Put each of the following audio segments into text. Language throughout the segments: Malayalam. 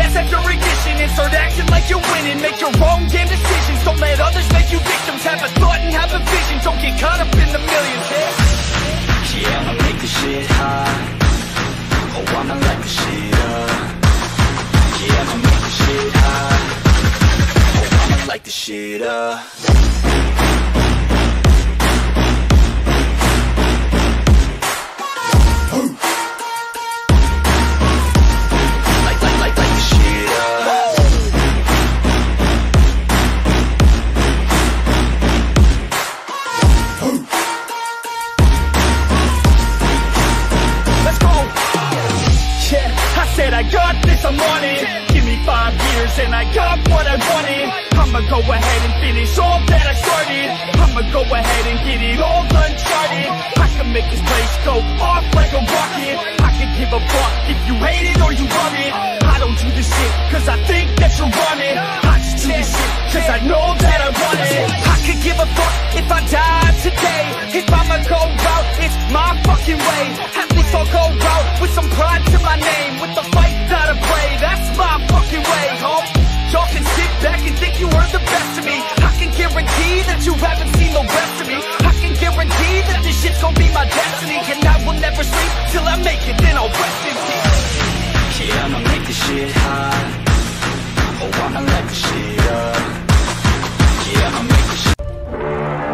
set your ignition and start acting like you're winning. Make your own damn decisions. Don't let others make you victims. Have a thought and have a vision. Don't get caught up in the millions. Yeah, yeah I'ma make this shit hot. Oh, I'ma light this shit up. Yeah, I'ma make this shit hot. Oh, I'ma light this shit up. Light, light, light, light this shit up. Let's go. Yeah, I said I got this, I'm on it. Give me five years and I got what I wanted. I'ma go ahead and finish all that I started. I'ma go ahead and get it all uncharted. I can make this place go off like a rocket. I can give a fuck if you hate it or you love it. I don't do this shit cause I think that you're on it. I just do this shit cause I know that I want it. I could give a fuck if I die today. If I'ma go out, it's my fucking way. At least I'll go out with some pride to my name. With the fight that I play, that's my fucking way, home. Y'all can sit back and think you heard the best of me. I can guarantee that you haven't seen the rest of me. I can guarantee that this shit's gonna be my destiny. And I will never sleep till I make it, then I'll rest in peace. Yeah, I'ma make this shit hot. Oh, I'ma light this shit up. Yeah, I'ma make this shit.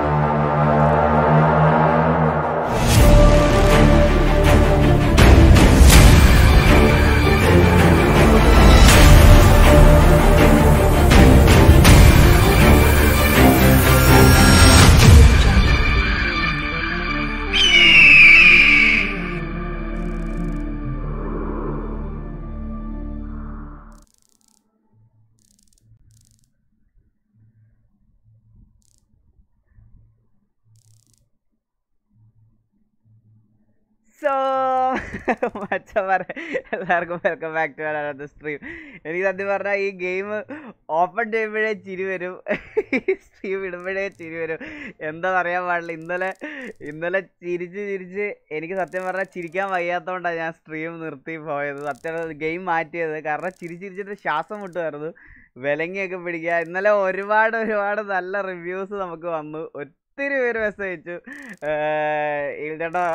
So മച്ചന്മാർ എല്ലാവർക്കും welcome back to another stream എനിക്ക് സത്യം പറഞ്ഞാൽ ഈ ഗെയിം ഓപ്പൺ ചെയ്യുമ്പോഴേ ചിരി വരും സ്ട്രീം ഇടുമ്പോഴേ ചിരി വരും എന്താണെന്ന് അറിയാൻ പാടില്ല ഇന്നലെ ഇന്നലെ ചിരിച്ച് ചിരിച്ച് എനിക്ക് സത്യം പറഞ്ഞാൽ ചിരിക്കാൻ വയ്യാത്തതുകൊണ്ടാണ് ഞാൻ സ്ട്രീം നിർത്തി പോയത് സത്യം ഗെയിം മാറ്റിയത് കാരണം ചിരി ചിരിച്ചിട്ട് ശ്വാസം മുട്ടുമായിരുന്നു വിലങ്ങിയൊക്കെ പിടിക്കുക ഇന്നലെ ഒരുപാട് ഒരുപാട് നല്ല റിവ്യൂസ് നമുക്ക് വന്നു ഒത്തിരി പേര് മെസ്സേജ് അയച്ചു ഇൽച്ചേട്ടാ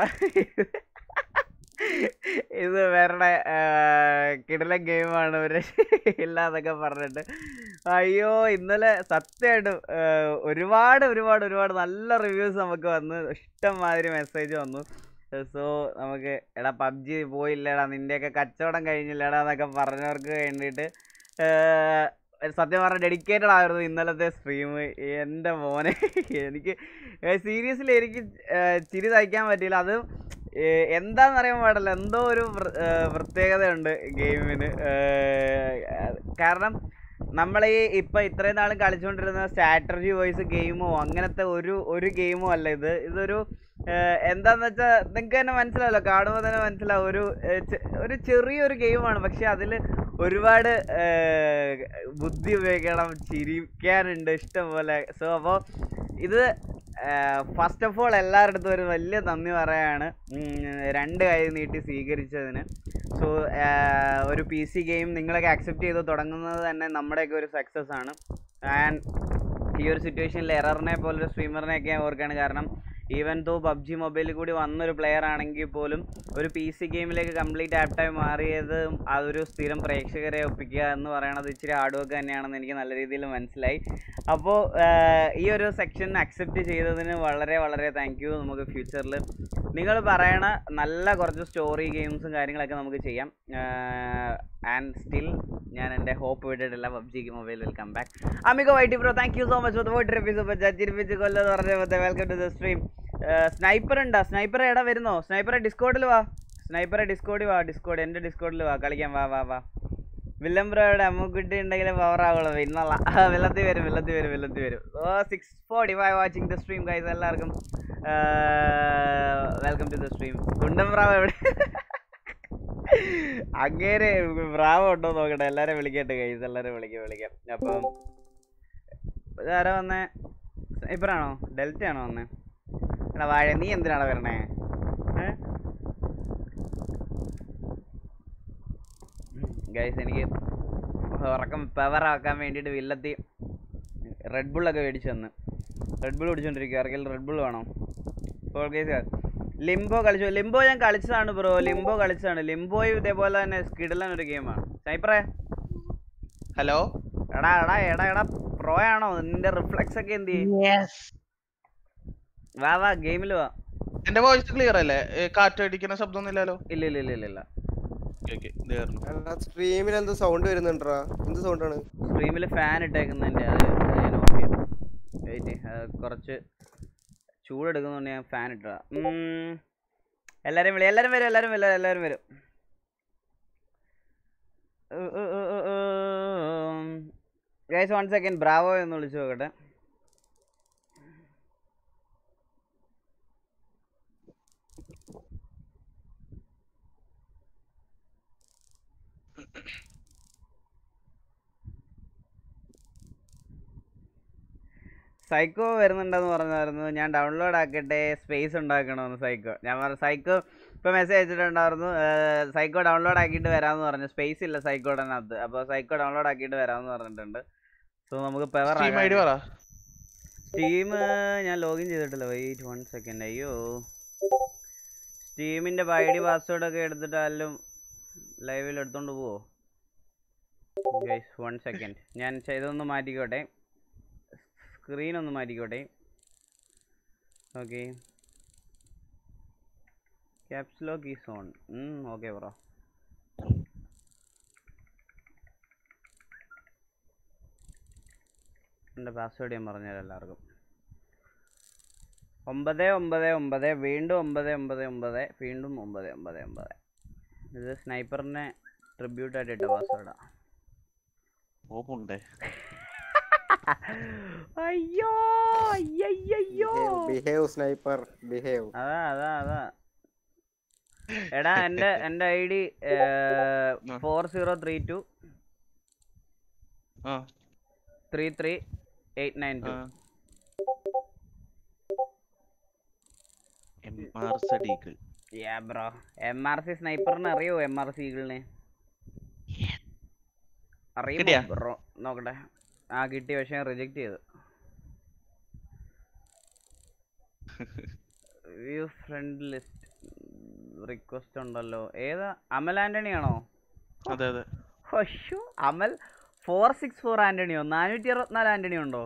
ഇത് വേറെ കിടലൻ ഗെയിമാണ് ഒരു ഇല്ല എന്നൊക്കെ പറഞ്ഞിട്ട് അയ്യോ ഇന്നലെ സത്യമായിട്ടും ഒരുപാട് ഒരുപാട് ഒരുപാട് നല്ല റിവ്യൂസ് നമുക്ക് വന്ന് ഇഷ്ടംമാതിരി മെസ്സേജ് വന്നു സോ നമുക്ക് എടാ പബ്ജി പോയില്ലടാ നിൻ്റെയൊക്കെ കച്ചവടം കഴിഞ്ഞില്ലടാ എന്നൊക്കെ പറഞ്ഞവർക്ക് വേണ്ടിയിട്ട് സത്യം പറഞ്ഞാൽ ഡെഡിക്കേറ്റഡ് ആയിരുന്നു ഇന്നലത്തെ സ്ട്രീം എൻ്റെ മോനെ എനിക്ക് സീരിയസ്ലി എനിക്ക് ചിരി തയ്ക്കാൻ പറ്റിയില്ല അത് എന്താണെന്ന് അറിയാൻ പാടില്ല എന്തോ ഒരു പ്രത്യേകതയുണ്ട് ഗെയിമിന് കാരണം നമ്മൾ ഈ ഇപ്പം ഇത്രയും നാളും കളിച്ചുകൊണ്ടിരുന്ന സ്ട്രാറ്റജി വോയിസ് ഗെയിമോ അങ്ങനത്തെ ഒരു ഒരു ഗെയിമോ അല്ല ഇത് ഇതൊരു എന്താന്ന് വെച്ചാൽ നിങ്ങൾക്ക് തന്നെ മനസ്സിലാവല്ലോ കാണുമ്പോൾ തന്നെ മനസ്സിലാവും ഒരു ഒരു ചെറിയൊരു ഗെയിമാണ് പക്ഷെ അതിൽ ഒരുപാട് ബുദ്ധി ഉപയോഗിക്കണം ചിരിക്കാനുണ്ട് ഇഷ്ടം പോലെ സോ അപ്പോൾ ഇത് ഫസ്റ്റ് ഓഫ് ഓൾ എല്ലാവരുടെ അടുത്തും ഒരു വലിയ നന്ദി പറയാണ് രണ്ട് കൈ നീട്ടി സ്വീകരിച്ചതിന് സോ ഒരു പി സി ഗെയിം നിങ്ങളൊക്കെ അക്സെപ്റ്റ് ചെയ്ത് തുടങ്ങുന്നത് തന്നെ നമ്മുടെയൊക്കെ ഒരു സക്സസ് ആണ് ആൻഡ് ഈ ഒരു സിറ്റുവേഷനിൽ എററിനെ പോലൊരു സ്ട്രീമറിനെയൊക്കെ ഞാൻ ഓർക്കുകയാണ് കാരണം ഈവൻ ദോ പബ്ജി മൊബൈലിൽ കൂടി വന്നൊരു പ്ലെയർ ആണെങ്കിൽ പോലും ഒരു പി സി ഗെയിമിലേക്ക് കംപ്ലീറ്റ് ആപ്റ്റായി മാറിയത് അതൊരു സ്ഥിരം പ്രേക്ഷകരെ ഒപ്പിക്കുക എന്ന് പറയണത് ഇച്ചിരി ഹാർഡ് വർക്ക് തന്നെയാണെന്ന് എനിക്ക് നല്ല രീതിയിൽ മനസ്സിലായി അപ്പോൾ ഈ ഒരു സെക്ഷൻ അക്സെപ്റ്റ് ചെയ്തതിന് വളരെ വളരെ താങ്ക് യു നമുക്ക് ഫ്യൂച്ചറിൽ നിങ്ങൾ പറയണ നല്ല കുറച്ച് സ്റ്റോറി ഗെയിംസും കാര്യങ്ങളൊക്കെ നമുക്ക് ചെയ്യാം ആൻഡ് സ്റ്റിൽ ഞാൻ എൻ്റെ ഹോപ്പ് വിട്ടിട്ടില്ല PUBG mobile welcome back Amico Whitey bro thank you so much for വോട്ട് റിപ്പീസ് അപ്പോൾ ചിരിപ്പിച്ച് കൊല്ലെന്ന് പറഞ്ഞ welcome to the stream sniper ഉണ്ടാ സ്നൈപ്പർ എടാ വരുന്നോ സ്നൈപ്പറെ ഡിസ്കോഡിൽ വാ സ്നൈപ്പറെ ഡിസ്കോഡിൽ വാ ഡിസ്കോഡ് എൻ്റെ ഡിസ്കോഡിൽ വാ കളിക്കാൻ വാ വാ വാ വില്ലംബ്രോയുടെ അമ്മുക്കുട്ടി ഉണ്ടെങ്കിൽ പവർ ആവുള്ളൂ ഇന്നല്ല വെള്ളത്തിൽ വരും വെള്ളത്തിൽ വരും വെള്ളത്തിൽ വരും oh six forty five watching the stream guys എല്ലാവർക്കും വെൽക്കം ടു ദ സ്ട്രീം കുണ്ടം ബ്രാവ് എവിടെ അങ്ങേരെ ബ്രാവ് ഉണ്ടോ നോക്കട്ടെ എല്ലാരും വിളിക്കട്ടെ ഗൈസ് എല്ലാരും വിളിക്കാം വിളിക്കാം അപ്പം ഇതാരാ വന്നേ സ്നൈപ്പറാണോ ഡെൽറ്റ ആണോ വന്നേ എടാ വാഴ നീ എന്തിനാണ് വരണേ ഗൈസ് എനിക്ക് ഉറക്കം പവർ ആക്കാൻ വേണ്ടിയിട്ട് വില്ലത്തി റെഡ് ബുള്ളൊക്കെ മേടിച്ചു തന്ന് റെഡ് ബുൾ കുടിച്ചോണ്ടിരിക്കുക ആർക്കെങ്കിലും റെഡ് ബുൾ വേണോ ഇപ്പോൾ കേസ് ലിംബോ കളിച്ചു ലിംബോ ഞാൻ കളിച്ചതാണ് ബ്രോ ലിംബോ കളിച്ചതാണ് ലിംബോയും ഇതേപോലെ തന്നെ സ്കിഡിലൻ ഒരു ഗെയിമാണ് സൈപ്പറേ ഹലോ എടാ എടാ എടാ എടാ പ്രോ ആണോ നിന്റെ റിഫ്ലക്സ് ഒക്കെ എന്ത് ചെയ്യും വാ വാ ഗെയിമിൽ വാ എന്റെ വോയിസ് ക്ലിയർ അല്ലേ ഏ, കാറ്റടിക്കുന്ന ശബ്ദമൊന്നും ഇല്ലല്ലോ ഇല്ല ഇല്ല ഇല്ല ഇല്ല ഇല്ല ഓക്കെ ഇത് കയറണം സ്ട്രീമിൽ എന്തോ സൗണ്ട് വരുന്നുണ്ടാ എന്ത് സൗണ്ടാണ് സ്ട്രീമിൽ ഫാൻ ഇട്ടേക്കുന്നതിൻ്റെ അത് അത് ഞാൻ ഓഫ് ചെയ്യാം വെയിറ്റ് കുറച്ച് ചൂടെടുക്കുന്നതുകൊണ്ട് ഞാൻ ഫാൻ ഇട്ടതാ ഉം. എല്ലാരും വിളി എല്ലാരും വരും എല്ലാരും വരും എല്ലാരും വരും ഗൈസ് വൺ സെക്കൻഡ് ബ്രാവോ എന്ന് വിളിച്ചു നോക്കട്ടെ സൈക്കോ വരുന്നുണ്ടെന്ന് പറഞ്ഞായിരുന്നു ഞാൻ ഡൗൺലോഡ് ആക്കട്ടെ സ്പേസ് ഉണ്ടാക്കണമെന്ന് സൈക്കോ ഞാൻ പറഞ്ഞു സൈക്കോ ഇപ്പോൾ മെസ്സേജ് അയച്ചിട്ടുണ്ടായിരുന്നു സൈക്കോ ഡൗൺലോഡ് ആക്കിയിട്ട് വരാമെന്ന് പറഞ്ഞു സ്പേസ് ഇല്ല സൈക്കോടനകത്ത് അപ്പോൾ സൈക്കോ ഡൗൺലോഡ് ആക്കിയിട്ട് വരാമെന്ന് പറഞ്ഞിട്ടുണ്ട് സോ നമുക്ക് പെവർ ടീം ഐ ഡി പറ സ്റ്റീം ഞാൻ ലോഗിൻ ചെയ്തിട്ടില്ല വെയിറ്റ് വൺ സെക്കൻഡ് അയ്യോ സ്റ്റീമിൻ്റെ ഐ ഡി പാസ്വേഡ് ഒക്കെ എടുത്തിട്ട് ആരെങ്കിലും ലൈവിൽ എടുത്തോണ്ട് പോവോ ഗൈസ് വൺ സെക്കൻഡ് ഞാൻ ചെയ്തൊന്ന് മാറ്റിക്കോട്ടെ സ്ക്രീൻ ഒന്ന് മാറ്റിക്കോട്ടെ okay caps lock is on okay bro എൻ്റെ പാസ്വേഡ് ഞാൻ പറഞ്ഞുതരാം എല്ലാവർക്കും ഒമ്പത് ഒമ്പത് ഒമ്പത് വീണ്ടും ഒമ്പത് ഒമ്പത് ഒമ്പത് വീണ്ടും ഒമ്പത് ഒമ്പത് ഒമ്പത് ഇത് സ്നൈപ്പറിനെ ട്രിബ്യൂട്ടായിട്ട് ഇട്ട പാസ്വേഡാണ് ഓപ്പുണ്ടേ അയ്യോ അയ്യോ ബിഹേവ് സ്നൈപ്പർ ബിഹേവ് അതാ അതാ അതാ എടാ എൻ്റെ എൻ്റെ I D four zero three two ആ three three eight nine two ആ. എം ആർ സഡീക്ക് യാ ബ്രോ എം ആർ സി സ്നൈപ്പറിന് അറിയോ എം ആർ സി ഈഗിളിനെ അറിയുമോ കിട്ടിയാ? ബ്രോ നോക്കട്ടെ ആ കിട്ടി പക്ഷെ ഞാൻ റിജക്ട് ചെയ്തു വ്യൂ ഫ്രണ്ട് ലിസ്റ്റ് റിക്വസ്റ്റ് ഉണ്ടല്ലോ ഏതാ അമൽ ആന്റണി ആണോ അതെ അതെ ഹൊഷു അമൽ ഫോർ സിക്സ് ഫോർ ആന്റണിയോ നാനൂറ്റി അറുപത്തിനാല് ആന്റണി ഉണ്ടോ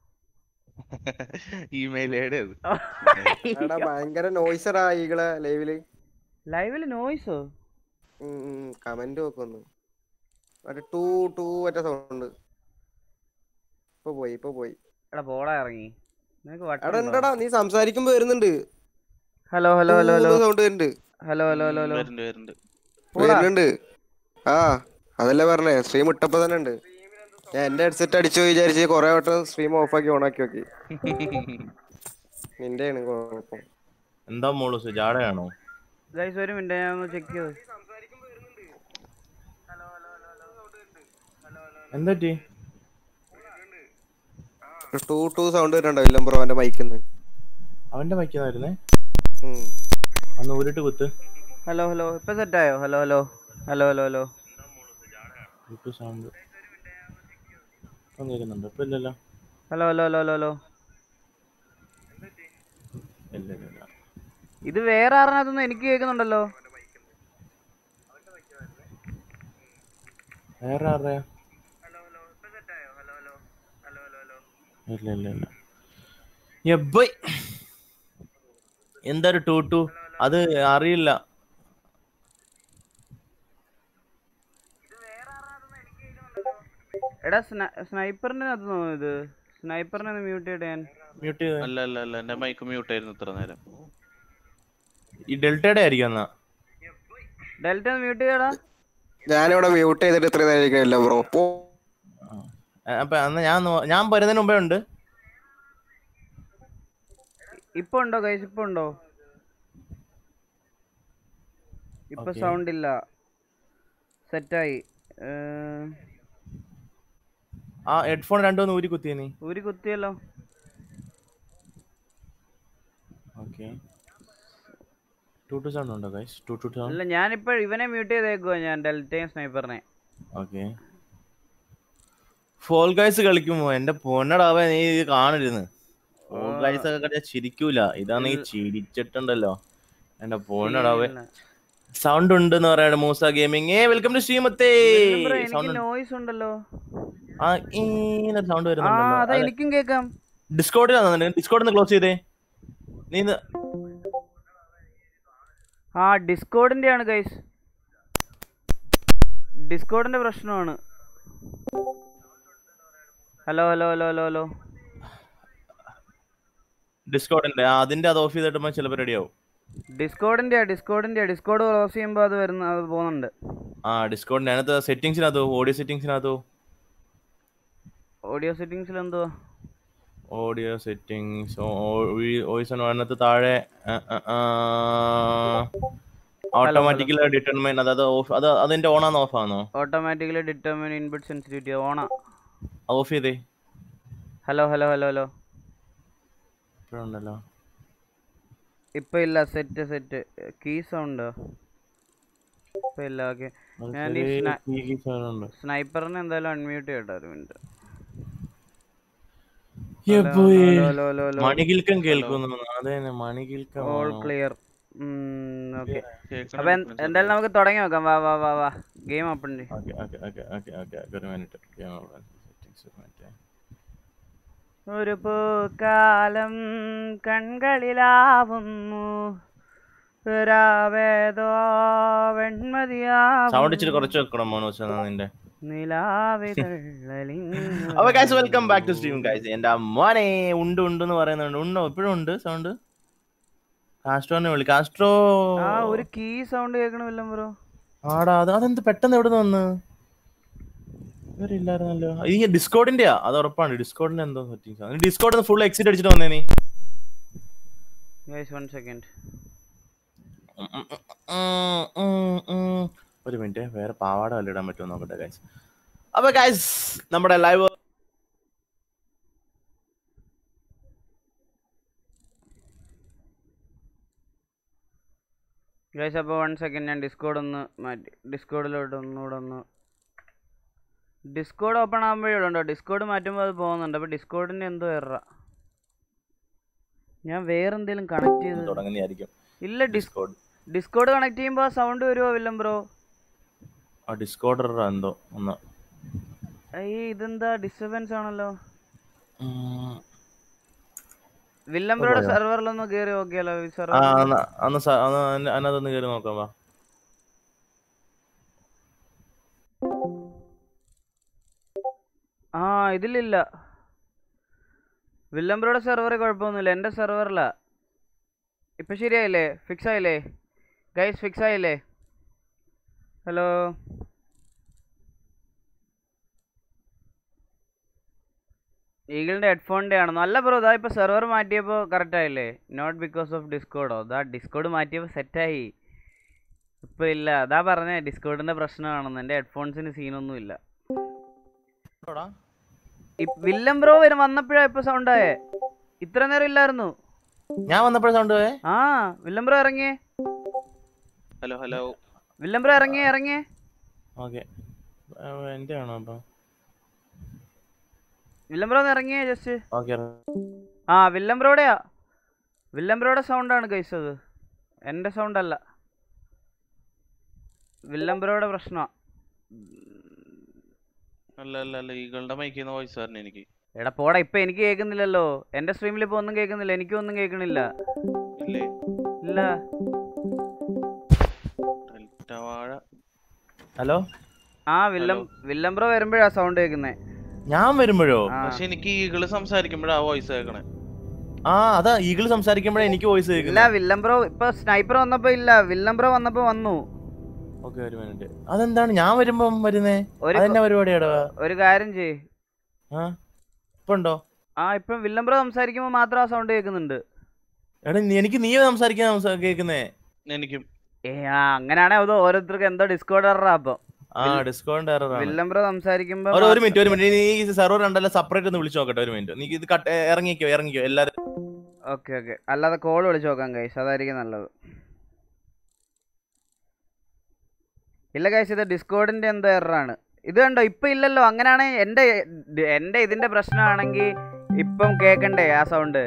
ഇമെയിൽ ഐ ഡി അത് എടാ ഭയങ്കര നോയ്സറാ ഈകളെ ലൈവില് ലൈവില് നോയ്സോ കമന്റ് നോക്കുന്നു മറ്റേ ടൂ ടൂ മറ്റേ സൗണ്ട് ഇപ്പൊ പോയി ഇപ്പൊ പോയി എടാ പോടാ ഇറങ്ങി നിനക്ക് എടാ വട്ടുണ്ടോ? ഉണ്ടടാ നീ സംസാരിക്കുമ്പോ വരുന്നുണ്ട് hello hello hello hello sound വരുന്നുണ്ട് ഹലോ ഹലോ ഹലോ ഹലോ വരുന്നുണ്ട് വരുന്നുണ്ട് പോടാ. വരുന്നുണ്ട് ആ അതല്ലേ പറഞ്ഞേ സ്ട്രീം ഇട്ടപ്പോ തന്നെ ഉണ്ട് ഞാൻ എന്റെ ഹെഡ്സെറ്റ് അടിച്ചു വിചാരിച്ച് കൊറേ വട്ടം സ്ട്രീം ഓഫ് ആക്കി ഓൺ ആക്കി നോക്കി നിന്റെയാണ് കുഴപ്പം എന്താ മോള് സുജാടയാണോ ഗൈസ് ഒരു മിനിറ്റ് ഞാൻ ഒന്ന് ചെക്ക് ചെയ്തു എന്തറ്റി ടൂ ടൂ സൗണ്ട് വരുന്നുണ്ടോ ഇല്ലം ബ്രോ അവന്റെ മൈക്കിന്ന് അവന്റെ മൈക്കുന്നായിരുന്നേ അന്ന് ഊരിട്ട് കുത്ത് ഹലോ ഹലോ ഇപ്പൊ സെറ്റ് ആയോ hello hello hello hello hello ഇപ്പൊ സൗണ്ട് കേൾക്കുന്നുണ്ട് ഇപ്പൊ ഇല്ലല്ലോ hello hello hello hello hello ഇല്ല ഇല്ല ഇല്ല ഇത് വേറെ ആറിനകത്തൊന്നും എനിക്ക് കേൾക്കുന്നുണ്ടല്ലോ വേറെ ആരുടെയാ ഇല്ല ഇല്ല ഇല്ല എബോയ് എന്താ ഒരു ടൂ ടു അത് അറിയില്ല എടാ സ്നൈപ്പറിന്റെ അകത്ത് തോന്നുന്നു ഇത് സ്നൈപ്പറിനെ ഒന്ന് മ്യൂട്ട് ചെയ്യട്ടെ ഞാൻ മ്യൂട്ട് ചെയ്ത് അല്ല അല്ല അല്ല എന്റെ മൈക്ക് മ്യൂട്ട് ആയിരുന്നു ഇത്ര നേരം ഈ ഡെൽറ്റയുടെ ആയിരിക്കും എന്നാ ഡെൽറ്റ ഒന്ന് മ്യൂട്ട് ചെയ്യടാ ഞാനിവിടെ മ്യൂട്ട് ചെയ്തിട്ട് ഇത്ര നേരം ഇരിക്കണില്ല ബ്രോ പോ ആ, അപ്പൊ അന്ന് ഞാൻ നോ- ഞാൻ വരുന്നതിന് മുമ്പേ ഉണ്ട് ഇപ്പൊ ഉണ്ടോ ഗൈസ് ഇപ്പൊ ഉണ്ടോ ഇപ്പൊ Okay. സൗണ്ട് ഇല്ല സെറ്റായി ആ ഹെഡ്ഫോൺ രണ്ടൊന്ന് ഊരി കുത്തിയ നീ ഊരി കുത്തിയല്ലോ ഓക്കെ ടു ടു സൗണ്ട് ഉണ്ടോ ഗൈസ് ടു ടു സൗണ്ട് അല്ല ഞാനിപ്പോ ഇവനെ മ്യൂട്ട് ചെയ്തേക്കുവാ ഞാൻ ഡെൽറ്റയും സ്നൈപ്പറിനെ ഓക്കെ ഫോൾ ഗൈസ് കളിക്കുമ്പോ എന്റെ പൊന്നടാവ നീ ഇത് കാണരുന്ന് ഫോൾ ഗൈസ് ഒക്കെ കളിച്ചാ ചിരിക്കൂല ഇതാണെങ്കിൽ ചിരിച്ചിട്ടുണ്ടല്ലോ എന്റെ പൊന്നടാവേ ഇല്ല. സൗണ്ട് ഉണ്ട് എന്ന് പറയാണ് മൂസ ഗെയിമിംഗ് ഏ വെൽക്കം ടു ശ്രീമത്തേ വില്ലൻ ബ്രോ, എനിക്ക് സൗണ്ട് നോയ്സ് ഉണ്ടല്ലോ ആ ഇങ്ങനെ സൗണ്ട് ആ അതാ വരുന്നുണ്ടല്ലോ എനിക്കും കേക്കാം ഡിസ്കോഡിൽ ഡിസ്കോഡ് ഒന്ന് ക്ലോസ് ചെയ്തേ നീ ഇന്ന് ആ ഡിസ്കോഡിന്റെ ആണ് ഗൈസ് ഡിസ്കോഡിന്റെ പ്രശ്നമാണ് hello hello hello hello hello ഡിസ്കോഡിന്റെ അതിന്റെ അത് ഓഫ് ചെയ്തിട്ട് ചിലപ്പോൾ റെഡി ആവും ഡിസ്കോഡിന്റെ ഡിസ്കോഡിന്റെ ഡിസ്കോഡ് ക്ലോസ് ചെയ്യുമ്പോൾ അത് വരുന്ന അത് പോകുന്നുണ്ട് ആ ഡിസ്കോഡിന്റെ അതിനകത്ത് സെറ്റിംഗ്സിനകത്തോ ഓഡിയോ സെറ്റിംഗ്സിനകത്തോ ഓഡിയോ സെറ്റിംഗ്സിൽ എന്തുവാ ഓഡിയോ സെറ്റിംഗ്സ് വോയിസ് അതിനകത്ത് താഴെ ഓട്ടോമാറ്റിക്കലി ഡിറ്റർമൈൻ അതായത് ഓഫ് അത് അതിന്റെ ഓണാന്ന് ഓഫ് ആണോ ഓട്ടോമാറ്റിക്കലി ഡിറ്റർമിൻ ഇൻപുട്ട് സെൻസിറ്റിവിറ്റി ഓണാ ഓഫ് ചെയ്തേ ഹലോ ഹലോ ഹലോ ഹലോ ഇപ്പോഴുണ്ടല്ലോ ഇപ്പൊ ഇല്ല സെറ്റ് സെറ്റ് കീ സൗണ്ട് ഇപ്പൊ ഇല്ല ഓക്കെ അത് ഞാൻ ഈ ചെറിയ സ്ന- key keys ഉണ്ട്. സ്നൈപ്പറിനെ എന്തായാലും അൺമ്യൂട്ട് ചെയ്യട്ടെ ഒരു മിനിറ്റ് എപ്പോഴേ ഹലോ ഹലോ ഹലോ മണികിൽക്കം കേൾക്കുന്നു അതെ മണികിൽക്കം ഓൾ ആണോ? ക്ലിയർ ഓക്കെ കേൾക്കണ അപ്പൊ എന്ത്- എന്തായാലും നമുക്ക് തുടങ്ങി നോക്കാം വാ വാ വാ വാ ഗെയിം ഓപ്പൺ ചെയ്യും okay okay okay okay okay ഒരു മിനിറ്റ് സെറ്റിംഗ്സ് മറ്റേ ഒരു പൂക്കാലം കൺകളിലാവുന്നു രാവേദോ വെൺമതിയാവുന്നു സൗണ്ട് ഇച്ചിരി കുറച്ച് വെക്കണം മോനോസ് എന്നാ നിന്റെ നിലാവിതള്ളലിങ്ങു അപ്പൊ guys welcome back to stream guys എന്റെ മോനെ ഉണ്ട് ഉണ്ട് എന്ന് പറയുന്നുണ്ട് ഉണ്ടോ ഇപ്പോഴും ഉണ്ട് സൗണ്ട് കാസ്ട്രോനെ വിളി കാസ്ട്രോ ആ ഒരു കീ സൗണ്ട് കേൾക്കണമില്ല ബ്രോ ആടാ അത് അതെന്ത് പെട്ടെന്ന് എവിടെ നിന്ന് വന്ന് ഇവരില്ലായിരുന്നല്ലോ ഈ ഡിസ്കോഡിന്റെയാ അത് ഉറപ്പാണ് ഡിസ്കോഡിന്റെ എന്തോ സെറ്റിംഗ്സ് ഡിസ്കോഡ് ഫുൾ എക്സിറ്റ് അടിച്ചിട്ട് വന്നേ നീ ഗൈസ് വൺ സെക്കൻഡ് ഉം, ഉം, ഉം, ഉം, ഉം. ഒരു മിനിറ്റ് വേറെ പാവാട വല്ല ഇടാൻ പറ്റുമോ നോക്കട്ടെ ഗൈസ് അപ്പൊ ഗൈസ് നമ്മുടെ ലൈവ് ഗൈസ് അപ്പോൾ വൺ സെക്കൻഡ് ഞാൻ ഡിസ്കോഡ് ഒന്ന് മാറ്റി ഡിസ്കോഡിലോട്ട് ഒന്നുകൂടെ ഒന്ന് ഡിസ്കോഡ് ഓപ്പൺ ആകുമ്പോഴേ ഉണ്ടോ ഡിസ്കോഡ് മാറ്റുമ്പോൾ അത് പോകുന്നുണ്ട് അപ്പോൾ ഡിസ്കോഡിൻ്റെ എന്തോ എറ ഞാൻ വേറെ എന്തെങ്കിലും കണക്ട് ചെയ്ത് തുടങ്ങുന്നതായിരിക്കും ഇല്ല ഡിസ് ഡിസ്കോഡ് ഡിസ്കോഡ് കണക്ട് ചെയ്യുമ്പോൾ ആ സൗണ്ട് വരുമോ വില്ലം ബ്രോ ആ ഡിസ്കോഡർ എന്തോ ഒന്ന് അയ്യേ ഇതെന്താ ഡിസ്റ്റർബൻസ് ആണല്ലോ ഉം. വില്ലം ബ്രോയുടെ സെർവറിലൊന്ന് കയറി നോക്കിയാലോ ഈ ആ സെർവർ അന്ന് അന്ന് സ- അന്ന് അതിന- അതിനകത്തൊന്ന് കയറി നോക്കാം വാ ആ ഇതിലില്ല വില്ലം ബ്രോയുടെ സെർവറിൽ കുഴപ്പമൊന്നുമില്ല എൻ്റെ സെർവറിലാ ഇപ്പൊ ശരിയായില്ലേ ഫിക്സ് ആയില്ലേ ഗൈസ് ഫിക്സ് ആയില്ലേ ഹലോ ഈഗിളിന്റെ ഹെഡ്ഫോണിന്റെ ആണോ അല്ല ബ്രോ ഇതാ ഇപ്പൊ സെർവർ മാറ്റിയപ്പോൾ കറക്റ്റ് ആയില്ലേ നോട്ട് ബിക്കോസ് ഓഫ് ഡിസ്കോഡോ ഇതാ ഡിസ്കോഡ് മാറ്റിയപ്പോൾ സെറ്റായി ഇപ്പൊ ഇല്ല അതാ പറഞ്ഞേ ഡിസ്കോഡിന്റെ പ്രശ്നമാണെന്ന് എൻ്റെ ഹെഡ്ഫോൺസിന് സീനൊന്നും ഇല്ല ഇ- വില്ലം ബ്രോ വരും വന്നപ്പോഴാ ഇപ്പൊ സൗണ്ട് ആയേ ഇത്ര നേരം ഇല്ലായിരുന്നു ഞാൻ വന്നപ്പോഴേ സൗണ്ട് പോയേ ആ വില്ലം ബ്രോ ഇറങ്ങിയേ ഹലോ ഹലോ വില്ലം ബ്രോ ഇറങ്ങിയേ ഇറങ്ങിയേ ഓക്കെ എന്റെ ആണോ അപ്പൊ വില്ലം ബ്രോ ഒന്ന് ഇറങ്ങിയേ ജസ്റ്റ് ഓക്കെ ആ വില്ലം ബ്രോയുടെയാ വില്ലം ബ്രോയുടെ സൗണ്ടാണ് ഗൈസ് അത് എൻ്റെ സൗണ്ട് അല്ല വില്ലം ബ്രോയുടെ പ്രശ്നമാ അല്ല അല്ല അല്ല ഈകളുടെ മൈക്കിൽ നിന്ന് വോയിസ് പറഞ്ഞു എനിക്ക് എടാ പോടാ ഇപ്പൊ എനിക്ക് കേൾക്കുന്നില്ലല്ലോ എൻ്റെ സ്ട്രീമിൽ ഇപ്പൊ ഒന്നും കേൾക്കുന്നില്ല എനിക്കും ഒന്നും കേൾക്കണില്ല ഇല്ലേ ഇല്ല ഡെൽറ്റ വാഴ ഹലോ ആ വില്ലം വില്ലം ബ്രോ വരുമ്പോഴാ സൗണ്ട് കേൾക്കുന്നേ ഞാൻ വരുമ്പോഴോ ആ പക്ഷെ എനിക്ക് ഈകള് സംസാരിക്കുമ്പോഴാ വോയിസ് കേൾക്കണേ ആ അതാ ഈഗിൾ സംസാരിക്കുമ്പോഴേ എനിക്ക് വോയിസ് ഇല്ല കേൾക്കുന്നത് വില്ലം ബ്രോ ഇപ്പൊ സ്നൈപ്പർ വന്നപ്പോ ഇല്ല വില്ലം ബ്രോ വന്നപ്പോ വന്നു ഓക്കെ ഒരു മിനിറ്റ് അതെന്താണ് ഞാൻ വരുമ്പം വരുന്നേ ഒരു അതെന്നെ പരിപാടിയാടാ ഒരു കാര്യം ചെയ് ആ ഇപ്പൊ ഉണ്ടോ ആ ഇപ്പം വില്ലം ബ്രോ സംസാരിക്കുമ്പോ മാത്രം ആ സൗണ്ട് കേൾക്കുന്നുണ്ട് എടാ നീ- എനിക്ക് നീ സംസാരിക്കാൻ സംസാ- കേൾക്കുന്നേ എനിക്കും ഏ ആ അങ്ങനെയാണെ അത് ഓരോരുത്തർക്ക് എന്തോ ഡിസ്കോഡ് എററാ അപ്പൊ ആ ഡിസ്കൗണ്ട് എറർ ആണ് വില്ലം ബ്രോ സംസാരിക്കുമ്പോ ഒരു ഒരു മിനിറ്റ് ഒരു മിനിറ്റ് നീ ഈ സെർവർ രണ്ടല്ല സെപ്പറേറ്റ് ഒന്ന് വിളിച്ചു നോക്കട്ടെ ഒരു മിനിറ്റ് നീ ഇത് കട്ട് ഇറങ്ങിക്കോ ഇറങ്ങിക്കോ എല്ലാരും ഓക്കെ ഓക്കെ അല്ലാതെ കോൾ വിളിച്ച് നോക്കാം ഗൈസ് അതായിരിക്കും നല്ലത് ഇല്ല ഗൈസ് ഇത് ഡിസ്കോഡിന്റെ എന്തോ എററാണ് ഇത് കണ്ടോ ഇപ്പൊ ഇല്ലല്ലോ അങ്ങനെയാണെങ്കിൽ എന്റെ ദി- എന്റെ ഇതിന്റെ പ്രശ്നമാണെങ്കിൽ ഇപ്പം കേക്കണ്ടേ ആ സൗണ്ട്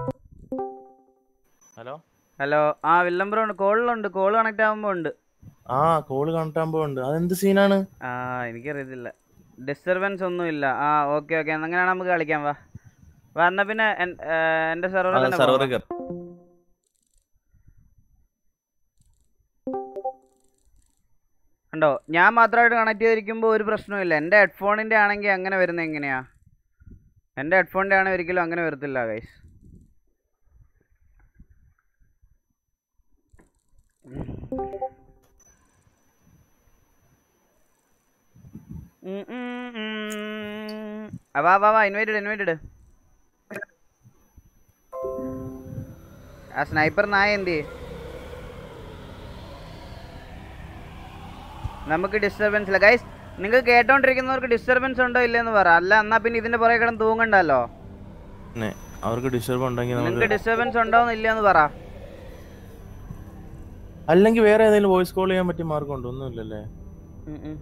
ഹലോ ഹലോ ആ വില്ലംബ്രോ ഉണ്ട് കോളിലുണ്ട് കോൾ കണക്ട് ആകുമ്പോ ഉണ്ട് ആ കോള് കണക്റ്റാകുമ്പോ ഉണ്ട് അതെന്ത് സീനാണ് ആ എനിക്കറിയത്തില്ല ഡിസ്റ്റർബൻസ് ഒന്നും ഇല്ല ആ ഓക്കെ ഓക്കെ അങ്ങനെയാണ് നമുക്ക് കളിക്കാം വാ വാ എന്നാ പിന്നെ എൻ- ഏ, എന്റെ സെർവറിൽ തന്നെ സെർവർ പോവാം. കയറി കണ്ടോ ഞാൻ മാത്രമായിട്ട് കണക്ട് ചെയ്തിരിക്കുമ്പോൾ ഒരു പ്രശ്നവുമില്ല എൻ്റെ ഹെഡ്ഫോണിൻ്റെ ആണെങ്കിൽ അങ്ങനെ വരുന്നത് എങ്ങനെയാ എൻ്റെ ഹെഡ്ഫോണിൻ്റെ ആണെങ്കിൽ ഒരിക്കലും അങ്ങനെ വരത്തില്ല ഗൈസ് വാ വാ വാ ഇൻവൈറ്റഡ് ഇൻവൈറ്റഡ് ആ സ്നൈപ്പർ നായ എന്ത് ചെയ്യും നമുക്ക് ഡിസ്റ്റർബൻസ് ഇല്ല ഗൈസ് നിങ്ങൾ കേട്ടോണ്ടിരിക്കുന്നവർക്ക് ഡിസ്റ്റർബൻസ് ഉണ്ടോ ഇല്ലെന്ന് പറ അല്ല എന്നാ പിന്നെ ഇതിന്റെ പുറകെ കിടന്ന് തൂങ്ങണ്ടല്ലോ പിന്നെ അവർക്ക് ഡിസ്റ്റർബ് ഉണ്ടെങ്കിൽ നിങ്ങൾക്ക് നമുക്ക് ഡിസ്റ്റർബൻസ് ഉണ്ടോ ഇല്ലെന്ന് പറ അല്ലെങ്കിൽ വേറെ ഏതെങ്കിലും വോയിസ് കോൾ ചെയ്യാൻ പറ്റിയ മാർഗം ഉണ്ടോ ഒന്നുമില്ലല്ലേ ഉം ഉം.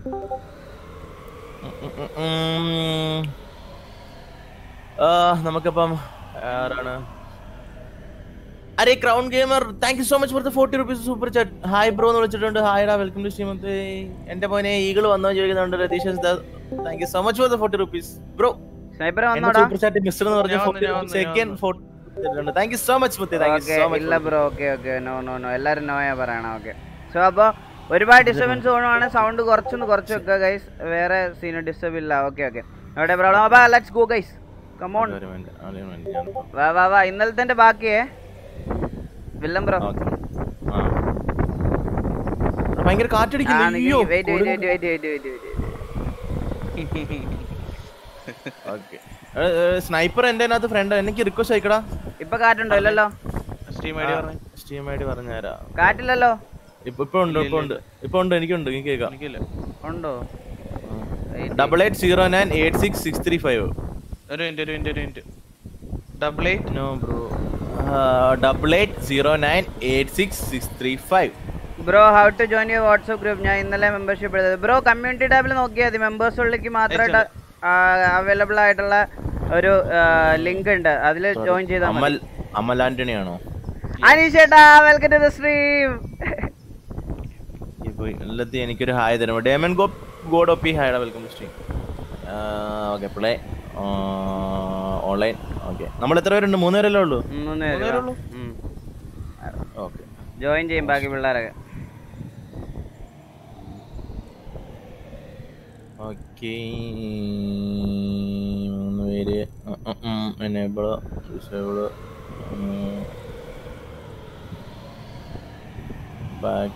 ഉം, ഉം, ഉം, ഉം. ആ, നമുക്കിപ്പം ആരാണ് അരെ crown gamer thank you so much for the forty rupees super chat hi bro എന്ന് വിളിച്ചിട്ടുണ്ട് ഹായ്ഡാ വെൽക്കം ടു ശ്രീമന്ത് എന്റെ മോനെ ഈഗിൾ വന്നോ ചോദിക്കുന്നുണ്ട് Ratheesh thank you so much for the forty rupees bro sniper എന്റെ വന്നോടാ സൂപ്പർ ചാറ്റ് മിസ്റ്റർ എന്ന് പറഞ്ഞ ഞാൻ വന്നു, ഞാൻ വന്നു, ഞാൻ സെക്കൻഡ് വന്നു. Forty thank you so much മുത്തി താങ്ക് യു ഓക്കെ സോ ഇല്ല much bro okay okay no no no എല്ലാരും നോയാ പറയണം ഓക്കെ സോ അപ്പോൾ ഒരുപാട് ഡിസ്റ്റർബൻസ് തോന്നുവാണ് സൗണ്ട് കുറച്ചൊന്ന് കുറച്ച് വെക്കുക ഗൈസ് വേറെ സീന് ഡിസ്റ്റർബ് ഇല്ല ഓക്കെ ഓക്കെ എവിടെ പ്രോബ്ലം അപ്പോൾ ലെറ്റ്സ് ഗോ ഗൈസ് കമോൺ വാ വാ വാ ഇന്നലത്തെ ബാക്കിയേ വില്ലം ബ്രോ ഭയങ്കര ആ കാറ്റടിക്കുന്നു അയ്യോ wait wait wait wait wait sniper എന്റെ അതിനകത്ത് ഫ്രണ്ട് എനിക്ക് റിക്വസ്റ്റ് അയക്കടാ ഇപ്പൊ കാറ്റുണ്ടോ ഇല്ലല്ലോ സ്റ്റീം ഐ ഡി പറഞ്ഞു സ്റ്റീം ഐ ഡി പറഞ്ഞുതരാ കാറ്റില്ലല്ലോ ഇപ്പൊ ഇപ്പൊ ഉണ്ട് ഇപ്പൊ ഉണ്ട് ഇപ്പൊ ഉണ്ട് എനിക്കുണ്ട് എനിക്ക് കേൾക്കാം എനിക്കില്ല ഉണ്ടോ double eight zero nine eight six six three five ഒരു മിനിറ്റ് ഒരു മിനിറ്റ് ഒരു minute double eight no bro double eight zero nine eight six six three five bro how to join your WhatsApp group ഞാൻ ഇന്നലെ മെമ്പർഷിപ്പ് എടുത്തത് ബ്രോ കമ്മ്യൂണിറ്റി ടാബിൽ നോക്കിയാൽ മതി മെമ്പേഴ്സ് ഉള്ളിലേക്ക് മാത്രമായിട്ട് അവൈലബിൾ ആയിട്ടുള്ള ഒരു ലിങ്ക് ഉണ്ട് അതിൽ ജോയിൻ ചെയ്താൽ അമൽ മതി അമൽ ആന്റണി ആണോ അനീഷ് ചേട്ടാ വെൽക്കം ടു ദ സ്ട്രീം ഇപ്പൊ എല്ലാത്തി എനിക്കൊരു ഹായ് തരുമോ ഡേമൻ ഗോ ഗോഡ് ഒപ്പി hi welcome to stream okay play online okay നമ്മൾ എത്ര പേരുണ്ട് മൂന്ന് പേരല്ലേ ഉള്ളൂ മൂന്ന് പേരേ പേര് ഉള്ളൂ? ഓക്കെ ജോയിൻ ചെയ്യും ബാക്കി പിള്ളേരൊക്കെ ഓക്കെ മൂന്ന് പേര് എനേബിള് ഡിസേബിള് ബാക്ക്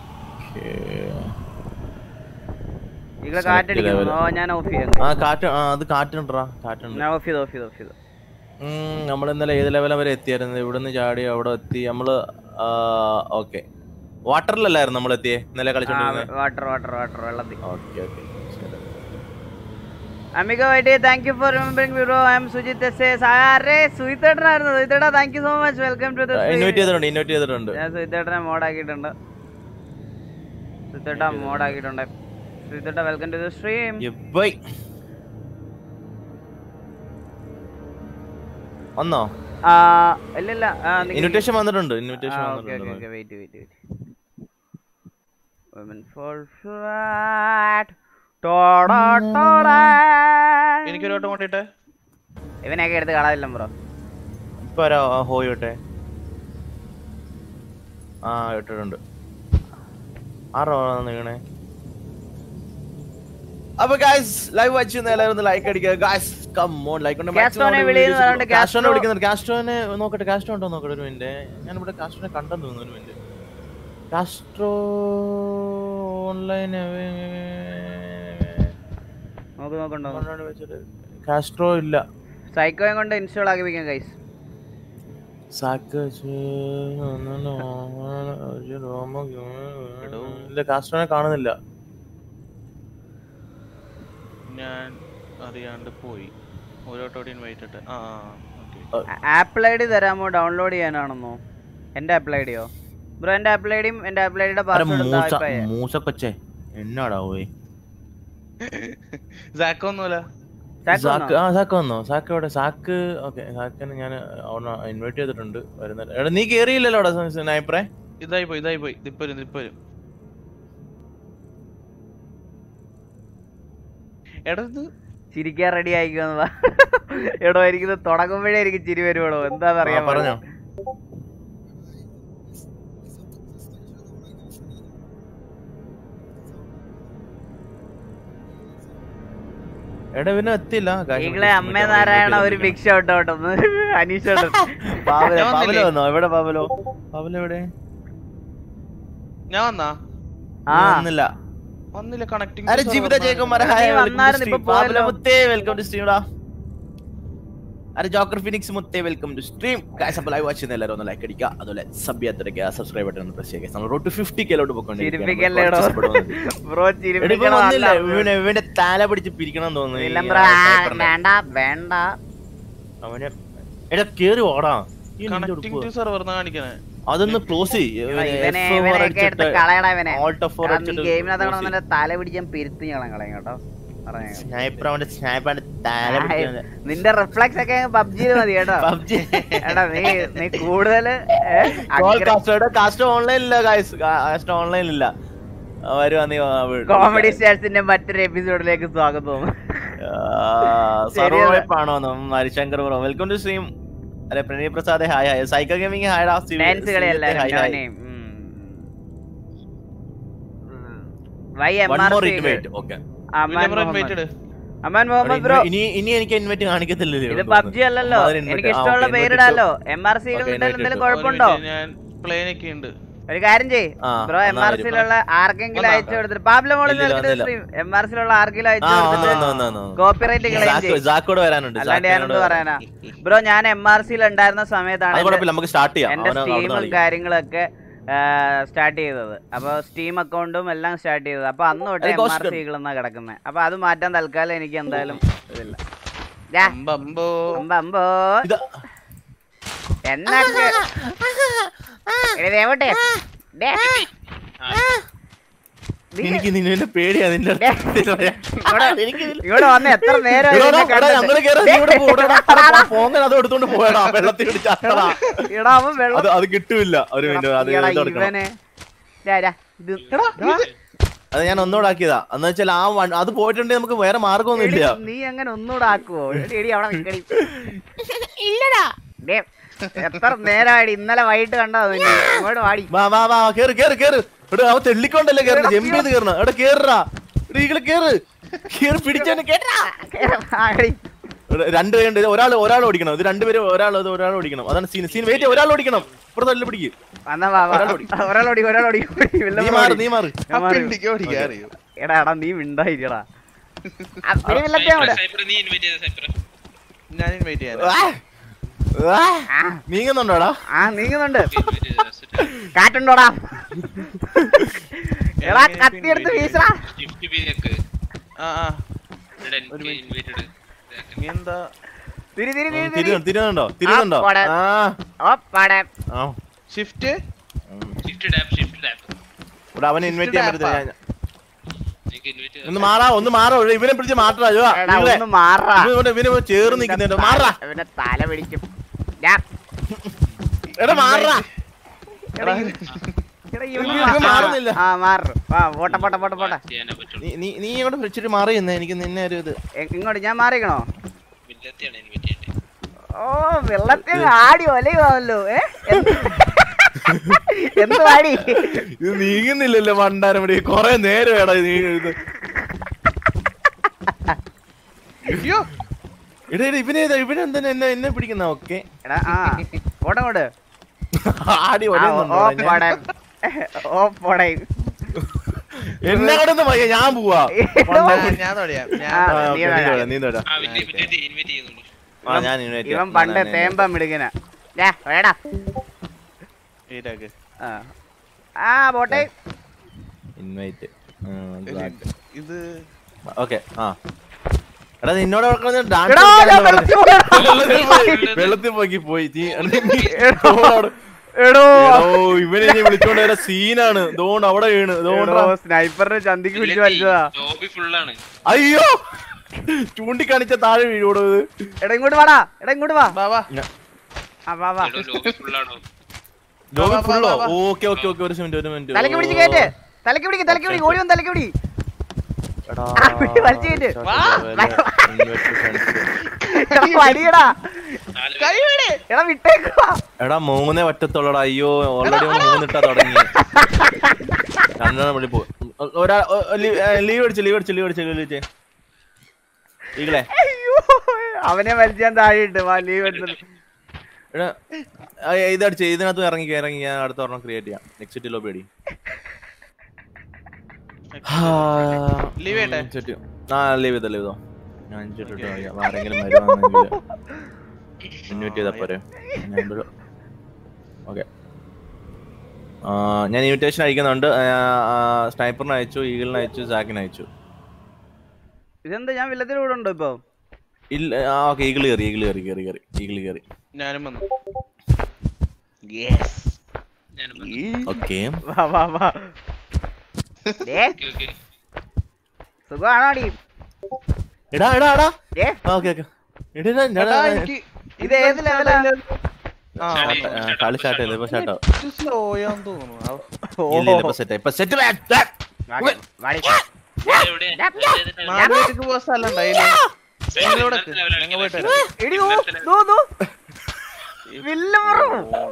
ഇവിടെ Select കാറ്റടിക്കുന്നു level. ഓ ഞാൻ ഓഫ് ചെയ്യാം ആ കാറ്റ് ആ അത് കാറ്റുണ്ടാ കാറ്റുണ്ട് ഞാൻ ഓഫ് ചെയ്തു ഓഫ് ചെയ്തു ഓഫ് ചെയ്തു നമ്മൾ ഇന്നലെ ഏത് ലെവലം വരെ എത്തിയായിരുന്നു ഇവിടുന്ന് ചാടി അവിടെ എത്തി നമ്മള് ഓക്കെ വാട്ടറിലല്ലായിരുന്നു നമ്മൾ എത്തിയേ ഇന്നലെ കളിച്ചോണ്ടിരുന്നത് വാട്ടർ വാട്ടർ വാട്ടർ വെള്ളത്തിൽ ഓക്കെ ഓക്കെ അമിക വൈഡി thank you for remembering bro I M Sujith S S അരേ സുഹിത്തേട്ടനായിരുന്നു സുഹിത്തേട്ടാ thank you so much welcome to the invite ചെയ്തിട്ടുണ്ട് ഇൻവൈറ്റ് ചെയ്തിട്ടുണ്ട് ഞാൻ സുഹിത്തേട്ടനെ മോഡാക്കിയിട്ടുണ്ട് സുഹിത്തേട്ട മോഡാക്കിയിട്ടുണ്ട് സുഹിത്തേട്ട welcome to the stream bye വന്നോ ആ ഇല്ലില്ല ഇൻവിറ്റേഷൻ വന്നിട്ടുണ്ട് ഇൻവിറ്റേഷൻ ഓക്കെ ഓക്കെ വന്നിട്ടുണ്ട് okay wait wait wait women fall flat ടോടാ ടോടാ എനിക്കൊരു വട്ടം കൊണ്ടിട്ടെ ഇവനെയൊക്കെ എടുത്ത് കളയില്ല ബ്രോ ഇപ്പൊ ആരാ ആ ഹോയ് ഇട്ടെ ആ ഇട്ടിട്ടുണ്ട് ആറോ നീങ്ങണേ അപ്പൊ ഗായ്സ് ലൈവ് വാച്ച് എല്ലാവരും ഒന്ന് ലൈക്ക് അടിക്കുക ഗായ്സ് കം ഓൺ ലൈക്ക് കൊണ്ട് കാസ്ട്രോനെ വിളിയെന്ന് പറഞ്ഞിട്ട് കാസ്ട്രോനെ കാസ്ട്രോ- വിളിക്കുന്നുണ്ട് കാസ്ട്രോനെ നോക്കട്ടെ കാസ്ട്രോ ഉണ്ടോ നോക്കട്ടെ ഒരു മിനിറ്റ് ഞാൻ ഇവിടെ കാസ്ട്രോനെ കണ്ടെന്ന് തോന്നുന്നു ഒരു മിനിറ്റ് കാസ്ട്രോ ഓൺലൈൻ നോക്ക് നോക്കണ്ടോ കാസ്ട്രോ ഇല്ല സൈക്കോയും കൊണ്ട് ഇൻസ്റ്റാൾ ആക്കിപ്പിക്കാം ഗൈസ് സാക്ക് ഇല്ല കാസ്ട്രോനെ കാണുന്നില്ല ഞാൻ അറിയാണ്ട് പോയി ഒരു വട്ടം ഇൻവൈറ്റ് ഇട്ട് ആ ഓക്കെ ആപ്പിൾ ഐ ഡി തരാമോ ഡൗൺലോഡ് ചെയ്യാനാണെന്നോ എൻ്റെ ആപ്പിൾ ഐ ഡിയോ ബ്രോ എൻ്റെ ആപ്പിൾ ഐ ഡിയും എൻ്റെ ആപ്പിൾ ഐ ഡിയുടെ അരെ പാസ്വേഡ് മൂസ മൂസക്കൊച്ചേ എന്നാടാ പോയി സാക്കൊന്നുമില്ല സാക്ക് സാക്ക് വന്നോ? ആ സാക്ക് വന്നോ സാക്ക് എവിടെ സാക്ക് ഓക്കെ സാക്കിനെ ഞാൻ ഇൻവൈറ്റ് ചെയ്തിട്ടുണ്ട് വരുന്ന എടാ നീ കേറിയില്ലല്ലോ അവിടെ സ്നൈപ്പറെ ഇതായി പോയി ഇതായി പോയി ഇപ്പൊ വരും ഇപ്പൊ വരും എടാ ഇത് ചിരിക്കാൻ റെഡി ആയിക്കോന്ന് വാ. എടോ എനിക്കിത് തുടങ്ങുമ്പോഴേ എനിക്ക് ചിരി വരുവോടോ എന്താന്ന് അറിയാൻ ആ, പറഞ്ഞോ. എടാ പിന്നെ എത്തില്ല guys, ഈകളെ നമുക്ക് അമ്മേ invite നാരായണ ചെയ്ത് ഒരു ബിഗ് ഷോട്ട് ഔട്ട് ഒന്ന് അനീഷോട്ട് പാവലോ ഞാൻ പാവലോ വന്നില്ലേ? വന്നോ എവിടെ പാവലോ പാവലോ എവിടെ ഞാൻ വന്നാ ആ വന്നില്ല വന്നില്ല കണക്ടിങ് അരെ ജീവിത ജയകുമാർ നീ ഹായ് വന്നായിരുന്നു, ഇപ്പൊ പോയല്ലോ. മുത്തേ വെൽക്കം ടു സ്ട്രീം ഡാ അരെ ജോക്കർ ഫിനിക്സ് മുത്തേ വെൽക്കം ടു സ്ട്രീം ഗൈസ് അപ്പോൾ ലൈവ് വാച്ച് ചെയ്യുന്ന എല്ലാവരും ഒന്ന് ലൈക്ക് അടിക്കുക അതുപോലെ സബ് ചെയ്യാത്തവരൊക്കെ സബ്സ്ക്രൈബ് ബട്ടൺ ഒന്ന് പ്രസ് ചെയ്യുക നമ്മൾ റോഡ് ടു ഫിഫ്റ്റി കിലോട്ട് ചിരിപ്പിക്കല്ലേടോ ബ്രോ ഇവന്റെ ചിരിപ്പിക്കണം ഇവന്റെ തല പിടിച്ച് പിരിക്കണം എന്ന് തോന്നുന്നു ഇല്ല ഈ ബ്രോ ആ sniper നെ. വേണ്ട വേണ്ട അവന് എടാ കേറി ഓടാ ഈ നിന്റെ കണക്ടിങ് ഉടുപ്പ്. ടു സെർവർ എന്നാ അതൊന്ന് ക്ലോസ് ഇവനെ ഇവനെയൊക്കെ എടുത്ത് കളയടാ ഇവനെ ഓൾട്ട് എടാ, നീ ഗെയിമിനകത്ത് വന്നിട്ട് തല പിടിക്കാൻ പിരുത്തി ഞളം കളയും കേട്ടോ പറഞ്ഞേക്കാം. സ്നൈപ്പർ അവന്റെ സ്നൈപ്പറിന്റെ തല ആയ്, പിടിക്കുന്നത് നിന്റെ റിഫ്ലക്സ് ഒക്കെ പബ്ജിയിൽ മതി കേട്ടോ പബ്ജി എടാ നീ നീ കൂടുതൽ കാസ്റ്റ് ഓൺലൈൻ ഇല്ല ഗൈസ് കാസ്റ്റ് ഓൺലൈൻ ഇല്ല വരുവാ നീ കോമഡി സ്റ്റാർസിന്റെ മറ്റൊരു എപ്പിസോഡിലേക്ക് സ്വാഗതം ആണോ Harishankar bro welcome to stream അല്ലെ Praneeth Prasad hi hi psycho gaming hi dance കളിയല്ല Y M one R more C invite okay Amman invited Muhammad Amman Muhammad bro ഇനി ഇനി എനിക്ക് ഇൻവൈറ്റ് കാണിക്കത്തില്ലല്ലോ ഇത് പബ്ജി അല്ലല്ലോ അതൊരു invite- എനിക്ക് ആ, ഇഷ്ടമുള്ള okay, invite പേരിടാലോ എം ആർ സികൾ Okay, invite എന്തെങ്കിലും ഇട്ടു. കുഴപ്പമുണ്ടോ ഞാൻ പ്ലെയിനൊക്കെ ഉണ്ട് ഒരു കാര്യം ചെയ് ആ, ബ്രോ എം എന്നാ ആർ വരും. സിയിലുള്ള ആർക്കെങ്കിലും വന്നോ? അയച്ചു കൊടുത്തിട്ട് പാബ്ലോ മോളിൽ ഇല്ലില്ല, വന്നില്ല. എം ആർ സിയിലുള്ള ആർക്കെങ്കിലും അയച്ചു ആ വന്നു കൊടുത്തിട്ട് വന്നു വന്നു വന്നു കോപ്പിറൈറ്റ് ക്ലെയിം സാക്ക് ചെയ്യും സാക്കോട് വരാനുണ്ട് അല്ലാണ്ട് സാക്കിനോട് ഞാനെന്ത് പറയാനാ ബ്രോ ഞാൻ എം ആർ സിയിൽ ഉണ്ടായിരുന്ന സമയത്താണ് അത് എന്റെ- കുഴപ്പമില്ല നമുക്ക് സ്റ്റാർട്ട് ചെയ്യാം എന്റെ അവനെ അവിടുന്ന് സ്റ്റീമും കളിക്കാം. കാര്യങ്ങളൊക്കെ സ്റ്റാർട്ട് ചെയ്തത് അപ്പൊ സ്റ്റീം അക്കൗണ്ടും എല്ലാം സ്റ്റാർട്ട് ചെയ്തത് അപ്പൊ അന്ന് തൊട്ട് അത് എം ആർ cost സികൾ എന്നാ കിടക്കുന്നത് അപ്പൊ അത് മാറ്റാൻ തൽക്കാലം എനിക്ക് എന്തായാലും ഇതില്ല ദാ, അമ്പമ്പോ അമ്പോ, അമ്പോ. ഇത് എന്നൊക്കെ എടി ദേവട്ടെ ദേ. നീ എനിക്ക് നിന്നെ പേടിയാ നിന്റെ ദേ. ഇവിടെ ഇവിടെ വന്ന് എത്ര നേരം ഞങ്ങള് കേറാ നീ ഇവിടെ പോടാ ഫോങ്ങൻ അത് എടുത്തോണ്ട് പോയടാ വെള്ളത്തിൽ പിടിച്ചാടാ എടാ അവൻ വെള്ളം അത് അത് കിട്ടൂല ഒരു മിനിറ്റ് അത് എടാ, ഇത് എടുക്കണം. ഇവനെ ദാ, ദാ, ഇത് ദാ. അത് ഞാൻ ഒന്നുകൂടെ ആക്കിയതാ എന്ന് വെച്ചാൽ ആ വൺ- അത് പോയിട്ടുണ്ടെങ്കിൽ നമുക്ക് വേറെ മാർഗമൊന്നും എടി, ഇല്ല നീ അങ്ങനെ ഒന്നുകൂടെ ആക്കുവോ എടി എടി അവിടെ നിക്കടി ഇല്ലടാ ദേ, എത്ര നേരമായിട്ട് ഇന്നലെ വൈകിട്ട് കണ്ടോ നിന്നെ ഇങ്ങോട്ട് വാടി വാ വാ വാ കേറ് കേറ് കേറ് എടാ അവൻ തെള്ളിക്കൊണ്ടല്ലേ കേറണം ജമ്പ് ചെയ്ത് കേറണം എടാ കേറാ എടാ ഈകള് കേറ് കേറി പിടിച്ചെന്നെ കേട്ടാ ആടി. രണ്ട് പേരുണ്ട് ഒരാൾ ഒരാൾ ഓടിക്കണം ഇത് രണ്ടുപേരും ഒരാൾ ഇത് ഒരാൾ ഓടിക്കണം അതാണ് സീൻ സീൻ വെയിറ്റ് ഒരാൾ ഓടിക്കണം ഇപ്പുറത്ത് തള്ളി പിടിക്ക് വന്നാ വാ, വാ. ഒരാളോടി. ഒരാളോടി ഒരാളോടി വെള്ളം നീ മാറ് ഓടി. നീ മാറ് ഞാൻ മാറി. പിണ്ടിക്ക് ഓടിക്കാൻ അറിയോ എടാ എടാ നീ മിണ്ടായിരിക്കടാ പിന്നെ വെള്ളത്തെ അവിടെ ഞാൻ ഇൻവൈറ്റ് ചെയ്യാൻ ആ. ആ. നീങ്ങുന്നുണ്ടോടാ ആ നീങ്ങുന്നുണ്ട് കാറ്റുണ്ടോടാ എടാ കത്തി എടുത്ത് വീശടാ ആ ആ നീ എന്താ തിരി തിരി തിരി തിരി തിരിഞ്ഞു തിരിഞ്ഞുണ്ടോ തിരിഞ്ഞുണ്ടോ പോടെ. ആ ഓ പാടെ ആ. ഷിഫ്റ്റ് ഇവിടെ അവനെ ഇൻവൈറ്റ് ചെയ്യാൻ Shift പറ്റില്ല ഒന്ന് മാറാ ഒന്ന് മാറാ ഇവിടെ ഇവനെ പിടിച്ച് മാറ്റാ ഇവാ. എടാ ഇവിടെ. ഒന്ന് മാറാ ഇവൻ ഇവിടെ- ഇവനെ ഇവിടെ ചേർന്ന് നിൽക്കുന്നുണ്ട് മാറാ ഇവന്റെ തല പിടിക്കും ദാ. എടാ മാറാ എടാ, ഇവൻ- എടാ, ഇവൻ ഇവൻ മാ- മാറുന്നില്ല. ആ മാറും ആ പോട്ടെ പോട്ടെ പോട്ടെ പോട്ടെ നീ നീ നീ ഇങ്ങോട്ട് വിളിച്ചിട്ട് മാറി നിന്നെ എനിക്ക് നിന്നെ ഒരു ഇത് എ- ഇങ്ങോട്ട് ഞാൻ മാറിക്കണോ ഓ വെള്ളത്തിൽ ആടി ഒലയുമല്ലോ ഏ എന്ത്? എന്ത് ആടി ഇത് നീങ്ങുന്നില്ലല്ലോ മണ്ടാരം ഇവിടെ കൊറേ നേരം എടാ നീ ഇത് അയ്യോ എടാ എടാ, ഇവനെ ഇതാ, ഇവനെ എന്താ എന്നെ എന്നെ പിടിക്കുന്ന ഓക്കെ എടാ ആ പോട്ടെ പോട് ആടി ആ, ഓ ഒലയുന്നുണ്ടോ ഞാൻ? പോടെ ഓ പോടെ എന്നെ കടന്ന് വയ്യ ഞാൻ പോവാ എടോ, ഞാൻ- ഞാൻ തൊടയാം ആ, ഞാൻ ആ, നീ ഓക്കേ, നീ വരാം. തൊടാ, നീ തൊടാ. ആ ഞാൻ invite ഇവൻ ചെയ്യാം. പണ്ട് ഞാൻ- ഞാൻ- തേമ്പ മിടുക്കന വേടാ ഈരാക്ക്. ആ ആ പോട്ടെ invite. ആ, ഇത് black. ഇത് ഓക്കെ ആ എടാ നിന്നോട് അവിടെ ഡാൻസ് എടാ, ഞാൻ വെള്ളത്തിൽ പോയി. വെള്ളത്തിൽ പോയി പോയി നീ നീ- എടോ. ഓട്. എടോ എടോ, ഇവനെ നീ വിളിച്ചോണ്ട് വരാ സീനാണ് ഇതുകൊണ്ട് അവിടെ വീണ് ഇതുകൊണ്ട് എടോ, സ്നൈപ്പറിനെ ചന്തിക്ക് പിടിച്ച് വലിച്ചതാ അയ്യോ ചൂണ്ടിക്കാണിച്ച താഴെ വീഴോടോ ഇത് എടാ ഇങ്ങോട്ട് വാടാ എടാ ഇങ്ങോട്ട് വാ വാ വാ ആ വാ വാ എടോ, ലോബി ഫുള്ളാണോ ലോബി വാ, വാ, ഫുള്ളോ വാ, വാ. ഓക്കെ ഓക്കെ ഓക്കെ ഒരു മിനിറ്റ് ഒരു മിനിറ്റ് തലക്ക് പിടിച്ച് കേറ്റ് തലക്ക് പിടിക്ക് തലക്ക് പിടി ഓടി വന്ന് തലക്ക് പിടി എടാ, ആ, പിടി, വലിച്ച് കയറ്റ്. shot വാ. level, invert friends. എടാ വടിയടാ നാല് കൈ വിട് എടാ വിട്ടേക്കുവാ എടാ മൂന്നേ പറ്റത്തുള്ളടാ അയ്യോ ഓൾറെഡി മൂന്നിട്ടാ തുടങ്ങി രണ്ടെണ്ണം വിളി പോ ഒരാ ലീവ് അടിച്ചു ലീവ് അടിച്ചു ലീവ് അടിച്ചു ലീവ് അടിച്ചേ ഈകളെ അയ്യോ അവനെ വലിച്ചാൻ താഴെ ഇട്ട് വാ ലീവ് എടുത്തത് എടാ ആ, ഇതടിച്ച് ഇതിനകത്ത് ഇറങ്ങി ഇറങ്ങി ഞാൻ അടുത്ത ഒരെണ്ണം ക്രിയേറ്റ് ചെയ്യാം നെക്സ്റ്റ് ലോബി അടി Leave ചെയ്യട്ടെ? ഉം, ചുറ്റും. ആ ലീവ് ചെയ്തോ ലീവ് ചെയ്തോ ഞാൻ ചുറ്റിട്ട് ആരെങ്കിലും വരുവാണെങ്കിൽ ഇൻവൈറ്റ് ചെയ്താ പോരെ ഓക്കെ ഞാൻ ഇൻവിറ്റേഷൻ അയക്കുന്നുണ്ട് സ്നൈപ്പറിന് അയച്ചു ഈഗിളിന് അയച്ചു സാക്കിന് അയച്ചു ഇതെന്താ ഞാൻ വില്ലത്തിന്റെ കൂടെ ഉണ്ടോ ഇപ്പൊ ഇല്ല ആ ഓക്കെ ഈഗിൾ കയറി ഈഗിൾ കയറി കയറി കയറി ഈഗിൾ കയറി ഞാനും വന്നു ഞാനും വന്നു. ഓക്കെ വാ വാ വാ ദേ ഓക്കേ, ഓക്കേ. സുഖമാണോ അടി എടാ എടാ എടാ ഏ ഓക്കെ ഓക്കെ എടാ എടാ, എനിക്ക് ഇത് ഏത് ലെവലാ ആ ചാടി. കളി സ്റ്റാർട്ട് ചെയ്തു ഇപ്പൊ സ്റ്റാർട്ട് ആവും സ്ലോ ആന്ന് തോന്നുന്നു ആ, ഇല്ല ഇല്ല ഇപ്പൊ സെറ്റ് ഇപ്പൊ സെറ്റ് വാടി, വാടി. എവിടെ? മാധുവേട്ടക്ക് പോവാൻ സ്ഥലം ഉണ്ടായില്ലേ നിങ്ങളോട് ഇന്നത്തെ level ഞങ്ങൾ പോയിട്ട് കളിക്കാൻ വരാം. എടി ദോ, ദോ, ദോ. വില്ല് മറു.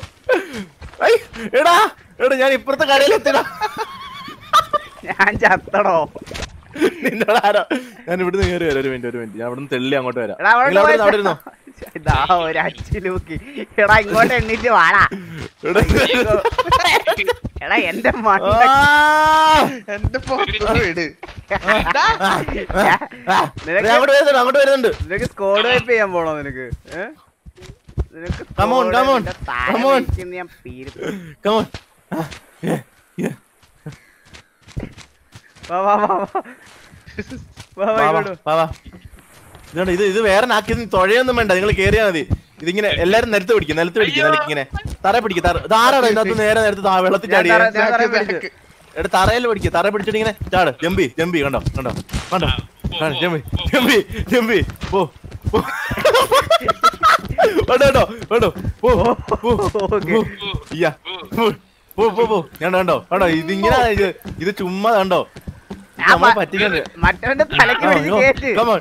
എടാ എടാ ഞാൻ ഇപ്പുറത്തെ കടയിലെത്തിടാ ഞാൻ ചത്തടോ നിന്നോട് ആരോ ഞാൻ ഇവിടുന്ന് കയറി വരാം ഒരു മിനിറ്റ് ഒരു മിനിറ്റ് ഞാൻ ഇവിടുന്ന് തെള്ളി അങ്ങോട്ട് വരാം എടാ അവിടെ നിങ്ങൾ അവിടെ ഇരുന്നോ, അവിടെ ഇരുന്നോ ഇതാ ഒരു അച്ചിലൂക്കി എടാ ഇങ്ങോട്ട് എണ്ണീറ്റ് വാടാ എടാ. എടാ എന്റെ മണ്ട ആ! എന്റെ പുറത്ത് വീട് ആ, നിനക്ക് ഞാൻ അങ്ങോട്ട് വരുന്നുണ്ട് അങ്ങോട്ട് വരുന്നുണ്ട് നിനക്ക് സ്കോഡ് വൈപ്പ് ചെയ്യാൻ പോണോ നിനക്ക് ഏ? നിനക്ക് Come on, squad come on, നിന്റെ താഴെ come on. വെച്ചിന്ന് ഞാൻ പീരി- കമോൺ വാ വാ വാ വാ വാ വാ ഇങ്ങോട്ട് വാ വാ ഇതുകൊണ്ട് ഇത് ഇത് വേറെ നാക്കി തുഴയൊന്നും വേണ്ട നിങ്ങൾ കേറിയാ മതി ഇതിങ്ങനെ എല്ലാരും നിലത്ത് പിടിക്കും നിലത്ത് പിടിക്കും നിലക്ക് ഇങ്ങനെ തറ പിടിക്കും തറ ഇതാരാടാ ഇതിനകത്ത് നേരെ നേരത്തെ താ- വെള്ളത്തിൽ ഞാൻ ചാടിയേ തറ- ഞാൻ തറയിൽ പിടിച്ചു. എടാ തറയിൽ പിടിക്കുക തറ പിടിച്ചിട്ട് ഇങ്ങനെ ചാട് ജമ്പി ജമ്പി കണ്ടോ കണ്ടോ കണ്ടോ കണ്ടോ, ജമ്പി ജമ്പി ജമ്പി പോ പോ. വേണ്ട കേട്ടോ വേണ്ടോ പോ പോ ഓക്കേ. പോ. ഇയ്യ. പോ പോ പോ പോ ഞാൻ കണ്ടോ കണ്ടോ ഇതിങ്ങനെ ഇത് ഇത് ചുമ്മാ കണ്ടോ ഞാൻ നമ്മളെ മ- പറ്റിക്കണ്ട് മറ്റവന്റെ തലക്ക് പിടിച്ച് കേറ്റ് കമോൺ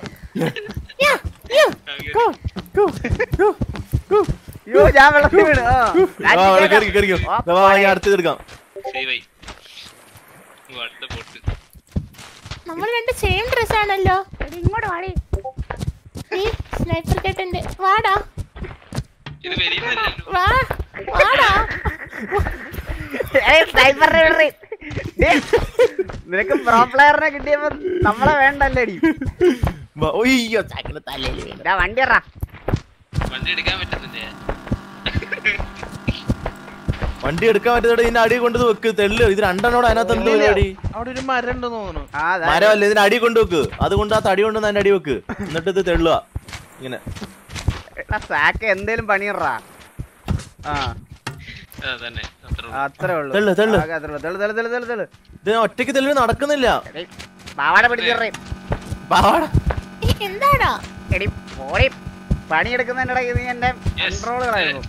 അയ്യോ ഞാൻ വെള്ളത്തിൽ വീണ് ആ. ഞാൻ കേറി കേറാം. കേറിക്കോ ആ, ദാ വാ, ഞാൻ അടുത്ത് എടുക്കാം Save ആയി. ഓ, അടുത്ത ബോട്ട് നമ്മൾ രണ്ട് സെയിം ഡ്രസ് ആണല്ലോ ഇങ്ങോട്ട് വാടി നീ സ്നൈപ്പർ കേട്ടുണ്ട് വാടാ ഇത് വരുന്നില്ലല്ലോ വാ വാടാ ഏയ്, sniper നെ വിടറി. ഡേ, നിനക്ക് പ്രോ പ്ലെയറിനെ കിട്ടിയപ്പോ നമ്മളെ വേണ്ടല്ലേടി വാ, ഒയ്യോ ചാക്കിന് തലയിൽ വീണു ഇതാ വണ്ടി ഇറ വണ്ടി എടുക്കാൻ പറ്റുന്നില്ലേ വണ്ടി എടുക്കാൻ പറ്റുന്നത് ഇതിന്റെ അടി കൊണ്ട് വെക്ക് തെള്ളു ഇത് രണ്ടെണ്ണോട് അതിനകത്ത് എന്ത് പരിപാടി അവിടെ ഒരു മരം ഉണ്ടെന്ന് തോന്നുന്നു ആ ദാ- മരമല്ല ഇതിന്റെ അടി കൊണ്ട് വെക്ക് അതുകൊണ്ട് ആ തടി കൊണ്ട് അതിന്റെ അടി വെക്ക് എന്നിട്ട് ഇത് തെള്ളുക ഇങ്ങനെ എടാ, സാക്ക് എന്തേലും പണിയറാ ആ ആ, തന്നെ അത്ര ആ, അത്രേ ഉള്ളൂ തെള്ളു, തെള്ളു. ആകെ അത്രേ ഉള്ളൂ. തെള്ളു തെള്ളു തെള്ളു തെള്ളു തെള്ളു ഇത് ഒറ്റയ്ക്ക് തെള്ളു നടക്കുന്നില്ല എടീ, പാവാട പിടിച്ചിറേ പാവാട ഏ, എന്താടാ എടി പോടി പണിയെടുക്കുന്നതിന്റെ ഇടയ്ക്ക് നീ എന്റെ കൺട്രോൾ കളയുന്നു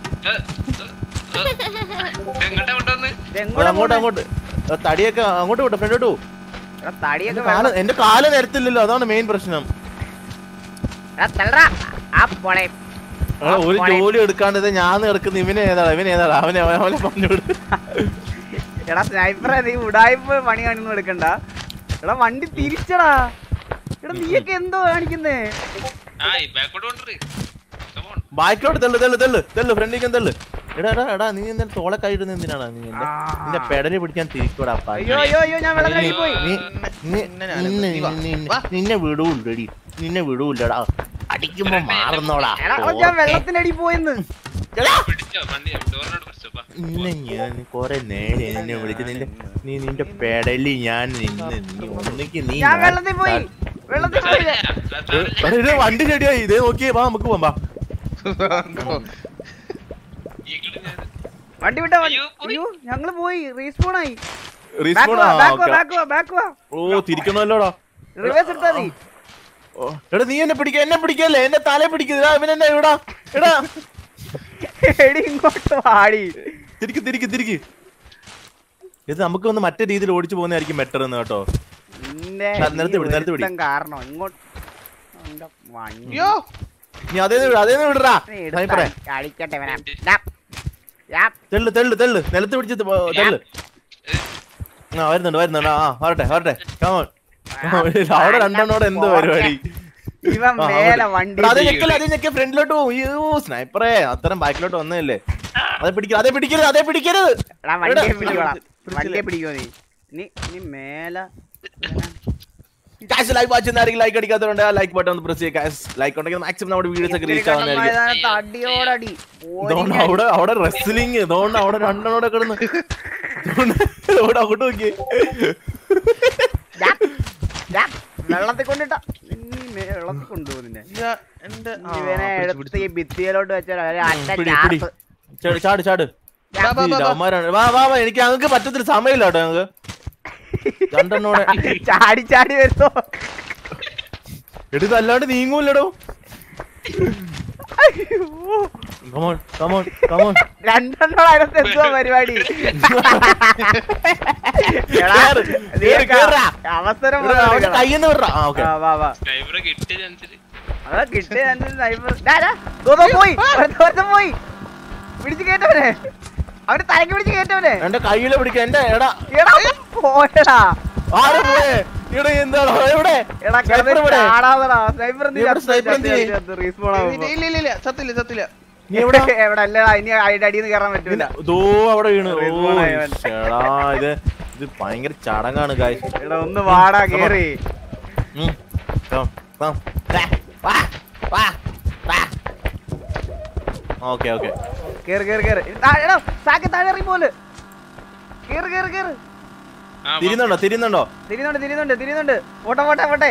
എങ്ങോട്ടാ കൊണ്ടുവന്ന് ഇത് അത് എങ്ങോട്ടാ അങ്ങോട്ട് പോണെ? അങ്ങോട്ട് ആ തടിയൊക്കെ അങ്ങോട്ട് വിട്ടോ ഫ്രണ്ടോട്ട് പോ എടാ, തടിയൊക്കെ കാല് വെള്ളം- എന്റെ കാല് നിരത്തില്ലല്ലോ അതാണ് മെയിൻ പ്രശ്നം എടാ, തള്ളടാ. ആ പോളെ എടാ, ഒരു ജോലി എടുക്കാണ്ട് ഇത് ഞാൻ എടുക്കുന്ന ഇവനെ ഏതാടാ ഇവനെ ഏതാടാ അവനെ അവനെ അവനെ പറഞ്ഞു വിട് എടാ സ്നൈപ്പറെ നീ ഉടായ്പ പണി കാണുന്നു എടുക്കണ്ട എടാ വണ്ടി തിരിച്ചടാ എടാ നീയൊക്കെ എന്തോ കാണിക്കുന്നേ ആ ഈ ബാക്കോട്ട് കൊണ്ടുവര് Come on. ബാക്കിലോട്ട് തെള്ളു തെള്ളു തെള്ളു തെള്ളു ഫ്രണ്ടിലേക്ക് തെള്ളു എടാ എടാ എടാ നീ എന്തായാലും തോളെ കൈയിടുന്ന എന്തിനാടാ നീ എന്റെ നിന്റെ പെടല് പിടിക്കാൻ തിരിക്കൂടാ അയ്യോ അയ്യോ അയ്യോ ഞാൻ വെള്ളത്തിലേക്ക് പോയി നീ- നീ- നിന്നെ ഞാൻ നിന്നെ- നീ വാ, നിന്നെ- വാ. നിന്നെ വിടൂല്ലടി നിന്നെ വിടൂല്ലടാ അടിക്കുമ്പോ മാറുന്നോടാ എടാ എടാ, ഞാൻ വെള്ളത്തിനടി പോയെന്ന് പിടിച്ചോ വണ്ടി ഡോറിനോട് പിടിച്ചോ ബാ. നിന്നെ ഞാൻ കൊറേ നേരെ നിന്നെ വിളിച്ച് നിന്റെ നീ നിന്റെ പെടലി ഞാൻ നിന്ന് നീ ഒന്നിക്ക് നീ ഞാൻ ഞാൻ- വെള്ളത്തിൽ പോയി വെള്ളത്തിൽ പോയി ആ, ആ, ആ, എടാ, ഇത് വണ്ടി റെഡിയായി ഇതേ നോക്കിയേ വാ നമുക്ക് പോവാം വാ ഈഗിള് ഞാൻ- വണ്ടി വിട്ടാ വണ്ടി അയ്യോ, പോയി. അയ്യോ ഞങ്ങള് പോയി റീസ്പോൺ ആയി Respawn ആ, ബാക്ക് okay. ബാക്ക് ബാക്ക് ഓ തിരിക്കണല്ലോടാ റിവേഴ്സ് എടുത്താ മതി ഓ, എടാ നീ എന്നെ പിടിക്ക എന്നെ പിടിക്കല്ലേ എന്നെ തല പിടിക്കുക ഇവൻ എന്നെ എവിടാ എടാ എടി ഇങ്ങോട്ട് വാടി തിരിക്ക് തിരിക്ക് തിരിക്ക് ഇത് നമുക്ക് ഒന്ന് മറ്റേ രീതിയിൽ ഓടിച്ചു പോകുന്നതായിരിക്കും ബെറ്റർ എന്ന് കേട്ടോ നിന്റെ ആ, നിലത്ത് ഈ വിട്, നിലത്ത് വിട്. ഒരുത്തൻ കാരണം ഇങ്ങോട്ട് അവന്റെ വണ്ടി. അയ്യോ നീ അതേന്ന് വിട അതേന്ന് വിടറാ നീ സ്നൈപ്പറെ എടുത്ത് അടിക്കട്ടെ ഇവനെ. ഡാ. ഡാ. തെള്ളു തെള്ളു തെള്ളു നിലത്ത് പിടിച്ച് പോ- തെള്ളു ആ വരുന്നുണ്ട് വരുന്നുണ്ട് ആ വരട്ടെ വരട്ടെ Come on. അവിടെ രണ്ടെണ്ണോടെ എന്തോ പരിപാടി ഇവൻ ആ, മേലെ അവിടെ. വണ്ടി എടാ, അത് ഞെക്കല്ലേ അത് ഞെക്കെ ഫ്രണ്ടിലോട്ട് പോകും അയ്യോ സ്നൈപ്പറേ അത്തരം ബാക്കിലോട്ട് വന്നതല്ലേ അതെ പിടിക്കരുത് അതേ പിടിക്കരുത് അതേ പിടിക്കരുത് എടാ വണ്ടിയെ എടാ, പിടിക്കോളാം പിടിച്ചില്ല. വണ്ടിയെ പിടിക്കോ നീ നീ നീ മേലെ കാശ് ലൈക്ക് വാച്ച് ആരെങ്കിലും ലൈക്ക് അടിക്കാത്തതുകൊണ്ട് ആ ലൈക്ക് ബട്ടൺ ഒന്ന് പ്രസ് ചെയ്യുക കാശ് ലൈക്ക് ഉണ്ടെങ്കിൽ മാക്സിമം നമ്മുടെ വീഡിയോസ് ഒക്കെ റീച്ച് ആവുന്നതായിരിക്കും മൈതാനത്ത് അടിയോടടി ഇതുകൊണ്ട് അവിടെ അവിടെ റെസ്ലിംഗ് ഇതുകൊണ്ട് അവിടെ രണ്ടെണ്ണോടെ കിടന്ന് ഇതുകൊണ്ട് ഇവിടെ അങ്ങോട്ട് നോക്കിയേ ഡാ. ഡാ. വെള്ളത്തിൽ കൊണ്ടിട്ട നീ മേ- വെള്ളത്തിൽ കൊണ്ടുപോകും നിന്നെ ഞാൻ എന്റെ ആ, ഇവനെ പിടിച്ചു, എടുത്ത് ഈ ഭിത്തിയിലോട്ട് വെച്ചാൽ ഒരു അറ്റ പിടി, പിടി. ചാപ്പ്. ചാട് ചാട് ചാട് ബാ, ബാ, ബാ, ബാ. അവന്മാരാണ് വാ വാ വാ എനിക്ക് ഞങ്ങൾക്ക് പറ്റത്തില്ല സമയമില്ല കേട്ടോ ഞങ്ങൾക്ക് രണ്ടെണ്ണോടെ ചാടി ചാടി വരുന്നോ എടുത്ത് അല്ലാണ്ട് നീങ്ങൂല്ലടോ കമോൺ കമോൺ കമോൺ രണ്ടെണ്ണം അതിനകത്ത് എന്തുവാ പരിപാടി എടാ, കേറ്, നീ കേറ്, കേറാ. അവസരം അവന്റെ മുതലെടുക്കണം. കയ്യിൽ നിന്ന് വിടറാ ആ ഓക്കെ ആ, വാ വാ സ്നൈപ്പറെ കിട്ടിയ ചാൻസില് അതാ കിട്ടിയ ചാൻസിൽ sniper- ഡാ, ഡാ, ദോ, ദോ, പോയി ഒരുത്തൻ ഒരുത്തൻ പോയി പിടിച്ച് കേട്ടവനെ അവന് തലക്ക് പിടിച്ച് കേട്ടവനെ എന്റെ കയ്യില് പിടിക്ക എന്റെ എടാ എടാ പോയടാ ആരെ പോയേ ഇവിടെ എന്താണോ എവിടെ എടാ Sniper കിടന്ന് ഇവിടെ? ചാടാതെടാ സ്നൈപ്പർ നീ ഇവിടെ sniper എന്ത് ചെയ്യും? റീസ്പോൺ ഇല്ല ഇല്ല ഇല്ല, ഇല്ല സത്തില്ല സത്തില്ല നീ എവിടെ എവിടെ അല്ലടാ ഇനി അതിന്റെ അടിയിൽ നിന്ന് കയറാൻ പറ്റൂല ദോ അവിടെ വീണ് ഓ Respawn ആയി അവൻ. ചേടാ ഇത് ഇത് ഭയങ്കര ചടങ്ങാണ് കായ് എടാ ഒന്ന് വാടാ കേറി ഓക്കെ ഓക്കെ കേറ് കേറ് കേറ് താ- എടാ സാക്ക് താഴെ ഇറങ്ങി പോലെ കേറ് കേറ് കേറ് ആ വാ. തിരിയുന്നുണ്ടോ തിരിയുന്നുണ്ടോ തിരിയുന്നുണ്ട് തിരിയുന്നുണ്ട് തിരിയുന്നുണ്ട് പോട്ടെ പോട്ടെ പോട്ടെ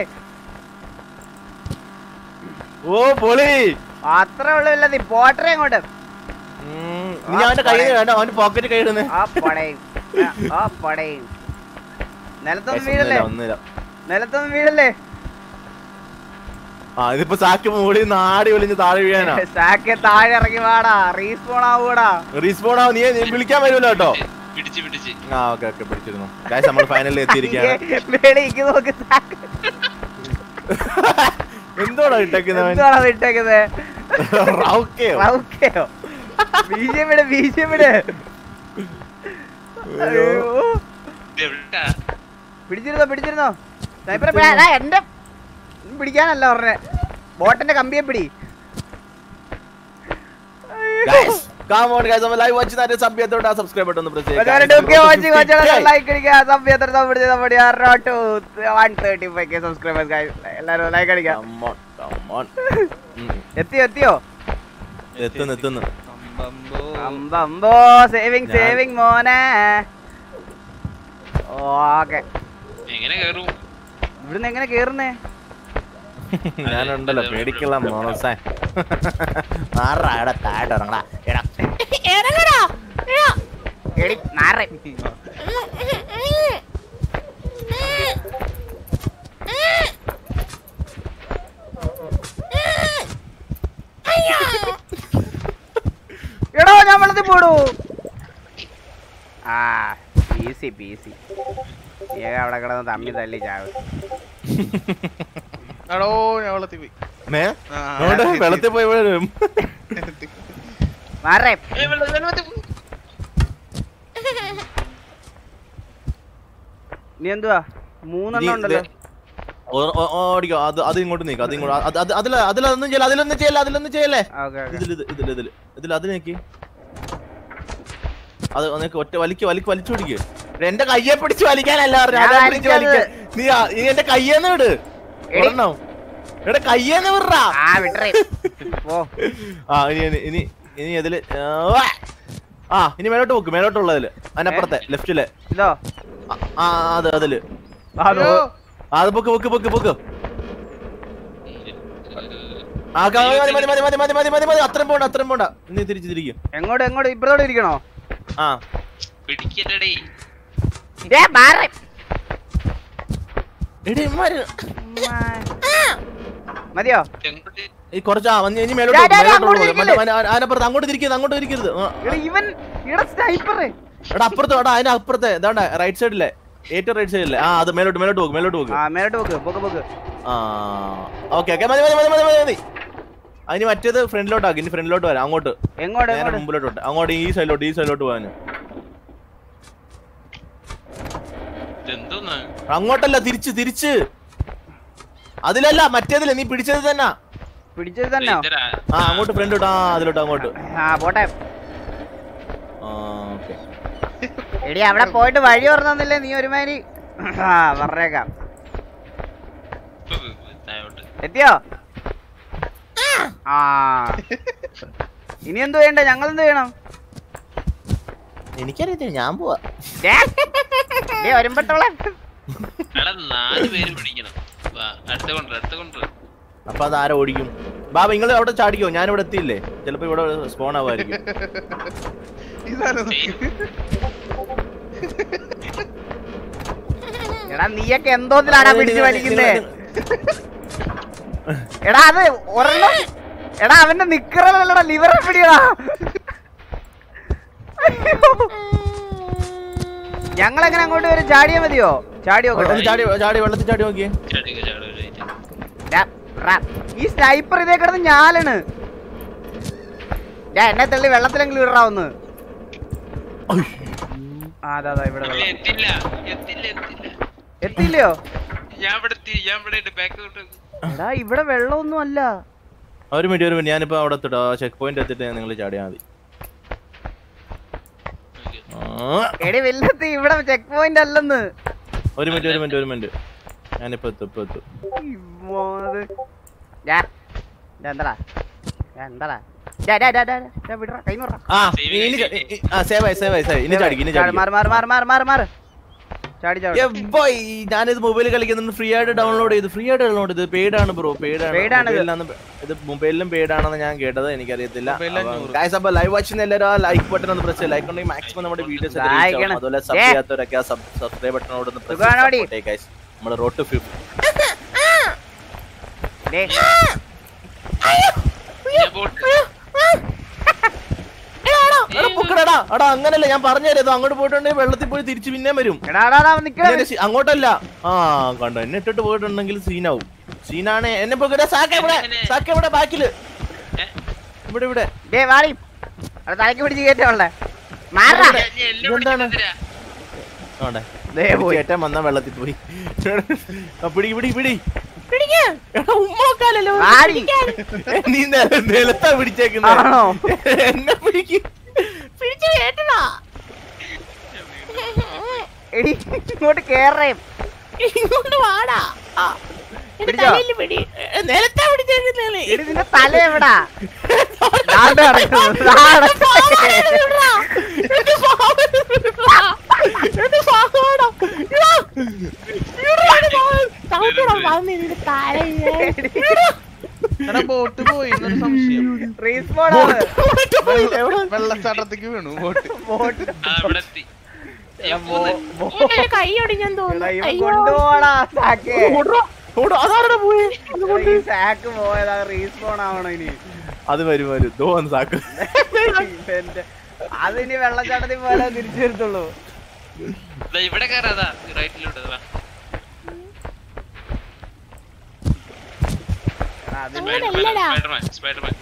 ഓ പൊളി അത്രേ ഉള്ളൂ നീ പോട്ടെ അങ്ങോട്ട് ഉം, നീ അവന്റെ കയ്യിൽ വേണ്ട അവന്റെ പോക്കറ്റ് കൈ ഇടുന്നേ ആ പടയും ആ പടയും നിലത്തൊന്നും വീഴല്ലേ ഒന്നുമില്ല നിലത്തൊന്നും വീഴല്ലേ ആ ഇതിപ്പോ സാക്ക് മൂടി നാടി ഒളിഞ്ഞ് താഴെ വീഴാനാ സാക്കെ താഴെ ഇറങ്ങി വാടാ റീസ്പോൺ ആവൂടാ റീസ്പോൺ ആവും നീ നീ വിളിക്കാൻ വരുമല്ലോ കേട്ടോ പിടിച്ച് പിടിച്ച് ആ ഓക്കെ ഓക്കെ പിടിച്ചിരുന്നു ഗായ്സ് നമ്മൾ ഫൈനലിൽ എത്തിയിരിക്കുകയാണ് മേളിക്ക് നോക്ക് സാക്ക് എന്തോടാ ഇട്ടേക്കുന്നവൻ എന്താണ് വിട്ടേക്കുന്നത് റൗക്കയോ റൗക്കയോ ബിജെപി വിടെ ബിജെപി വിടെ അയ്യോ ഇത് എവിടാ പിടിച്ചിരുന്നോ പിടിച്ചിരുന്നോ സ്നൈപ്പറെ പിടി- എടാ, എന്റെ ഉം പിടിക്കാനല്ല പറഞ്ഞേ ബോട്ടിന്റെ കമ്പിയെ പിടി ഗായ്സ് കം ഓൺ ഗായ്സ് നമ്മൾ ലൈവ് വാച്ച് ചെയ്തിട്ട് സബ്സ്ക്രൈബ് ആ സബ്സ്ക്രൈബ് ബട്ടൺ ഒന്ന് പ്രസ് എല്ലാരും ലൈക്ക് അടിക്കാം കം ഓൺ കം ഓൺ എത്തിയോ എത്തിയോ എത്തുന്നു എത്തുന്നു അമ്പമ്പോ സേവിങ് ഞാൻ- സേവിങ് മോനെ ഓക്കെ എങ്ങനെ കേറും ഇവിടുന്ന് എങ്ങനെ കേറുന്നേ ഞാനുണ്ടല്ലോ പേടിക്കല്ല മോണോസേ മാറാ എടാ താഴെ ഇറങ്ങടാ എടാ ഇറങ്ങടാ എടാ. എടി നാറേ എടോ ഞാൻ വെള്ളത്തിൽ പോടൂ ആ ഈസി പീസി ഏക അവിടെ കിടന്ന് തമ്മി തല്ലി ചാവ് എടോ ഞാൻ വെള്ളത്തിൽ പോയി മേ ആ, നോടെ വെള്ളത്തിൽ പോയി വരും മാറേ ഏയ്, വെള്ള- വെള്ളത്തിൽ പോയി. നീ എന്തുവാ മൂന്നെണ്ണം ഉണ്ടല്ലോ ഓടിക്കോ അത് അത് ഇങ്ങോട്ട് നീക്കാം അത് ഇങ്ങോട്ട് അത് അത് അതില അതിലൊന്നും ചെയ്യല്ല അതിലൊന്നും ചെയ്യല്ല അതിലൊന്നും ചെയ്യല്ലേ ഓക്കെ ഓക്കെ ഇതിൽ ഇത് ഇതിൽ ഇതിൽ ഇതിൽ അത് നീക്കി അത് നിനക്ക് ഒറ്റ വലിക്ക് വലിക്ക് വലിച്ചു പിടിക്ക് എന്റെ കയ്യെ പിടിച്ച് വലിക്കാനല്ല പറഞ്ഞെ, ഞാൻ അതാ പിടിച്ച് വലിച്ചത്. വലിക്കാൻ. നീ ആ- നീ എന്റെ കയ്യേന്ന് വിട് എടി. ഒരെണ്ണം എടാ കയ്യേന്ന് വിടറാ ആ വിട്ടേ ഓ ആ ഇനി ഇനി ഇനി ഇനി ഇതില് ആ, വാ. ആ ഇനി മേലോട്ട് പോക്ക് മേലോട്ടുള്ളതില് അതിനപ്പുറത്തെ ലെഫ്റ്റില് ഇതോ ആ, ആ അത് അതില് ആ, ദോ. അയ്യോ. ആ, അത് പൊക്ക് പൊക്ക് പൊക്ക് പൊക്ക് ആ ക- മതി മതി മതി മതി മതി മതി മതി മതി അത്രയും പോണ്ട അത്രയും പോണ്ട ഇനി തിരിച്ച് തിരിക്കും എങ്ങോട്ട് എങ്ങോട്ട് ഇപ്പഴോട്ട് ഇരിക്കണോ ആ പിടിക്കലടേ ഏ മാറേ എടി ഇമ്മാര് മതിയോ എങ്ങോട്ട് ഈ കുറച്ച് ആ വന്ന് ഇനി മേലോട്ട് ഡാ, പോകും, ഡാ, മേലോട്ട് അങ്ങോട്ട് പോകും. തിരിക്കല്ലേ? മറ്റേ ആന- ആനപ്പുറത്ത് അങ്ങോട്ട് തിരിക്കരുത് അങ്ങോട്ട് തിരിക്കരുത് ആ. എടാ ഇവൻ ഇവിടെ സ്നൈപ്പർ എടാ അപ്പുറത്ത് എടാ അതിന് അപ്പുറത്തെ ഇതാണ്ട റൈറ്റ് സൈഡിലെ ഏറ്റവും റൈറ്റ് സൈഡിലെ ആ അത് മേലോട്ട് മേലോട്ട് പോകും മേലോട്ട് പോകും ആ മേലോട്ട് പോക്ക് പോക്ക് പോക്ക് ആ ഓക്കെ ഓക്കെ മതി മതി മതി മതി മതി മതി അതിന് മറ്റേത് ഫ്രണ്ടിലോട്ടാക്കി ഇനി ഫ്രണ്ടിലോട്ട് വരാം അങ്ങോട്ട് എങ്ങോട്ട് നേരെ എങ്ങോട്ട് മുമ്പിലോട്ട് വിട്ടെ. അങ്ങോട്ട് ഈ സൈഡിലോട്ട് ഈ സൈഡിലോട്ട് പോകാൻ എന്തോന്നാ അങ്ങോട്ടല്ല തിരിച്ച് തിരിച്ച് അതിലല്ല മറ്റേതില്ല നീ പിടിച്ചത് തന്നെ പിടിച്ചത് തന്നെ ഇതരാ. ആ അങ്ങോട്ട് ഫ്രണ്ടിലോട്ട് ആ അതിലോട്ട് അങ്ങോട്ട് ആ പോട്ടെ ആ ഓക്കെ എടി അവിടെ പോയിട്ട് വഴി പറഞ്ഞില്ലേ നീ ഒരുമാതിരി ആ പറഞ്ഞേക്കാം ഇപ്പൊ താഴോട്ട്. എത്തിയോ ആ ഇനി എന്ത് വേണ്ട ഞങ്ങൾ എന്ത് ചെയ്യണം എനിക്കറിയത്തില്ല ഞാൻ പോവാ ദേ, ദേ വരുമ്പട്ടോളെ എടാ നാല് പേര് പിടിക്കണം വാ അടുത്ത കൊണ്ടുവരാ അടുത്ത കൊണ്ടുവരാ അപ്പൊ അത് ആരെ ഓടിക്കും ബാബ നിങ്ങൾ അവിടെ ചാടിക്കോ ഞാൻ ഇവിടെ എത്തിയില്ലേ ചിലപ്പോ ഇവിടെ സ്പോൺ ആവുമായിരിക്കും ഇതാണ് എടാ നീയൊക്കെ എന്തോത്തിലാടാ പിടിച്ചു വലിക്കുന്നേ എടാ അത് ഒരെണ്ണം എടാ അവന്റെ നിക്കറല്ലടാ ലിവറെ പിടിയടാ ഞങ്ങൾ എങ്ങനെ അങ്ങോട്ട് വരും ചാടിയാ മതിയോ ചാടി ഒന്ന് നോക്കട്ടെ ചാടി ചാടി വെള്ളത്തിൽ ചാടി നോക്കിയേ ചാടിക്ക ചാടി wait. ഡാ, റാ. ഈ സ്നൈപ്പർ ഇതേ കിടന്ന് ഞാലാണ് ഞാൻ എന്നെ തള്ളി വെള്ളത്തിലെങ്കിലും ഇടാവുന്ന് ആ അതാ അതാ ഇവിടെ ഇല്ല, വെള്ളം എത്തില്ല എത്തില്ല എത്തില്ല എത്തില്ലയോ ഞാൻ ഇവിടെ എത്തി ഞാൻ ഇവിടെ ബാക്ക് കൊണ്ട് എടാ ഇവിടെ വെള്ളമൊന്നും അല്ല ഒരു മിനിറ്റ് ഒരു മിനിറ്റ് ഞാനിപ്പോ അവിടെ എത്തിട്ടോ ചെക്ക് പോയിന്റ് എത്തിട്ട് നിങ്ങൾ ചാടിയാൽ മതി ആ, എടി വെല്ലത്തി ഇവിടെ ചെക്ക് പോയിന്റ് അല്ലെന്ന് ഒരു മിനിറ്റ് ഒരു മിനിറ്റ് ഒരു മിനിറ്റ് ഞാനിപ്പോ എത്തും ഇപ്പൊ എത്തും ഈ മോത്. ഡാ, ഡാ, എന്താടാ ഡാ, എന്താടാ ഡാ, ഡാ, ഡാ, ഡാ, ഡാ, വിടറാ, കൈ വിടറാ. ആ ഇനി ചാ- ഇ- ഇ- ആ സേവ് ആയി സേവ് ആയി സേവ് ഇനി ചാടിക്ക് ഇനി ചാടി, ചാടി മാറ് മാറ് മാറ് മാറ് മാറ് മാറ് ചാടി ചാടി ബോയ് ഞാനിത് മൊബൈലിൽ കളിക്കുന്നുണ്ട് ഫ്രീ ആയിട്ട് ഡൗൺലോഡ് ചെയ്തു ഫ്രീ ആയിട്ട് ഡൗൺലോഡ് ചെയ്ത് പെയ്ഡ് ആണ് ബ്രോ പെയ്ഡ് ആണ് Paid ആണിത്. മൊബൈലിലാണ് ഇത് മൊബൈലിലും പെയ്ഡ് ആണെന്ന് ഞാൻ കേട്ടത് എനിക്കറിയത്തില്ല മൊബൈലിൽ അഞ്ഞൂറ്. ഗൈസ് അപ്പോൾ ലൈവ് വാച്ചിന് എല്ലാവരും ലൈക്ക് ബട്ടൺ ഒന്ന് പ്രസ് ലൈക്ക് ഉണ്ടെങ്കിൽ മാക്സിമം നമ്മുടെ വീഡിയോസ് Like ചെയ്യണം. അതുപോലെ സബ് ഏ. ചെയ്യാത്തവരൊക്കെ ആ സബ്സ്ക്രൈബ് ബട്ടണോട് ഒന്ന് പ്രസ് സുഖാണോടി? ഗൈസ് നമ്മുടെ റോഡ് ടു ഫിഫ്റ്റ് ഡേ, ഞാൻ പോട്ടെ എടാ എടാ അങ്ങനല്ല ഞാൻ പറഞ്ഞുതരാം അങ്ങോട്ട് പോയിട്ടുണ്ടെങ്കിൽ വെള്ളത്തിൽ പോയി തിരിച്ച് പിന്നെ വരും എടാ, എടാ, എടാ, നിക്കടാ. ഇങ്ങനെ ശി- അങ്ങോട്ടല്ല ആ കണ്ടോ എന്നെ ഇട്ടിട്ട് പോയിട്ടുണ്ടെങ്കിൽ സീനാവും സീനാണ് എന്നെ പോയി സാക്ക ഇവിടെ സാക്ക ഇവിടെ ബാക്കില് ഏ? ഇവിടെ ഇവിടെ ഡേ, വാടി അവിടെ തലക്ക് പിടിച്ച് കയറ്റവളെ മാറാ ഞാൻ- ഞാൻ എല്ലാം ഇതെന്താണ്? പിടിച്ചെന്തിനാ? ആണ്ടെ. ദേ പോയി. ചേട്ടൻ വന്ന വെള്ളത്തിൽ പോയി ആ, പിടി പിടി പിടി എടാ, ഉമ്മാക്കാലല്ലോ. വാടി. നീ നില- നിലത്താ പിടിച്ചേക്കുന്നത് ആണോ? എന്നെ പിടിക്കും പിടിച്ചു കേട്ടണോ എടി ഇങ്ങോട്ട് കേറേ ഇങ്ങോട്ട് വാടാ ആ, എന്റെ പിടിച്ചോ? തലയില് പിടി ഏ, നിലത്താ പിടിച്ചേക്കുന്നേ എടി നിന്റെ തല എവിടാ ദാണ്ട് കിടക്കുന്നു, ദാ കിടക്കുന്നു. എടാ ബോട്ട് പോയി എന്നൊരു സംശയം റീസ്പോൺ ആണ് വെള്ളച്ചാട്ടത്തേക്ക് വീണു ബോട്ട് ബോട്ട് ആ, ഇവിടെ എത്തി ഞാൻ പോന്ന്. കൈ ഒടിഞ്ഞെന്ന് എടാ, തോന്നുന്നു ഇവൻ അയ്യോ കൊണ്ടുപോടാ സാക്ക് അതാരുടെ പോയി ഈ സാക്ക് പോയതാ റീസ്പോൺ ആവണോ ഇനി അത് വരും വരും തോന്നു സാക്ക് ഇവന്റെ അതിനി വെള്ളച്ചാട്ടത്തിൽ പോലെ തിരിച്ചു വരത്തുള്ളൂ ദാ ഇവിടെ കയറാതാ റൈറ്റിലോട്ട് വാ ആ, അത് അങ്ങനെയല്ലടാ. സ്പൈഡർമാൻ സ്പൈഡർമാൻ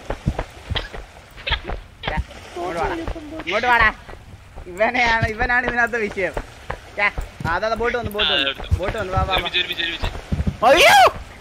ഇങ്ങോട്ട് വാടാ ഇങ്ങോട്ട് വാടാ ഇവനെയാണ് ഇവനാണ് ഇതിനകത്ത് വിഷയം ഛെ, ആ, അതാ ബോട്ട് വന്നു ബോട്ട് വന്നു ബോട്ട് വന്നു വാ വാ വാ. ഒരുമിച്ച് ഒരുമിച്ച് ഒരുമിച്ച് അയ്യോ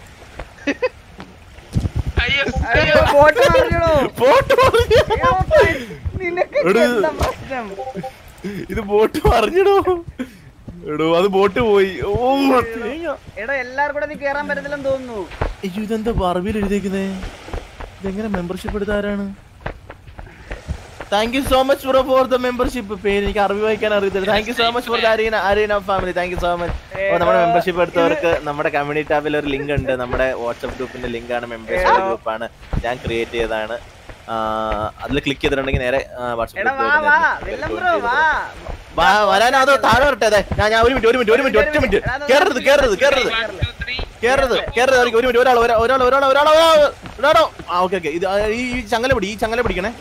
അയ്യോ അയ്യോ ബോട്ട് മറിഞ്ഞോ ബോട്ട് മറിഞ്ഞു. നിനക്ക് എടാ. എന്താ പ്രശ്നം ഇത് ബോട്ട് മറിഞ്ഞിടോ എടോ അത് ബോട്ട് പോയി ഓ തേങ്ങ. എടോ എല്ലാവർക്കും കൂടെ നീ കേറാൻ പറ്റത്തില്ലെന്ന് തോന്നുന്നു അയ്യോ ഇതെന്താ പറമ്പിൽ എഴുതിയേക്കുന്നേ ഇതെങ്ങനെ മെമ്പർഷിപ്പ് എടുത്താരാണ് thank you so much bro for the membership പേര് എനിക്ക് അറിവ് വായിക്കാൻ അറിയത്തില്ല thank you so much for the arena arena family thank you so much ഓ നമ്മുടെ മെമ്പർഷിപ്പ് എടുത്തവർക്ക് നമ്മുടെ കമ്മ്യൂണിറ്റി ടാബിൽ ഒരു ലിങ്ക് ഉണ്ട് നമ്മുടെ വാട്സ്ആപ്പ് ഗ്രൂപ്പിന്റെ ലിങ്ക് ആണ് മെമ്പർഷിപ്പ് ഗ്രൂപ്പാണ് ഞാൻ ക്രിയേറ്റ് ചെയ്തതാണ് അതിൽ ക്ലിക്ക് ചെയ്തിട്ടുണ്ടെങ്കിൽ നേരെ വാട്സ്ആപ്പ് എടാ വാ വാ വെള്ളം ബ്രോ വാ വരാൻ അതോ താഴെ വരട്ടെ അതെ ഞാൻ ഞാൻ ഒരു മിനിറ്റ് ഒരു മിനിറ്റ് ഒരു മിനിറ്റ് ഒറ്റ മിനിറ്റ് കേറരുത് കേറരുത് കേറരുത് One, two, three. കേറരുത് കേറരുത് ഒരു മിനിറ്റ് ഒരാൾ ഒരാൾ ഒരാൾ ഒരാൾ ഒരാൾ ഒരാളോ ആ ഓക്കെ ഓക്കെ ഇത് ആ, ഈ ഈ ചങ്ങല പിടി ഈ ചങ്ങല പിടിക്കണേ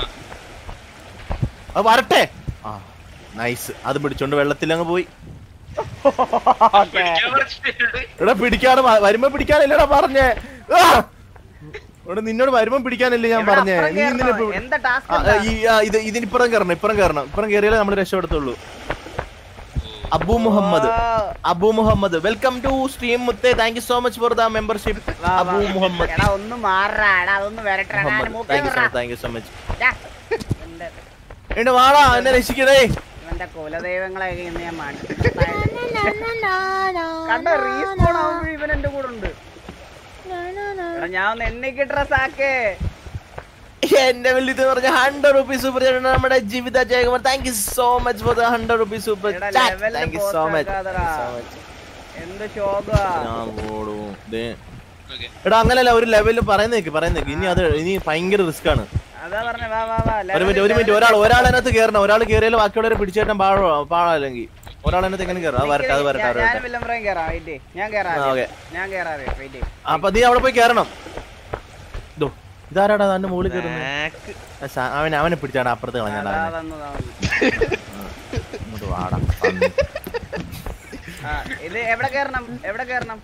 അത് വരട്ടെ ആ നൈസ് അത് പിടിച്ചോണ്ട് വെള്ളത്തിൽ അങ്ങ് പോയി പിടിക്കാൻ പറ്റിയിട്ടുണ്ട്. ഇവിടെ പിടിക്കാണ് വ- വരുമ്പോ പിടിക്കാനല്ലടാ പറഞ്ഞേ ആ! ഇവിടെ നിന്നോട് വരുമ്പോ പിടിക്കാനല്ലേ ഞാൻ ഇവിടെ പറഞ്ഞേ അപ്പുറം നീ കേറണോ? എന്തിനാ ഇപ്പൊ- എന്താ ടാസ്ക് ആ, ഈ ആ, ഇത് ഇതിനിപ്പുറം കയറണം ഇപ്പുറം കയറണം ഇപ്പുറം കയറിയാലേ നമ്മൾ രക്ഷപ്പെടുത്തുള്ളൂ Abu Muhammad Abu Muhammad welcome to stream മുത്തേ thank you so much for the membership Abu Muhammad എടാ ഒന്ന് മാറാ എടാ അതൊന്ന് വരട്ടെ Muhammad thank you so thank you so much എന്റെ എന്നെ വാടാ എന്നെ രക്ഷിക്കണേ ഇവന്റെ കുലദൈവങ്ങളെയൊക്കെ ഇന്ന് ഞാൻ മാറ്റി Na, na, na, na, കണ്ടോ na, റീസ്പോൺ na, ആവുമ്പോ ഇവൻ എന്റെ കൂടെ ഉണ്ട് na, na, na. എടാ ഞാൻ ഒന്ന് എണ്ണിക്ക് ഡ്രസ് ആക്കേ എന്റെ വലിയ ഇത് പറഞ്ഞ ഹൺഡ്രഡ് റുപ്പീസ് സൂപ്പർ ചാറ്റ് നമ്മുടെ Jeevitha Jayakumar thank you so much for the hundred rupees super എടാ ചാറ്റ് ലെവലിൽ താങ്ക് യു സോ മച്ച് പോസ്റ്റാക്കാതെടാ. എന്ത് ശോകാ ഞാൻ ഓടും ദേ. Okay. എടാ അങ്ങനല്ല ഒരു ലെവലിൽ പറയുന്നേക്ക് പറയുന്നേക്ക് ഇനി അത് ഇനി ഭയങ്കര റിസ്ക് ആണ് അതാ പറഞ്ഞ വാ വാ വാ ഒരു മിനിറ്റ് ഒരു മിനിറ്റ് ഒരാൾ ഒരാൾ അതിനകത്ത് കയറണം ഒരാൾ കയറിയാലും ബാക്കിയുള്ളവരെ പിടിച്ചേട്ടാൻ പാഴോ പാഴല്ലെങ്കിൽ ഒരാൾ അതിനകത്ത് എങ്ങനെ കയറാം അത് വരട്ടെ അത് വരട്ടെ അത് ഞാൻ വരട്ടെ വില്ലംബ്രയും കേറാം വെയിറ്റ് ഞാൻ കേറാം ആ, ആദ്യം. okay. ഞാൻ കേറാം വെയിറ്റ് അപ്പൊ നീ അവിടെ പോയി കയറണം ഇതോ ഇതാരാടാ തന്റെ മുകളിൽ കയറുന്നത് ബാക്ക് ആ, സാ- അവനെ അവനെ പിടിച്ചാടാ അപ്പുറത്ത് കളഞ്ഞാടാ അതാ അവനെ. വന്നു ദാ വന്നു. ഇങ്ങോട്ട് വാടാ പന്നി. ആ, ഇത് എവിടെ കേറണം എവിടെ കേറണം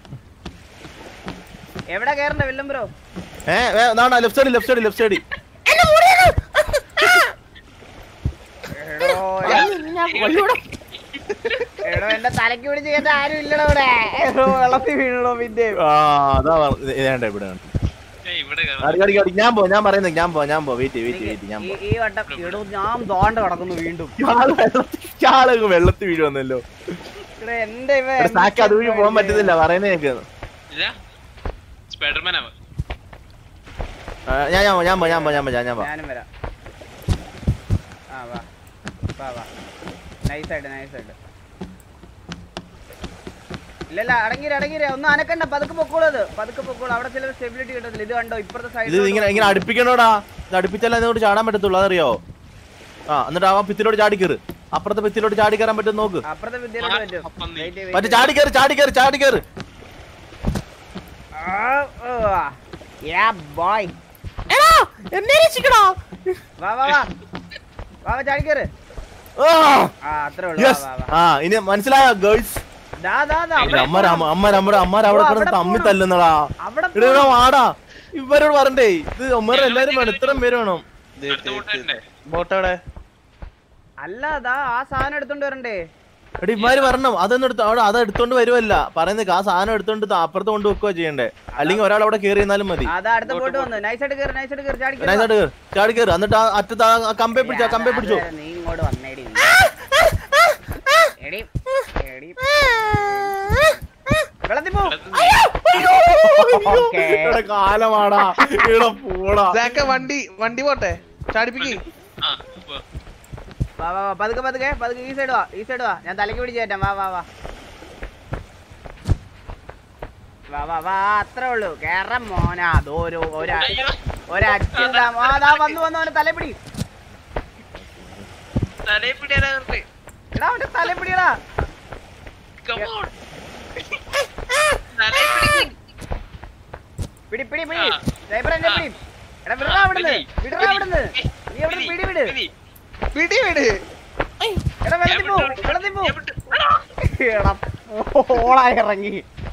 എവിടെ കേറണ്ട വില്ലം ബ്രോ ഏ നാടാ left side left side left side എടോ ഞാൻ കൊല്ലൂടാ. എടോ എന്റെ തലക്ക് പിടിച്ച് കേട്ട ആരും ഇല്ലടോ ഇവിടെ എടോ വെള്ളത്തിൽ വീണോ പിന്നെ ആ അതാ പറഞ്ഞത്. ഇത് വേണ്ട ഇവിടെ വേണ്ട. ഏയ് ഇവിടെ കേറാം. അടി, അടി, അടി. ഞാൻ പോ ഞാൻ പറയുന്നത് ഞാൻ പോ ഞാൻ പോ വെയിറ്റ് വെയിറ്റ് വെയിറ്റ് ഞാൻ ഈ പോ ഈ വട്ടം എടോ ഞാൻ ദോണ്ട കിടക്കുന്നു വീണ്ടും ഇയാള് വെള്ളത്തിൽ- ഇയാള് വെള്ളത്തിൽ വീഴുവന്നല്ലോ എടോ എന്റെ ഇവ ഇവിടെ സാക്ക് അതുവഴി പോകാൻ പറ്റുന്നില്ല പറയുന്നേ കേക്ക് ഇല്ല സ്പൈഡർമാൻ ആവാം ഞാൻ ഞാൻ പോ, ഞാൻ പോ ഞാൻ പോ ഞാൻ പോ ഞാൻ പോ ഞാനും വരാം ആ വാ വാ വാ നൈസ് ആയിട്ട് നൈസ് ആയിട്ട് ഇല്ലല്ല അടങ്ങിര അടങ്ങിര ഒന്നും അനക്കണ്ട പതുക്കെ പൊക്കോളത് പതുക്കെ പൊക്കോളൂ അവിടെ ചില സ്റ്റെബിലിറ്റി കിട്ടത്തില്ല ഇത് കണ്ടോ ഇപ്പുറത്തെ ഇത് ഇങ്ങനെ ഇങ്ങനെ സൈഡിൽ അടുപ്പിക്കണോടാ ഇത് അടുപ്പിച്ചാലേ അതിനോട് ചാടാൻ പറ്റത്തുള്ളൂ അതറിയോ ആ എന്നിട്ട് ആ ഭിത്തിലോട്ട് ചാടി കയറ് അപ്പുറത്തെ ഭിത്തിലോട്ട് ചാടി കയറാൻ പറ്റും നോക്ക് അപ്പുറത്തെ വിദ്യയിലോട്ട് പറ്റും അപ്പം നീ. Wait, wait, മറ്റേ wait. ചാടി കയറി ചാടി കയറി ചാടി കയറി ആ, ഓ, ആ. Yeah, boy. എടാ, എന്നെ രക്ഷിക്കടാ. വാ വാ വാ വാ വാ ചാടി കയറ് ആ ആ അത്രേ ഉള്ളൂ വാ യെസ് വാ വാ ആ ഇനി മനസ്സിലായോ ഗേൾസ് ദാ ദാ ദാ അവിടെ അമ്മ അമ്മ അമ്മ അമ്മ അവിടെ ഓ, കിടന്ന് അവിടെ തമ്മി പോണം. തല്ലുന്നടാ അവിടെ ഇവിടെ ഇവിടെ വാടാ ഇവരോട് പറഞ്ഞേ ഇത് അമ്മ എല്ലാരും വേണം ഇത്രയും പേര് വേണം അടുത്ത കൂട്ടണ്ടേ ബോട്ട് എവിടെ അല്ല ദാ ആ സാധനം എടുത്തോണ്ട് വരണ്ടേ എടി ഇമാര് വരണം അതൊന്നും എടുത്ത് അവിടെ അത് എടുത്തോണ്ട് വരുമല്ല പറയുന്നത് ആ സാധനം എടുത്തോണ്ട് ദാ അപ്പുറത്ത് കൊണ്ട് വെക്കുക ചെയ്യണ്ടേ അല്ലെങ്കിൽ ഒരാൾ അവിടെ കയറി ഇരുന്നാലും മതി അതാ അടുത്ത ബോട്ട് വന്നു നൈസായിട്ട് കയറി നൈസായിട്ട് കയറി ചാടി നൈസായിട്ട് കേറ്. ചാടി കയറി എന്നിട്ട് ആ അറ്റത്ത് ആ കമ്പെ പിടിച്ചോ കമ്പെ പിടിച്ചോ നീ ഇങ്ങോട്ട് വന്നേടി നീ. എടി എടി വെള്ളത്തിൽ പോ ഓക്കേ. ഇവിടെ കാലമാടാ ഇവിടെ പോടാ സാക്ക വണ്ടി വണ്ടി പോട്ടെ ചാടിപ്പിക്ക് ആ ഇപ്പൊ. വാ വാ വാ പതുക്കെ പതുക്കെ പതുക്കെ ഈ സൈഡ് വാ ഈ സൈഡ് വാ ഞാൻ തലക്ക് പിടിച്ച് കയറ്റാം വാ വാ വാ വാ വാ വാ അത്രേ ഉള്ളൂ കേറ മോനാ അതോ ഒരു ഒരാ അയ്യോ ഒരച്ഛൻ ആ ദാ വന്നു വന്നു അവന്റെ തലപ്പിടി തലയിൽ പിടിയാനാ നിർത്തി എടാ അവന്റെ തലപ്പിടിയടാ കമോൺ തലയിൽ പിടിക്ക് പിടി പിടി പിടി ആ. ഡ്രൈവർ എന്നെ പിടി എടാ വിടറാ അവിടുന്ന് പിടി, വിടറാ പിടി, അവിടുന്ന് നീ അവിടെ പിടി, പിടി വിട് പിടി. പിടി വിട് എടാ വെള്ളത്തിൽ പോ ഞാൻ വിട്ടു, വെള്ളത്തിൽ പോ ഞാൻ വിട്ടു. എടാ. എടാ ഓളാ ഇറങ്ങി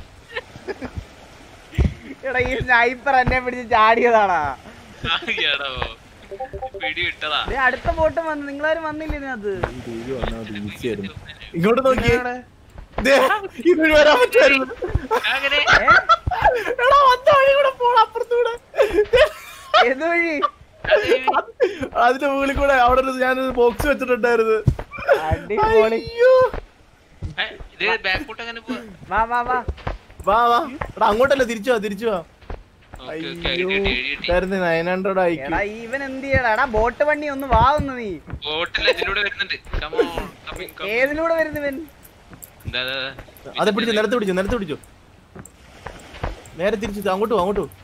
എടാ ഈ സ്നൈപ്പർ എന്നെ പിടിച്ച് ചാടിയതാടാ ആ, എടോ. പിടി വിട്ടതാ ദേ അടുത്ത ബോട്ടും വന്നു നിങ്ങളാരും വന്നില്ല ഇതിനകത്ത് ഇങ്ങോട്ട് നോക്കിയേ ദേ, ഇതുവഴി വരാൻ പറ്റുമായിരുന്നു അങ്ങനെ ഏ? എടാ വന്ന വഴി കൂടെ പോടാ അപ്പുറത്തൂടെ ഏത് വഴി അതിന്റെ മുകളിൽ കൂടെ അവിടെ ഒരു ഞാനൊരു ബോക്സ് വെച്ചിട്ടുണ്ടായിരുന്നു അടിപൊളി അയ്യോ. ഏ, ഇത് ബാക്കോട്ട് അങ്ങനെ പോവാ വാ വാ വാ വാ വാ എടാ അങ്ങോട്ടല്ല തിരിച്ചു വാ തിരിച്ചു വാ ഓക്കെ ഓക്കെ അയ്യോ ഐഡി ഐഡി ഐഡി ഇതായിരുന്നു നയൻ ഹൺഡ്രഡ് ആയിക്കും എടാ ഇവൻ എന്ത് ചെയ്യടാ എടാ ബോട്ട് വണ്ടി ഒന്ന് വാ ഒന്ന് നീ ബോട്ടിൽ ഇതിലൂടെ വരുന്നുണ്ട് കമോൺ കമ്മിങ് കമ്മിങ് ഏതിലൂടെ വരുന്നവൻ ദാ ദാ അതെ പിടിച്ചു നിലത്ത് പിടിച്ചു നിലത്ത് പിടിച്ചു നേരെ തിരിച്ചു അങ്ങോട്ട് പോ, അങ്ങോട്ട് പോ.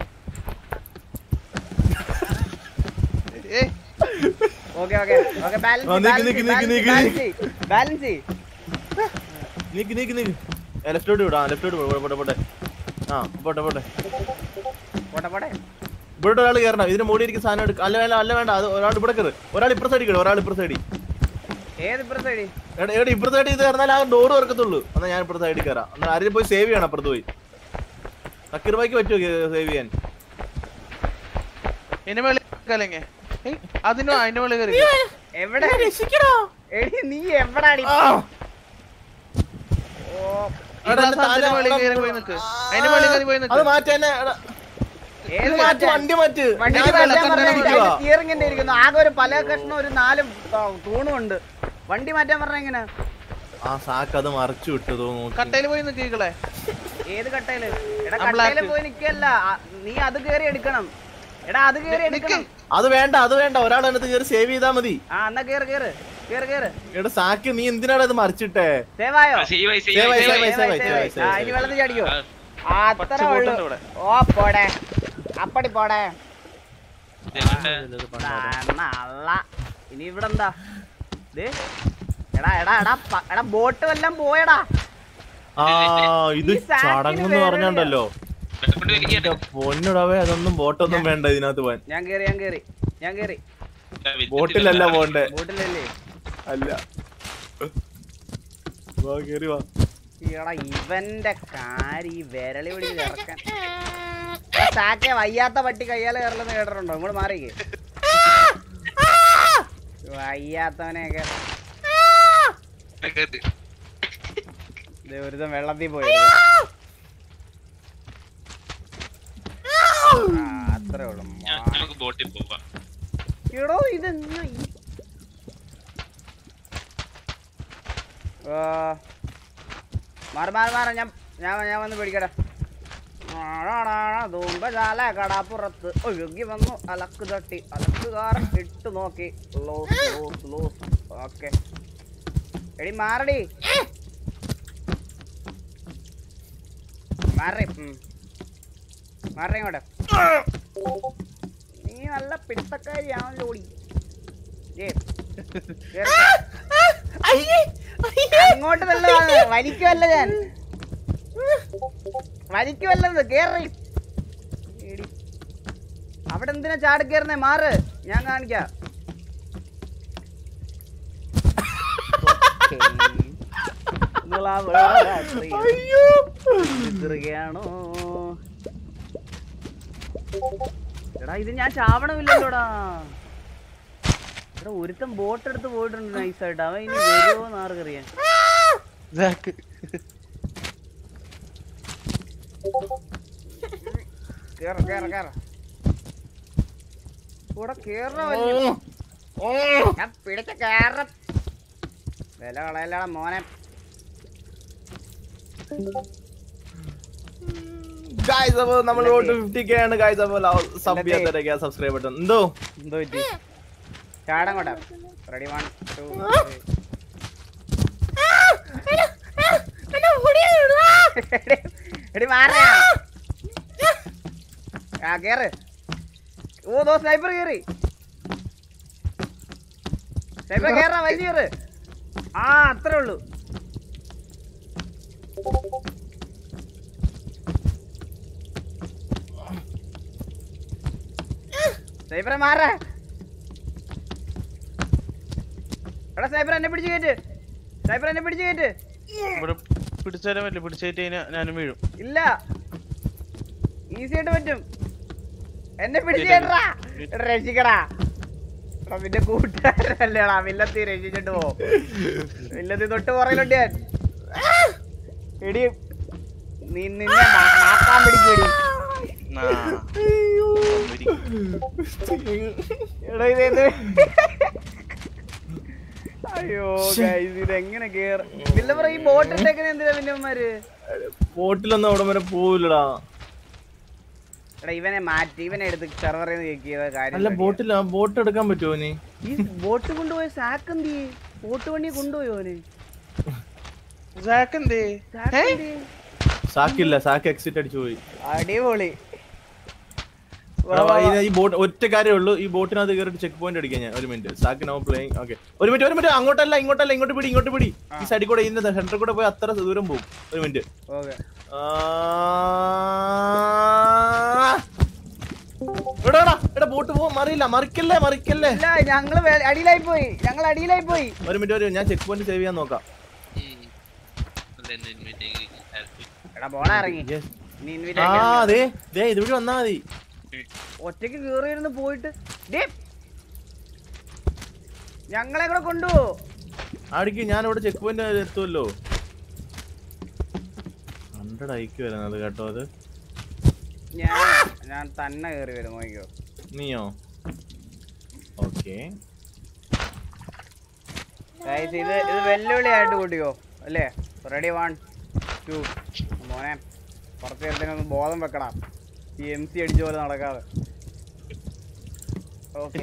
ഏ ഓക്കെ ഓക്കെ ഓക്കെ ആ, നിക്ക്, നിക്ക്, നിക്ക്, നിക്ക്, ബാലൻസ് ബാലൻസ് നീക്ക് നീക്ക് നീക്ക് ലെഫ്റ്റോട്ട് വിടാ ലെഫ്റ്റോട്ട് പോട്ടെ പോട്ടെ ആ പോട്ടെ പോട്ടെ പോട്ടെ പോട്ടെ ഇവിടെ ഒരാൾ കയറണം ഇതിന് മൂടി ഇരിക്കുന്ന സാധനം എടുക്ക അല്ല വേണ്ട അല്ല വേണ്ട അത് ഒരാൾ ഇവിടെ കയറ് ഒരാൾ ഇപ്പുറത്തെ സൈഡിൽ കയറി ഒരാൾ ഇപ്പുറത്തെ സൈഡിൽ ഏത് ഇപ്പുറത്തെ വഴി എടാ എടാ ഇപ്പുറത്തെ സൈഡിൽ ഇത് കയറുന്നാൽ ആ ഡോർ തുറക്കത്തുള്ളൂ എന്നാ ഞാൻ ഇപ്പുറത്തെ സൈഡിൽ കയറാം എന്നാൽ ആരെയും പോയി സേവ് ചെയ്യണം അപ്പുറത്ത് പോയി സക്കീർ ബായിക്ക് പറ്റുമോ സേവ് ചെയ്യാൻ ഇനി വെളി കലങ്ങേ അതിനോ അതിന്റെ വെളി കയറി എവിടെ എടി നീ എവിടാടി ആ! ഓ ഈ എടാ, എന്റെ സാധനത്തിന് തല വെളി കയറി പോയി നിക്ക് അതിന്റെ വെളി കയറി പോയി അത് നിക്ക് മാറ്റി തന്നെ എടാ, ഏത് ഇത് മാറ്റി മാറ്റാൻ? വണ്ടി മാറ്റ് വണ്ടിക്ക് ഞാൻ മാറ്റാൻ വെള്ളത്തിൽ പറഞ്ഞാ തന്നെ അതിന്റെ ഇരിക്കുവാ. steering ന്റെ ഇരിക്കുന്നു ആകെ ഒരു പല കഷ്ണം ഒരു നാല് തൂണും ഉണ്ട് വണ്ടി മാറ്റാൻ പറഞ്ഞ എങ്ങനെ ആ സാക്ക് അത് മറച്ചു വിട്ടു തോന്നുന്നു കട്ടയിൽ പോയി നിക്കീകളെ ഏത് കട്ടയില് എടാ ആ, black. കട്ടയില് പോയി നിക്കല്ല ആ, നീ അത് കേറി എടുക്കണം എടാ അത് കേറി എടുക്കണം അത് വേണ്ട അത് വേണ്ട ഒരാൾ അതിനകത്ത് കയറി സേവ് ചെയ്താ മതി ആ എന്നാ കേറ് കേറ് കേറ് കേറ് എടാ സാക്ക് നീ എന്തിനാണ് അത് മറിച്ചിട്ടേ സേവായോ സേവ് ആയി Save സേവ് ആയി, ആയി save ആയി, സേവ് save ആയി, save ആ ആയി, ഇനി save ആയി. വെള്ളത്തിൽ ചാടിക്കോ ആ, അത്ര പച്ച ഉള്ളു ബോട്ടുണ്ട് ഇവിടെ. ഓ പോടെ അപ്പടി പോടെ ഇതെങ്ങോട്ട്? നല്ല ഇനി ഇവിടെ എന്താ ദേ, എടാ എടാ എടാ പ- എടാ ബോട്ട് വല്ലം പോയടാ ആ ഇത് ഈ സാക്കിന് ചടങ്ങെന്ന് വേറെ പറഞ്ഞുണ്ടല്ലോ വെട്ടപ്പെട്ട് വലിക്കട്ടെ. പൊന്നിടവേ അതൊന്നും ബോട്ടൊന്നും വേണ്ട ഇതിനകത്ത് പോവാൻ ഞാൻ കേറി ഞാൻ കേറി ഞാൻ കേറി ആ, വിത്തിട്ട് ബോട്ടിലല്ല പോണ്ടേ ബോട്ടിലല്ലേ അല്ല വാ കേറി വാ എടാ ഇവന്റെ കാരി വിരളി പിടിച്ച് ഇറക്കാൻ എടാ, സാക്കെ വയ്യാത്ത പട്ടി കയ്യാല് കയറലെന്ന് കേട്ടിട്ടുണ്ടോ ഇങ്ങോട്ട് മാറിക്കേ വയ്യാത്തവനെയൊക്കെ കേട്ട്. ദേ ഒരുത്തൻ വെള്ളത്തിൽ പോയി അത്രേ ഉള്ളു ഞാൻ- നമുക്ക് ബോട്ടിൽ പോവാം എടോ ഇതെന്നാ ഈ ആ, മാറ് മാറ് മാറ് ഞാൻ ഞാൻ ഞാൻ വന്ന് പിടിക്കട്ടെ ധൂമ്പജാല കടാപ്പുറത്ത് ഒഴുകി വന്നു അലക്ക് തട്ടി അലക്കുകാരൻ ഇട്ട് നോക്കി ലോസ് ലോസ് ലോസ് ഓക്കെ എടി മാറടി മാറി മാറി ഇങ്ങോട്ട് നീ നല്ല പിടുത്തക്കാരിയാണല്ലോ ഓടി ഏ കേറ്. അങ്ങോട്ട് നല്ല വലിക്കുമല്ല ഞാൻ വലിക്കുമല്ലെന്ന് കേറി എടി. അവിടെ എന്തിനാ ചാടി കയറുന്നേ മാറ് ഞാൻ കാണിക്കാം നിലാവുള്ള രാത്രി ചിതറുകയാണോ എടാ ഇത് ഞാൻ ചാവണമില്ലല്ലോടാ എടാ ഒരുത്തൻ ബോട്ട് എടുത്ത് പോയിട്ടുണ്ട് നൈസായിട്ട് അവൻ ഇനി വരുമോ നാറുകറിയാൻ ജാക്ക് കേറ കേറ കേറ കൂടെ കേറ വലിയ ഞാൻ പിടിച്ച കേറ വില കളയല്ലടാ മോനെ ഗായ്സ് അപ്പൊ നമ്മൾ റോഡ് ഫിഫ്റ്റി കെ ആണ് ഗായ്സ് അപ്പൊ സബ് ചെയ്യാത്തവരൊക്കെ സബ്സ്ക്രൈബ് ബട്ടൺ എന്തോ എന്തോ പറ്റി ചാടം കൊണ്ടാ റെഡി വൺ ടു എടി മാറാ ആ കേറ് ഓ ദോ സ്നൈപ്പർ കേറി സ്നൈപ്പർ കേറാ വലിയ കേറ് ആ അത്രേ ഉള്ളൂ സ്നൈപ്പറെ മാറാ എടാ സ്നൈപ്പർ എന്നെ പിടിച്ച് കയറ്റ് സ്നൈപ്പർ എന്നെ പിടിച്ച് കയറ്റ് ഇവിടെ പിടിച്ചാലും പറ്റില്ല പിടിച്ചേറ്റ് കഴിഞ്ഞാൽ ഞാനും വീഴും ഇല്ല ഈസി ആയിട്ട് പറ്റും എന്നെ പിടിച്ച് കേട്ടറാ എടാ, രക്ഷിക്കടാ എടാ നിന്റെ കൂട്ടുകാരല്ലേടാ വില്ലത്തി രക്ഷിച്ചിട്ട് പോ വില്ലത്തി തൊട്ട് പുറകിലുണ്ട് ഞാൻ എടി നീ നിന്നെ മാ- മാത്താൻ പിടിക്കൂടി ആ. എടാ ഇത് ഇത് അയ്യോ ഗൈസ് ഇത് എങ്ങനെ കേറ വില്ല പറ ഈ ബോട്ട് ഇട്ടേക്കുന്ന എന്തിനാ വില്ലന്മാര് ബോട്ടിലൊന്നും അവിടെ വരെ പോവില്ലടാ എടാ ഇവനെ മാറ്റി ഇവനെ എടുത്ത് സെർവറിൽ നിന്ന് കേക്ക് ചെയ്ത കാര്യം അല്ല ശരിയാ. ബോട്ടില്ല ബോട്ട് എടുക്കാൻ പറ്റുമോ നീ ഈ ബോട്ട് കൊണ്ടുപോയ സാക്ക് എന്ത് ചെയ്യേ ബോട്ട് വണ്ടി കൊണ്ടുപോയോ അവന് ജാക്ക് എന്തേ സാക്ക് എന്ത് ചെയ്യേ? സാക്കില്ല സാക്ക് എക്സിറ്റ് അടിച്ചു പോയി അടിപൊളി വാ, വാ, വാ. ഈ ബോട്ട് ഒറ്റ കാര്യമേ ഉള്ളൂ ഈ ബോട്ടിനകത്ത് കയറിട്ട് ചെക്ക് പോയിന്റ് അടിക്കാൻ ഞാൻ ഒരു minute stuck no playing okay ഒരു മിനിറ്റ് ഒരു മിനിറ്റ് അങ്ങോട്ടല്ല ഇങ്ങോട്ടല്ല ഇങ്ങോട്ട് പിടി ഇങ്ങോട്ട് പിടി ഈ സൈഡിൽ കൂടെ ഇതിന്റെ സെന്ററിൽ കൂടെ പോയി അത്ര ദൂരം പോകും ഒരു മിനിറ്റ് ഓക്കെ എടാ എടാ ബോട്ട് പോവാൻ മറിയില്ല മറിക്കല്ലേ മറിക്കല്ലേ ഇല്ല ഞങ്ങള് വേ- അടിയിലായി പോയി ഞങ്ങൾ അടിയിലായി പോയി ഒരു മിനിറ്റ് ഒരു ഞാൻ ചെക്ക് പോയിന്റ് സേവ് ചെയ്യാൻ നോക്കാം എടാ പോണ ഇറങ്ങി Yes. നീ ആ ഇൻവിറ്റ് അതെ ദേ ഇതുവഴി വന്നാ മതി ഒറ്റയ്ക്ക് കേറിയിരുന്ന് പോയിട്ട് ഡേ ഞങ്ങളെ കൂടെ കൊണ്ടുപോ ആടിക്ക് ഞാൻ ഇവിടെ ചെക്ക് പോയിന്റ് എത്തുമല്ലോ ഹൺഡ്രഡ് ഐക്ക് വരുന്നത് കേട്ടോ അത് ഞാൻ ഞാൻ തന്നെ കേറി വരും നോക്കിയോ നീയോ ഓക്കെ ഗൈസ് ഇത് ഇത് വെല്ലുവിളിയായിട്ട് കൂട്ടിക്കോ അല്ലേ റെഡി വൺ ടു മോനെ കുറച്ച് നേരത്തിനൊന്ന് ബോധം വെക്കണം ഈ എം സി അടിച്ച പോലെ നടക്കാതെ ഓക്കെ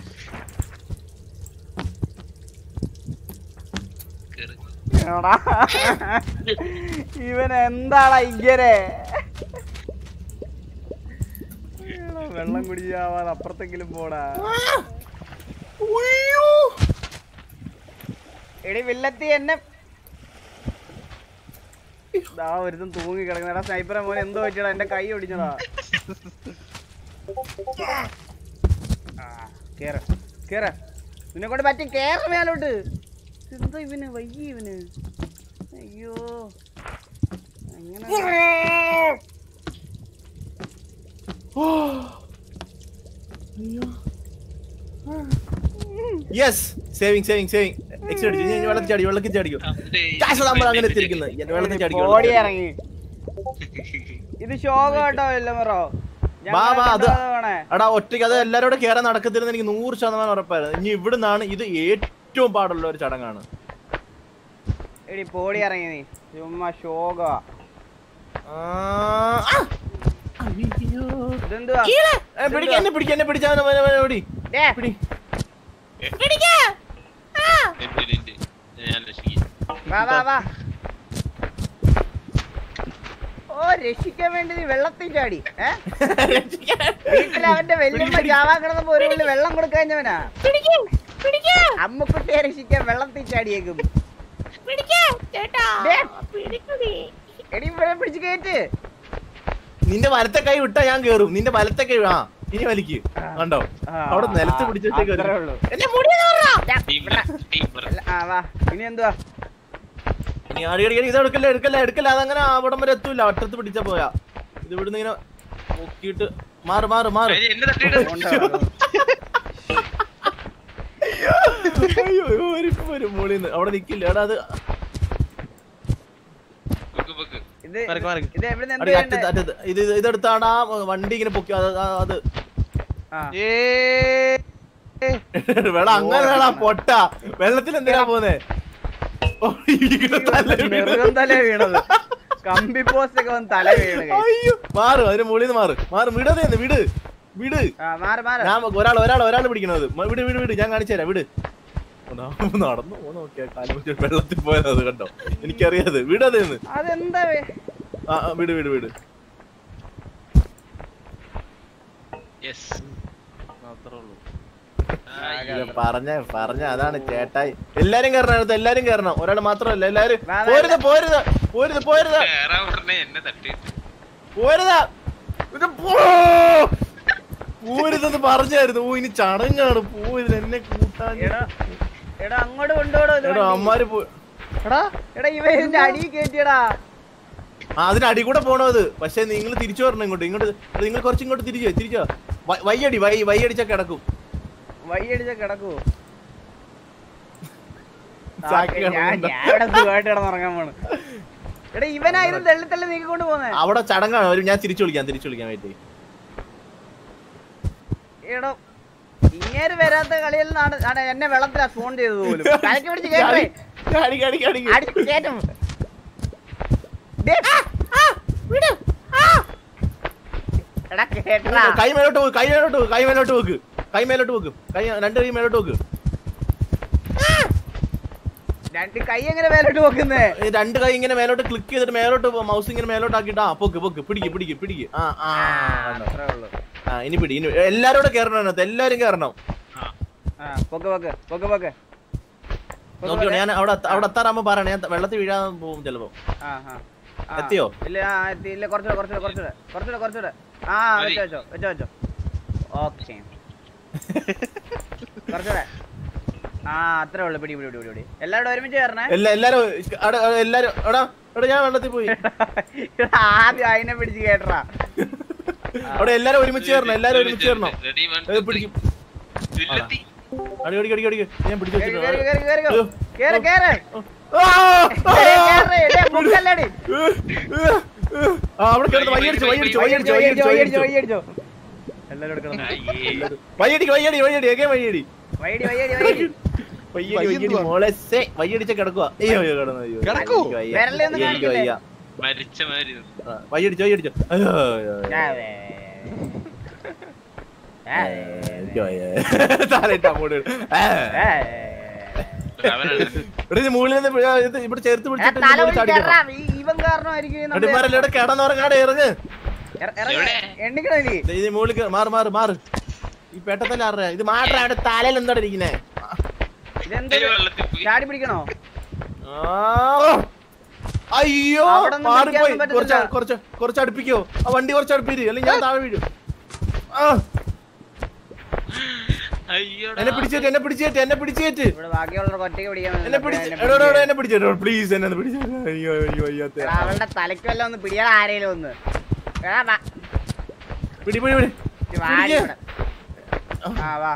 ഇവൻ എന്താടാ ഇങ്ങനെ എടാ, വെള്ളം കുടിച്ചാവാതെ അപ്പുറത്തെങ്കിലും പോടാ എടി വില്ലത്തി എന്നെ ദാ ഒരുത്തും തൂങ്ങി കിടക്കുന്നടാ സ്നൈപ്പറെ മോനെ എന്തോ പറ്റിയടാ എന്റെ കൈ ഒടിഞ്ഞതാ ആ, കേറ് കേറ് നിന്നെ കൊണ്ട് പറ്റി കേറ് മേലോട്ട് എന്താ ഇവന് വയ്യ ഇവന് അയ്യോ അങ്ങനെ yes saving saving saving X അടിച്ചു ഞാൻ വെള്ളത്തിൽ ചാടി വെള്ളത്തിൽ ചാടിക്കും കാശ് നമ്മൾ അങ്ങനെ എത്തിയിരിക്കുന്നത് വെള്ളത്തിൽ ചാടിക്കും ഓടി ഇറങ്ങി ഇത് ശോകം കേട്ടോ എല്ലമറോ വാ, വാ, അത് എടാ ഒറ്റയ്ക്ക് അത് എല്ലാരോടും കയറാൻ നടക്കത്തില്ലെന്ന് എനിക്ക് നൂറ് ശതമാനം ഉറപ്പായിരുന്നു ഇനി ഇവിടുന്നാണ് ഇത് ഏറ്റവും പാടുള്ള ഒരു ചടങ്ങാണ് എടി പോടി ഇറങ്ങി നീ ചുമ്മാ ശോകമാ ആ, ആ! അയ്യോ. ഇതെന്തുവാ ഏ, പിടിക്ക്, എന്നെ പിടിക്ക്, എന്നെ പിടിച്ചാ അവനെ, അവനെ, അവനെ പിടി. ഡേ, പിടി. ഞാൻ രക്ഷിക്കാം വാ വാ വാ ഓ രക്ഷിക്കാൻ വേണ്ടി നീ വെള്ളത്തിൽ ചാടി ഏ വീട്ടിൽ അവന്റെ വല്യമ്മ ചാവാൻ കിടന്നപ്പോ ഒരു തുള്ളി വെള്ളം കൊടുക്കാഞ്ഞവനാ പിടിക്ക് പിടിക്ക് അമ്മക്കുട്ടിയെ രക്ഷിക്കാൻ വെള്ളത്തിൽ ചാടിയേക്കും പിടിക്ക് ചേട്ടാ ദേ. പിടിക്കുടി എടി ഇവിടെ പിടിച്ച് കയറ്റ് നിന്റെ വലത്തെ കൈ വിട്ടാ ഞാൻ കേറും നിന്റെ വലത്തെ കൈ ആ ഇനി വലിക്ക് കണ്ടോ ആ, അവിടെ നിലത്ത് ആ, പിടിച്ചിട്ടേക്ക് അത്രേ ഉള്ളൂ. എന്നെ മുടി നോറാ ടീം ടീം അല്ല, ആ വാ ഇനി എന്തുവാ ഇനി അടി അടി അടി ഇത് എടുക്കല്ലേ എടുക്കല്ലേ എടുക്കല്ലേ അതങ്ങനെ അവിടം വരെ എത്തൂല ഒറ്റത്ത് പിടിച്ച പോയാ ഇത് ഇവിടുന്ന് ഇങ്ങനെ പൊക്കിയിട്ട് മാറ് മാറ് മാറ് എന്നെ തട്ടിയിട്ട് കൊണ്ടുവാ. അയ്യോ ഒരു ഒരു മുകളിന്ന് അവിടെ നിക്കില്ല എടാ അത് പൊക്ക് പൊക്ക് ഇത് മാറിക്ക്, മാറിക്ക്. ഇത് എവിടെ നിന്ന് അടി എന്ത് അറ്റത്ത് ചെയ്യണ്ടേ? അറ്റത്ത് ഇത് ഇത് ഇതെടുത്താണ് ആ വണ്ടി ഇങ്ങനെ പൊക്കി അത് ആ- അത് ആ. വേടാ അങ്ങനെ വേടാ പൊട്ട വെള്ളത്തിൽ എന്തിനാ പോന്നെ ഓ, ഇങ്ങനെ തല വീണ്. നെറുകം തല വീണത് കമ്പി പോസ്റ്റ് ഒക്കെ വന്ന് തല വീണ് guys. അയ്യോ മാറ് അതിന് മുകളിൽ നിന്ന് മാറ് മാറ് വിടതേന്ന് വിട് വിട് ആ മാറി മാറി ഞാൻ ഒരാൾ ഒരാൾ ഒരാൾ പിടിക്കണത് മ- വിട് വിട് വിട് ഞാൻ കാണിച്ചു തരാം വിട് ഓ, നടന്നു പോ നോക്കിയാ കാലം വെച്ച് വെള്ളത്തിൽ പോയത് അത് കണ്ടോ എനിക്കറിയാത് വിടതേന്ന് അതെന്താ വേ- ആ ആ, വിട് വിട് വിട് യെസ് മാത്രമേ ഉള്ളൂ ഇത് പറഞ്ഞ പറഞ്ഞ അതാണ് ചേട്ടായി എല്ലാരും കയറണം അടുത്ത് എല്ലാരും കയറണം ഒരാൾ മാത്രമല്ല എല്ലാരും വാ, വാ, പോരുത് പോരുത് പോരുത് പോരുത് കേറാൻ ഉടനെ എന്നെ തട്ടിയിട്ട് പോരുത് ഇത് പോ പോരുതെന്ന് പറഞ്ഞായിരുന്നു ഓ ഇനി ചടങ്ങാണ് പോയത് എന്നെ കൂട്ടാൻ എടാ എടാ അങ്ങോട്ട് കൊണ്ടുപോടോ ഇത് എടാ വണ്ടി. അമ്മാര് പോ എടാ എടാ ഇവ ഇതിന്റെ അടി കയറ്റിയടാ ആ അതിന് അടി കൂടെ പോണോ അത് പക്ഷെ നിങ്ങൾ തിരിച്ചു വരണം ഇങ്ങോട്ട് ഇങ്ങോട്ട് നിങ്ങൾ കുറച്ച് ഇങ്ങോട്ട് തിരിച്ചോ തിരിച്ചോ വ- വയ്യടി വൈ വയ്യടിച്ചാ കിടക്കും വയ്യടിച്ച കിടക്കുവോ ചാക്കി ഞാൻ കിടന്നുണ്ടോ? ഞാൻ ഇവിടെ സുഖമായിട്ട് കിടന്നുറങ്ങാൻ പോണ് എടാ ഇവനാ ഇത് തെള്ളി തെള്ളി നീക്കിക്കൊണ്ട് പോന്നെ അവിടെ ചടങ്ങാണ് ഒരു ഞാൻ തിരിച്ചു വിളിക്കാം തിരിച്ചു വിളിക്കാൻ വേണ്ടി എടോ ഇങ്ങേര് വരാത്ത കളിയിൽ നിന്നാണ് ആണ് എന്നെ വെള്ളത്തിലാ ഫോൺ ചെയ്തത് പോലും തലക്ക് പിടിച്ച് കേട്ടേ കാടി കാടി കാടി അടിച്ച് കേറ്റും ദേ, വിട് ആ എടാ കേട്ടടാ കൈ മേലോട്ട് പോക്ക് കൈ മേലോട്ട് പോക്ക് കൈ മേലോട്ട് പോക്ക് കൈ മേലോട്ട് പോക്ക് കൈ രണ്ട് കൈ മേലോട്ട് പോക്ക് രണ്ട് കൈ എങ്ങനെ മേലോട്ട് പോക്കുന്നേ ഈ രണ്ട് കൈ ഇങ്ങനെ മേലോട്ട് ക്ലിക്ക് ചെയ്തിട്ട് മേലോട്ട് മൗസ് ഇങ്ങനെ മേലോട്ട് ആക്കിയിട്ട് ആ പൊക്ക് പൊക്ക് പിടിക്ക് പിടിക്ക് പിടിക്ക് ആ ആ കണ്ടോ? അത്രേ ഉള്ളൂ ആ ഇനി പിടി ഇനി എല്ലാരും കൂടെ കയറണം അതിനകത്ത് എല്ലാരും കയറണം ആ പൊക്ക് പൊക്ക് പൊക്ക് പൊക്ക് പൊക്ക് നോക്കിയോ പൊക്ക്. ഞാൻ അവിടെ എത്ത- അവിടെ എത്താറാകുമ്പോ പറയണേ ഞാൻ വെള്ളത്തിൽ വീഴാൻ പോകും ചിലപ്പോ ആ, ആ. ആ. എത്തിയോ? ഇല്ല ആ എത്തി ഇല്ല കുറച്ചുകൂടെ കുറച്ചുകൂടെ കുറച്ചുകൂടെ കുറച്ചുകൂടെ കുറച്ചുകൂടെ ആ മതി. വെച്ചോ വെച്ചോ വെച്ചോ വെച്ചോ ഓക്കെ കുറച്ചുകൂടെ ആ അത്രേ ഉള്ളു പിടി പിടി പിടി പിടി എല്ലാവരും ഒരുമിച്ച് കയറണേ എല്ലാ എല്ലാരും അവിടെ അവിടെ എല്ലാരും എടാ എടാ ഞാൻ വെള്ളത്തിൽ പോയി ആദ്യം അതിനെ പിടിച്ച് കേട്ടറാ അവിടെ എല്ലാരും ഒരുമിച്ച് കയറണം എല്ലാരും ഒരുമിച്ച് കയറണം റെഡി വൺ ഏ, പിടിക്കും തുല്ലെത്തി അടി അടി അടി അടി ഞാൻ പിടിച്ചു കേറി വെച്ചിട്ടുണ്ട് കേറി കേറി കേറി അയ്യോ. കേറ് കേറ് ആ, കേറ് കേറ് ഡേ മുക്കല്ലടി ആ അവിടെ കിടന്ന് വയ്യടിച്ചു വയ്യടിച്ചു വയ്യടിച്ചു വയ്യടിച്ചു വയ്യടിച്ചു വയ്യടിച്ചോ എല്ലാരും എടുക്കണം വയ്യടി വയ്യടി വയ്യടി ഏകെ വയ്യടി വയ്യടി വയ്യടി വയ്യടി വയ്യടി വയ്യടി മോളെ സേ വയ്യടിച്ച കിടക്കുക അയ്യോ അയ്യോ കിടന്നു അയ്യോ കിടക്കൂ? എനിക്ക് വയ്യ. വിരലിലൊന്നും എനിക്ക് കാണിക്കില്ലേ? വയ്യ മരിച്ച മാതിരി ആ, വയ്യടിച്ചു വയ്യടിച്ചു അയ്യോ അയ്യോ, അയ്യോ. ആ, വേ. ആ, ഏ, എനിക്ക് വയ്യ. തലയിട്ട് അങ്ങോട്ട് ഇട്. ഏ. ഏ. അവനാണ് ഇവിടെ ഇത് മുകളിൽ നിന്ന് പിഴ- ഇത് ഇവിടെ ചേർത്ത് എടാ, പിടിച്ചിട്ട് തല ഇതിന്റെ മുകളിൽ പിടിച്ച് ചാടി കയറാം. ഈ- ഇവൻ കാരണമായിരിക്കും ഈ നമ്മള് അടിമാരല്ലേ ഇവിടെ കിടന്നുറങ്ങാടെ ഇറങ്ങ് ഇറ- ഇറങ്ങ്. എവിടെ? എണ്ണിക്കണോ ഇനി? ദേ ഇത് മുകളിൽ കേ- മാറ് മാറ് മാറ് ഈ പെട്ടത്തല്ല അറിയാ ഇത് മാറ്റാ അവിടെ തലയിൽ എന്താ ഇരിക്കുന്നേ ഇതെന്ത് ഏയ് വെള്ളത്തിൽ പോയി ചാടി പിടിക്കണോ ആ. അയ്യോ അവിടൊന്നും മാറിപ്പോയി പിടിക്കാനൊന്നും കുറച്ച് പറ്റത്തില്ല. കുറച്ച് കുറച്ച് അടുപ്പിക്കോ ആ വണ്ടി കുറച്ച് അടുപ്പിരി അല്ലെങ്കിൽ ഞാൻ താഴെ വീഴും ആ, അയ്യോടാ എന്നെ പിടിച്ചേറ്റ് എന്നെ പിടിച്ചേറ്റ് എന്നെ പിടിച്ചേറ്റ് ഇവിടെ ബാക്കിയുള്ളവർക്ക് ഒറ്റയ്ക്ക് പിടിക്കാൻ എന്നെ പിടിച്ച് എടോ, എടോ, എടോ, എന്നെ പിടിച്ചേട്ടോ പ്ലീസ് എന്നെ ഒന്ന് പിടിച്ചേട്ടോ അയ്യോ അയ്യോ അയ്യാത്ത എടാ, അവളുടെ തലയ്ക്ക് വല്ല ഒന്ന് പിടിയാ ആരേലും ഒന്ന് എടാ, വാ. പിടി പിടി പിടി ഇച്ചിരി വാടി പിടിക്ക്. ഇവിടെ. ആ വാ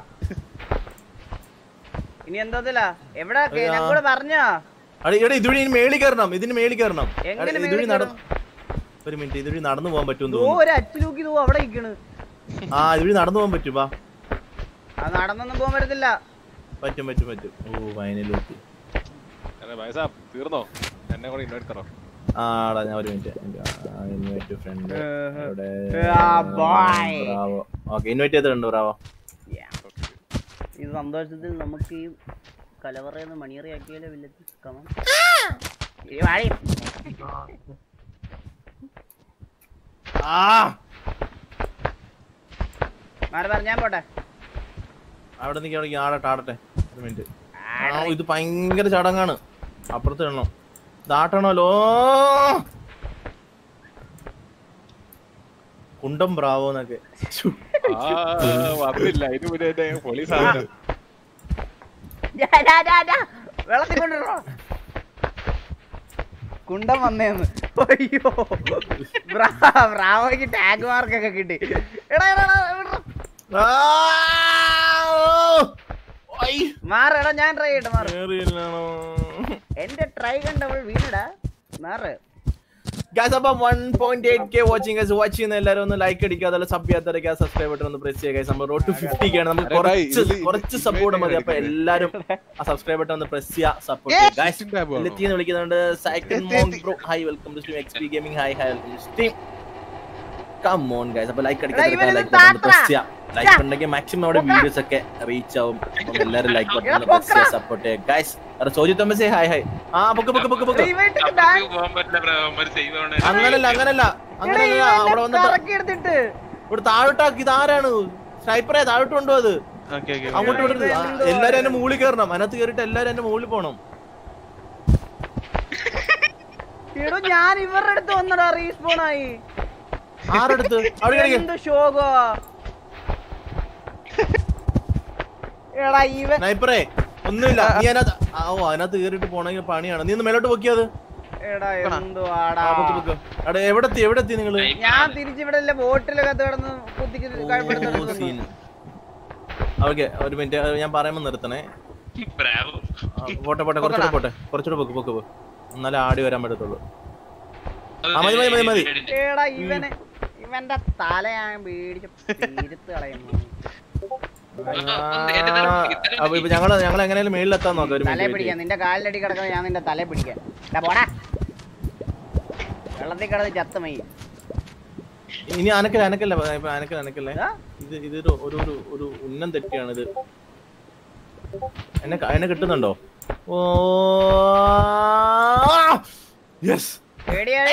ഇനി എന്തോത്തില്ല എവിടെ അയ്യോ. ഞാൻ കൂടെ പറഞ്ഞോ അടി എടാ ഇതുവഴി ഇനി മേളിൽ കയറണം ഇതിന് മേളിൽ കയറണം എങ്ങനെ എടാ, മേളിൽ ഇതുവഴി നട ഒരു മിനിറ്റ് ഇതുവഴി നടന്നു പോകാൻ പറ്റുമെന്ന് ഓ തോന്നുന്നു ഒരു അച്ചിലൂക്കി തൂ അവിടെ ഇരിക്കണ് ആ ഇതുവഴി നടന്നു പോകാൻ പറ്റും വാ അത് നടന്നൊന്നും പോകാൻ പറ്റത്തില്ല പറ്റും പറ്റും പറ്റും ഓ ഫൈനലെത്തി തീർന്നോ എന്നെ കൂടെ ഇൻവൈറ്റ് തറോ ആടാ ഞാൻ ഒരു മിനിറ്റ് ഇൻവൈറ്റ് ഫ്രണ്ട് ഇവിടെ ആ, boy. ബ്രാവോ ഓക്കെ ഇൻവൈറ്റ് ചെയ്തിട്ടുണ്ട് ബ്രാവോ Yeah. ഈ സന്തോഷത്തിൽ നമുക്ക് ഈ കലവറയെന്ന് മണിയറിയാക്കിയാലോ വില്ലത്തി കമ വാടി ആ മാറി പറഞ്ഞാൻ പോട്ടെ അവിടെ നിൽക്കുകയാണെങ്കിൽ ആടട്ടെ ആടട്ടെ ഒരു മിനിറ്റ് ആ ഇത് ഭയങ്കര ചടങ്ങാണ് അപ്പുറത്ത് ഇടണം ഇതാട്ടണല്ലോ കുണ്ടം ബ്രാവോ എന്നൊക്കെ ശ്ശു. ആ വന്നില്ല അതിന് മുന്നേ എന്നെ പോലീസ് ആണ് ഡാ, ഡാ, ഡാ, ഡാ. വെള്ളത്തിൽ കൊണ്ടിടോ കുണ്ടം വന്നേന്ന് അയ്യോ ബ്രാ- ബ്രാവോയ്ക്ക് ടാഗ് മാർക്കൊക്കെ കിട്ടി എടാ എടാ, എടാ, എടാ. ആ, ഓ. ഐ, മാറ് എടാ ഞാൻ ട്രൈ ചെയ്യട്ടെ മാറ് കേറിയില്ലാണോ. എന്റെ ട്രൈ കണ്ടവൾ വീണടാ മാറ് Guys, അപ്പം 1.8k watching guys. watch ചെയ്യുന്ന എല്ലാവരും ഒന്ന് ലൈക്ക് അടിക്കുക അതുപോലെ സബ് ചെയ്യാത്തവരൊക്കെ സബ്സ്ക്രൈബ് ബട്ടൺ ഒന്ന് പ്രസ് ചെയ്യുക guys. നമ്മൾ റോഡ് ടു ഫിഫ്റ്റി ആണ് നമുക്ക് അരെ bhai, കുറച്ച് ഇതില് കുറച്ച് ഇത് സപ്പോർട്ട് മതി ഇവന്റ് അപ്പൊ എടുക്കുന്നത്. എല്ലാരും ആ സബ്സ്ക്രൈബ് ബട്ടൺ ഒന്ന് പ്രസ് ചെയ്യുക സപ്പോർട്ട് Yes. ചെയ്യുക ഗൈസ് Sixteen tab ആണോ? എന്ന് വിളിക്കുന്നുണ്ട് സൈക്കിൾ എത്തി, മോൺ എത്തി. Bro hi welcome to stream XP gaming hi hi welcome to stream come on guys അപ്പൊ ലൈക്ക് എടാ, ഇവനിത് അടിക്കുക ലൈക്ക് ബട്ടൺ താത്തടാ. പ്രസ് ചെയ്യുക ലൈക്ക് ഉണ്ടെങ്കിൽ മാക്സിമം നമ്മുടെ വീഡിയോസ് ഒക്കെ റീച്ച് ആവും അപ്പം എല്ലാവരും ലൈക്ക് ബട്ടൺ എടാ, പ്രസ് ചെയ്യുക പൊക്കടാ. സപ്പോർട്ട് ചെയ്യുക ഗൈസ് അതെ സോജി തോമസ് ഹൈ ഹൈ ആ പൊക്ക് പൊക്ക് പൊക്ക് പൊക്ക് ഇവയിട്ട് അപ്പുറത്തേക്ക് പോകാൻ പറ്റില്ല ബ്രോ അവന്മാര് സേവ് ആവണേ അങ്ങനല്ല അങ്ങനല്ല അങ്ങനല്ല അവിടെ വന്നിട്ട് കറക്കി എടുത്തിട്ട് ഇവിടെ താഴോട്ടാക്കി ഇതാരാണ് സ്നൈപ്പറെ താഴോട്ട് കൊണ്ടുപോയത് ഓക്കെ ഓക്കെ അങ്ങോട്ട് വിടരുത് ആ, എല്ലാരും എന്നെ മുകളിൽ കയറണം അതിനകത്ത് കയറിയിട്ട് എല്ലാരും എന്നെ മുകളിൽ പോണം എടോ ഞാൻ ഇവരുടെ അടുത്ത് വന്നടാ റീസ്പോൺ ആയി ആരടുത്ത് അവിടെ കളിക്ക്. എന്ത് ശോകോ എടാ ഇവൻ സ്നൈപ്പറെ ഒന്നുമില്ല നീ അതിനകത്ത് ആ, ഓ അതിനകത്ത് കയറിയിട്ട് പോണെങ്കിൽ പണിയാണ് നീ ഒന്ന് മേലോട്ട് പൊക്കിയത് എടാ എന്തുവാടാ ആ, പൊക്ക് പൊക്ക്. അവിടെ എവിടെ എത്തി എവിടെ എത്തി നിങ്ങള് ഞാൻ തിരിച്ചിവിടെ അല്ലേ ബോട്ടിലൊക്കെ കിടന്ന് കുത്തിക്ക് കഴിപ്പെടുത്തു ഓക്കെ ഒരു മിനിറ്റ് ഞാൻ പറയുമ്പോ നിർത്തണേ ബ്രാവോ ആ, പോട്ടെ പോട്ടെ കുറച്ചുകൂടെ പോട്ടെ കുറച്ചുകൂടെ പൊക്ക് പൊക്ക് പൊക്ക് എന്നാലേ ആടി വരാൻ പറ്റത്തുള്ളൂ ആ, മതി, മതി, മതി, മതി. എടാ ഇവന് ഇവന്റെ തല ഞാൻ പേടിച്ച് തീരുത്ത് കളയുന്നു അപ്പൊ ഇപ്പൊ ഞങ്ങള് ഞങ്ങൾ എങ്ങനെയാലും മേളിലെത്താൻ നോക്കാം ഒരു തലയെ മിനിറ്റ് പിടിക്കാൻ നിന്റെ കാലിലടി കിടക്കുന്ന ഞാൻ നിന്റെ തലയെ പിടിക്കാൻ എടാ പോടാ വെള്ളത്തിൽ കിടന്ന് ചത്തമൈ ഇനി അനക്കല്ല അനക്കല്ല ഇപ്പൊ അനക്കല്ല അനക്കല്ലേ ഇതാ? ഇത് ഇതൊരു ഒരു ഒരു ഒരു ഉന്നം തെറ്റിയാണ് ഇത് എന്നെ ക- എന്നെ കിട്ടുന്നുണ്ടോ ഓ യെസ് പേടിയാണ്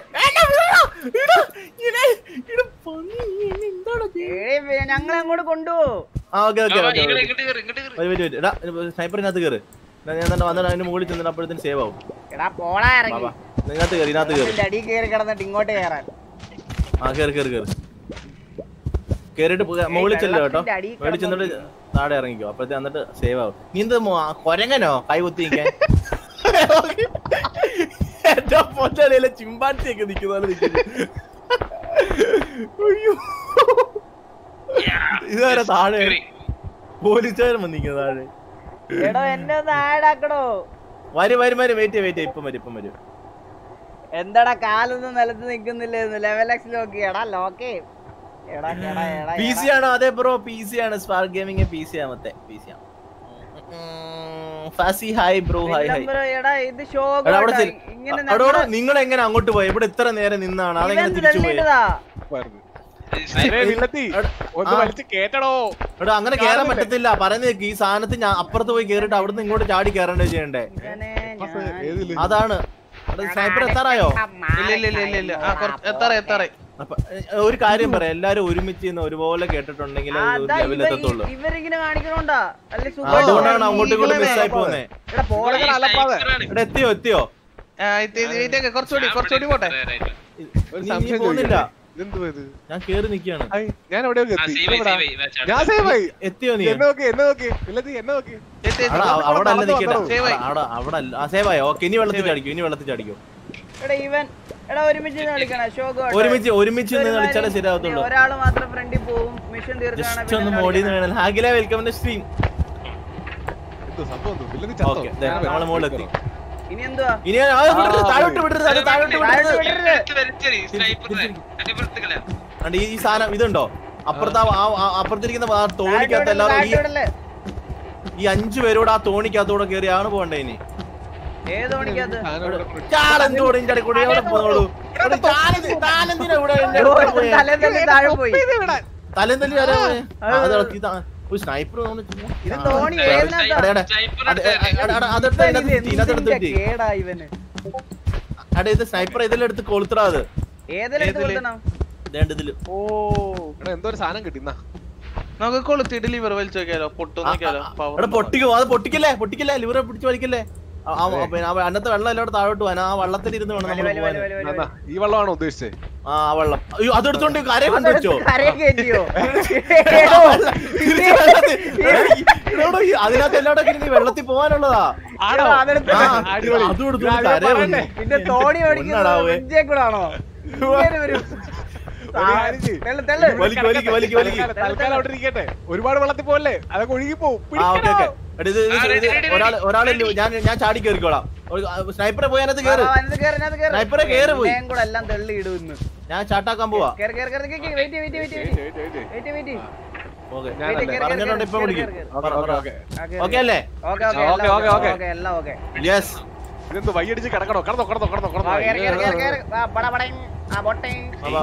ഞങ്ങൾ അങ്ങോട്ട് കൊണ്ടുപോകും ആ ഓക്കെ ഓക്കെ ആ, ഓക്കെ ഇങ്ങട് ഇങ്ങട് കേറ്, ഇങ്ങട് കേറ്. വരി വരി വരി എടാ സ്നൈപ്പറിനകത്ത് കയറ് ഞാൻ എന്നിട്ട് വന്നിട്ട് അതിന്റെ മുകളിൽ ചെന്നിട്ട് അപ്പോഴത്തേന് സേവ് ആവും എടാ പോടാ ഇറങ്ങി ബാബാ ഇതിനകത്ത് കയറി ഇതിനകത്ത് കയറി ഇതിന്റെ അടിയിൽ കയറി കിടന്നിട്ട് ഇങ്ങോട്ട് കയറാൻ ആ കയറി കയറി കയറി കേറിയിട്ട് പോ- മുകളിൽ ചെല്ലോ കേട്ടോ വെള്ളത്തിന്റെ അടിയിൽ മുകളിൽ ചെന്നിട്ട് താഴെ ഇറങ്ങിക്കോ അപ്പോഴത്തെ എന്നിട്ട് സേവ് ആവും നീ എന്ത് മോ- ആ കൊരങ്ങനോ കൈ കുത്തി നിൽക്കാൻ എന്റെ പൊന്നടിയിലെ ചിമ്പാൻസി ഒക്കെ നിൽക്കുന്ന പോലെ നിൽക്കുന്നു അയ്യോ ഇതുവരെ താഴെ കേറി. പോലീസുകാരൻ വന്നിരിക്കുന്നു താഴെ എടോ എന്നെ ഒന്ന് ആഡാക്കടോ വരും വരും വരും വെയിറ്റ് വെയിറ്റ് ഇപ്പം വരും ഇപ്പം വരും എന്താടാ കാലൊന്നും നിലത്ത് നിക്കുന്നില്ലായിരുന്നു ലെവൽ എക്സ് ലോക്ക് എടാ ലോക്കേ എടാ എടാ എടാ പി സി ആണോ അതെ ബ്രോ പി സി ആണ് സ്പാർക്ക് ഗെയിമിംഗ് പി സി ആമത്തെ പി സി ആണ് Fasi hi bro hi hi എടാ, എടാ ഇത് ഷോ എടാ, അവിടെ ചെല്ല്. ഇങ്ങനെ എടോ, എടോ, നിങ്ങൾ എങ്ങനെ അങ്ങോട്ട് പോയി ഇവിടെ ഇത്ര നേരം നിന്നാണ് അതെങ്ങനെ തിരിച്ചു പോയി തള്ളിയിട്ടതാ അരേ വില്ലത്തി ഒന്ന് ആ. വലിച്ച് കേട്ടടോ എടോ അങ്ങനെ കേറാൻ പറ്റത്തില്ല പറയുന്നത് കേക്ക്. ഈ സാധനത്തിൽ ഞാൻ അപ്പുറത്ത് പോയി കേറിട്ട് അവിടുന്ന് ഇങ്ങോട്ട് ചാടി കയറണ്ടേ ചെയ്യണ്ടേ ഇങ്ങനെ ബസ് ഞാൻ- ഏതില് അതാണ് സ്നൈപ്പർ എത്താറായോ ഇല്ല ഇല്ല ഇല്ല ഇല്ല ഇല്ല ആ കുറച്ച് എത്താറേ എത്താറേ അപ്പൊ ഏ, ഒരു കാര്യം പറയാം എല്ലാരും ഒരുമിച്ച് നിന്ന് ഒരുപോലെ കേട്ടിട്ടുണ്ടെങ്കിൽ ആ, ഒരു ദാ ലെവൽ ഇവ- എത്തത്തുള്ളൂ ഇ- ഇവരിങ്ങനെ കാണിക്കണോണ്ടാ അല്ലെ ആ, അതുകൊണ്ടാണ് അങ്ങോട്ടും ഇങ്ങോട്ടും മിസ്സായി പോകുന്നത് എടാ പോളെ ഈ അലപ്പാതെ. sniper ആണ്. ഇവിടെ എത്തിയോ എത്തിയോ ആ, ഇത് ഇത് വെയിറ്റ് ആക്ക്, കുറച്ചുകൂടി കുറച്ചുകൂടി പോട്ടെ ഒരു നീ- നീ സംശയം പോകുന്നില്ല ചോദിക്കട്ടെ? ഇതെന്തുവാ ഇത് ഞാൻ കേറി നിക്കാണ് ഐ, ഞാൻ എവിടെയൊക്കെ ആ, എത്തി save ആയി, എവിടാ? save ആയി. വാ, ചാടി. ഞാൻ സേവ് ആയി എത്തിയോ നീ എന്നെ നോക്കി എന്നെ നോക്കി വില്ലത്തി എന്നെ നോക്കി എത്തി, എത്തി. അവിടെ അവിടെ അല്ല നിക്കട്ടെ വന്നോ. Save ആയി. അവിടെ അവിടെ അല്ല ആ സേവ് ആയോ ഓക്കെ ഇനി വെള്ളത്തിൽ ചാടിക്കും ഇനി വെള്ളത്തിൽ ചാടിക്കും എടാ ഇവൻ എടാ ഒരുമിച്ച് നിന്ന് കളിക്കണ ഷോ ഒരുമിച്ച് ഒരുമിച്ച് നിന്ന് കളിച്ചാലേ ശരിയാവത്തുള്ളൂ ഒരാള് മാത്രം ഫ്രണ്ടിൽ പോവും മിഷൻ ജസ്റ്റ് ഒന്ന് മോടി വേണം ഹാഗില വെൽക്കം സ്ട്രീം എന്തോ സംഭവം എന്തോ വില്ലത്തി ഓക്കെ ചത്തോ നമ്മളെ മുകളിലെത്തി ഇനി എന്തുവാ ഇനി ആ, വിടരുത്, താഴോട്ട് വിടരുത് അത് താഴോട്ട് താഴോട്ട് വിടരുത് വിടരുത്. എടുത്ത് വലിച്ചെറി, sniper നെ. അടിപൊളിത്തിക്കളെ. അണ്ട് ഈ ഈ സാധനം ഇതുണ്ടോ അപ്പുറത്ത് ആ- ആ- ആ- അപ്പുറത്തിരിക്കുന്ന ആ തോണിക്കകത്ത് എല്ലാവരും ഈ വിടല്ലേ ഈ അഞ്ചു പേരോട് ആ തോണിക്കകത്തൂടെ കയറിയാണ് പോകണ്ടേ ഇനി ഏത് ഓണിക്കകത്ത് ചാടെന്തോടെ ഇതിന്റെ ഇടയിൽ കൂടെ എവിടെ പോന്നോളൂ എടാ, താനെന്തി- താനെന്തിനാ ഇവിടെ എന്റെ അടുത്ത് പോയെ? തലേ തന്നെ താഴെ പോയി തലേം തല്ലി ആരാ പോയെ? ആ, അത് ഇളക്കി താ- ഒരു സ്നൈപ്പർ ഇത് തോണി ഏതിനകത്താ? Sniper അതെ, എടുത്ത് അതെ, അതെ, അതെടുത്ത് ഇത് ഇതിനകത്ത് ഇട്ട്, ഇതിനകത്ത് എന്തിന്റെ എടുത്ത് ഇട്ട്. കേടാ ഇവന് അടെ ഇത് സ്നൈപ്പർ ഇതിലെടുത്ത് എടുത്ത് കൊളുത്തറ അത് ഏതെടുത്ത് ഏതില്? കൊടുക്കണം ദേണ്ട ഇതില് ഓ എടാ എന്തോ ഒരു സാധനം കിട്ടി എന്നാ നമുക്ക് കൊളുത്തിട്ട് ലിവർ വലിച്ചു നോക്കിയാലോ പൊട്ടു നോക്കിയാലോ power എടാ പൊട്ടിക്കോ അത് പൊട്ടിക്കല്ലേ പൊട്ടിക്കല്ലേ ലിവറെ പിടിച്ച് വലിക്കല്ലേ ആ, ആ, പിന്നെ ആ അന്നത്തെ വെള്ളം എല്ലാവരും താഴോട്ട് പോകാൻ ആ വള്ളത്തിൽ ഇരുന്ന് വേണം വലി, നമ്മൾ വലി, പോകാൻ വലി, വലി, വലി, എന്നാ, ഈ വെള്ളമാണോ ഉദ്ദേശിച്ചത് ആ ആ വെള്ളം അയ്യോ അതെടുത്തോണ്ട് കരയെ കൊണ്ട് വെച്ചോ അതെടുത്ത് കരയെ കയറ്റിയോ തിരിച്ച് വെള്ളത്തിൽ- എടാ, ഈ- എടാ, ഈ അതിനകത്ത് എല്ലാവരും നീ വെള്ളത്തിൽ പോകാനുള്ളതാ ആണോ അതെടുത്ത് ആ, അടിപൊളി. അതും എടുത്ത് ഞാൻ കരയെ പറയട്ടെ. വന്നു. പിന്നെ തോണി പൊന്നടാ ഓടിക്കുന്നത് വേ. ഫ്രിഡ്ജേ കൂടെ ആണോ ഇങ്ങനെ വരും ഒരു കാര്യം ചെയ്യ്. തെള്ളു തെള്ളു വലിക്ക് വലിക്ക് വലിക്ക് വലിക്ക് തൽക്കാലം- തൽക്കാലം അവിടെ ഇരിക്കട്ടെ ഒരുപാട് വെള്ളത്തിൽ പോകല്ലേ അതൊക്കെ ഒഴുകി പോവും ആ ഓക്കെ ഓക്കെ ഇത് ഇത് ആ, ready, ഇത് ready, ഒരാൾ ഒരാൾ ഞാൻ ഞാൻ ചാടി കയറിക്കോളാം സ്നൈപ്പറെ പോയി അതിനകത്ത് കയറ് സ്നൈപ്പറെ കേറ് പോയി. ഇന്നേം കൂടെ എല്ലാം തെള്ളി ഇടുന്നു ഞാൻ ചാട്ടാക്കാൻ പോവാ കേറ് കേറ് കേറ് കേറ് wait wait wait wait, wait, wait. Wait wait okay ഞാനല്ലേ? കേറ്, പറഞ്ഞിട്ടുണ്ട് ഇപ്പൊ കേറ്, വിളിക്കും കേറ്, ഓക്കെ, ഓക്കെ, ഓക്കെ. ഓക്കെ അല്ലേ okay okay okay, okay, okay. Okay എല്ലാം ഓക്കെ യെസ് ഇതെന്ത് വയ്യടിച്ച് കിടക്കണോ കിടന്നോ കിടന്നോ കിടന്നോ കിടന്നോ വാ കേറ് കേറ് കേറ് കേറ് വാ ബട ബടയും ആ ബൊട്ടയും വാ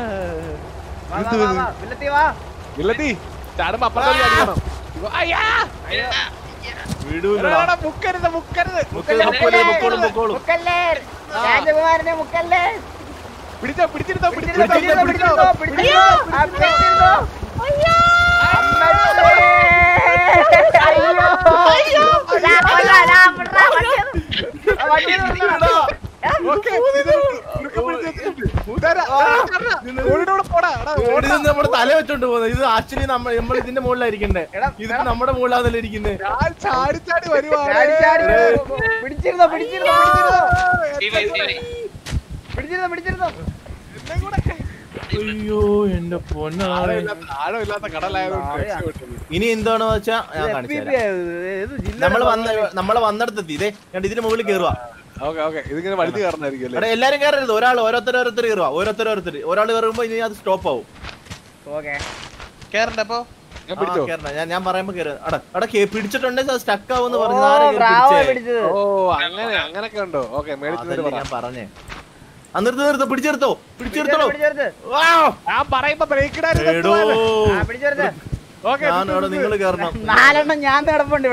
വാ വാ വാ വില്ലത്തി വാ വില്ലത്തി ചാടുമ്പോ അപ്പുറത്തോട്ട് ചാടിക്കണം ഇവ- അയ്യാ! വീടൂല്ല എടാ, എടാ, മുക്കരുത് മുക്കരുത് പൊക്കോളൂ പൊക്കോളും പൊക്കോളും മുക്കല്ലേ രാജകുമാരനെ മുക്കല്ലേ പിടിച്ചോ പിടിച്ചിരുത്തോ പിടിച്ചിരുന്നോ, പിടിച്ചിരുത്തോ പിടിച്ചിരുന്നോ, പിടിച്ചിരുന്നോ, പിടിച്ചിരുന്നോ, ആ, പിടിച്ചിരുന്നോ. അമ്മച്ചേ. അയ്യോ. ദാ, കൊല്ലാ, ദാ, വിട്രാ, വണ്ടിയത്. ആ, വണ്ടിയത് വിട്രാ. ഓക്കേ, ഇത് ഇറുക്കെ പിടിച്ച് വെച്ചിട്ടുണ്ട്. ഉദാര, ഓടിനോട് പോടാ എടാ, ഇത് നമ്മുടെ തല വെച്ചോണ്ട് പോകുന്നത് ഇത് ആക്ച്വലി നമ്മൾ നമ്മൾ ഇതിന്റെ മുകളിലായിരിക്കണ്ടേ എടാ, ഇത് നമ്മുടെ മുകളിലാണല്ലോ ഇരിക്കുന്നത് ഞാൻ ചാടി ചാടി വരുവാണ് ചാടി, ചാടി, പിടിച്ചിരുന്നോ പിടിച്ചിരുന്നോ പിടിച്ചിരുന്നോ Save ആയി, save ആയി. പിടിച്ചിരുന്നോ പിടിച്ചിരുന്നോ എന്നെ കൂടെ അയ്യോ എന്റെ പൊന്നാണ് ആഴമില്ലാത്ത ആഴമില്ലാത്ത കടലായതുകൊണ്ട് ആഴ. രക്ഷപ്പെട്ടു. ഇനി എന്താണെന്ന് വെച്ചാ ഞാൻ കാണിച്ചു തരാം നമ്മള് വന്ന നമ്മളെ വന്നിടത്തെത്തി ഇതേ കണ്ട് ഇതിന്റെ മുകളിൽ കയറുക ഓക്കെ ഓക്കെ ഇതിങ്ങനെ വലുത് കയറണായിരിക്കും അല്ലേ എടാ എല്ലാരും കയറരുത് ഒരാൾ ഓരോരുത്തർ ഓരോരുത്തർ കയറുക ഓരോരുത്തർ ഓരോരുത്തർ ഒരാൾ കയറുമ്പോ ഇനി അത് സ്റ്റോപ്പ് ആവും ഓക്കെ കേറണ്ട അപ്പൊ ഞാൻ ആ, പിടിച്ചോ കേറണം. ഞാൻ ഞാൻ പറയുമ്പോ കയറി അടാ അടാ പിടിച്ചിട്ടുണ്ടെങ്കിൽ സ്റ്റക്ക് ആവുമെന്ന് ഓ പറഞ്ഞു ആരാ കേറി ബ്രാവോ പിടിച്ചേ? പിടിച്ചത് ഓ അങ്ങനെ അങ്ങനൊക്കെ ഉണ്ടോ ഓക്കെ മേടിച്ചു അതല്ലേ പറ ഞാൻ പറഞ്ഞേ ആ നിർത്ത് നിർത്ത് പിടിച്ചെടുത്തോ പിടിച്ചെടുത്തോളൂ പിടിച്ചെടുത്ത് ഞാൻ പറയുമ്പോ ബ്രേക്ക് എടോ ആ പിടിച്ചെടുത്ത് ഓക്കെ ഞാൻ അവിടെ നിങ്ങൾ കയറണം നാലെണ്ണം ഞാൻ നടപ്പുണ്ട് ഇവിടെ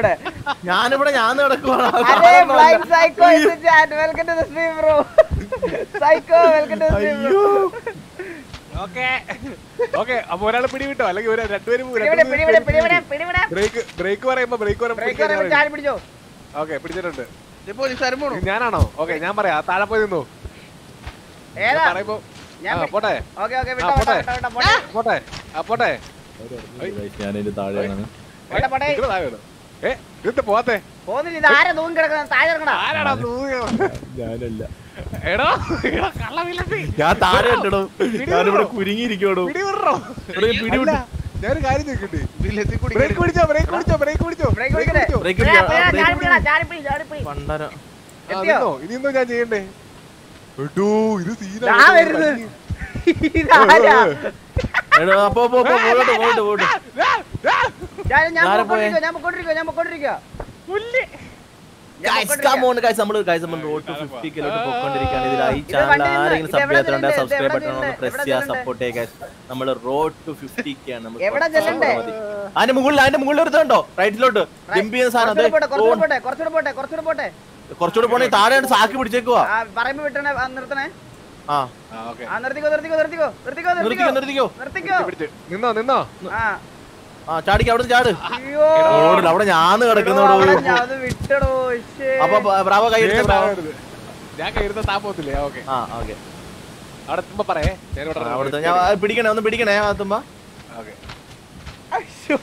ഞാനിവിടെ ഞാൻ നടക്കുവാണ് അരെ blind psycho in the chat welcome to the stream bro psycho welcome to the stream bro okay okay അപ്പൊ ഒരാൾ പിടി വിട്ടോ അല്ലെങ്കിൽ ഒരു രണ്ടുപേരും പിടിവിടെ പിടിവിടെ പിടിവിടെ പിടിവിടെ ബ്രേക്ക് ബ്രേക്ക് പറയുമ്പോ ബ്രേക്ക് ബ്രേക്ക് പറയുമ്പോൾ ചാടി പിടിച്ചോ ഓക്കെ പിടിച്ചിട്ടുണ്ട് പോലീസുകാരൻ പോണു ഇത് ഞാനാണോ ഓക്കെ ഞാൻ പറയാം താഴെ പോയി നിന്നു ഏതാ പറയുമ്പോ ഞാൻ ആ, പോട്ടെ ഓക്കെ ഓക്കെ ആ, വിട്ടോ പോട്ടെ. വിട്ടോ വിട്ടോ പോട്ടെ പോട്ടെ ആ പോട്ടെ ഞാനിതിന്റെ താഴെയാണ് പോട്ടെ പോട്ടെ നിങ്ങള് താഴെ വിടും. ഏ ഇതെന്താ പോവാത്തെ പോന്നില്ല ഇത് ആരാ തൂങ്ങി കിടക്കുന്നത് താഴെ ഇറങ്ങടാ ആരാടാ തൂങ്ങിയത്? ഞാനല്ല എടോ എടോ കള്ളവില്ലത്തി ഞാൻ താഴെ ഉണ്ടോ ഞാനിവിടെ കുരുങ്ങിയിരിക്കണോ പിടി വിടറോ ഇവിടെ പിടി അല്ല, ഞാനൊരു കാര്യം ചോദിക്കട്ടെ ബ്രേക്ക് പിടിച്ചോ ബ്രേക്ക് പിടിച്ചോ ബ്രേക്ക് പിടിച്ചോ ബ്രേക്ക് പിടിക്കട്ടെ ബ്രേക്ക് പിടിയാ, പിടിക്കാം, പിടിയാ, ചാടി ബ്രേക്ക് പിടിക്കടാ, ചാടി പിടി ചാടി പിടി പണ്ടര ആ, എത്തിയോ? നിന്നോ ഇനി എന്തോ ഞാൻ ചെയ്യണ്ടേ എടോ ഇത് ദാ സീനാ വരുന്നു ഇതാരാ എടോ അപ്പൊ പോ പോ പോയിട്ട് പോയിട്ട് പോയിട്ട് ഞാൻ ഞാൻ ആരാ പോയെ? പൊക്കോണ്ടിരിക്കുവാ, ഞാൻ പൊക്കോണ്ടിരിക്കുവാ, ഞാൻ പൊക്കോണ്ടിരിക്കുവാ. ഞാൻ ഗൈസ് പൊക്കോണ്ടിരിക്കുവാ. കം ഓൺ ഗൈസ് നമ്മൾ ഗൈസ് നമ്മൾ റോഡ് ടു 50 കിലോട്ട് പോയിക്കൊണ്ടിരിക്കുകയാണ് ഇതിൽ ഈ ഇത് ചാനൽ വണ്ടി നിന്ന്, ആരെങ്കിലും ഇത് സബ് എവിടെ ചെയ്യാത്തുണ്ട് ചെല്ലണ്ടേ? സബ്സ്ക്രൈബ് ഇത് ബട്ടൺ ഒന്ന് എവിടെ പ്രസ് ചെല്ലണ്ടേ? ചെയ്യാൻ സപ്പോർട്ട് ചെയ്യുക ഗൈസ് നമ്മൾ റോഡ് ടു 50 ക്കാണ് നമ്മൾ എവിടെ ചെല്ലണ്ടേ? അതിന്റെ മുകളിൽ അതിന്റെ മുകളിൽ ഒരു ഇതുണ്ടോ റൈറ്റിലോട്ട് ജമ്പ് ചെയ്യുന്ന സാധനം കുറച്ചുകൂടെ പോട്ടെ, കുറച്ചുകൂടെ അത് പോട്ടെ, കുറച്ചുകൂടെ പോട്ടെ, കുറച്ചുകൂടെ പോട്ടെ. കുറച്ചുകൂടെ പോണേ താഴെ ഒരു സാക്കി പിടിച്ചേക്കുവാ ആ, പറയുമ്പോ വിട്ടണേ, ആ, നിർത്തണേ. ആ ആ ഓക്കെ ആ, നിർത്തിക്കോ, നിർത്തിക്കോ, നിർത്തിക്കോ, നിർത്തിക്കോ, നിർത്തിക്കോ നിർത്തിക്കോ. നിർത്തിക്കോ നിർത്തിക്കോ. പിടിച്ച് നിന്നോ നിന്നോ ആ, ആ ചാടിക്ക് അവിടെ ചാട് അയ്യോ. ഓടില്ല അവിടെ ഞാന്ന് എടോ, കിടക്കുന്നോടോ അവിടെ ഞാൻ അത് വിട്ടടോ, ശ്ശേ. അപ്പൊ ബ്രാവോ കൈ എടുത്ത് ബ്രാവോ ഏതാവരുത്. ഞാൻ കയറുന്ന താ പോത്തില്ലേ ഓക്കെ ആ ഓക്കെ അവിടെ എത്തുമ്പോ പറയേ ഞാൻ ഇവിടെ അവിടുത്തെ ഞാൻ ആ, പിടിക്കണേ ഒന്ന് പിടിക്കണേ ആത്തുമ്പോ ഓക്കെ അയ്യോ.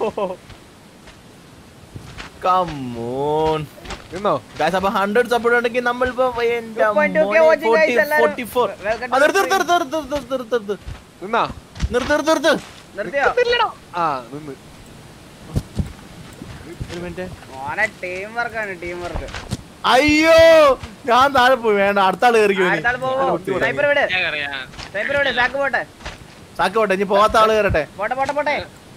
കമ്മോൺ നിന്നോ ഗൈസ് അപ്പൊ ഹൺഡ്രഡ് സപ്പോർട്ട് ഉണ്ടെങ്കിൽ നമ്മളിപ്പോ എന്റെ 2.2K watching guys എല്ലാരും. ഫോർട്ടി ഫോർ Welcome to നിർത്ത് the നിർത്ത് നിർത്ത് നിർത്ത് നിർത്ത് നിർത്ത് നിന്നാ നിർത്ത് നിർത്ത് നിർത്ത് നിർത്തിയോ ആ നിന്ന് ഒരു മിനിറ്റ് മോനെ ടീം വർക്കാണ് ടീം വർക്ക് അയ്യോ ഞാൻ താഴെ പോയി വേണ്ട അടുത്ത ആള് കയറി അടുത്താൾ പോവോ സൈബർ വിട് ഞാൻ അറിയാം സൈബർ വിട് സാക്ക് പോട്ടെ സാക്ക് പോട്ടെ ഇനി പോവാത്ത ആള് കയറട്ടെ പോട്ടെ പോട്ടെ പോട്ടെ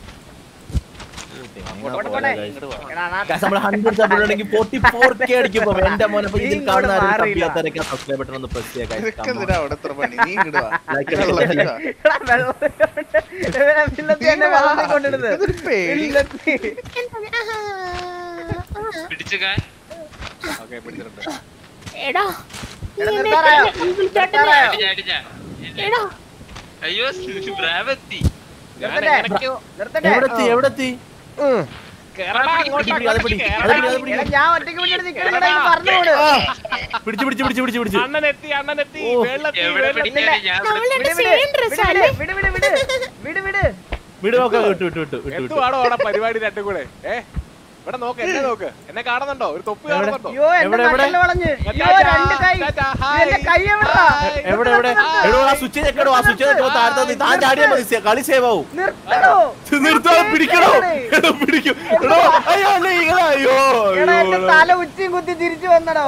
പോട്ടെ പോട്ടെ എടാ നാ- Guys, നമ്മള് ഹൺഡ്രഡ് സപ്പോർട്ട് ഉണ്ടെങ്കിൽ ഫോർട്ടി ഫോർ കെ അടിക്കുമ്പോ എന്റെ മോനെ അപ്പൊ ഇതിൽ നീ കാണുന്ന ഇങ്ങോട്ട് മാറിയില്ല. സബ്സ്ക്രൈബ് ബട്ടൺ ഒന്ന് പ്രസ് ചെയ്യുക guys. Come on. എന്തിനാ അവിടെ എത്ര പണി നീ ഇങ്ങട് വാ. Like വെള്ളം അടിച്ച് ഇങ്ങട് വാ. എടാ, വെള്ളം ഇവനെ വില്ലത്തി എന്നെ വെള്ളത്തിൽ കൊണ്ടിടുന്നത് ഇതൊരു പേടി. വില്ലത്തി. പിടിച്ചുകാൻ ഓക്കെ പിടിച്ചിട്ടുണ്ട് എടാ എടാ, നിർത്താറായോ? നിർത്താറായോ? അടിച്ച അടിച്ച എടാ അയ്യോ ബ്രാവെത്തി നിർത്തട്ടെ നിർത്തട്ടെ എവിടെ എത്തി എവിടെ എത്തി പിടി, പിടി, അത് പിടി, അത് പിടി, അത് പിടി. എടാ, ഞാൻ ഒറ്റയ്ക്ക് പിടിച്ചിട്ട് നിക്കണില്ലടാ, ഇത് പറഞ്ഞോട് പിടിച്ചു പിടിച്ചു പിടിച്ചു പിടിച്ചു പിടിച്ചു അണ്ണനെത്തി അണ്ണനെത്തി ഓ. വെള്ളത്തി എവിടെ പിടിക്കാനും ഞാൻ ഇവിടെ- നമ്മൾ വിട്, രണ്ട് വിട്, സെയിം വിട്, ഡ്രസ് വിട്, അല്ലേ വിട്, വിട്, വിട്, വിട്, വിട്. വിട് നോക്കാം വിട്ടു വിട്ടു വിട്ടു വിട്ടു വിട്ടു എന്തുവാണോ അവിടെ പരിപാടി രണ്ടും കൂടെ ഏ ഇവിടെ നോക്ക് എന്നെ നോക്ക് എന്നെ കാണുന്നുണ്ടോ ഒരു തൊപ്പി കാണുന്നുണ്ടോ അയ്യോ എന്റെ എവിടെ, എവിടെ? നട്ടല് വളഞ്ഞ് അയ്യോ ടാറ്റാ, രണ്ട് കൈ ടാറ്റാ, ഇത് ഹായ്. എന്റെ കൈ എവിടാ എവിടെ എവിടെ എടോ ആ സ്വിച്ച് ഞെക്കടോ ആ സ്വിച്ച് ഞെക്കടോ താഴത്തെ നീ താൻ ചാടിയാ മതി സെ- കളി സേവ് ആവും നിർത്തണോ നിർത്തോ പിടിക്കണോ എടോ പിടിക്കും എടോ അയ്യോ അല്ലേ ഇങ്ങളെ അയ്യോ എടാ എന്റെ അയ്യോ തല ഉച്ചയും കുത്തി തിരിച്ചു വന്നടോ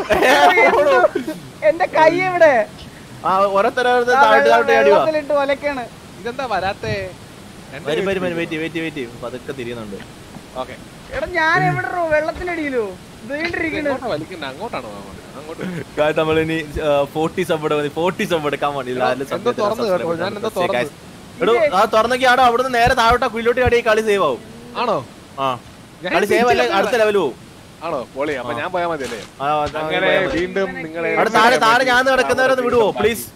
എന്തു? എന്റെ കൈ എവിടെ ആ ഓരോരുത്തരെ ആ താഴ്ത്തി വെള്ളം- താഴ്ത്തി ചാടിവാ വെള്ളത്തിലിട്ട് ഒലക്കാണ് ഇതെന്താ വരാത്തെ വരും വരും വരും വെയിറ്റ് വെയിറ്റ് വെയിറ്റ് പതുക്കെ തിരിയുന്നുണ്ട് ഓക്കെ എടാ ഞാൻ എവിടെ വെള്ളത്തിനടിയിലോ വീണ്ടിരിക്കണ് എങ്ങോട്ടാ വലിക്കുന്നത് അങ്ങോട്ടാണോ അങ്ങോട്ട് ഗായ്സ് നമ്മൾ ഇനി ഫോർട്ടി സബ്ബോർഡ് മതി ഫോർട്ടി സബ്ബോർഡ് കമോൺ ഇല്ല എന്തോ തുറന്ന് കേട്ടോ, ഞാൻ എന്തോ തുറന്ന്. എടോ ആ തുറന്നെങ്കിൽ ആടോ അവിടുന്ന് നേരെ താഴോട്ടാ കുയിലോട്ട് ചാടി കളി സേവ് ആവും ആണോ ആ ഞാൻ കളി സേവ് അല്ല തിരിച്ച് അടുത്ത ലെവൽ പോവും ആണോ പോളി അപ്പൊ ഞാൻ പോയാ മതിയല്ലേ ആ, അത് അങ്ങനെ പോയാ മതി. വീണ്ടും നിങ്ങളെ അവിടെ താഴെ താഴെ ഞാൻ നടക്കുന്നവരൊന്ന് വിടുവോ പ്ലീസ്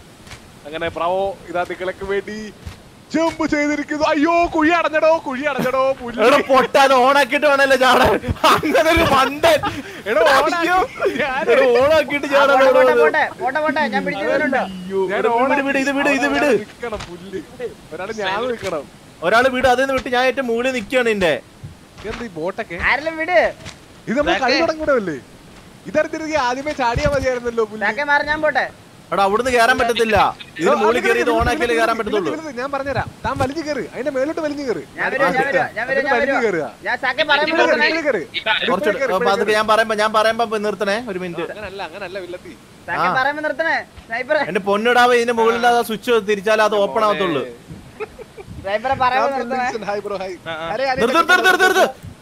അങ്ങനെ പ്രവോ ഇതാ നിങ്ങളൊക്കെ വേണ്ടി ജമ്പ് ചെയ്തിരിക്കുന്നു അയ്യോ കുഴി അടഞ്ഞടോ കുഴി അടഞ്ഞടോ പുല്ല്. എടോ പൊട്ട അത് ഓണാക്കിട്ട് വേണല്ലോ ചാടാൻ അങ്ങനെ ഒരു മണ്ടൻ എടോ, ഓണാക്കി. അയ്യോ. ഞാന് എടോ ഓണാക്കിട്ട് ആ, ചാടാൻ പോട്ടെ, പോട്ടെ, എടോ. പോട്ടെ, പോട്ടെ, പോട്ടെ, ഞാൻ പിടിച്ചു തരുന്നുണ്ട് അയ്യോ. ഞാൻ എടോ, വിട് വിട് ഇത് വിട് ഇത് വിട് ഒരാള് നിക്കണം പുല്ല് ഒരാള് ഞാൻ നിക്കണം ഒരാള് വീട് അതിൽ നിന്ന് വിട്ട് ഞാൻ ഏറ്റവും മുകളിൽ നിൽക്കുകയാണ് എന്റെ ഇതെന്താ ഈ ബോട്ടൊക്കെ ആരെല്ലാം വിട് ഇത് നമ്മൾ കളി തുടങ്ങിയല്ലേ ഇതറിഞ്ഞിരുന്നെങ്കിൽ ആദ്യമേ ചാടിയാ മതിയായിരുന്നല്ലോ പുല്ല് ചാക്കെ മാറി ഞാൻ പോട്ടെ എടാ അവിടുന്ന് കയറാൻ പറ്റത്തില്ല ഇത് മുകളിൽ കയറി ഇത് ഓണാക്കിയാലേ കയറാൻ പറ്റത്തുള്ളൂ വിളിച്ച് ഞാൻ പറഞ്ഞുതരാം താൻ വലിഞ്ഞു കയറി അതിന്റെ മേലോട്ട് വലിഞ്ഞു കയറി ഞാൻ വരുവാ, ഞാൻ വരുവാ, ഞാൻ വരുവാ, ഞാൻ വലിഞ്ഞു വരുവാ. കയറുക ഞാൻ ചാക്കെ പറയുമ്പോ നിർത്തണേ. മേളിൽ കയറി കുറച്ച് അപ്പൊ അതൊക്കെ ഞാൻ പറയുമ്പോ ഞാൻ പറയുമ്പോ ഇപ്പൊ നിർത്തണേ ഒരു മിനിറ്റ് അങ്ങനല്ല അങ്ങനല്ല വില്ലത്തി ചാക്കെ പറയുമ്പോ നിർത്തണേ സ്നൈപ്പറെ എന്റെ പൊന്നിടാവ് ഇതിന്റെ മുകളിൽ ആ സ്വിച്ച് തിരിച്ചാലേ അത് ഓപ്പൺ ആവത്തുള്ളൂ സ്നൈപ്പറെ പറയുമ്പോ നിർത്തണേ ഹായ് ബ്രോ ഹായ് നിർത്ത് നിർത്ത് നിർത്ത് നിർത്ത്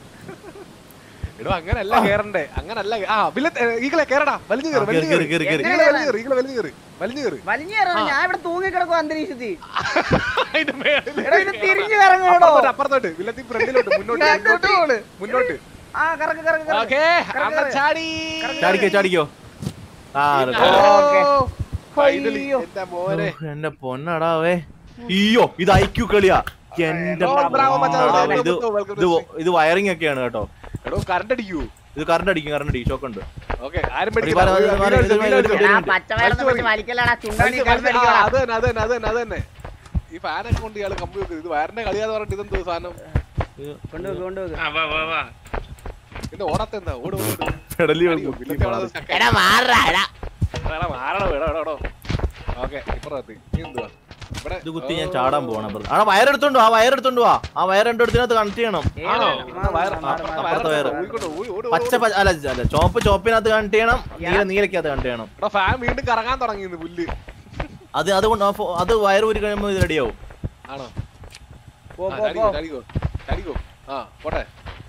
എടോ അങ്ങനല്ല കേറണ്ടേ അങ്ങനല്ല ആ വില്ലത്ത് ഈകളെ കേറടാ വലിഞ്ഞു കയറി ആ, വലിഞ്ഞു കേറി, കയറി കേറി, കേറി. ഈകളെ വലിഞ്ഞു കയറി ഈകളെ വലിഞ്ഞു കയറി വലിഞ്ഞു കയറി വലിഞ്ഞു കയറണം ഞാൻ ഇവിടെ തൂങ്ങി കിടക്കും അന്തരീക്ഷത്തിൽ അതിന്റെ മേളിൽ എടാ ഇത് തിരിഞ്ഞു ഇറങ്ങണോ അപ്പുറത്തോട്ട് അപ്പുറത്തോട്ട് വില്ലത്തി ഫ്രണ്ടിലോട്ട് മുന്നോട്ട് ഞാൻ മുന്നോട്ട് തൊട്ടോള്. മുന്നോട്ട് ആ കറക്ക് കറക്ക് കറക്ക് ഓക്കേ അണ്ണ ചാടി ചാടിക്കോ ചാടിക്കോ ആ ഓക്കേ. ഫൈനലി അയ്യോ. എന്റെ മോനെ ഓ, എന്റെ പൊന്നടാവേ അയ്യോ ഇത് ഐക്യു കളിയാ എന്റെ ഓ, ബ്രാവോ മച്ചാ, പൊന്നടാവേ, welcome ഇത് to- welcome ഇത് to ഇത് വയറിംഗ് ഒക്കെയാണ് കേട്ടോ എടോ കറണ്ട് അടിക്കൂ ഇത് കറണ്ട് അടിക്കും കറണ്ട് അടിക്കും ഷോക്ക് ഉണ്ട് ഓക്കെ ആരും ഒരു പേടിക്കണ്ട. വാരം, ഒരു ഒരു വാരം, വീഡിയോ എടുത്തോ, ഒരു വീഡിയോ വാരം, എടുത്തോ. ഒരു ആ പച്ചവയറൊന്നും പിടിച്ച് വലിക്കലടാ ചുണ്ടാണി വലിച്ച് കറണ്ട് വലിച്ച് ആ, അടിക്കടാ അത് തന്നെ അത് തന്നെ അത് തന്നെ അത് തന്നെ ഈ ഫാനൊക്കെ കൊണ്ട് ഇയാള് കമ്പി വെക്കും ഇത് വയറിന്റെ കളിയാന്ന് പറഞ്ഞിട്ട് ഇതെന്തോ സാധനം കൊണ്ടുവെക്ക് കൊണ്ടുവെക്ക് ആ, വാ വാ വാ പിന്നെ ഓടത്തെ എന്താ ഓട് ഓട് ഓട്. പെടലി അടിയോ, വില്ലത്തി അവിടെ stuck ആയി. എടാ മാറാ എടാ എടാ, മാറണം, എടോ, എടോ, എടോ. ഓക്കേ, ഇപ്പുറത്ത്. ഇനി എന്തുവാ? ഇവിടെ- ഇത് കുത്തി ഞാൻ ചാടാൻ പോണം ബ്രദർ ആ വയറെടുത്തോണ്ട് വാ ആ വയറെടുത്തോണ്ട് വാ ആ വയർ രണ്ടു അടുത്തിനകത്ത് കണക്ട് ചെയ്യണം ആണോ? ഏത്? എന്നാ വയറ്- മാറ്, മാറ്, എന്നാ മാറ്. അപ്പുറത്തെ വയറ്. ഊരിക്കൊണ്ട് ഓടി, ഓടി, ഓടി, പച്ച ഓടി. പ- അല്ല അല്ല ചോപ്പ് ചോപ്പിനകത്ത് കണക്ട് ചെയ്യണം നീല നീലക്കകത്ത് കണക്ട് ചെയ്യണം എടാ, ഫാൻ വീണ്ടും കറങ്ങാൻ തുടങ്ങി ഇന്ന് പുല്ല് അത് അതുകൊണ്ട് ആ ഫോ- അത് വയർ ഊരി കഴിയുമ്പോൾ ഇത് റെഡിയാവും ആണോ പോ ആ, പോ ചാടിക്കോ, പോ ചാടിക്കോ, ചാടിക്കോ. ആ പോട്ടെ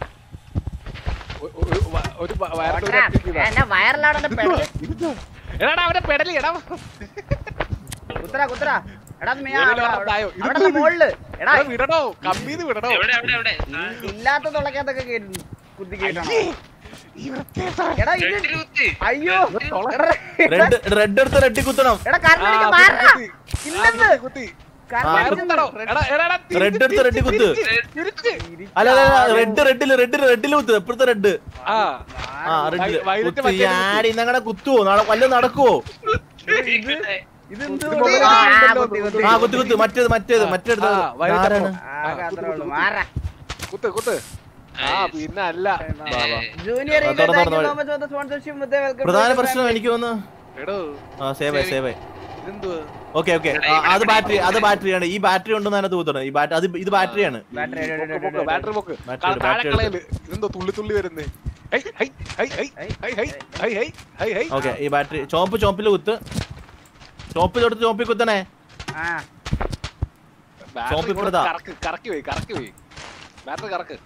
ഒ- ഒ- ഒരു വ- ഒരു വ- വയറിന്റെ ഒരു ഓട്ടറാ. അറ്റത്ത് ഇതാ. എന്റെ വയറിലാണ് എന്റെ പെടല് ഇതെന്തുവാ? എടാടാ അവന്റെ പെടലി എടാ കുത്തറ കുത്തറ എടാ നീ ആ- ഏതെങ്കിലും അവിടെ- ഒരെണ്ണത്തായോ? ഇത് അവിടെ മോളില് എടാ എടാ, വിടണോ കമ്പീന്ന് വിടണോ എവിടെ എവിടെ എവിടെ ആ, ഇല്ലാത്ത തുളക്കകത്തൊക്കെ കേട്ടു കുത്തി കേട്ടണം ഈ വൃത്തികെട്ട- എടാ ഇത് രണ്ടില് കുത്ത്. അയ്യോ തുള- എടാ, റെഡ് റെഡ് എടുത്ത് റെഡി കുത്തണം എടാ കറണ്ട് ആ, അടിക്ക് കുത്തി, മാറാ കുത്തി. ആ, ഇല്ലെന്ന് കുത്തി, കുത്തി. കറണ്ട് ആ, അടിക്ക് വയറുണ്ടോ? എടാ, എടാ, എടാ, തിരിച്ച്, റെഡ് എടുത്ത് റെഡി കുത്ത് തിരിച്ച്. അല്ല അല്ല റെഡ് റെഡില് റെഡ് റെഡില് കുത്ത് എപ്പോഴത്തെ റെഡ് ആ, ആ റെഡില് വയലറ്റ് കുത്ത് മറ്റേ ആടി ഇന്നങ്ങനെ കുത്തുവോ നാളെ വല്ലതും നടക്കുവോ ഇതെന്ത് ഇത് കൊണ്ടുവരാ? മുകളിൽ ആ, ഉണ്ടല്ലോ, കുത്തി, കുത്തി. ആ കുത്ത് കുത്ത് മറ്റേത് മറ്റേത് മറ്റേത് ആ, വയലറ്റ് ആരാണ് ആ, അത്രേ ഉള്ളൂ. മാറാ. കുത്ത് കുത്ത് ആ പിന്നെ അല്ല ജൂനിയർ ആ, ഇവേ, തുറന്നോ, thank you തുറന്നോ. so much for the sponsorship with the welcome to പ്രധാന the പ്രശ്നം family. എനിക്ക് വന്ന് എടോ ആ സേവ് ആയി സേവ് ആയി ഇതെന്തുവാ ഓക്കെ ഓക്കെ അത് ബാറ്ററി അത് ബാറ്ററിയാണ് ഈ ബാറ്ററി ഉണ്ടെന്ന് അതിനകത്ത് കുത്തണം ഈ ബാറ്ററി അത് ഇത് ബാറ്ററിയാണ് Battery, ഇട്, ഇട്, ഇട്, ഇട്, ഇട്. ബാറ്ററി പോക്ക് Battery, താഴെ battery കളയല് ഇതെന്തോ തുള്ളി തുള്ളി വരുന്നേ ഹൈ ഹൈ ഹൈ ഹൈ ഹൈ ഹൈ ഹൈ ഹൈ ഹൈ ഹൈ ഓക്കെ ഈ ബാറ്ററി ചോപ്പ് ചോപ്പിൽ കുത്ത് ചോപ്പ് തൊട്ട് ചോപ്പിൽ കുത്തണേ ആ, ബാറ്ററി ചോപ്പ് കൂടെ ഇപ്പുറത്താ. കറക്ക് കറക്കി പോയി കറക്കി പോയി ബാറ്ററി കറക്ക്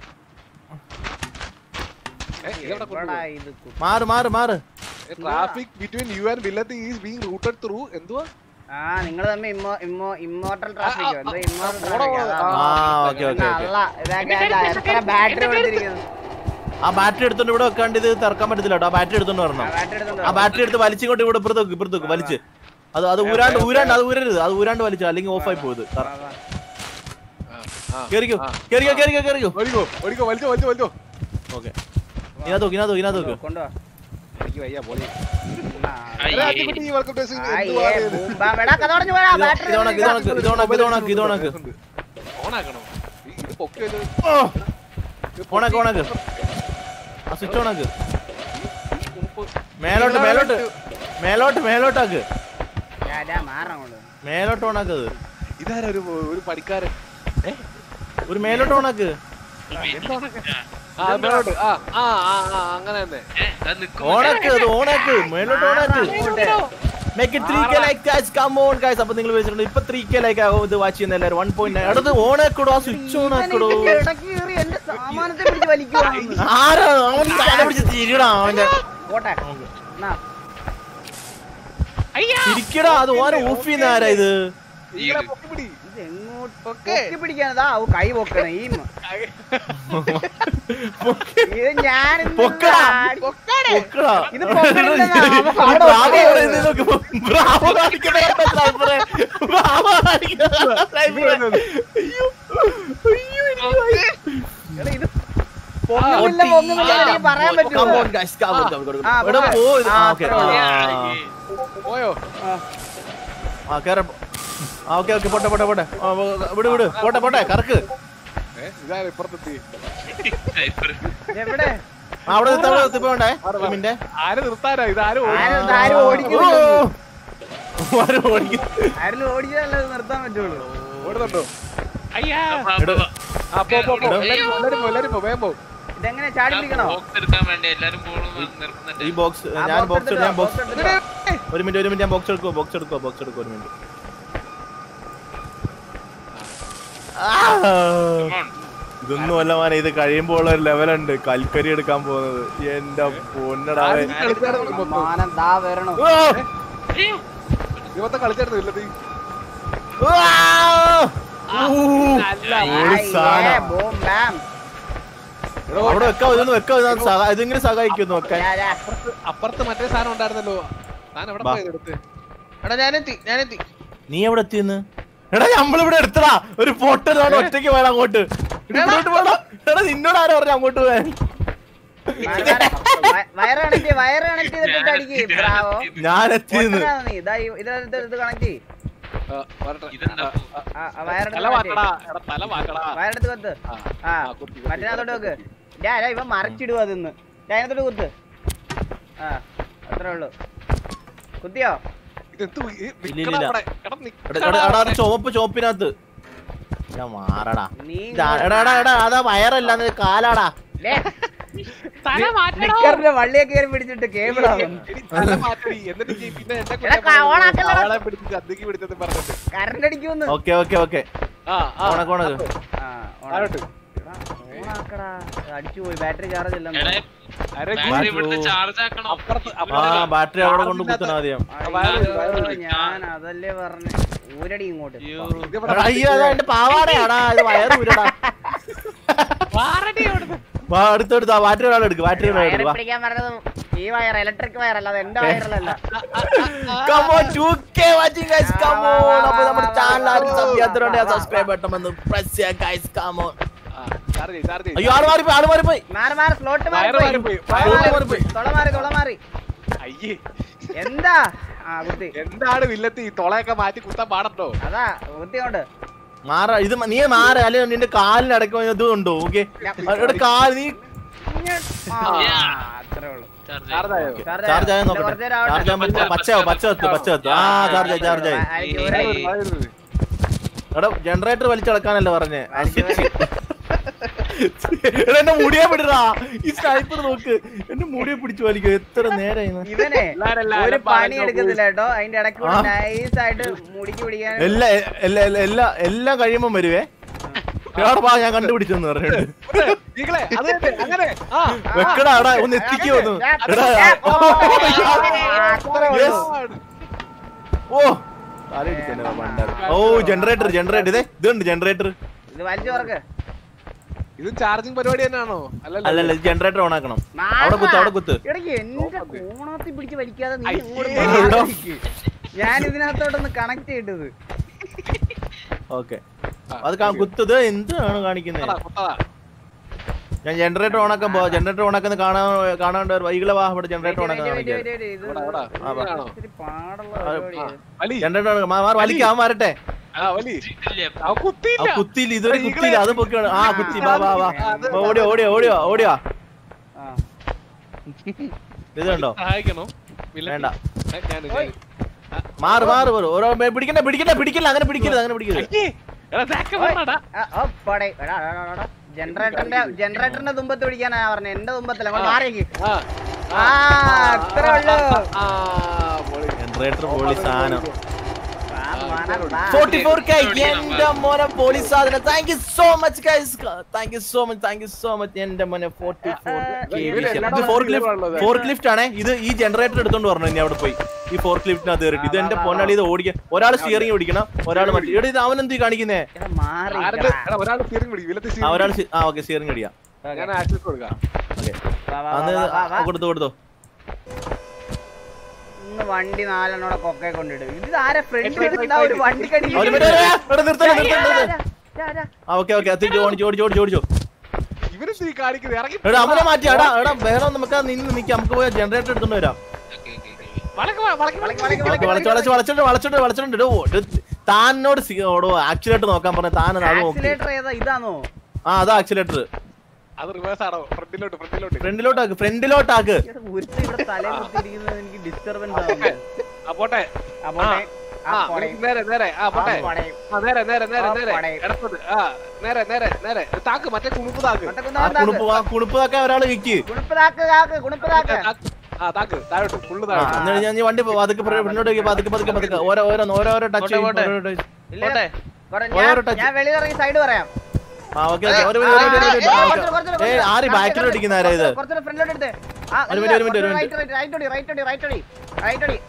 എവിടാ ഇത് കു- മാറ് മാറ് മാറ് ട്രാഫിക് ബിറ്റ്വീൻ യു ആൻഡ് വില്ലത്തി ഈസ് ബീങ് റൂട്ടഡ് ത്രൂ എന്തുവാ ആ നിങ്ങൾ തമ്മിൽ ഇമ്മോ ഇമ്മോ ഇമ്മോർട്ടൽ ട്രാഫിക്കോ എന്തോ ഇമ്മോർട്ടൽ പോടോ, ട്രാഫിക് ആ ഓക്കെ ഓക്കെ ഓക്കെ അല്ല ഇതൊക്കെ അല്ല എത്ര ബാറ്ററി കൊടുത്തിരിക്കുന്നു ആ ബാറ്ററി എടുത്തോണ്ട് ഇവിടെ വെക്കാണ്ട് ഇത് തിറക്കാൻ പറ്റത്തില്ല കേട്ടോ ആ ബാറ്ററി എടുത്തോണ്ട് വരണം ബാറ്ററി എടുത്തോണ്ട് ആ ബാറ്ററി എടുത്ത് വലിച്ചിങ്ങോട്ട് ഇവിടെ ഇപ്പുറത്ത് വെക്ക്, ഇപ്പുറത്ത് വെക്ക്, വലിച്ച് അത് അത് ഊരാണ്ട് ഊരാണ്ട് അത് ഊരരുത് അത് ഊരാണ്ട് വലിച്ചു അല്ലെങ്കിൽ ഓഫ് ആയി പോയത് കേറിക്കോ കേറിക്കോ കേറിക്കോ കേറിക്കോ ഓടിക്കോ ഓടിക്കോ വലിച്ചോ വലിച്ചോ വലിച്ചോ ഓക്കെ ഇതിനകത്ത് നോക്ക് ഇതിനകത്ത് നോക്ക് ഇതിനകത്ത് നോക്ക് കൊണ്ടുവാ എനിക്ക് വയ്യ പൊളി അയ്യേ. വെൽക്കം ടു ആ, ഏ, boom, bam. എടാ, കഥ പറഞ്ഞു പോടാ, ഇത് battery ഇതോണക്ക് ഇതോണക്ക് ഇതോണക്ക് ഇതോണക്ക് ഇതോണക്ക് ഓണാക്കണോ ഈ- ഇത് പൊക്കി വെച്ചത് ഓണക്ക് ഓണക്ക് ആ സ്വിച്ച് ഓണക്ക് ഉറുപ്പ്. മേലോട്ട് മേലോട്ട് മേലോട്ട് മേലോട്ടാക്ക് ഡാ, ഡാ, മാറാം അങ്ങോട്ട്. മേലോട്ട് ഓണാക്കത് ഇതാരാ ഒരു ഒരു പണിക്കാരൻ ഒരു മേലോട്ട് ഓണാക്ക് ആ മേലോട്ട് ആ ആ ആ ആ അങ്ങനെ തന്നെ ഏ, അത് നിക്കും. ഓണാക്ക് അത് ഓണാക്ക് മേലോട്ട് ഓണാക്ക് make it three K like guys come on guys അപ്പൊ നിങ്ങൾ വിളിച്ചിട്ടുണ്ട് ഇപ്പൊ ത്രീ കെ ലൈക്ക് ആകും ഇത് വാച്ച് ചെയ്യുന്ന എല്ലാവരും വൺ പോയിന്റ് നയൻ അടുത്ത് ഓണാക്കടോ ആ സ്വിച്ച് ഓണാക്കടോ ഇവൻ ഇതിന്റെ ഇടയ്ക്ക് കയറി എന്റെ സാമാനത്തെ പിടിച്ച് വലിക്കുവാണെന്ന്. ആരാ അവൻ സാധനം പിടിച്ച് തിരിടാ അവന്റെ പോട്ടെ എന്നാ, തിരിക്കടാ അത് ഓരോ ഓഫ് ചെയ്യുന്ന ആരാ ഇത് ഇങ്ങനെ പൊക്കി പിടി ഇത് എങ്ങോട്ട് പൊക്കി പിടിക്കാനതാ ഓ കൈ പൊക്കണ ഈ മ- ഇത് ഞാൻ ഇന്ന് പൊക്കടാ. ആടി- പൊക്കടാ. ഇത് പൊക്കണില്ലെന്നാ, അവൻ ഈ അവിടെ ബ്രാവോ ഒറ്റയ്ക്ക് ഇവിടെ ഇരുന്ന് നോക്ക്. ബ്രാവോ കാണിക്കണ കണ്ടോ സ്നൈപ്പറെ? ബ്രാവോ കാണിക്കണ സ്നൈപ്പറെ. അയ്യോ. അയ്യോ, എനിക്ക് വയ്യ. എടാ, ഇത് പൊങ്ങുന്നില്ല പൊങ്ങുന്നില്ല എന്ന് എനിക്ക് പറയാൻ Come പറ്റുമോ on, guys, come on, come on, come on. ആ, എടാ, പോട്ടെ. പോ ഇത്. ആ, ആ, okay. അത്രേ ഉള്ളൂ. ആ. പോയോ ആ, കേറ്. ആ, okay, okay, പോട്ടെ, പോട്ടെ, പോട്ടെ. ആ, വിട്, വിട്. പോട്ടെ, പോട്ടെ, കറക്ക്. ഏ ഇതാരാ ഇപ്പുറത്തെത്തി സൈഫർ. എവിടെ ആ, അവിടെ നിർത്ത്, അവിടെ നിർത്ത്. ഇപ്പൊ വേണ്ടേ? ഒരു minute. ആര് നിർത്താനാ ഇതാരും ആരും ആരും ഓ. ഓടിക്കുന്നില്ല ആരും ഓടിക്കുന്നു. ആരും ഓടിച്ചാലേ ഇത് നിർത്താൻ പറ്റുള്ളൂ ഓടുന്നുണ്ടോ അയ്യാ വാ, വാ, വാ. ആ പോ പോ പോ എല്ലാരും പോ, എല്ലാരും പോ എല്ലാരും പോ വേഗം പോ ഇതെങ്ങനെ ചാടി പിടിക്കണോ ബോക്സ് എടുക്കാൻ വേണ്ടി എല്ലാരും പോകണം നിർത്തുന്നുണ്ട് ഈ ബോക്സ് ആ, ഞാൻ box ബോക്സ് എടുത്തിട്ടോ, ഞാൻ box ബോക്സ് എടുത്തിട്ടോ. ഒരു മിനിറ്റ് ഒരു മിനിറ്റ് ഞാൻ ബോക്സ് എടുക്കുവോ ബോക്സ് എടുക്കുവോ ബോക്സ് എടുക്കുവോ ഒരു മിനിറ്റ് ഇതൊന്നും അല്ല മാനെ ഇത് കഴിയുമ്പോൾ ഉള്ള ഒരു ലെവലുണ്ട് കൽക്കരി എടുക്കാൻ പോകുന്നത് എന്റെ പൊന്നടാവേ കളിച്ചായിരുന്നു മൊത്തം മാനം ദാ വരണം ഓ! ഇത് മൊത്തം കളിച്ചായിരുന്നു ഇല്ലത്തി ആ! ഊ! അല്ല ഒരു സാധനം. ബൂം ബാം അവിടെ വെക്കാം ഇതൊന്ന് വെക്കാം ഇത് സഹാ- ഇതെങ്കിലും സഹായിക്കുന്നു വെക്കാൻ ദാ, ദാ. അപ്പുറത്ത് മറ്റേ സാധനം ഉണ്ടായിരുന്നല്ലോ താൻ എവിടെ വാ. പോയത് എടുത്ത് എടാ ഞാനെത്തി ഞാനെത്തി നീ എവിടെ എത്തിയെന്ന് എടാ നമ്മളിവിടെ എടുത്തടാ ഒരു ഫോട്ടോ നമ്മൾ ഒറ്റയ്ക്ക് പോയാൽ അങ്ങോട്ട് ഇങ്ങോട്ട് പോടാ എടാ നിന്നോട് ആരാ പറഞ്ഞു അങ്ങോട്ട് പോയാൻ വയ- വയറ് കണക്ട് വയറ് കണക്ട് ചെയ്തിട്ട് അടിക്ക് ബ്രാവോ ഞാൻ എത്തിയെന്ന് പൊട്ടനാണ് നീ ഇതാ ഈ- ഇതെടുത്ത് ഇത് കണക്ട് ചെയ്യ് ആ, വരട്ടെ. ഇതെന്താ ആ, ആ, ആ, ആ, വയറെടുത്ത് തല connect ചെയ്യ്. മാറ്റടാ എടാ തല മാറ്റടാ വയറെടുത്ത് കൊത്ത് ആ, ആ ആ, കുത്തി, കുത്തി, മറ്റേ വെക്ക് കുത്തി. ഡാ ഡാ, ഇവൻ മറിച്ചിടുക അതിന്ന് അതിനകത്തോട്ട് കുത്ത് ആ അത്രേ ഉള്ളൂ കുത്തിയോ ഇതെന്ത് ഈ ഇല്ല, നിക്കടാ ഇല്ല. അവിടെ. എടാ, എടാ, നിക്കടാ എടാ, എടാ, അത് അവിടെ. ചുവപ്പ് ചുവപ്പിനകത്ത് ഞാൻ മാറടാ നീ ഇതാ, എടാ എടാ എടാ അതാ വയറല്ല അത് കാലാടാ ഡേ, നിക്കറിന്റെ വള്ളിയൊക്കെ കയറി പിടിച്ചിട്ട് കേബിളാവും എടി, തല മാറ്റടി. എന്നിട്ട് ഈ പിന്നെ എന്നെ എടാ, കുറ്റം കാ- പറയുന്നത് ഓണാക്കല്ലടാ. അവളെ പിടിച്ച് ചന്തയ്ക്ക് പിടിച്ചത് പറഞ്ഞിട്ട് കറണ്ട് അടിക്കൂന്ന് ഓക്കെ ഓക്കെ ഓക്കെ ആ ആ ഓണക്ക് ഓണക്ക് ആ താഴോട്ട്. എടാ, ഓണാക്കടാ അടിച്ചു പോയി ബാറ്ററി ചാർജ് ഇല്ല എടാ അരെ ബാറ്ററി ഇവിടുത്തെ ചാർജ് ആക്കണോ അപ്പുറത്ത് ആ അപ്പുറത്ത് ബാറ്ററി അവിടെ കൊണ്ട് കുത്തണം ആദ്യം ഞാൻ അതല്ലേ പറഞ്ഞ ഊരടി ഇങ്ങോട്ട് ഇത് ഇവിടെ എടാ, അയ്യോ അതാ എന്റെ പാവാടയാടാ ഇത് വയറ് ഊരടാ വാ അടുത്തെടുത്ത് ആ ബാറ്ററി ഒരാൾ എടുക്ക് ബാറ്ററി ഒരാൾ വയറ് എടുക്ക് വാ പിടിക്കാൻ പറഞ്ഞത് ഈ വയർ ഇലക്ട്രിക് വയർ അല്ലാതെ എന്റെ വയറിലല്ല Come on, 2K watching guys, come on. അപ്പോൾ നമ്മുടെ ചാനൽ ആരും സബ് ചെയ്യാത്തവരുണ്ട് സബ്സ്ക്രൈബ് ബട്ടൺ ഒന്ന് പ്രസ് ചെയ്യുക guys, come on. ആ, ചാർജ് ചെയ്യ്, ചാർജ് ചെയ്യ്. അയ്യോ ആള് മാറിപ്പോയി ആള് മാറിപ്പോയി മാറി മാറി സ്ലോട്ട് വയറ് മാറി മാറിപ്പോയി, തൊള വയറ് മാറി മാറിപ്പോയി. തൊള മാറി തൊള മാറി അയ്യേ എന്താ ആ കുത്തി എന്താണ് വില്ലത്തി തൊളയൊക്കെ മാറ്റി കുത്താൻ പാടട്ടോ അതാ കുത്തി കൊണ്ട് മാറ ഇത് മ- നീ മാറ അല്ലെ നിന്റെ കാലിന് അടക്കം ഇത് ഉണ്ടോ ഓക്കെ ഇവിടെ കാല് നീ അത്രേ ഉള്ളൂ ചാർജ് ചാർജ് ആയോ ചാർജ് ചാർജ് ആയോ ഇല്ല, നോക്കട്ടെ കുറച്ച് നേരം ആവട്ടെ. ചാർജ് ആകുമ്പോൾ പച്ചയാവും പച്ച കത്ത് പച്ച കത്ത് ആ ചാർജ് ആയി ചാർജ് ആയി ആ, എനിക്ക് ഊരടി. എടാ ജനറേറ്റർ വലിച്ചടക്കാനല്ലേ പറഞ്ഞേ എടാ എന്റെ മുടിയെ പിടിടാ ഈ സ്നൈപ്പർ നോക്ക് എന്റെ മുടിയെ പിടിച്ചു വലിക്കും എത്ര നേരം ഇവനെ എല്ലാരും എല്ലാരും ഒരു പണി പറഞ്ഞു എടുക്കത്തില്ല കേട്ടോ അതിന്റെ ഇടയ്ക്ക് ആ. നൈസ് ആയിട്ട് മുടിക്ക് പിടിക്കാൻ എല്ലാ എല്ലാ എല്ലാ- എല്ലാ എല്ലാം കഴിയുമ്പം വരുവേ എടാ പാ ഞാൻ കണ്ടുപിടിച്ചെന്ന് പറഞ്ഞിട്ട് ഈകളെ, അത് തന്നെ, അങ്ങനെ ആ വെക്കടാ എടാ ഒന്ന് എത്തിക്കോ ഒന്ന് എടാ അത്രേ ഉള്ളൂ. Yes. ഓ തലയിടിച്ചെന്നെ പണ്ടാരം. ഓ ജനറേറ്റർ ജനറേറ്റർ ഇതേ ഇതുണ്ട് ജനറേറ്റർ ഇത് വലിച്ചു തുറക്ക് ഇത് ചാർജിങ് പരിപാടി തന്നെയാണോ അല്ലല്ലോ അല്ലല്ല ജനറേറ്റർ ഓൺ ആക്കണം അവിടെ കുത്ത് അവിടെ കുത്ത് എടാ എന്റെ കോണത്തിൽ പിടിച്ച് വലിക്കാതെ നീ അയ്യേ. ഇങ്ങോട്ട് എടാ. മാറി നിക്ക്. ഞാൻ ഇതിനകത്തോട്ടൊന്ന് കണക്ട് ചെയ്തത് ഓക്കെ അത് കാ- കുത്തത് എന്താണ് കാണിക്കുന്നത് കുത്തടാ, കുത്തടാ. ഞാൻ ജനറേറ്റർ ഓൺ ആക്കാൻ പോവാ ജനറേറ്റർ ഓൺ ആക്കുന്ന കാണാൻ കാണാണ്ട് വൈകിളെ വാ ഇവിടെ ജനറേറ്റർ ഓൺ Wait, ആക്കാൻ wait, wait, കാണിക്കാം wait, wait, ഇത് ഇവിടെ, ഇവിടെ. ആ, വാ. ഇതാണോ? ഇത്തിരി പാടുള്ള ആ, പരിപാടിയാണ്. വലി. ജനറേറ്റർ മാറി വലിക്കാൻ വരട്ടെ ആ, വലി. ഇല്ലേ ആ, ആ കുത്തിയില്ല. കുത്തിയില്ല ഇതൊരു കുത്തിയില്ല അത് പൊക്കിയാണ് ആ കുത്തി വാ വാ വാ ആ, അത് വാ, ഓടിയോ ഓടിയോ ഓടിയോ ഓടിയോ ആ. ഇത് കണ്ടോ സഹായിക്കണോ വില്ലത്തി. വേണ്ട. ഏ, ഞാൻ- ഞാൻ- മാറ് മാറ് മാറ് ഓരോ പിടിക്കണ്ട പിടിക്കണ്ട പിടിക്കില്ല അങ്ങനെ പിടിക്കരുത് അങ്ങനെ പിടിക്കരുത് അയ്യേ, എടാ, ഇതാക്കെ വേണടാ. ആ, ഓ, പോടെ. എടാ, എടാ, എടാ, എടാ. ജനറേറ്ററിന്റെ ജനറേറ്ററിന്റെ തുമ്പത്ത് പിടിക്കാനാ പറഞ്ഞത് എന്റെ തുമ്പത്തില്ല അങ്ങോട്ട് മാറിയേക്ക് ആ, ആ അത്രേ ഉള്ളൂ ആ, പൊളി. ജനറേറ്റർ പൊളി സാധനം വാ, മോനെ, വാ. ഫോർട്ടി ഫോർ കെ എന്റെ മോനെ പോലീസ് സാധനം thank you so much guys thank you so much thank you so much എന്റെ മോനെ ഫോർട്ടി ഫോർ ഇത് ഫോർ ക്ലിഫ്റ്റ് ഫോർ ക്ലിഫ്റ്റ് ആണേ ഇത് ഈ ജനറേറ്റർ എടുത്തോണ്ട് പറഞ്ഞു ഇനി അവിടെ പോയി ഈ ഫോർ ക്ലിഫ്റ്റിനകത്ത് കയറിയിട്ട് ഇത് എന്റെ പൊന്നാളി ഇത് ഓടിക്കാൻ ഒരാൾ സ്റ്റിയറിംഗ് പിടിക്കണം ഒരാൾ മറ്റേ ഇവിടെ ഇത് അവൻ എന്ത് കാണിക്കുന്നേ എടാ, മാറി ആരുടെ- എടാ, ഒരാള് steering പിടി, വില്ലത്തി ആ steering ഒരാൾ പിടി. ആ ഓക്കെ സ്റ്റിയറിംഗ് അടിയാ ഞാൻ ആക്സിസ് കൊടുക്കാം ഓക്കെ വാ, വാ, അന്ന് വാ, വാ, വാ. കൊടുത്തു കൊടുത്തു ഇന്ന് വണ്ടി നാലെണ്ണോടെ കൊക്കെ കൊണ്ടിടും ഇത് ആരെ ഫ്രണ്ട് ഒരു വണ്ടി കടി അവര് മറ്റേ ഏ, ഇവിടെ നിർത്തണം നിർത്തണം ആ ഓക്കെ ഓക്കെ തിരിച്ച് ഓടിച്ചു ഓടിച്ചു ഓടിച്ചു ഓടിച്ചു ഇവര് തീ കാണിക്കുന്നത് ഇറങ്ങി എടാ അവനെ മാറ്റി എടാ എടാ വേറെ നമുക്ക് ആ നിന്ന് നിൽക്കാം നമുക്ക് പോയി ജനറേറ്റർ എടുത്തോണ്ട് വരാം വളക്ക് വാ, വളക്ക് വളക്ക്, വളക്ക് വളക്ക്, വളച്ച് വളച്ച് വളച്ചിട്ട് വളച്ചിട്ട് വളച്ചിട്ടുണ്ട് ഇടോ താനോട് ഓടോ ആക്സിലേറ്റർ നോക്കാൻ പറഞ്ഞ താൻ അത് നോക്കി ആക്സിലേറ്റർ ഏതാ ഇതാണോ ആ അതാ ആക്സിലേറ്റർ അത് റിവേഴ്സ് ആണോ ഫ്രണ്ടിലോട്ട് ഫ്രണ്ടിലോട്ട് ഫ്രണ്ടിലോട്ടാക്ക് ഫ്രണ്ടിലോട്ടാക്ക് ഇവിടെ ഒരുത്തൻ ഇവിടെ തലയിൽ കുത്തിയിരിക്കുന്നത് എനിക്ക് ഡിസ്റ്റർബൻസ് ആവുന്നു ആ പോട്ടെ അപ്പൊ ആ ഇനി നേരെ നേരെ ആ പോട്ടെ ആ നേരെ നേരെ നേരെ ആ, നേരെ പോടെ. ഇടത്തോട്ട് ആ നേരെ നേരെ നേരെ താക്ക് മറ്റേ കുണുപ്പ് താക്ക് ആ കുണുപ്പ് ആ കുണുപ്പ് താക്കാൻ ഒരാൾ നിക്ക് കുണുപ്പ് താക്ക് താക്ക് കുണുപ്പ് താക്ക് താക്ക്. ആ താക്ക് താഴോട്ട് ഫുള്ള് ആ താഴോട്ട് എന്നിട്ട് ഞാൻ ഈ വണ്ടി പതുക്കെ ഫ്രണ്ടിലോട്ട് വെക്ക്, പതുക്കെ പതുക്കെ പതുക്കെ ഓരോ ഓരോ ഓരോരോ ടച്ച് പോട്ടെ, പോട്ടെ. ഇല്ല, പോട്ടെ. കുറെ- ഓരോ ഞാൻ- touch. ഞാൻ വെളിയിലിറങ്ങി സൈഡ് പറയാം ആ ഓക്കെ ഓക്കെ ഒരു മിനിറ്റ് ഒരു മിനിറ്റ് ഒരു ഏ, മിനിറ്റ് കുറച്ചുകൂടെ, കുറച്ചുകൂടെ, ഏ ആര് കുറച്ചുകൂടെ. ബാക്കിൽ അടിക്കുന്ന ആരാ ഇത് കുറച്ചുകൂടെ ഫ്രണ്ടിലോട്ട് എടുത്ത് ആ, ഒരു ഇല്ല, മിനിറ്റ്, ഒരു മിനിറ്റ്, ഒരു കുറച്ചുകൂടെ റൈറ്റ്, റൈറ്റ്, റൈറ്റ് ഓടി, റൈറ്റ് ഓടി, റൈറ്റ് ഓടി, റൈറ്റ് ഓടി.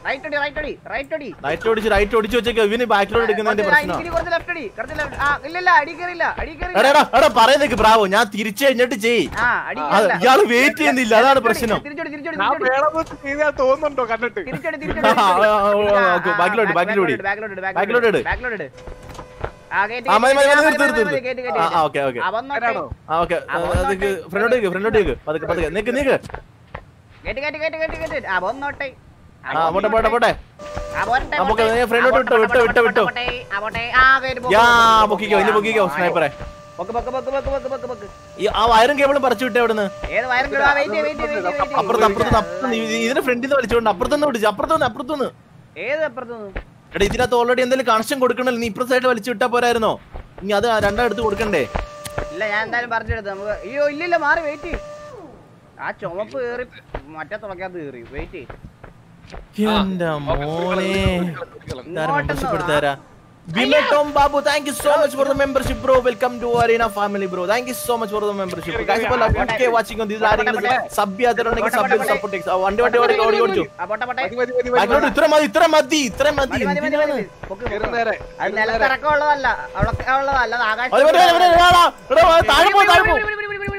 റൈറ്റ് അടി റൈറ്റ് അടി റൈറ്റ് അടി റൈറ്റ് ഓടിച്ച് റൈറ്റ് ഓടിച്ച് വെച്ചേക്ക് ഇവന് ബാക്കിലോട്ട് എടുക്കുന്നതിന്റെ കുറച്ച് പ്രശ്നം ഇനി കുറച്ച് ലെഫ്റ്റ് അടി കുറച്ച് ലെഫ്റ്റ് ആ ഇല്ല ഇല്ല അടി കയറില്ല അടി എടാ കയറില്ല എടാ എടാ പറയുന്നേക്ക് ബ്രാവോ ഞാൻ തിരിച്ചു കഴിഞ്ഞിട്ട് ചെയ് ആ അടി അത് കയറില്ല ഇയാള് വെയിറ്റ് ചെയ്യുന്നില്ല അതാണ് പ്രശ്നം തിരിച്ചോടി തിരിച്ചോടി ഞാൻ തിരിച്ചോടി വേണമെന്ന് ചെയ്താൽ തോന്നുന്നുണ്ടോ കണ്ടിട്ട് തിരിച്ചോടി ആ, ആ, ആ, ആ, ബാക്കിലോട്ട്, ബാക്കിലോട്ട് ഇട്. ബാക്കിലോട്ട് ബാക്കിലോട്ട് ഇട്. ബാക്കിലോട്ട് ഇട് ആ കേറ്റി ആ മതി മതി മതി കേറ്റി, നിർത്ത് നിർത്ത് മതി, കേറ്റി, കേറ്റി, ആ കേറ്റി. ഓക്കെ ഓക്കെ ആ, വന്നോട്ടെ. ആരാണോ? ആ ഓക്കെ ഫ്രണ്ടോട്ട് ഫ്രണ്ടോട്ട് പതുക്കെ പതുക്കെ നിക്ക് നിക്ക് കേറ്റി, കേറ്റി, കേറ്റി, കേറ്റി, കേറ്റി. ആ, വന്നോട്ടെ. ആ പോട്ടെ പോട്ടെ പോട്ടെ ആ, പോരട്ടെ, ആ, പൊക്കെ, പോട്ടെ. നീ ഫ്രണ്ടോട്ട് ആ, വിട്ടോ, പോട്ടെ, വിട്ടോ, വിട്ടോ, പോട്ടെ, വിട്ടോ. പോട്ടെ. ആ, പോട്ടെ. ആ, കേറ്റി, പൊക്ക്, യാ പൊക്ക്, പൊക്കിക്കോ ഇനി പൊക്കിക്കോ ആ, സ്നൈപ്പറെ പൊക്ക്, പൊക്ക്, പൊക്ക്, പൊക്ക്, പൊക്ക്, പൊക്ക്, പൊക്ക്. ഈ ആ വയറും കേബിളും പറിച്ചു വിട്ടേ അവിടുന്ന് ഏത് വയറും കിടുവാ? വെയിറ്റ് ചെയ്യ്, വെയിറ്റ് ചെയ്യ്, വെയിറ്റ് ചെയ്യ്, വെയിറ്റ് ചെയ്യ്. അപ്പുറത്ത് അപ്പുറത്ത് അപ്പുറത്ത് ഇതിന്റെ ഫ്രണ്ടിൽ നിന്ന് വലിച്ചുകൊണ്ട് അപ്പുറത്തുനിന്ന് പിടിച്ചു അപ്പുറത്തുനിന്ന് അപ്പുറത്തുനിന്ന് ഏത് അപ്പുറത്തുനിന്ന്? എടാ ഇതിനകത്ത് ഓൾറെഡി എന്തെങ്കിലും കണക്ഷൻ കൊടുക്കണല്ലോ നീ ഇപ്പുറത്തെ സൈഡ് വലിച്ചു വിട്ടാ പോരായിരുന്നോ ഇനി അത് രണ്ടാം എടുത്ത് കൊടുക്കണ്ടേ ഇല്ല ഞാൻ എന്തായാലും പറഞ്ഞെടുത്ത് നമുക്ക് അയ്യോ ഇല്ലില്ല മാറി വെയിറ്റ് ആ ചുമപ്പ് കേറി മറ്റേ തുളക്കാത്ത കേറി വെയിറ്റ് എന്റെ മോനെ ഇതാരാ ഇങ്ങോട്ടൊന്ന് membership എടുത്താരാ? Vimal Tom Babu thank you so much for the membership bro welcome to arena family bro thank you so much for the membership guys ഇപ്പോൾ ഒക്കെ വാച്ചിങ് ഓൺ ദിസ് ആരെങ്കിലും സബ് ചെയ്യാത്തവരുണ്ടെങ്കിൽ സബ് സപ്പോർട്ട് വണ്ടി വണ്ടി ഓടി ഓടി ഓടിച്ചു ആ പോട്ടെ പോട്ടെ മതി മതി മതി മതി ബാക്കിലോട്ട് ഇത്ര മതി ഇത്ര മതി ഇത്ര മതി മതി മതി മതി മതി എന്തിനാണ്? പൊക്ക്, കേറ് പൊക്ക്. നേരെ അത് നിലത്തിറക്കം ഉള്ളതല്ല അവളൊക്കെ ഉള്ളതല്ല അത് മതി, മതി, മതി, മതി, ആകാശം എടാ, എടാ, എടാ, താഴെ പോ താഴെ പോ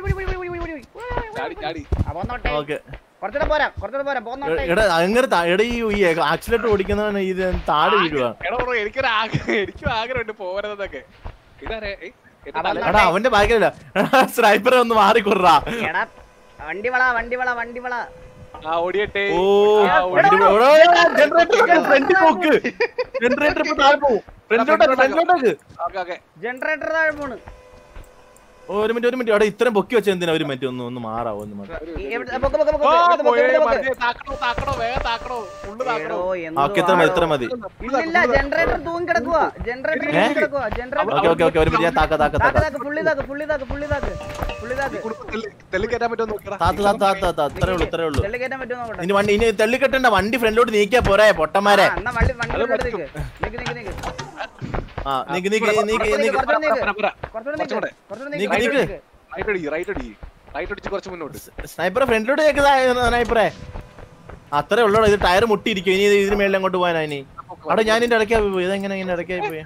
ചാടി ചാടി ആ, പോന്നോട്ടെ ഓക്കെ കുറച്ചുകൂടെ പോരാ കുറച്ചുകൂടെ പോരാ പോന്നോട്ടെ എടാ അങ്ങനെ താ- എടാ ഈ ആക്സിലേറ്റർ ഓടിക്കുന്നവന് ഇത് താഴെ വീഴുവാ എടാ ബ്രോ എനിക്കൊരു ആഗ്രഹം എനിക്കും ആഗ്രഹമുണ്ട് പോരുന്നതൊക്കെ ഇതാരേ ഏയ്, എന്റെ അപ്പൊ തല- എടാ അവന്റെ ബാക്കിലല്ല സ്നൈപ്പറെ ഒന്ന് മാറിക്കൊറാ എടാ വണ്ടി വള വണ്ടി വള വണ്ടി വള ആ ഓടിയട്ടെ ഓ ആ, വണ്ടി ഓടി. ജനറേറ്റർ ഫ്രണ്ട് പോക്ക് ജനറേറ്റർ ഇപ്പൊ താഴെ പോകും ഫ്രണ്ടിലോട്ടേക്ക് ഫ്രണ്ടിലോട്ടേക്ക് ഓക്കെ ഓക്കെ ജനറേറ്റർ താഴെ പോണ് ഒരു മിനിറ്റ് ഒരു മിനിറ്റ് അവിടെ ഇത്രയും പൊക്കി വെച്ച എന്തിനാ ഒരു മിനിറ്റ് ഒന്ന് ഒന്ന് മാറാവോ ഒന്ന് മാറാ ഈ എവിടെ- പൊക്ക്, പൊക്ക്, പൊക്ക്, ആ, പൊക്ക്, പൊക്ക്, പോയേ, പൊക്ക്, പൊക്ക്. മതി, താക്കണോ താക്കണോ വേഗം താക്കണോ ഫുള്ള് എടോ, താക്കണോ എന്തുവാ? ഓക്കെ ഇത്ര മതി ഇത്ര മതി ഇല്ലില്ല ജനറേറ്റർ തൂങ്ങി കിടക്കുവാ ജനറേറ്റർ ഏ? തൂങ്ങി കിടക്കുവാ ജനറേറ്റർ ഓക്കെ ഓക്കെ ഓക്കെ ഒരു മിനിറ്റ് ഞാൻ താക്ക താക്ക താക്ക് താക്ക താക്ക് പുള്ളി താക്ക് പുള്ളി താക്ക് പുള്ളി താക്ക് പുള്ളി താക്ക് തെള്ളി കയറ്റാൻ പറ്റുമോ നോക്കടാ താത്ത താത്ത താത്ത താത്ത ഇത്രേ ഉള്ളൂ ഇത്രേ ഉള്ളൂ തെള്ളി കയറ്റാൻ പറ്റുമോ നോക്കട്ടെ ഇനി വണ്ടി ഇനി തള്ളിക്കെട്ടണ്ട വണ്ടി ഫ്രണ്ടിലോട്ട് നീക്കിയാ പോരെ പൊട്ടന്മാരെ ആ, എന്നാ വണ്ടി വണ്ടി കൊണ്ടുവന്ന് നിക്ക്. നിക്ക് നിക്ക് നിക്ക് ആ നീക്ക് നീക്ക് നീക്ക് കുറച്ചുകൂടെ നീക്ക് കുറച്ചുകൂടെ നിക്ക്. പറ, പറ. കുറച്ചുകൂടെ നിക്ക്. കുറച്ചുകൂടെ. കുറച്ചുകൂടെ നിക്ക്, നിക്ക്. നിക്ക്. റൈറ്റ് അടി റൈറ്റ് അടി റൈറ്റ് അടിച്ച് കുറച്ച് മുന്നോട്ട് സ്നൈപ്പറെ ഫ്രണ്ടിലോട്ട് സ്നൈപ്പറെ അത്രേ ഉള്ളൂ ഇത് ടയർ മുട്ടിയിരിക്കും ഇനി ഇത് ഇതിന് മേളിൽ അങ്ങോട്ട് പോകാനാ ഇനി അവിടെ ഞാൻ ഇതിന്റെ ഇടയ്ക്കായി പോയി ഇതെങ്ങനെ ഇങ്ങനെ ഇടയ്ക്കായി പോയി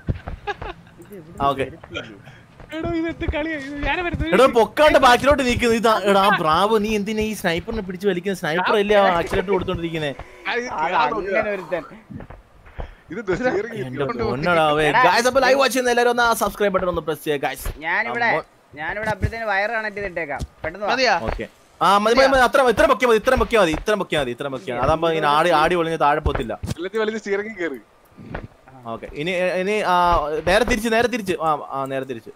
ആ ഓക്കെ എടോ ഇത് എന്ത് കളിയാ ഇത് ഞാൻ വരുന്നത് എടാ പൊക്കാണ്ട് ബാക്കിലോട്ട് നീക്കുന്നത് ഇതാ എടാ ബ്രാവോ നീ എന്തിനാ ഈ സ്നൈപ്പറിനെ പിടിച്ച് വലിക്കുന്ന സ്നൈപ്പർ അല്ലേ ആക്സിലേറ്റർ കൊടുത്തോണ്ടിരിക്കുന്നേ ആ, അങ്ങനെ ഒരുത്തൻ. ഇത് ദേ steering എന്റെ കൊണ്ട് പൊന്നടാവേ ഗായ്സ് അപ്പോൾ ലൈവ് വാച്ച് ചെയ്യുന്ന എല്ലാവരും ഒന്ന് ആ സബ്സ്ക്രൈബ് ബട്ടൺ ഒന്ന് പ്രസ് ചെയ്യുക ഗായ്സ് ഞാനിവിടെ ഞാനിവിടെ അപ്പോഴത്തേന് വയറ് കണക്ട് ചെയ്തിട്ടേക്കാം പെട്ടെന്ന് വാ. മതിയാ ഓക്കെ ആ മതി മതി മതി അത്ര ഇത്ര പൊക്കിയാ മതി ഇത്ര പൊക്കിയാ മതി ഇത്ര പൊക്കിയാ മതി ഇത്ര പൊക്കിയാ മതി അതാകുമ്പോ ഇങ്ങനെ ആടി ആടി ഒളിഞ്ഞ് താഴെ പോത്തില്ല വെള്ളത്തിൽ വലിയ സ്റ്റിയറിംഗ് കയറി ഓക്കെ ഇനി ഇനി ആ നേരെ തിരിച്ച് നേരെ തിരിച്ച് ആ ആ നേരെ തിരിച്ച്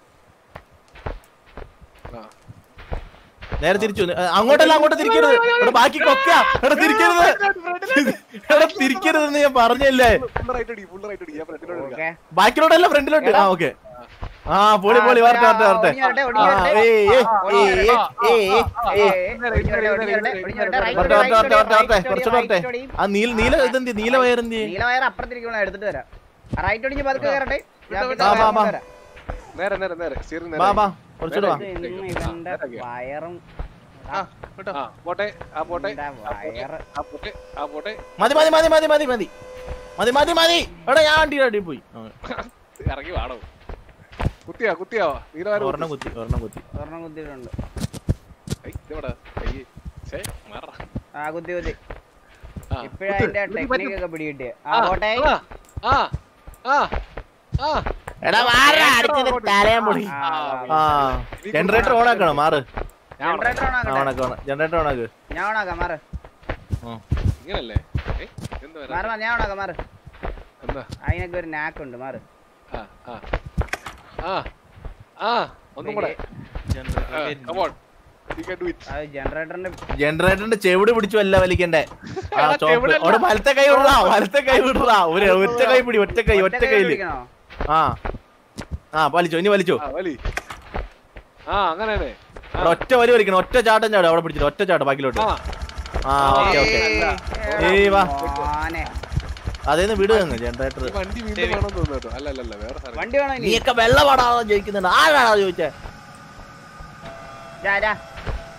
ആ. നേരെ തിരിച്ചു ആ, അങ്ങോട്ടല്ല അങ്ങോട്ട് തിരിക്കരുത് എടാ ബാക്കി കൊക്കയാ എടാ തിരിക്കരുത് എടാ തിരിക്കരുതെന്ന് ഞാൻ പറഞ്ഞല്ലേ ഫുൾ റൈറ്റ് അടി ഫുൾ റൈറ്റ് അടി ഞാൻ ഫ്രണ്ടിലോട്ട് എടുക്കാം ഓക്കേ. ബാക്കിലോട്ടല്ല ഫ്രണ്ടിലോട്ട് ആ ഓക്കെ ആ പൊളി പൊളി വരട്ടെ വരട്ടെ വരട്ടെ ഒടിഞ്ഞ് വരട്ടെ, ഒടിഞ്ഞ് ആ, വരട്ടെ. ഏയ്, ഏയ്, ഒടിഞ്ഞ് ഏയ്, വരട്ടെ. ഏയ്, ഏയ്, ഏയ്. ഏയ്, ഒടിഞ്ഞ് വരട്ടെ, ഒടിഞ്ഞ് വരട്ടെ, ഒടിഞ്ഞ് വരട്ടെ, right വരട്ടെ ഒടി, വരട്ടെ right വരട്ടെ ഒടി, വരട്ടെ right കുറച്ചുകൂടെ ഒടി, വരട്ടെ right ഒടി. ആ നീല നീല ഇതെന്ത് നീല വയറെന്ത് നീല വയർ അപ്പുറത്തിരിക്കണം എടുത്തിട്ട് വരാം റൈറ്റ് ഒടിഞ്ഞ് പതുക്കെ കയറട്ടെ ഞാൻ വിട്ടോ, പിന്നെ വാ, വാ, വയറും വാ. തരാം. നേരെ നേരെ നേരെ സ്റ്റിയറിംഗ് വാ നേരെ വാ കുറച്ചുകൂടെ വാ ഇത് ഇന്ന് ഇവന്റെ വയറും ആ കേട്ടോ ആ പോട്ടെ ആ പോട്ടെ ഇവന്റെ ആ പോട്ടെ വയറ് ആ പോട്ടെ ആ പോട്ടെ മതി മതി മതി മതി മതി മതി മതി മതി മതി എടാ ഞാൻ വണ്ടി അടി പോയി ആ, ഇറങ്ങി വാടോ കുത്തിയാ കുത്തിയാ നീലവാരം ഒരെണ്ണം കുത്തി ഒരെണ്ണം കുത്തി സ്വർണ്ണം കുത്തിയിട്ടുണ്ട് ഇതെവിടാ കയ്യ് ഛേ മാറ ആ കുത്തി കുത്തി ആ, ഇപ്പഴാ കുത്ത്. അതിന്റെ കുത്തി ടെക്നിക് പറ്റും. ഒക്കെ പിടികിട്ടിയ ആ, ആ പോട്ടെ ആ, ആ, ആ, ആ. എടാ മാറാ അടിച്ചത് തലയാൻ പൊളി ആ, ആ ജനറേറ്റർ ഓൺ ആക്കണം മാറ് ജനറേറ്റർ ആ, ഓണാക്കട്ടെ ഓണാക്ക് ഓണ ജനറേറ്റർ ഓണാക്ക് ഞാൻ ഓണാക്കാം മാറ് ഇങ്ങനല്ലേ ഏയ്, എന്താ വരാ? മാറ് മാറ്, ഞാൻ ഓണാക്കാം മാറ് എന്താ അതിനൊക്കെ ഒരു നാക്ക് ഉണ്ട് മാറ് ആ ആ ആ ആ ഒന്നും കൂടെ come on. You can do it. അത് ജനറേറ്ററിന്റെ ജനറേറ്ററിന്റെ ചെവിട് പിടിച്ചു അല്ല വലിക്കണ്ടേ ആ എടാ, ചോപ്പ് ചെവിടല്ല. അവിടെ വലത്തെ കൈ വിടറാ വലത്തെ കൈ വിടറാ ഒരു ഒറ്റ കൈ പിടി ഒറ്റ കൈ ഒറ്റ കൈയില് പിടിക്കണോ? ആ ആ വലിച്ചോ ഇനി വലിച്ചോ ആ, വലി ആ അങ്ങനെയാണ് അവിടെ ഒറ്റ വലി വലിക്കണം ഒറ്റ ചാട്ടം ചാടും അവിടെ പിടിച്ചിട്ട് ഒറ്റ ചാട്ടം ബാക്കിലോട്ട് ആ ആ ഓക്കെ ഓക്കെ എടാ ഏയ് വാ. മോനെ. അതേന്ന് വിട് അങ്ങ് ജനറേറ്റർ ഈ വണ്ടി വീണ്ടും വേണമെന്ന് തോന്നുന്നു കേട്ടോ അല്ല അല്ല അല്ല വേറെ സാധനം വണ്ടി വേണോ ഇനി നീയൊക്കെ വെള്ളപാടാണോ ചോദിക്കുന്നുണ്ട് ആരാണോ ചോദിച്ചേ രാ, രാ.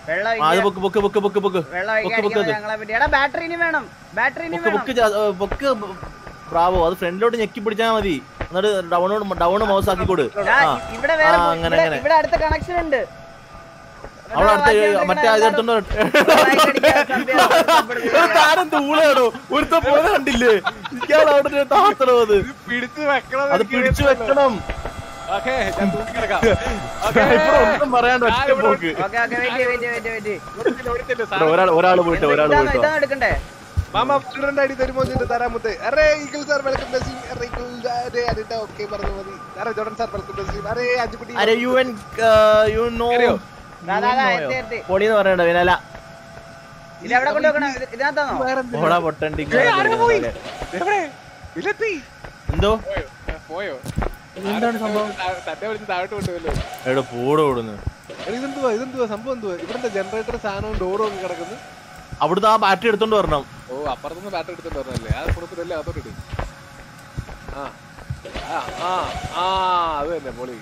വെള്ളം ആ അത് ഒഴിക്കുക. പൊക്ക് പൊക്ക് പൊക്ക് പൊക്ക് പൊക്ക് വെള്ളം പൊക്ക് ഒഴിക്കാൻ പൊക്ക് അത് ഞങ്ങളെ പറ്റി എടാ ബാറ്ററി ഇനി വേണം ബാറ്ററി ഇനി പൊക്ക് വേണം പൊക്ക് ജാ- ഏ, പൊക്ക് ബ്രാവോ അത് ഫ്രണ്ടിലോട്ട് ഞെക്കി പിടിച്ചാൽ മതി എന്നിട്ട് ഡൗൺ ഡൗൺ മൗസ് ആക്കിക്കോട് ദാ, ആ ഇവിടെ വേറെ ആ, പോ- അങ്ങനെ, ഇവിടെ- അങ്ങനെ. ഇവിടെ അടുത്ത കണക്ഷൻ ഉണ്ട് അവിടെ അടുത്ത മറ്റേ ഇത് എടുത്തോണ്ട് താരം തൂളാണോ ഒരുത്ത പോലെ കണ്ടില്ലേ ഇയാൾ അവിടെ താത്തണോ അത് പിടിച്ചു വെക്കണം അത് പിടിച്ചു വെക്കണം ഓക്കെ ഞാൻ തൂക്കിയെടുക്കാം Sniper ഒന്നും പറയാണ്ട് ഒറ്റ ഞാൻ ഇവിടെ പോക്ക് okay okay wait wait wait wait ഓടിച്ചില്ല, ഓടിച്ചില്ല, ഇവിടെ സാധനം. ഒരാൾ ഒരാൾ പോയിട്ട് ഒരാൾ ഇതാണ് പോയിട്ടോ ഇതാണ് എടുക്കണ്ടേ മാമ സ്റ്റുഡന്റ് ഐഡി തരുമോ എന്നിട്ട് തരാമത്തെ അറേ ഈഗിൾ സാർ വെൽക്കം നസീം അറേ ഈഗിൾ അരേ അതിന്റെ ഓക്കെ പറഞ്ഞു മതി അറേ ജോർഡൻ സാർ വെൽക്കം നസീം അറേ അഞ്ചുകുട്ടി അരെ യു എൻ യു നോ അറിയോ? ദാ, ദാ, ദാ, എത്തി, എത്തി. പൊളിന്ന് പറയണ്ട വിനല ഇത് എവിടെ കൊണ്ടുവെക്കണം ഇത് ഇതിനകത്താണോ ഓടാ പൊട്ടണ്ടി എവിടെ ഇല്ലെത്തി എന്തോ പോയോ ആ, പോയോ എന്താണ് സംഭവം താ- തന്നെ വിളിച്ച് താഴോട്ട് കൊണ്ടുപോയല്ലോ എവിടെ പൂടെ ഓടുന്നു എടാ, ഇതെന്തുവാ ഇതെന്തുവാ സംഭവം എന്തുവാ ഇവിടുത്തെ ജനറേറ്റർ സാധനവും ഡോറും ഒക്കെ കിടക്കുന്നു അവിടുന്ന് ആ ബാറ്ററി എടുത്തോണ്ട് വരണം ഓ അപ്പുറത്തുനിന്ന് ബാറ്ററി എടുത്തിട്ട് പറഞ്ഞല്ലേ ആ കുടുംബത്തിലല്ലേ അതോട്ട് ഇട് ആ ആ ആ ആ അത് തന്നെ പൊളി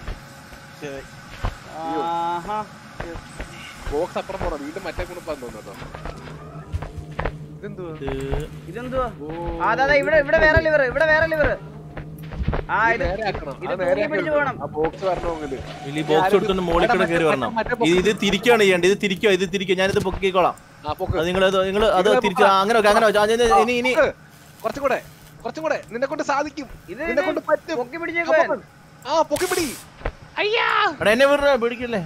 ആഹാ. ബോക്സ് അപ്പുറം പോണം വീണ്ടും മറ്റേ കുടുംബം തോന്നുന്നു ഇതെന്തുവാ ഇതെന്തുവാ ആ അതാ അതാ, ഇവിടെ ഇവിടെ വേറെ ലിവർ ഇവിടെ വേറെ ലിവർ ആ ഇത് നേരെ ആക്കണം ഇത് അത് തൂക്കി നേരെ പിടിച്ച് ആക്കണം. പോണം. ആ ബോക്സ് വരണമെങ്കിൽ ഈ ബോക്സ് എടുത്തോണ്ട് മുകളിൽ കൂടെ കയറി വരണം ഇത് ഇത് തിരിക്കുകയാണ് ചെയ്യേണ്ടത് ഇത് തിരിക്കോ ഇത് തിരിക്കോ ഞാനിത് പൊക്കിക്കോളാം ആ പൊക്ക് അത് നിങ്ങൾ നിങ്ങൾ അത് തിരിച്ചു ആ, അങ്ങനെ വെക്ക്, അങ്ങനെ വെക്ക്. ആ, ഇനി- ഇനി ഇനി പൊക്ക്. കുറച്ചും കൂടെ കുറച്ചും കൂടെ നിന്നെ കൊണ്ട് സാധിക്കും ഇത് നിന്നെ കൊണ്ട് പറ്റും പൊക്കി ആ, പിടിച്ചേക്കോ പൊക്ക്. ആ പൊക്കി പിടി അയ്യാ എടാ എന്നെ വിട പിടിക്കല്ലേ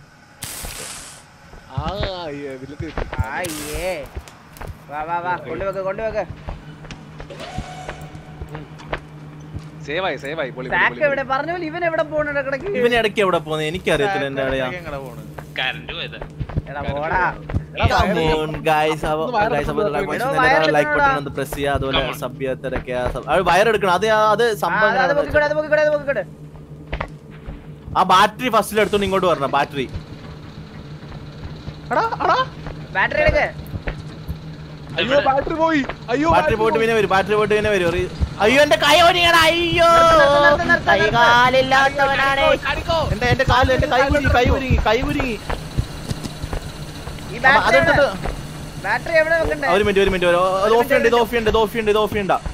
ആ അയ്യേ, വില്ലത്തി കിട്ടി. അയ്യേ വാ വാ വാ കൊണ്ടുവെക്ക് കൊണ്ടുവെക്ക് സേവായി സേവായി പൊളി പൊളി, സാക്ക് പൊളി, എവിടെ പറഞ്ഞ പോലെ ഇവൻ എവിടെ പോകണ ഇടക്കിടക്ക് ഇവന് ഇടയ്ക്ക് എവിടെ പോകുന്നത് എനിക്കറിയത്തില്ല എന്റെ അളിയാ കറണ്ട് പോയതാ എടാ പോടാ Come on, guys. അപ്പൊ- guys, അപ്പൊ like button എടോ, തന്നെ വയറ് like button എടുക്കണോടാ. ഒന്ന് press ചെയ്യുക. അതുപോലെ Come on. sub ചെയ്യാത്തവരൊക്കെ ആ sub- അത് വയർ എടുക്കണം അത് ആ- അത് ആ, സംഭവം അത് അത് എങ്ങനെയാണെന്ന് പൊക്കിക്കോടെ അത് പൊക്കിക്കോടെ അത് പൊക്കിക്കോടെ വെച്ചാ- ആ ബാറ്ററി ഫസ്റ്റിൽ എടുത്തോണ്ട് ഇങ്ങോട്ട് വരണം ബാറ്ററി ബാറ്ററി എടുക്ക് അയ്യോ ബാറ്ററി പോയി അയ്യോ ബാറ്ററി പോയിട്ട് പിന്നെ വരും ബാറ്ററി പോയിട്ട് പിന്നെ വരും ഒരു- അയ്യോ എന്റെ കൈ ഒടിയടാ അയ്യോ നിർത്ത്, നിർത്ത്, നിർത്ത്, കൈ നിർത്ത്. കാലില്ലാത്തവനാണ് എന്റെ എന്റെ കാല് എന്റെ കൈ ഉരുങ്ങി കൈ ഉരുങ്ങി കൈ ഉരുങ്ങി ഈ അപ്പൊ ബാറ്ററി അതെടുത്തിട്ട് ബാറ്ററി എവിടെ വെക്കണ്ടേ ഒരു മിനിറ്റ് ഒരു മിനിറ്റ് ഇത് ഓഫ് ചെയ്യണ്ട ഇത് ഓഫ് ചെയ്യണ്ട ഇത് ഓഫ് ചെയ്യണ്ട ഇത് ഓഫ് ചെയ്യണ്ട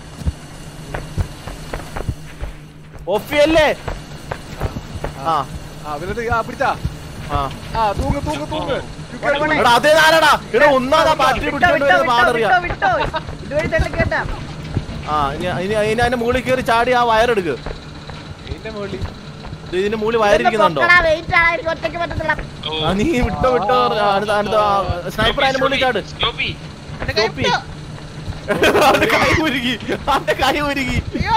ഓഫ് ചെയ്യല്ലേ ആ ആ വില്ലത്തി ആ പിടിച്ചാ ആ ആ തൂങ്ങ് തൂങ്ങ് തൂങ്ങ് You can do it. എടാ അതേ നാരടാ എടാ ഒന്നാതാ ബാറ്ററി വിട്ടോ പിടിച്ചോണ്ട് വിട്ടോ വരുന്നത് വിട്ടോ പാടറിയാ വിട്ടോ വിട്ടോ ഇതുവഴി തള്ളിക്കേട്ടാ ആ ഇനി ഇനി ഇനി അതിന്റെ മുകളിൽ കയറി ചാടി ആ വയർ എടുക്ക് ഇതിന്റെ മുകളിൽ ഇത് ഇതിന്റെ മുകളിൽ വയറിരിക്കുന്നുണ്ടോ വെയിറ്റ് ആണ് എനിക്ക് ഒറ്റയ്ക്ക് പറ്റത്തില്ല ഓ ആ, നീ വിട്ടോ വിട്ടോ ആ, അടുത്ത അടുത്ത സ്നൈപ്പർ അതിന്റെ മുകളിൽ ചാട് സ്റ്റോപ്പി സ്റ്റോപ്പി അവന്റെ കൈ ഉരുകി അവന്റെ കൈ ഉരുകി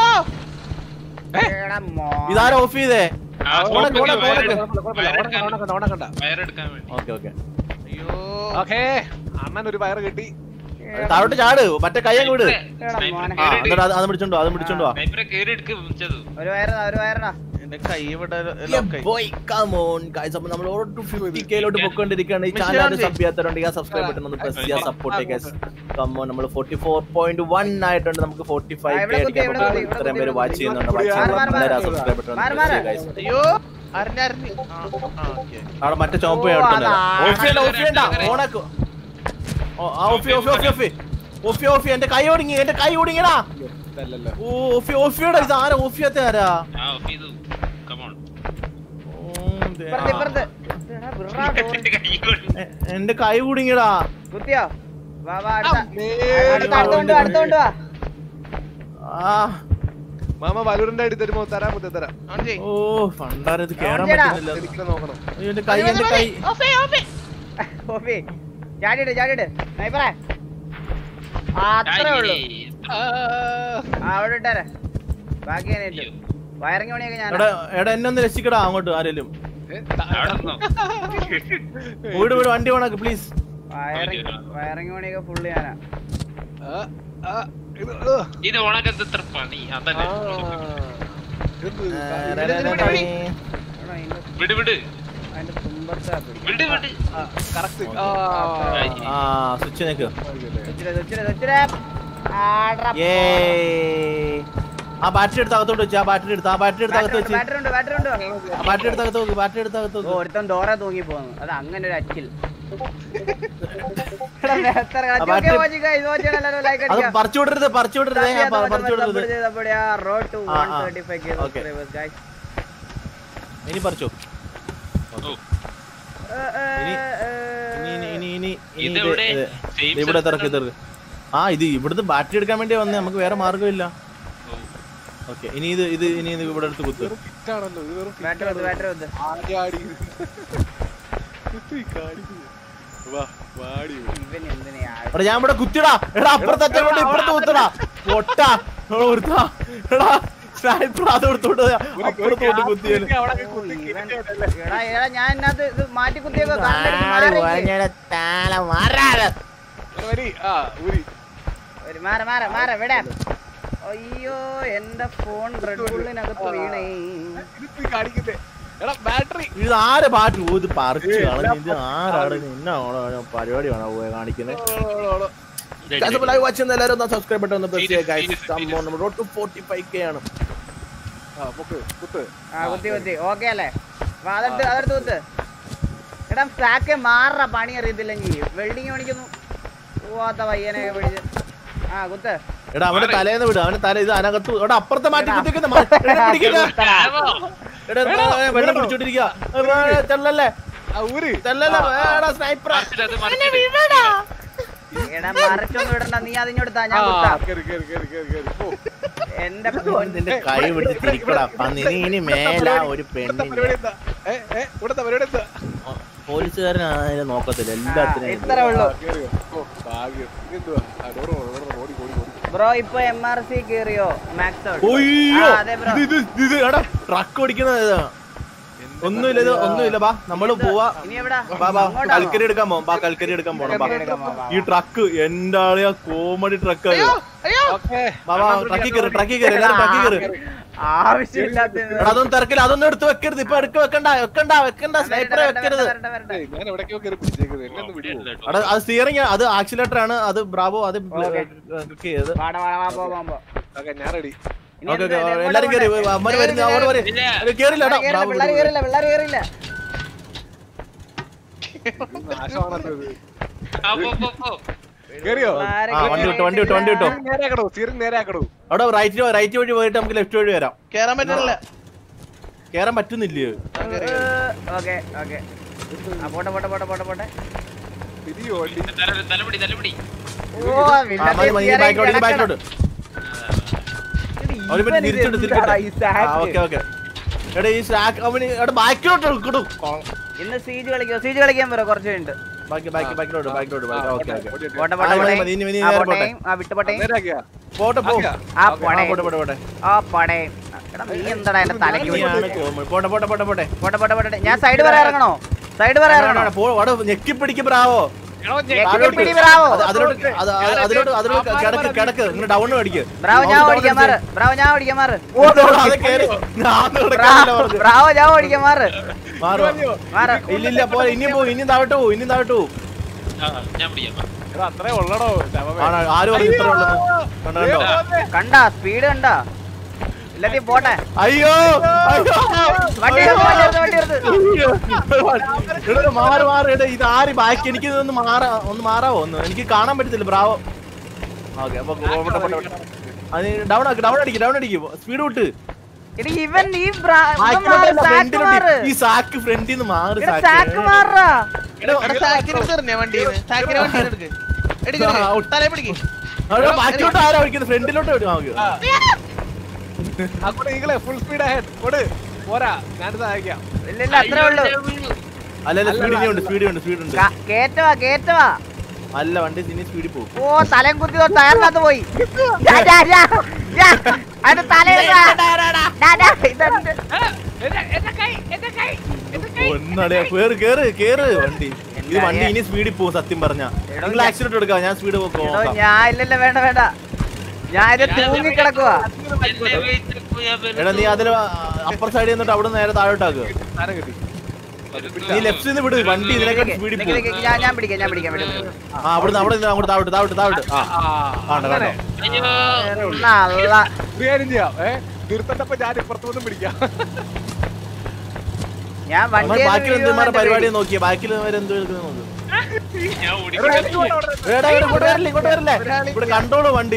എടാ മോ ഇതാരാ ഓഫ് ചെയ്തേ ആ ഓണക്ക്, സ്റ്റോപ്പി ഓണക്ക്, ഓണക്ക്. കുഴപ്പമില്ല ഓണക്കണ്ട ഓണക്കണ്ട വയറെടുക്കാൻ വേണ്ടി ഓക്കെ ഓക്കെ ഓക്കെ അണ്ണൻ ഒരു വയറ് കിട്ടി താഴോട്ട് ചാട് മറ്റേ കൈ അങ്ങ് വിട് മോനെ. ആ എന്നിട്ട് അത് അത് പിടിച്ചോണ്ടോ അത് പിടിച്ചോണ്ടോ വാ. സ്നൈപ്പറെ കേറി എടുക്ക് വിളിച്ചത് ഒരു വയറടാ ഒരു വയറടാ എന്റെ കൈ ഇവിടെ Yeah, boy, come on, guys. അപ്പൊ നമ്മൾ ഓരോ 250k ലോട്ട് പൊക്കോണ്ടിരിക്കുകയാണ് ഈ ചാനൽ സബ് ചെയ്യാത്തവരുണ്ടെങ്കിൽ ആ സബ്സ്ക്രൈബ് ബട്ടൺ ഒന്ന് പ്രസ് ചെയ്യുക സപ്പോർട്ട് ചെയ്യുക കമ്മോ നമ്മൾ ഫോർട്ടി ഫോർ പോയിന്റ് വൺ ആയിട്ടുണ്ട് നമുക്ക് ഫോർട്ടി ഫൈവ് ആ, ഇവിടെ കെ കുത്തി, അടിക്കാൻ ഇവിടെ കുത്തി, ഇത്രയും ഇവിടെ പേര് കുത്തി. വാച്ച് ചെയ്യുന്നുണ്ട് മാറ്, വാച്ച് മാറ്, മാറ്. ചെയ്യുന്ന സബ്സ്ക്രൈബ് ബട്ടൺ മാറ്, മാറ്. ഗൈസ് അയ്യോ അറിഞ്ഞറിഞ്ഞ് ഓക്കെ അവിടെ മറ്റേ ചോപ്പ് ഓ, എടുത്തുണ്ട് അതാ. ഓഫ് ചെയ്യണ്ട ഓഫ് ചെയ്യണ്ട ഓണാക്കോ ഓ ആ off off off off off off എന്റെ കൈ ഒടുങ്ങി എന്റെ കൈ ഒടുങ്ങിയടാ ഇതല്ലല്ലോ ഓ ഓഫ് ഓഫ് ചെയ്യടാ ഇത് ആരാ ഓഫ് ചെയ്യാത്ത ആരാ ആ ഓഫ് ചെയ്തു കമോൺ ഓ, ദേ, ഇപ്പുറത്ത് ആ. ഇപ്പുറത്ത് എടാ, വിട്രാ, door. കൈ കൊണ്ട് എ- എന്റെ കൈ കുടുങ്ങിയടാ കുത്തിയോ വാ വാ അടുത്ത നേരെ അടുത്ത അടുത്ത കൊണ്ട് വാ, അടുത്ത കൊണ്ട് വാ ആ മാമ വലൂരിന്റെ അടി തരുമോ തരാൻ പറ്റും തരാം ഓ പണ്ടാരത് കേറാൻ ഓടിയെടാ. പറ്റുന്നില്ല എനിക്ക് നോക്കണം അയ്യോ, എന്റെ കൈ എന്റെ കൈ ഓഫേ ഓഫേ ഓഫി ചാടിയിട് ചാടിയിട് സ്നൈപ്പറേ ആ അത്രേ ഉള്ളൂ ആ, ആ അവിടെ ഇട്ടേരെ ബാക്കി ഞാൻ ഏറ്റു വയറിങ് പണിയൊക്കെ ഞാൻ എടാ എടാ എന്നെ ഒന്ന് രക്ഷിക്കടാ അങ്ങോട്ട് ആരേലും ഏ, ത- അവിടെ നിന്നോ വീട് വീട് വണ്ടി വേണക്ക് പ്ലീസ് വയറിങ് വയറിങ് പണിയൊക്കെ ഫുള്ള് ഞാനാ ആ, ആ, ഇത്, ആ, ഇത് ഓണക്കത്ത് ഇത്ര പണി ആ. അതല്ലേ ഇത് എടാ, അതിന്റെ വിട് വിട് അതിന്റെ തുമ്പത്താ പിടി. വിട് വിട് ആ, correct. ആ, ആ സ്വിച്ച് നിക്ക് വെച്ചിരെ, വെച്ചിരെ, വെച്ചിരെ. ആട്രാ. ഏ ആ ബാറ്ററി എടുത്ത് അകത്തോട്ട് വെച്ച് ആ ബാറ്ററി എടുത്ത് ആ ബാറ്ററി എടുത്ത് അകത്ത് വെച്ച് ബാറ്ററി ഉണ്ട് ബാറ്ററി ഉണ്ട് ആ ബാറ്ററി എടുത്ത് അകത്ത് വെക്ക് ബാറ്ററി എടുത്ത് അകത്ത് ഓ, വെക്ക് ഒരുത്തൻ ഡോറെ തൂങ്ങി പോന്നു അത് അങ്ങനെ ഒരു അച്ചിൽ എടാ, ബേത്തറ കളി. ആ, Okay, battery- watch guys, watch ചെയ്യണം, എല്ലാവരും like അത് അടിക്കുക. പറിച്ചു വിടരുത് പറിച്ചു വിടരുത് Support ചെയ്യാം, പറിച്ചു support വിടരുത് ചെയ്ത് support ചെയ്യാം. Road to ആ, ആ. 135k Okay. subscribers, guys. ഇനി പറിച്ചു ഓ ഏ, ഏ, ഇനി- ഏ, ഇനി ഇനി ഇനി ഇനി ഇനി ഇത് ഇതെവിടെ? ഇത് Same ഇവിടെ സ്ഥലത്താണ്. തിറക്ക് തിറക്ക് ആ ഇത് ഇവിടുന്ന് ബാറ്ററി എടുക്കാൻ വേണ്ടി വന്നേ നമുക്ക് വേറെ മാർഗ്ഗമില്ല ഓ. ഓക്കെ ഇനി ഇത് ഇത് ഇനി ഇത് ഇവിടെ എടുത്ത് കുത്ത് വെറും കിറ്റാണല്ലോ ഇത് വെറും battery വന്ന്, battery വന്ന്. ആടി ആടി കുത്തി കാണിക്കുന്നു വാ വാടി ഇവൻ എന്തിനാ ആ- എടാ ഞാൻ ഇവിടെ കുത്തിടാ എടാ അപ്പുറത്തെ അറ്റം കൊണ്ട് ഇപ്പുറത്ത് കുത്തടാ പൊട്ടാ ഒരുത്താ എടാ സ്നൈപ്പർ അത് എടുത്തോട്ട് അപ്പുറത്ത് കൊണ്ട് കുത്തിയത് അവിടെ ഓ, കുത്തി ഇവൻ- കിട്ടിയതല്ലേ എടാ, എടാ, ഞാൻ ഇതിനകത്ത് ഇത് മാറ്റി കുത്തിയേക്കോ കണ്ണെടുത്ത് മാറിക്ക്. ഒരു വരി ആ ഊരി ഒരു മാറ മാറ മാറ വിടാ അയ്യോ എന്റെ ഫോൺ റെഡ് ബുള്ളിനകത്ത് വീണേ ഇത് കാണിക്കുന്നേ എടാ ബാറ്ററി ഇത് ആരെ പാട്ട് ഇത് പറിച്ചു കളഞ്ഞു ഇത് ആരാണ് എന്നാ പരിപാടിയാണോ കാണിക്കുന്നത് Ready, ready. ലൈവ് വാച്ച് എല്ലാവരും ഒന്ന് സബ്സ്ക്രൈബ് ബട്ടൺ ഒന്ന് പ്രസ് ചെയ്യുക Serious, ഗൈസ് serious, നമ്മൾ റോഡ് ടു 45k ആണ് ആ പൊക്ക് കുത്ത് ആ കുത്തി കുത്തി ഓക്കെ അല്ലേ വാ, അതെടുത്ത് അതെടുത്ത് കുത്ത് എടാ ഫ്ലാക്ക് മാറ പണി അറിയത്തില്ലെങ്കിൽ വെൽഡിങ് പണിക്കുന്നു പോവാത്ത പയ്യനെ പിടിച്ച് ആ കുത്ത് എടാ അവന്റെ തലേന്ന് വിട് അവന്റെ തല ഇത് അതിനകത്ത് എടാ അപ്പുറത്തെ മാറ്റി കുത്തിക്കുന്ന പിടിക്കില്ല എടാ എടാ, വെള്ളം കുടിച്ചോണ്ടിരിക്കുക ചെല്ലല്ലേ ആ ഊരി ചെല്ലല്ലേ എടാ സ്നൈപ്പർ മറിച്ചിട്ട് അത് എന്നെ മറിച്ചിട്ട്. വിടടാ എടാ മറിച്ചൊന്നും വിടണ്ട നീ അതിഞ്ഞെടുത്താ ആ ഞാൻ കുത്താ കേറി കേറി കേറി കേറി കേറി ഓ എന്റെ നിന്റെ കൈ പിടിച്ച് തിരിക്കടാ പന്നി നീ ഇനി മേല ഒരു ഇവിടുത്തെ പെണ്ണിനെ പരിപാടി എന്താ ഏ ഏ ഇവിടുത്തെ പരിപാടി എന്താ പോലീസുകാരനായാലും നോക്കത്തില്ല എല്ലാത്തിനും ഇത്ര ഉള്ളൂ ആ, കേറിയോ ഓ ഭാഗ്യം ഇതെന്തുവാ ആ ഡോറ് ഓടി ഓടി ഓടി ഓടി ബ്രോ ഇപ്പൊ എം ആർ സി കേറിയോ മാക്സ് ഔട്ട് ഒയ്യോ ആ, അതെ ബ്രോ ഇത് ഇത് ഇത് എടാ ട്രക്ക് ഓടിക്കുന്നത് ഇതാ. ഒന്നുമില്ല ഇത് ഒന്നുമില്ല ബാ നമ്മള് പോവാ ഇനി എവിടാ ബാ ബാ അങ്ങോട്ടാണോ? കൽക്കരി എടുക്കാൻ പോവാം ബാ കൽക്കരി എടുക്കാൻ പോണം ബാ എടുക്കാം, വാ, വാ, ഈ ട്രക്ക് എന്റെ ആളിയാ കോമഡി ട്രക്ക് ഓക്കേ ബാ ബാ ട്രക്കിൽ കയറി ട്രക്കിൽ കയറി എല്ലാരും ട്രക്കിൽ കയറി ആവശ്യമില്ലാത്ത എടാ അതൊന്നും തിരക്കില്ല അതൊന്നും എടുത്ത് വെക്കരുത് ഇപ്പൊ എടുക്ക വെക്കണ്ട വെക്കണ്ട വെക്കണ്ട സ്നൈപ്പറെ വെക്കരുത് ഏയ്, ഞാൻ എവിടേക്കോ കയറി പിടിച്ചേക്കുന്നത് എന്നെ ഒന്ന് വിടുവോ കേട്ടോ. എടാ അത് സ്റ്റിയറിംഗ് അത് ആക്സിലേറ്റർ ആണ് അത് ബ്രാവോ അത് Okay. ക്ലിക്ക് ചെയ്ത് വാടാ വാടാ വാ പോ പോ, പോ ഓക്കെ ഞാൻ റെഡി ഇനി ഓക്കെ എന്ത് ഓക്കെ എങ്ങോട്ടാ എല്ലാരും കയറി പോണ്ടേ? അമ്മ വരുന്ന അവിടെ വരെ ഇല്ല. കേറില്ല എടാ പിള്ളേര് ബ്രാവോ കേറില്ല, പിള്ളേര് കേറില്ല പിള്ളേര് കേറില്ല നാശമാണത് ആ, പോ, പോ, പോ. കേറിയോ പിള്ളേര് ആ, വണ്ടി വിട്ടോ, വണ്ടി വിട്ടോ, വണ്ടി വിട്ടോ. നേരെ ആക്കടോ സ്റ്റിയറിംഗ് നേരെ ആക്കടോ അവിടെ റൈറ്റ് റൈറ്റ് വഴി പോയിട്ട് നമുക്ക് ലെഫ്റ്റ് വഴി വരാം കേറാൻ പറ്റണില്ല കേറാൻ പറ്റുന്നില്ലേ ഓക്കെ ഓക്കെ ആ പോട്ടെ പോട്ടെ പോട്ടെ പോട്ടെ പോട്ടെ തിരിയോ വണ്ടി തല- തലപിടി തലപിടി ഓ ആ, മതി, മതി, ഈ ബാക്കിലോട്ട് ഈ ബാക്കിലോട്ട് അവന് പറ്റി തിരിച്ചോട്ട് തിരിച്ചോട്ട് ആ ഓക്കെ ഓക്കെ എടാ ഈ സ്ലാക്ക് അവന് എടാ ബാക്കിലോട്ട് എടുക്കടു ഇന്ന് സീജ് കളിക്കോ സീജ് കളിക്കാൻ പറ കുറച്ച് കഴിഞ്ഞിട്ട് ബാക്കി ബാക്കി ബാക്കിലോട്ട് ബാക്കിലോട്ട് ബാക്കി ഓക്കെ ഓക്കെ പോട്ടെ ആ, പോട്ടെ മതി, പോട്ടെ മതി, ഇനി- ഇനി ആ നേരെ പോട്ടെ ആ വിട്ട് പോട്ടെ നേരെ ആക്കിയാ പോട്ടെ പോ ആക്കിയാ? ആ ആ, പോട്ടെ പോട്ടെ പോട്ടെ പോട്ടെ ആ പോട്ടെ എടാ നീ എന്താടാ എന്റെ തലയ്ക്ക് നീയാണ് പിടിച്ചത്? കോമഡി. പോട്ടെ പോട്ടെ പോട്ടെ പോട്ടെ പോട്ടെ പോട്ടെ പോട്ടെ ഞാൻ സൈഡ് വരെ ഇറങ്ങണോ സൈഡ് വരെ ഇറങ്ങണോ പോ അവിടെ ഞെക്കി പിടിക്ക് ബ്രാവോ എടോ, ഞാൻ- ഞെക്കി പിടി ബ്രാവോ അത് അതിലോട്ട് അത് അത് അതിലോട്ട് അതിലോട്ട് കിടക്ക് കിടക്ക് ഇങ്ങനെ ഡൗൺ അടിക്ക് ബ്രാവോ ഞാൻ ഓടിക്കാൻ മാറ് ബ്രാവോ ഞാൻ ഓടിക്കാൻ മാറ് ഓ, ദോ, അത് കേറി. ഞാൻ കിടക്കാനല്ല ബ്രാവോ പറഞ്ഞത്. ബ്രാവോ ഞാൻ ഓടിക്കാൻ മാറ് മാറോ മാറ് ഇല്ല ഇല്ല പോലെ ഇനിയും പോ ഇനിയും താഴോട്ട് പോ ഇനിയും താഴോട്ട് പോ ആ, ഞാൻ പിടിക്കാം എടോ, അത്രേ ഉള്ളടോ ശവമേ. ആണോ ആര് പറഞ്ഞു ഇത്ര ഉള്ളത് കണ്ടോ കണ്ടോ കണ്ടാ സ്പീഡ് കണ്ടാ ഇല്ലത്തി പോട്ടെ അയ്യോ അയ്യോ വണ്ടി എടുത്ത്, വണ്ടി എടുത്ത്, വണ്ടി എടുത്ത്. എടാ മാറി മാറി എടാ ഇത് ആര് ബാക്കി എനിക്ക് ഒന്ന് മാറാ ഒന്ന് മാറാവോ ഒന്ന് എനിക്ക് കാണാൻ പറ്റത്തില്ല ബ്രാവോ ഓക്കെ അപ്പൊ പോട്ടെ, പോട്ടെ, പോട്ടെ. അത് ഡൗൺ ആക്ക് ഡൗൺ അടിക്ക് ഡൗൺ അടിക്ക് സ്പീഡ് വിട്ട് എടി ഇവൻ ഈ ബ്രാ ഇവൻ മാറ്, ബാക്കിലോട്ടല്ല, സാക്ക് ഫ്രണ്ടിലോട്ട്. മാറ്. ഈ സാക്ക് ഫ്രണ്ടിൽ നിന്ന് മാറി എടാ, സാക്ക് മാറാ എടാ സാക്കിനെ എടുത്തെറിഞ്ഞേ വണ്ടിയിൽ സാക്കിനെ വണ്ടി എടുക്ക് എടുക്ക് ആ, ഔട്ട്. തലേ പിടിക്ക് ബാക്കിലോട്ട് ആരാ വിളിക്കുന്നത് ഫ്രണ്ടിലോട്ട് വിടും നമുക്ക് അങ്ങോട്ട് ഈകളെ ഫുൾ സ്പീഡ് ഹെഡ് ഓട് പോരാ ഞാൻ സഹായിക്കാം ഇല്ല ഇല്ല അത്രേ ഉള്ളൂ അല്ല അല്ല സ്പീഡ് ഉണ്ട് സ്പീഡ് ഉണ്ട് സ്പീഡ് ഉണ്ട് ക- കേറ്റവാ കേറ്റവാ അല്ല വണ്ടി ഇനി സ്പീഡിൽ പോകും ഓ തലയും കുത്തി ഓ ടയറിനകത്ത് പോയി ഡാ, ഡാ, ഡാ, ഡാ. അതിന്റെ തലയിലെടാ. ഡാ, ഡാ, ഇതെന്ത്? ഒന്നടേ കേറ് കേറ് കേറ് വണ്ടി ഇത് വണ്ടി ഇനി സ്പീഡിൽ പോകും സത്യം പറഞ്ഞ നിങ്ങൾ ആക്സിഡന്റ് എടുക്കാം ഞാൻ സ്പീഡ് എടോ, നോക്കാം ഞാൻ ഇല്ലല്ല വേണ്ട വേണ്ട ഞാൻ ഇത് തൂങ്ങി കിടക്കുവാ എന്നെ വെയിറ്റ് ഞാൻ എടാ നീ അതിൽ അപ്പർ സൈഡിൽ നിന്നിട്ട് അവിടെ നേരെ താഴോട്ടാക്ക് സാധനം കിട്ടി നീ ലെഫ്റ്റ് നിന്ന് വിട് വണ്ടി ഇതിനേക്കാൾ സ്പീഡിൽ നിക്ക്, പോകും നിക്ക്, ഞാൻ ഞാൻ പിടിക്കാം ഞാൻ പിടിക്കാം വിടും ആ അവിടെ നിന്ന് അവിടെ നിന്ന് അങ്ങോട്ട് താഴോട്ട് താഴോട്ട് താഴോട്ട് ആ ആണ്ട് കണ്ടോ അയ്യോ നല്ല ഒരു കാര്യം ചെയ്യാം ഏ നിർത്തണ്ടപ്പോ ഞാൻ ഇപ്പുറത്ത് വന്നും പിടിക്കാം ഞാൻ നമ്മൾ വണ്ടി ബാക്കിൽ എന്തുമാരെ പരിപാടി നോക്കിയ ബാക്കിൽ വരെ എന്തോ എടുക്കുന്നത് നോക്ക് ഞാൻ ഓടിക്കാൻ എടാ, ഇവിടെ ഇങ്ങോട്ട് വരില്ല ഇങ്ങോട്ട് വരില്ലേ ഇവിടെ കണ്ടോളൂ വണ്ടി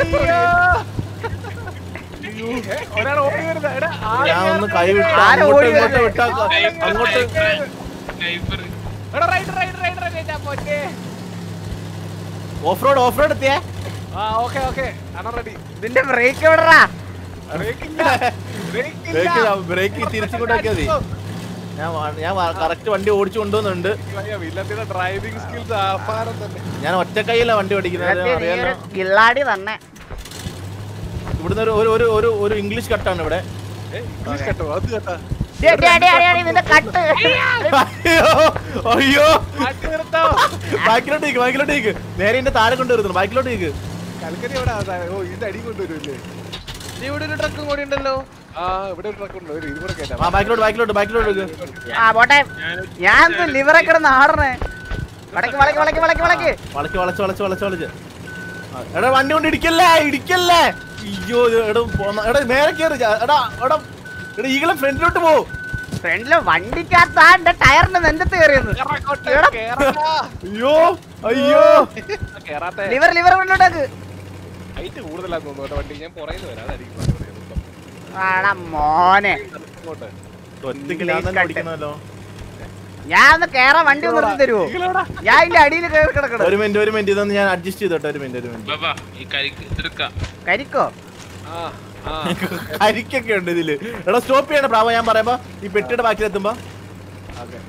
ഒരാൾ ഓടി വരുന്നത് എടാ ഞാൻ ഒന്ന് കൈ വിട്ട് ആരാ അങ്ങോട്ട് ഓടി ഇങ്ങോട്ട് വരുന്നത്? വിട്ടാ അങ്ങോട്ട് സ്നൈപ്പർ എടാ റൈറ്റ് റൈറ്റ് റൈറ്റ് റൈറ്റ് പൊന്നെ ഓഫ് റോഡ് ഓഫ് റോഡ് എത്തിയേ ആ ഓക്കെ ഓക്കെ അണ റെഡി ഇതിന്റെ ബ്രേക്ക് എവിടെടാ ബ്രേക്ക് ഇല്ല ബ്രേക്ക് ഇല്ല ബ്രേക്ക് ബ്രേക്ക് തിരിച്ചിങ്ങോട്ടാക്കിയാ മതി ഞാൻ വാ- ഞാൻ കറക്റ്റ് വണ്ടി ഓടിച്ചു കൊണ്ടുവന്നുണ്ട് വില്ലത്തിന്റെ ഡ്രൈവിംഗ് സ്കിൽസ് അപാരം തന്നെ ഞാൻ ഒറ്റക്കൈയിലാ വണ്ടി ഓടിക്കുന്നത് നീ അറിയാലോ ഒരു കില്ലാടി തന്നെ ഇവിടുന്ന് ഒരു ഒരു ഒരു ഒരു ഒരു ഇംഗ്ലീഷ് കട്ടാണ് ഇവിടെ ഏ, ഇംഗ്ലീഷ് കേട്ടോ അത് കേട്ടാ ഡേ, ഡേ, ഡേ, ഡേ, ഡേ, ഇതിന്റെ കട്ട് അയ്യോ അയ്യോ മാറ്റി നിർത്തോ ബാക്കിലോട്ട് നീക്ക് ബാക്കിലോട്ട് നീക്ക് നേരെ എന്റെ താഴെ കൊണ്ടുവരുന്നു ബാക്കിലോട്ട് നീക്ക് കൽക്കരി എവിടെ ഓ ഇതിന്റെ അടി കൊണ്ടുവരുമല്ലേ നീ ഇവിടെ ഒരു ട്രക്കും കൂടി ഉണ്ടല്ലോ ആ ഇവിടെ ഒരു ട്രക്ക് ഉണ്ട് ഒരു ഇത് കൂടെ ആ കേട്ടാ ബാക്കിലോട്ട് ബാക്കിലോട്ട് ബാക്കിലോട്ട് നീക്ക് ആ പോട്ടെ ഞാൻ ലിവറെ കിടന്ന് ആടണേ വളക്ക് വളക്ക് വളക്ക് വളക്ക് വളക്ക് വളച്ച് വളച്ച് വളച്ച് വളച്ച് വളച്ച് ആ, എടാ വണ്ടി കൊണ്ട് ഇടിക്കല്ലേ ഇടിക്കല്ലേ അയ്യോ ഇത് എടാ പോന്ന- എടാ നേരെ കേറി ചാ- എടാ എടാ എടാ ഈകളെ ഫ്രണ്ടിലോട്ട് പോ ഫ്രണ്ടില് വണ്ടിക്കകത്ത് ആ എന്റെ ടയറിന്റെ നെഞ്ചത്ത് കയറിയെന്ന് അയ്യോ അയ്യോ കേറാട്ടെ ലിവർ ലിവർ കൊണ്ടോട്ടേക്ക് ഹൈറ്റ് കൂടുതലാന്ന് തോന്നുന്നു കേട്ടോ വണ്ടി ഞാൻ പുറകിൽ വരാം അതായിരിക്കും പറഞ്ഞത്. ആടാ മോനെ ഇങ്ങോട്ട് ഒറ്റയ്ക്ക് ഓടിക്കണമല്ലോ ഞാൻ ഒന്ന് കേറാൻ വണ്ടി ഒന്ന് നിർത്തി തരുവോ ഞാൻ ഇതിന്റെ അടിയിൽ കയറി കിടക്കണം ഒരു മിനിറ്റ് ഒരു മിനിറ്റ് ഇതൊന്ന് ഞാൻ അഡ്ജസ്റ്റ് ചെയ്തോട്ടെ ഒരു മിനിറ്റ് ഒരു മിനിറ്റ് ബാബാ ഈ കരിക്ക് ഇതെടുക്കാം കരിക്കോ ആ ആ കരിക്കൊക്കെ ഉണ്ട് ഇതില് എടാ സ്റ്റോപ്പ് ചെയ്യണം പ്രാവ ഞാൻ പറയുമ്പോ ഈ പെട്ടിയുടെ ബാക്കിലെത്തുമ്പോ ഓക്കെ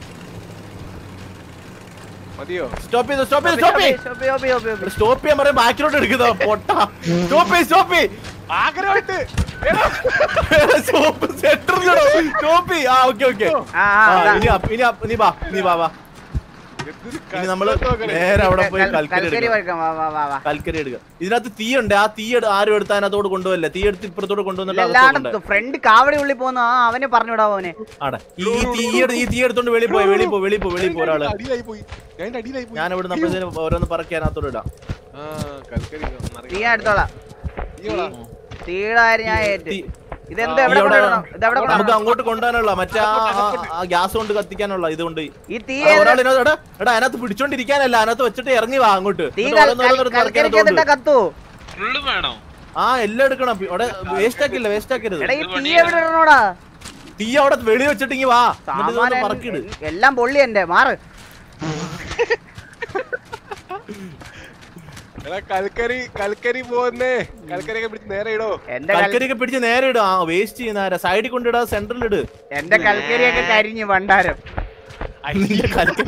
മതിയോ സ്റ്റോപ്പ് ചെയ്തു സ്റ്റോപ്പ് ചെയ്തു സ്റ്റോപ്പ് ചെയ്ത് ഓപ്പി, ഓപ്പി, ഓപ്പി, ഓപ്പി. സ്റ്റോപ്പ് ചെയ്യാൻ പറയാം ബാക്കിലോട്ട് എടുക്കുന്ന പൊട്ട സ്റ്റോപ്പ് ചെയ്ത് സ്റ്റോപ്പ് ചെയ്ത് ആഗ്രഹമായിട്ട് സ്റ്റോപ്പ് സെറ്റർ സ്റ്റോപ്പ് ആ ഓക്കെ ഓക്കെ ആ, ആ, അതാ. ഇനി അപ്പ്- ഇനി അപ്പ്- നീ വാ നീ വാ വാ ഇനി നമ്മള് നേരെ അവിടെ പോയി കൽ- കൽക്കരി കൽക്കരി എടുക്കാം വഴിക്കാം വാ വാ വാ വാ കൽക്കരി എടുക്കുക ഇതിനകത്ത് തീ ഉണ്ട് ആ തീ എടു- ആരും എടുത്ത് അതിനകത്തോട് കൊണ്ടുപോകല്ലേ തീ എടുത്ത് ഇപ്പുറത്തോട് കൊണ്ടുവന്നിട്ട് എല്ലായിടത്തും ഫ്രണ്ട് കാവടി ഉള്ളിൽ പോകുന്ന ആ അവനെ പറഞ്ഞു വിടാവോ അവനെ ആടെ ഈ ഈ തീ എടു- ഈ തീ എടുത്തോണ്ട് വെളി പോയി വെളി പോ വെളി പോ വെളി പോ ഒരാള് അടിയിലായി പോയി ഞാൻ ഇതിന്റെ അടിയിലായി പോയി ഞാൻ ഇവിടെ നമ്മൾ ഓരോന്ന് പറക്കി അതിനകത്തോട് ഇടാം ആ കൽക്കരി തീ ഞാൻ എടുത്തോളാം തീയോടാ തീയുടെ കാര്യം ഞാൻ ഏറ്റ് തീ- ഇതെന്ത് ഈ എവിടെ അവിടെ- കൊണ്ടിടണം ഇതെവിടെ നമുക്ക് കൊണ്ടിടണം അങ്ങോട്ട് കൊണ്ടുപോകാനുള്ള മറ്റേ ആ- ആ- ആ ഗ്യാസ് കൊണ്ട് കത്തിക്കാനുള്ള ഇതുകൊണ്ട് ഈ തീ ആ, ഒരാൾ ഇതിനകത്ത് എടാ എടാ അതിനകത്ത് പിടിച്ചോണ്ടിരിക്കാനല്ല അതിനകത്ത് വെച്ചിട്ട് ഇറങ്ങി വാ അങ്ങോട്ട് തീ എന്നിട്ട് ഓരോന്ന് ഓരോന്ന് എടുത്ത് കൽക്കരിക്ക് ഇറക്കി എന്നിട്ടാ കത്തു ഫുള്ള് വേണോ ആ എല്ലാം എടുക്കണം പി- അവിടെ വേസ്റ്റ് ആക്കില്ല വേസ്റ്റ് ആക്കരുത് എടാ ഈ തീ എവിടെ ഇടണോടാ തീ അവിടെ വെളി വെച്ചിട്ട് ഇങ്ങ് വാ എന്നിട്ട് ഇതൊന്ന് സാമാന്യം പറക്കിട് എല്ലാം പൊള്ളി എന്റെ മാറ് എടാ കൽക്കരി കൽക്കരി പോകുന്നേ കൽക്കരിയൊക്കെ പിടിച്ച് നേരെ ഇടോ എന്റെ കൽ- കൽക്കരിയൊക്കെ പിടിച്ച് നേരെ ഇടും ആ വേസ്റ്റ് ചെയ്യുന്ന ആരാ സൈഡിൽ കൊണ്ടിടാ സെന്ററിൽ ഇട് എന്റെ കൽക്കരിയൊക്കെ കരിഞ്ഞു ഭണ്ഡാരം നിന്റെ കൽക്കരി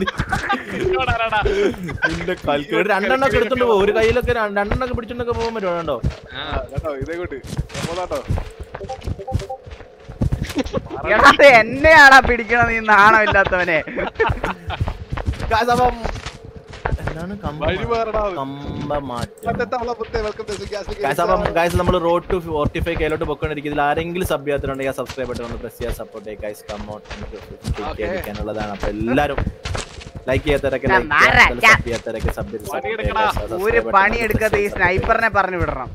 നിന്റെ കൽക്കരി ഒരു രണ്ടെണ്ണം ഒക്കെ എടുത്തോണ്ട് പോകും ഒരു കയ്യിലൊക്കെ ര- രണ്ടെണ്ണം ഒക്കെ പിടിച്ചോണ്ടൊക്കെ പോകാൻ പറ്റുമോ കണ്ടോ ആ കേട്ടോ ഇതേ കൊണ്ട് പോതാട്ടോ എടാ അത് എന്നെയാടാ പിടിക്കണത് നീ നാണമില്ലാത്തവനെ Guys, അപ്പം എന്താണ് കമ്പ വഴി മാറടാ കമ്പ മാറ്റം വെൽക്കം ഗൈസ് അപ്പം ഗൈസ് നമ്മൾ റോഡ് ടു ഫോർട്ടി ഫൈവ് കയ്യിലോട്ട് പൊക്കോണ്ടിരിക്കും ഇതിൽ ആരെങ്കിലും സബ് ചെയ്യാത്തിട്ടുണ്ടെങ്കിൽ ആ സബ്സ്ക്രൈബ് ബട്ടൺ ഒന്ന് പ്രസ് ചെയ്യാൻ സപ്പോർട്ട് ചെയ്യുക ഗൈസ് കമ്മോട്ട് അടിക്കാനുള്ളതാണ് അപ്പൊ എല്ലാരും ലൈക്ക് ചെയ്യാത്തവരൊക്കെ ഞാൻ ലൈക്ക് മാറാം. സബ് ചെയ്യാത്തവരൊക്കെ സബ് പണിയെടുക്കടാ. ഒരു പണി എടുക്കാത്ത ഈ സ്നൈപ്പറിനെ പറഞ്ഞു വിടണം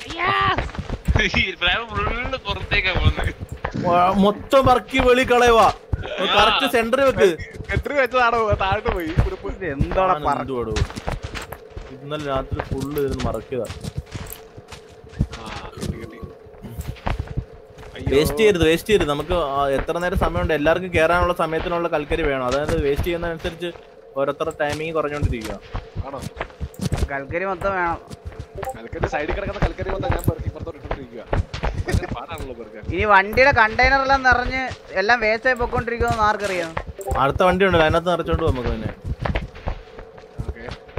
ഫുള്ള് പുറത്തേക്കാ പോകുന്നത് മൊത്തം വർക്കി വെളി കളയുവാ കറക്റ്റ് സെന്ററിൽ വെക്ക് എത്ര വെച്ചതാണോ താഴോട്ട് പോയി കുടുപ്പ് ഇത് എന്തോടെ ഞാൻ പറ എന്തുവാടോ? ഇന്നലെ രാത്രി ഫുള്ള് ഇരുന്ന് മറക്കുക ആ കിട്ടി കിട്ടി വേസ്റ്റ് ചെയ്യരുത് വേസ്റ്റ് ചെയ്യരുത് നമുക്ക് ആ എത്ര നേരം സമയമുണ്ട് എല്ലാവർക്കും കയറാനുള്ള സമയത്തിനുള്ള കൽക്കരി വേണം അതായത് വേസ്റ്റ് ചെയ്യുന്നതനുസരിച്ച് ഓരോരുത്തരുടെ ടൈമിങ് കുറഞ്ഞോണ്ടിരിക്കുക ആണോ കൽക്കരി മൊത്തം വേണം കൽക്കരി സൈഡിൽ കിടക്കുന്ന കൽക്കരി വന്നാൽ ഞാൻ പെറുക്കി ഇപ്പുറത്തോട്ട് ഇട്ടോണ്ടിരിക്കുക ഭയങ്കര പാടാണല്ലോ പെറുക്കാൻ ഇനി വണ്ടിയുടെ കണ്ടെയ്നർ എല്ലാം നിറഞ്ഞ് എല്ലാം വേസ്റ്റ് ആയി പൊക്കോണ്ടിരിക്കുമെന്ന് ആർക്കറിയാം അടുത്ത വണ്ടി ഉണ്ട് അതിനകത്ത് നിറച്ചോണ്ട് പോകും നമുക്ക് തന്നെ ഓക്കെ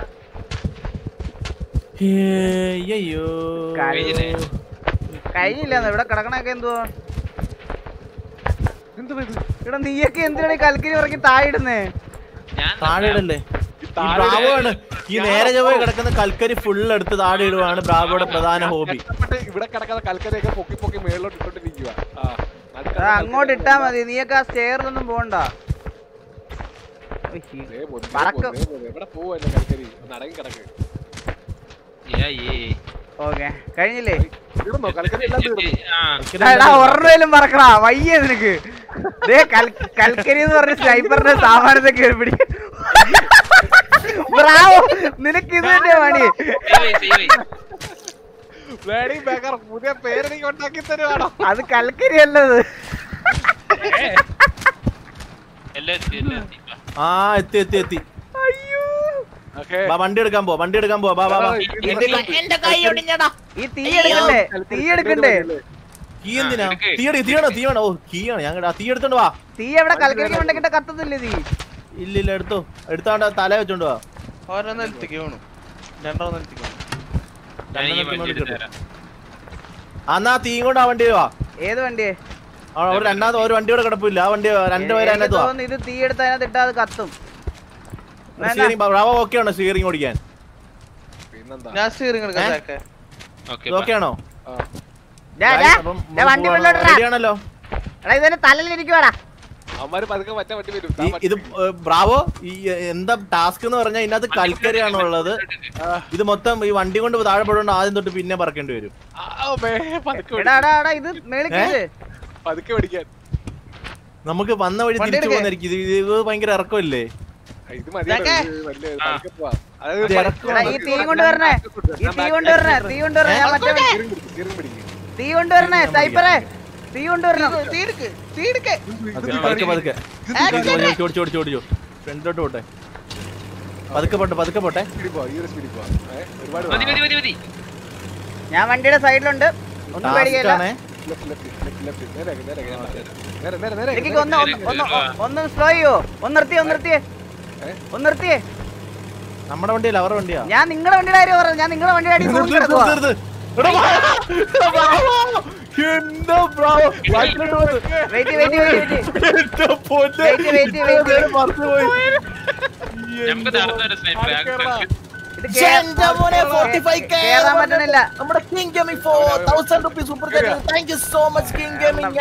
അയ്യോ കഴിഞ്ഞില്ലേ? കഴിഞ്ഞില്ലെന്ന് ഇവിടെ കിടക്കണൊക്കെ എന്തുവാ എന്തുവാ ഇത് ഇവിടെ നീയൊക്കെ എന്തിനാണ് ഈ കൽക്കരി ഇറക്കി താഴെ ഞാൻ താഴെ ഇടല്ലേ ഈ ഈ താഴെ ബ്രാവോയാണ് ഈ നേരെ ചൊവ്വ കിടക്കുന്ന കൽക്കരി ഫുൾ എടുത്ത് താഴെ ഇടുവാണ് ബ്രാവോയുടെ പ്രധാന ഹോബി കഷ്ടപ്പെട്ട് ഇവിടെ കിടക്കുന്ന കൽക്കരിയൊക്കെ പൊക്കി പൊക്കി മേളിലോട്ട് ഇട്ടോണ്ടിരിക്കുക ആ നടുക്ക് എടാ, അങ്ങോട്ട് ഇട്ടാ മതി നീയൊക്കെ ആ സ്റ്റെയറിലൊന്നും പോകണ്ട ഉയ്യ്. ദേ പോന്നു, ദേ പറക്കും. പോന്നു, ദേ പോന്നു. എവിടെ പോവാ എന്റെ കൽക്കരി ഒന്ന് അടങ്ങി കിടക്ക് ഏ, ഏ. ഓക്കെ കഴിഞ്ഞില്ലേ തീർന്നോ കൽക്കരി എല്ലാം തീർന്നു ആ എടാ, എടാ ഒരെണ്ണയിലും മറക്കടാ വയ്യേ നിനക്ക് ദേ കൽ- കൽക്കരി എന്ന് പറഞ്ഞ സ്നൈപ്പറിന്റെ സാമാനത്തെ കയറി പിടിക്കും ബ്രാവോ നിനക്ക് ഇത് തന്നെയാ പണി ബ്ലേഡി ബേക്കർ പുതിയ പേരെനിക്ക് ഉണ്ടാക്കി തരുവാണോ അത് കൽക്കരി അല്ലത് എല്ലാം എത്തി എല്ലാം എത്തി വാ. ആ എത്തി എത്തി എത്തി അയ്യോ ഓക്കെ ബാ വണ്ടി എടുക്കാൻ പോവാ വണ്ടി എടുക്കാൻ പോവാ ബാ ബാ ബാ എന്റെ കൈ ഒടിഞ്ഞടാ ഈ തീ എടുക്കണ്ടേ തീ എടുക്കണ്ടേ കീ എന്തിനാ എടുക്ക്. തീ എടുക്ക് തീ വേണോ തീ വേണോ ഓ കീ ആണ് ഞാൻ കേട്ടാ തീ എടുത്തോണ്ട് വാ തീ എവിടെ കൽക്കരിക്ക് മണ്ടക്കിட்ட കത്തുന്നില്ലേ തീ ഇല്ല ഇല്ല എടുത്തോ എടുത്തോണ്ട് തല വെച്ചോണ്ട് വാ ഓരോന്ന് നിലത്തേക്ക് വീണു രണ്ടോ നിലത്തേക്ക് വീണു ഞാൻ ഈ രണ്ടെണ്ണത്തിന് വണ്ടി വേണ്ടി എടുത്ത് തരാം അന്നാ തീ കൊണ്ട് ആ വണ്ടി വാ ഏത് വണ്ടിയെ ആ, ഒരു രണ്ടാമത് ഒരു വണ്ടി കൂടെ കിടപ്പില്ല ആ വണ്ടി രണ്ടുപേരെ എനിക്ക് അതിനകത്ത് വാ തോന്നുന്നു ഇത് തീ എടുത്ത് അതിനകത്ത് ഇട്ടാ അത് കത്തും വേണ്ട. സ്റ്റിയറിംഗ് ബ്രാവോ ഓക്കെ ആണോ സ്റ്റിയറിംഗ് ഓടിക്കാൻ പിന്നെന്താ ഞാൻ സ്റ്റിയറിംഗ് എടുക്കാം ഏ? ചാക്കെ ഓക്കെ ഓക്കെ ആണോ ഡാ, ഡാ, ഡാ, വണ്ടി വെള്ളോട്ടാ റെഡിയാണല്ലോ എടാ ഇതിന്റെ തലയിലിരിക്കുവാടാ അവന്മാര് പതുക്കെ മറ്റേ വണ്ടി വരും ഈ ഇത് ഏ, ബ്രാവോ ഈ ഏ, എന്താ ടാസ്ക് എന്ന് പറഞ്ഞാൽ ഇതിനകത്ത് കൽക്കരിയാണോ ഉള്ളത് ഇത് മൊത്തം ഈ വണ്ടി കൊണ്ട് താഴെ പെടുകൊണ്ട് ആദ്യം തൊട്ട് പിന്നെ പറക്കേണ്ടി വരും ആ, ബേ, പതുക്കെ എടാ പിടിക്ക്. എടാ എടാ ഇത് മേളിക്കത് പതുക്കെ പിടിക്കാൻ നമുക്ക് വന്ന വഴി വണ്ടി തിരിച്ചു എടുക്ക്. പോകുന്നതായിരിക്കും ഇത് ഇത് ഭയങ്കര ഇറക്കമില്ലേ ആ, ഇത് മതി ഇതാക്കെ. വലിയ ആ. പതുക്കെ പോവാം. അതായത് ഇത് പതുക്കെ ഇറക്കം എടാ ഈ തീ കൊണ്ടുവരണേ ഈ തീ കൊണ്ടുവരണേ തീ കൊണ്ടുവരണേ ഞാൻ മറ്റേ വണ്ടി- steering പിടിക്ക്, steering പിടിക്ക്. തീ കൊണ്ടുവരണേ സ്നൈപ്പറേ തീ കൊണ്ടുവരണം തീ എടുക്ക് തീ എടുക്ക് ഓക്കേ, പതുക്കെ പതുക്കെ ഓടിച്ചോ ഓടിച്ചോ ഓടിച്ചോ ഓടിച്ചോ ഫ്രണ്ടിലോട്ട് പോട്ടെ പതുക്കെ പോട്ടെ പതുക്കെ പോട്ടെ speed പോവാം, ഈ ഒരു speed പോവാം. ഏ, ഒരുപാട് മതി മതി മതി മതി ഞാൻ വണ്ടിയുടെ സൈഡിലുണ്ട് ഒന്നും പേടിക്കില്ല ടാസ്കാണേ Left, left, left, left. നേരെ ആക്ക്, നേരെ ആക്ക്, ഞാൻ പറയാം. നേരെ, നേരെ, നേരെ ആക്ക്, എനിക്ക് നേരെ ഒന്ന് ഒന്ന് ഒന്ന് ഒന്ന് സ്ലോ ചെയ്യോ ഒന്ന് നിർത്തിയേ ഒന്ന് നിർത്തിയേ ഒന്ന് നിർത്തിയേ നമ്മുടെ വണ്ടിയല്ല അവരുടെ വണ്ടിയാ ഞാൻ നിങ്ങളുടെ വണ്ടിയുടെ കാര്യം പറഞ്ഞു ഞാൻ നിങ്ങളുടെ വണ്ടിയുടെ അടി നിർത്ത്, നിർത്ത്, നിർത്ത്, നിർത്ത്. എടാ, എടാ, ബ്രാവോ. എന്താ ബ്രാവോ ബാക്കിലോട്ട് വന്ന്. വെയിറ്റ് വെയിറ്റ് വെയിറ്റ് എന്റെ പൊന്നെ. Wait, wait, ഇത്ര wait. നേരം മറന്നുപോയി. നമുക്ക് നടന്നൊരു സ്നൈപ്പർ ഇത് ശ്ശെ, എന്റെ മോനെ, 45K. കേറാൻ പറ്റണില്ല നമ്മുടെ king gaming four thousand rupees super thank you so much king gaming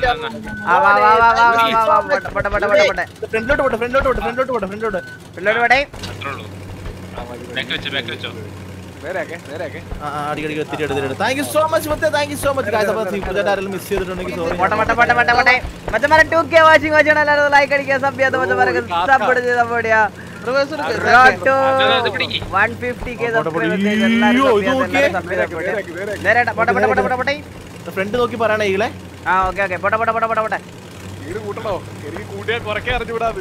ആ വാ വാ വാ വാ വാ വാ വാ പോട്ടെ പോട്ടെ പോട്ടെ പോട്ടെ പോട്ടെ ഫ്രണ്ടിലോട്ട് പോട്ടെ ഫ്രണ്ടിലോട്ട് പോട്ടെ ഫ്രണ്ടിലോട്ട് പോട്ടെ ഫ്രണ്ടിലോട്ട് പിള്ളേർ ഇവിടെ അത്രേ ഉള്ളൂ ബാക്ക് വെച്ചോ ബാക്ക് വെച്ചോ നേരെ ആക്ക്, നേരെ ആക്ക്. ആ ആ, അടിക്കടി തിരി എടുത്തിട്ട് താങ്ക് യു സോ മച്ച് മറ്റേ thank you so much guys അപ്പോൾ സൂപ്പർ ചാറ്റ് ആരെങ്കിലും മിസ് ചെയ്തിട്ടുണ്ടെങ്കിൽ സോറി പോട്ടെ പോട്ടെ പോട്ടെ പോട്ടെ പോട്ടെ മറ്റന്മാരെ ടു കെ വാച്ചിങ് വാച്ചിങ് എല്ലാവരും ലൈക്ക് അടിക്കുക സബ് ചെയ്യാത്ത മറ്റന്മാരൊക്കെ സപ്പോർട്ട് ചെയ്ത് സപ്പോർട്ട് ചെയ്യാ റിവേഴ്സ് എടുക്ക് Road to അത് പിടിക്ക്. 150k പോട്ടെ, പോട്ടെ. subscribers. എല്ലാവരും അയ്യോ, sub ഇത് ചെയ്യാത്ത നോക്കിയേ. എല്ലാവരും sub ചെയ്ത് support ചെയ്യാ. നേരെ ആക്ക്, നേരെ ആക്ക്. നേരെ ഇടാ. പോട്ടെ പോട്ടെ പോട്ടെ പോട്ടെ പോട്ടെ ഫ്രണ്ട് നോക്കി പറയണേ ഈകളെ ആ ഓക്കെ ഓക്കെ പോട്ടെ പോട്ടെ പോട്ടെ പോട്ടെ പോട്ടെ speed കൂട്ടണോ എനിക്ക് കൂട്ടിയാൽ കുറയ്ക്കാൻ അറിഞ്ഞുകൂടാത്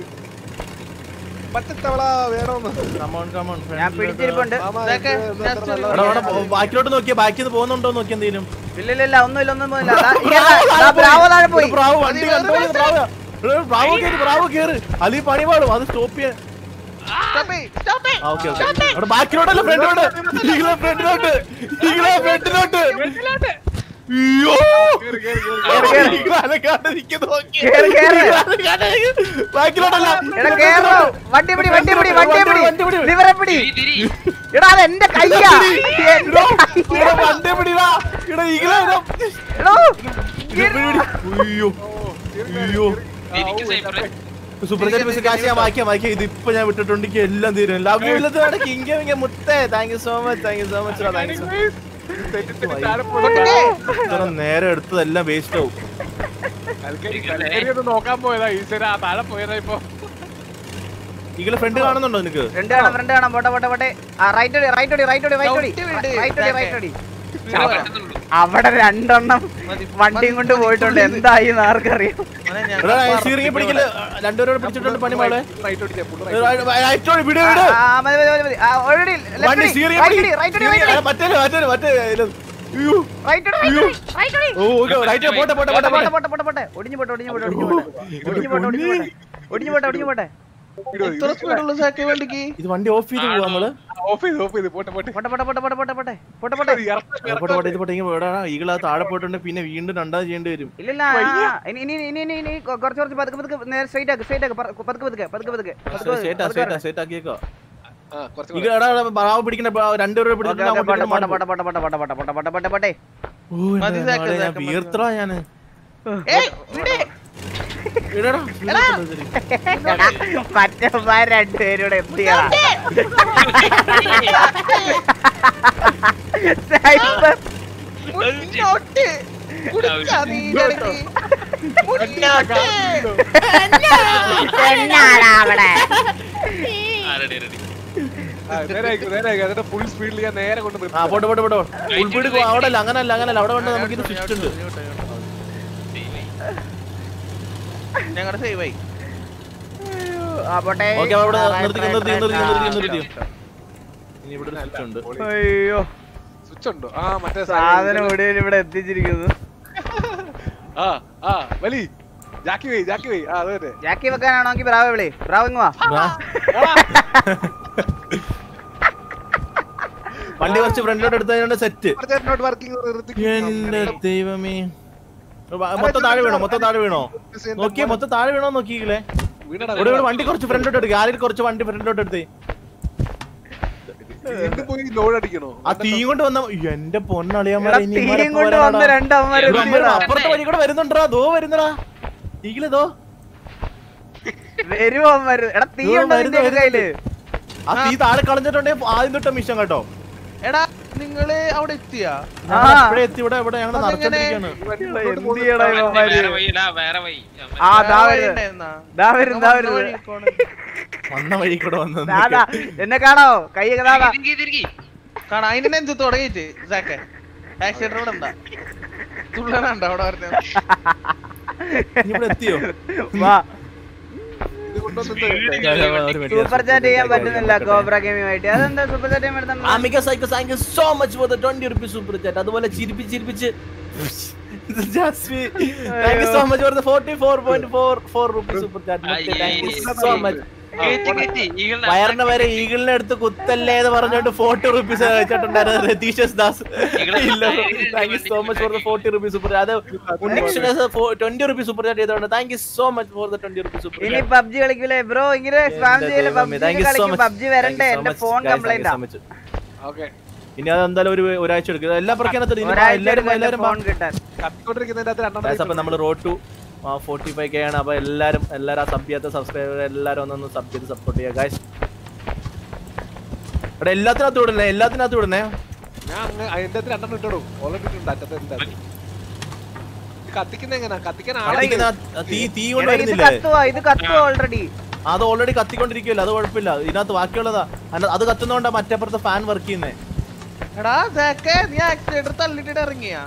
പറ്റത്തവള വേണമെന്ന് കമോൺ കമോൺ ഞാൻ പിടിച്ചിരിപ്പുണ്ട് മാമ, ഇതൊക്കെ ഇത് ഇത് ഞാൻ അത്ര steering നല്ലതാ. എടാ അവിടെ ബാക്കിലോട്ട് നോക്കിയാ ബാക്കിൽ നിന്ന് പോകുന്നുണ്ടോ നോക്കി എന്തെങ്കിലും ഇല്ല ഇല്ല ഇല്ല ഒന്നുമില്ല ഒന്നുമില്ല ദാ, ഇങ്ങനെ ദാ, ദാ, ബ്രാവോ താഴെ പോയി ബ്രാവോ വണ്ടി കണ്ടോ ബ്രാവോ എടാ, ബ്രാവോ കേറ് ബ്രാവോ കേറ് അലി പണി പാടും അത് സ്റ്റോപ്പ് ചെയ്യാൻ സ്റ്റോപ്പ് ചെയ്യ് സ്റ്റോപ്പ് ചെയ്യ് ആ ഓക്കെ ഓക്കെ അവിടെ ബാക്കിലോട്ടല്ല ഫ്രണ്ടിലോട്ട് ഈകളെ ഫ്രണ്ടിലോട്ട് ഈകളെ ഫ്രണ്ടിലോട്ട് അയ്യോ കേറ്, കേറ്, കേറ്. ഈകളെ അനക്കാണ്ട് നിൽക്കുന്നു നോക്കി. കേറ്, കേറ്. ഈകളെ അനക്കാണ്ട് നിൽക്കുന്നു. ബാക്കിലോട്ടല്ല എടാ കേറോ വണ്ടി പിടി വണ്ടി പിടി വണ്ടി വണ്ടി പിടി പിടി. ലിവറെ പിടി തിരി തിരി എടാ അത് എന്റെ കയ്യാ എന്റെ ഇവിടെ കയ്യാ. വണ്ടി പിടിടാ ഇവിടെ ഈകളെ ഇടാ. എടോ, ഇത് പിടി, പിടി. അയ്യോ അയ്യോ തിരിക്ക് സ്നൈപ്പർ സൂപ്പർ ചാറ്റ് ബസ് കാശ് ഞാൻ വായിക്കാം വായിക്കാം ഇത് ഇപ്പൊ ഞാൻ വിട്ടിട്ടുണ്ടെങ്കിൽ എല്ലാം തീരും ലവ് യു ഇല്ലതാണ് കിങ് കിങ് മുത്തേ thank you so much thank you so much thank you so തെറ്റി, തെറ്റി, താഴെ പോയി. ഇത്ര നേരെ എടുത്തതെല്ലാം വേസ്റ്റ് ആവും കൽക്കരി കൽക്കരി ഒന്ന് നോക്കാൻ പോയതാ ഈശ്വര താഴെ പോയതാ ഇപ്പൊ ഈകളെ ഫ്രണ്ട് കാണുന്നുണ്ടോ നിനക്ക് ഫ്രണ്ട് കാണാം ഫ്രണ്ട് കാണാം പോട്ടെ പോട്ടെ പോട്ടെ ആ റൈറ്റ് അടി റൈറ്റ് അടി റൈറ്റ് അടി റൈറ്റ് അടി ചവിട്ടി വിട്. റൈറ്റ് അടി റൈറ്റ് അടി പറ്റുന്നുള്ളൂ അവിടെ രണ്ടെണ്ണം മതി. വണ്ടിയും കൊണ്ട് പോയിട്ടുണ്ട് എന്തായി എന്ന് ആർക്കറിയാം മോനെ, ഞാൻ എടാ സീറിംഗ് പിടിക്കല് രണ്ടുപേരോട് പിടിച്ചിട്ടുണ്ട് പണി മോളെ റൈറ്റ് ഓടിച്ചാ പുള്ളി റൈറ്റോട് വിട് ആ, വിട് ആ, മതി മതി മതി മതി ആ, already left വണ്ടി അടി, സീറിംഗ് right അടി, right അടി, right അടി, മറ്റേ മറ്റേ മറ്റേ അയ്യോ right അടി, right അടി, right അടി. ഓ ഓക്കെ റൈറ്റ് പോട്ടെ പോട്ടെ പോട്ടെ പോട്ടെ പോട്ടെ പോട്ടെ പോട്ടെ പോട്ടെ ഒടിഞ്ഞു പോട്ടെ ഒടിഞ്ഞു പോട്ടെ ഒടിഞ്ഞു പോട്ടെ ഒടിഞ്ഞു പോട്ടെ ഒടിഞ്ഞു പോട്ടെ ഒടിഞ്ഞു പോട്ടെ ഒടിഞ്ഞു പോട്ടെ എത്ര സ്പീഡ് ഉള്ള സാക്കി വണ്ടിക്ക് ഇത് വണ്ടി ഓഫ് ചെയ്ത് പോവാ നമ്മള് ഓഫ് ചെയ്ത് ഓഫ് ചെയ്ത് പോട്ടെ പോട്ടെ പോട്ടെ പോട്ടെ പോട്ടെ പോട്ടെ പോട്ടെ പോട്ടെ പോട്ടെ പോട്ടെ ഇറക്കം, ആ, പോട്ടെ പോട്ടെ ഇത് പോട്ടെ ഇങ്ങനെ പോടാ ഈകളാ താഴെ പോയിട്ടുണ്ടെങ്കിൽ പിന്നെ വീണ്ടും രണ്ടാമത് ചെയ്യേണ്ടി വരും ഇല്ലില്ല ആ, ഇനി ഇനി ഇനി ഇനി ഇനി കൊ- കുറച്ച് കുറച്ച് പതുക്കെ പതുക്കെ നേരെ സ്ട്രൈറ്റ് ആക്ക് സ്ട്രൈറ്റ് ആക്ക് പറ- പതുക്കെ പതുക്കെ പതുക്കെ പതുക്കെ പതുക്കെ സേറ്റാ പതുക്കെ സേറ്റാ സേറ്റ് ആക്കിയേക്കോ ആ, കുറച്ച് ഈകള എടാ എടാ, ബാവ് പിടിക്കണ രണ്ടുപേരും ഓക്കെ ഓക്കെ പോട്ടെ പോട്ടെ പോട്ടെ പോട്ടെ പോട്ടെ പോട്ടെ പോട്ടെ പോട്ടെ പോട്ടെ പോട്ടെ മതി, സാക്ക്, ഞാൻ സാക്ക്, മതി. വീർത്തറാ ഞാന് ഏയ് വിട് ഇടടാ വീർത്തത് ശരി. മറ്റന്മാർ രണ്ടുപേരൂടെ എത്തിയതാ സ്നൈപ്പർ മുന്നോട്ട് കുടിച്ചാ നീ ഇടയ്ക്ക്? എന്നാടാ അവിടെ ആ റെഡി റെഡി ആ, നേരെ ആയിക്കോ, നേരെ ആയിക്കോ. എന്നിട്ട് ഫുൾ സ്പീഡിൽ ഞാൻ നേരെ കൊണ്ട് ആ നിർത്താം. പോട്ടെ പോട്ടെ പോട്ടെ ഉൾപ്പീട് അവിടെ അല്ല അങ്ങനല്ല അങ്ങനല്ല അവിടെ വേണ്ട നമുക്ക് ഇത് സ്വിച്ച് ഉണ്ട് ഞങ്ങളുടെ സേവ് ആയി ആ പോട്ടെ ഓക്കെ അവിടെ ആ, right, നിർത്തി right, നിർത്തി right, നിർത്തി ആ. നിർത്തി നിർത്തി ഇനി ഇവിടെ സ്വിച്ച് ഉണ്ട് അയ്യോ സ്വിച്ച് ഉണ്ടോ ആ മറ്റേ സാധനം ഒടിയൻ ഇവിടെ എത്തിച്ചിരിക്കുന്നു ആ ആ വലി ജാക്കി വൈ ജാക്കി വൈ ആ അതെ ജാക്കി വെക്കാനാണെങ്കിൽ ബ്രാവോ വിളി ബ്രാവോ ഇങ്ങ് വാ ആ. വണ്ടി കുറച്ച് ഫ്രണ്ടിലോട്ട് എടുത്തതിന്റെ സെറ്റ് നോട്ട് വർക്കിംഗ് എന്റെ ദൈവമേ വ- മൊത്തം താഴെ വീണോ മൊത്തം താഴെ വീണോ നോക്കിയേ മൊത്തം താഴെ വീണോ നോക്കിയില്ലേ വീണടാ ഇവിടെ ഇവിടെ വണ്ടി കുറച്ച് ഫ്രണ്ടിലോട്ട് എടുക്കുക ആരും കുറച്ച് വണ്ടി ഫ്രണ്ടിലോട്ട് എടുത്തേ വീണ്ടും പോയി ലോഡ് അടിക്കണോ ആ തീ കൊണ്ട് വന്ന എന്റെ എടാ, പൊന്നളിയന്മാരെ ഇനി തീയും ഇവന്മാരെ കൊണ്ട് പോരാടാ. വന്ന രണ്ട് അമ്മമാര് ഇവന്മാര് എത്തിയടാ. അപ്പുറത്തെ വഴി കൂടെ വരുന്നുണ്ടോ ദോ വരുന്നടാ ഈഗിലെതോ വരുമോ അമ്മമാര് എടാ തീ ഇവൻ ഉണ്ടോ വരുന്നു, നിന്റെ കയ്യില് ആ തീ താഴെ കളഞ്ഞിട്ടുണ്ടെ ആദ്യം തൊട്ട മിഷൻ കേട്ടോ എടാ നിങ്ങള് അവിടെ എത്തിയാ ഞങ്ങൾ ആ. എപ്പോഴേ എത്തി ഇവിടെ ഇവിടെ ഞങ്ങൾ അതെങ്ങനെ? നടച്ചോണ്ടിരിക്കാണ് എന്ത് ചെയ്യടാ ഇവന്മാര് വേറെ വഴിയില്ല വേറെ വഴി ആ ദാ വേറെ വരുന്നു ഉണ്ടായിരുന്നാ? ദാ വരുന്നു ദാ വന്ന വരുന്നു വഴി പോണ്. വന്ന വഴി കൂടെ വന്നു ദാദാ എന്നെ കാണോ കൈയൊക്കെ ദാദാ തിരികെ തിരികെ കാണാ അതിന്റെ നെഞ്ച് തുടങ്ങിട്ട് സാക്കെ ആക്സിഡന്റ് ഇവിടെ ഉണ്ടാ തുള്ളനുണ്ടോ അവിടെ പറഞ്ഞ ഇവിടെ എത്തിയോ വാ ഇത് കൊണ്ടുവന്നിട്ട് സൂപ്പർ ചാറ്റ് ചെയ്യാൻ പറ്റുന്നില്ല കോബ്ര ഗെയിമുമായിട്ട് അതെന്താ സൂപ്പർ ചാറ്റ് ചെയ്യാൻ പറ്റുന്ന അമിക psycho thank you so much for the 20 rupees super chat അതുപോലെ ചിരിപ്പിച്ച് ചിരിപ്പിച്ച് thank you so much for the 44.44 rupees super chat thank you so much കേറ്റി കേറ്റി ഈകളുടെ വയറിന് വരെ ഈഗിളിനെ എടുത്ത് കുത്തല്ലേ എന്ന് പറഞ്ഞോണ്ട് ഫോർട്ടി റുപ്പീസ് വെച്ചിട്ടുണ്ടായിരുന്നു രതീഷസ് ദാസ് ഇല്ല thank you so much for the forty rupees super അത് Unnikrishna twenty rupees super chat ചെയ്തോണ്ട് thank you so much for the twenty rupees super ഇനി പബ്ജി കളിക്കൂലേ ബ്രോ ഇങ്ങനെ സ്പാം ചെയ്യല് പബ്ജി കളിക്കും പബ്ജി വരണ്ടേ എന്റെ ഫോൺ കംപ്ലൈന്റ് ഓക്കെ ഇനി അത് എന്തായാലും ഒരു ഒരാഴ്ച എടുക്കും എല്ലാ പ്രഖ്യാനത്തിലും ഒരാഴ്ച എല്ലാവരും എല്ലാവരും ഫോൺ കിട്ടാൻ കത്തിക്കൊണ്ടിരിക്കുന്നതിന്റെ അകത്ത് Guys, രണ്ടെണ്ണം അപ്പൊ നമ്മൾ road to forty five K ആണ് അപ്പൊ എല്ലാരും എല്ലാരും ആ സബ് ചെയ്യാത്ത സബ്സ്ക്രൈബർ എല്ലാരും ഒന്നൊന്ന് സബ് ചെയ്ത് സപ്പോർട്ട് ചെയ്യുക ഗൈസ് ഇവിടെ എല്ലാത്തിനകത്ത് വിടണേ എല്ലാത്തിനകത്ത് വിടണേ ഞാൻ അങ്ങ് അതിന്റെ അകത്ത് രണ്ടെണ്ണം ഇട്ടോളൂ ഓൾറെഡി ഇട്ടുണ്ട് അറ്റത്ത് എന്താ കത്തിക്കുന്ന എങ്ങനാ കത്തിക്കാൻ ആളെ കത്തിക്കുന്ന ആ തീ തീ കൊണ്ട് എടാ, ഇത് വരുന്നില്ലേ കത്തുവാ ഇത് കത്തുവാ ഓൾറെഡി അത് ഓൾറെഡി കത്തിക്കൊണ്ടിരിക്കുമല്ലോ അത് കുഴപ്പമില്ല ഇതിനകത്ത് ബാക്കിയുള്ളതാ അതിനകത്ത് അത് കത്തുന്നോണ്ടാ മറ്റപ്പുറത്ത് ഫാൻ വർക്ക് ചെയ്യുന്നേ എടാ സാക്കെ നീ ആക്സിഡന്റ് തള്ളിട്ടിട്ട് ഇറങ്ങിയാ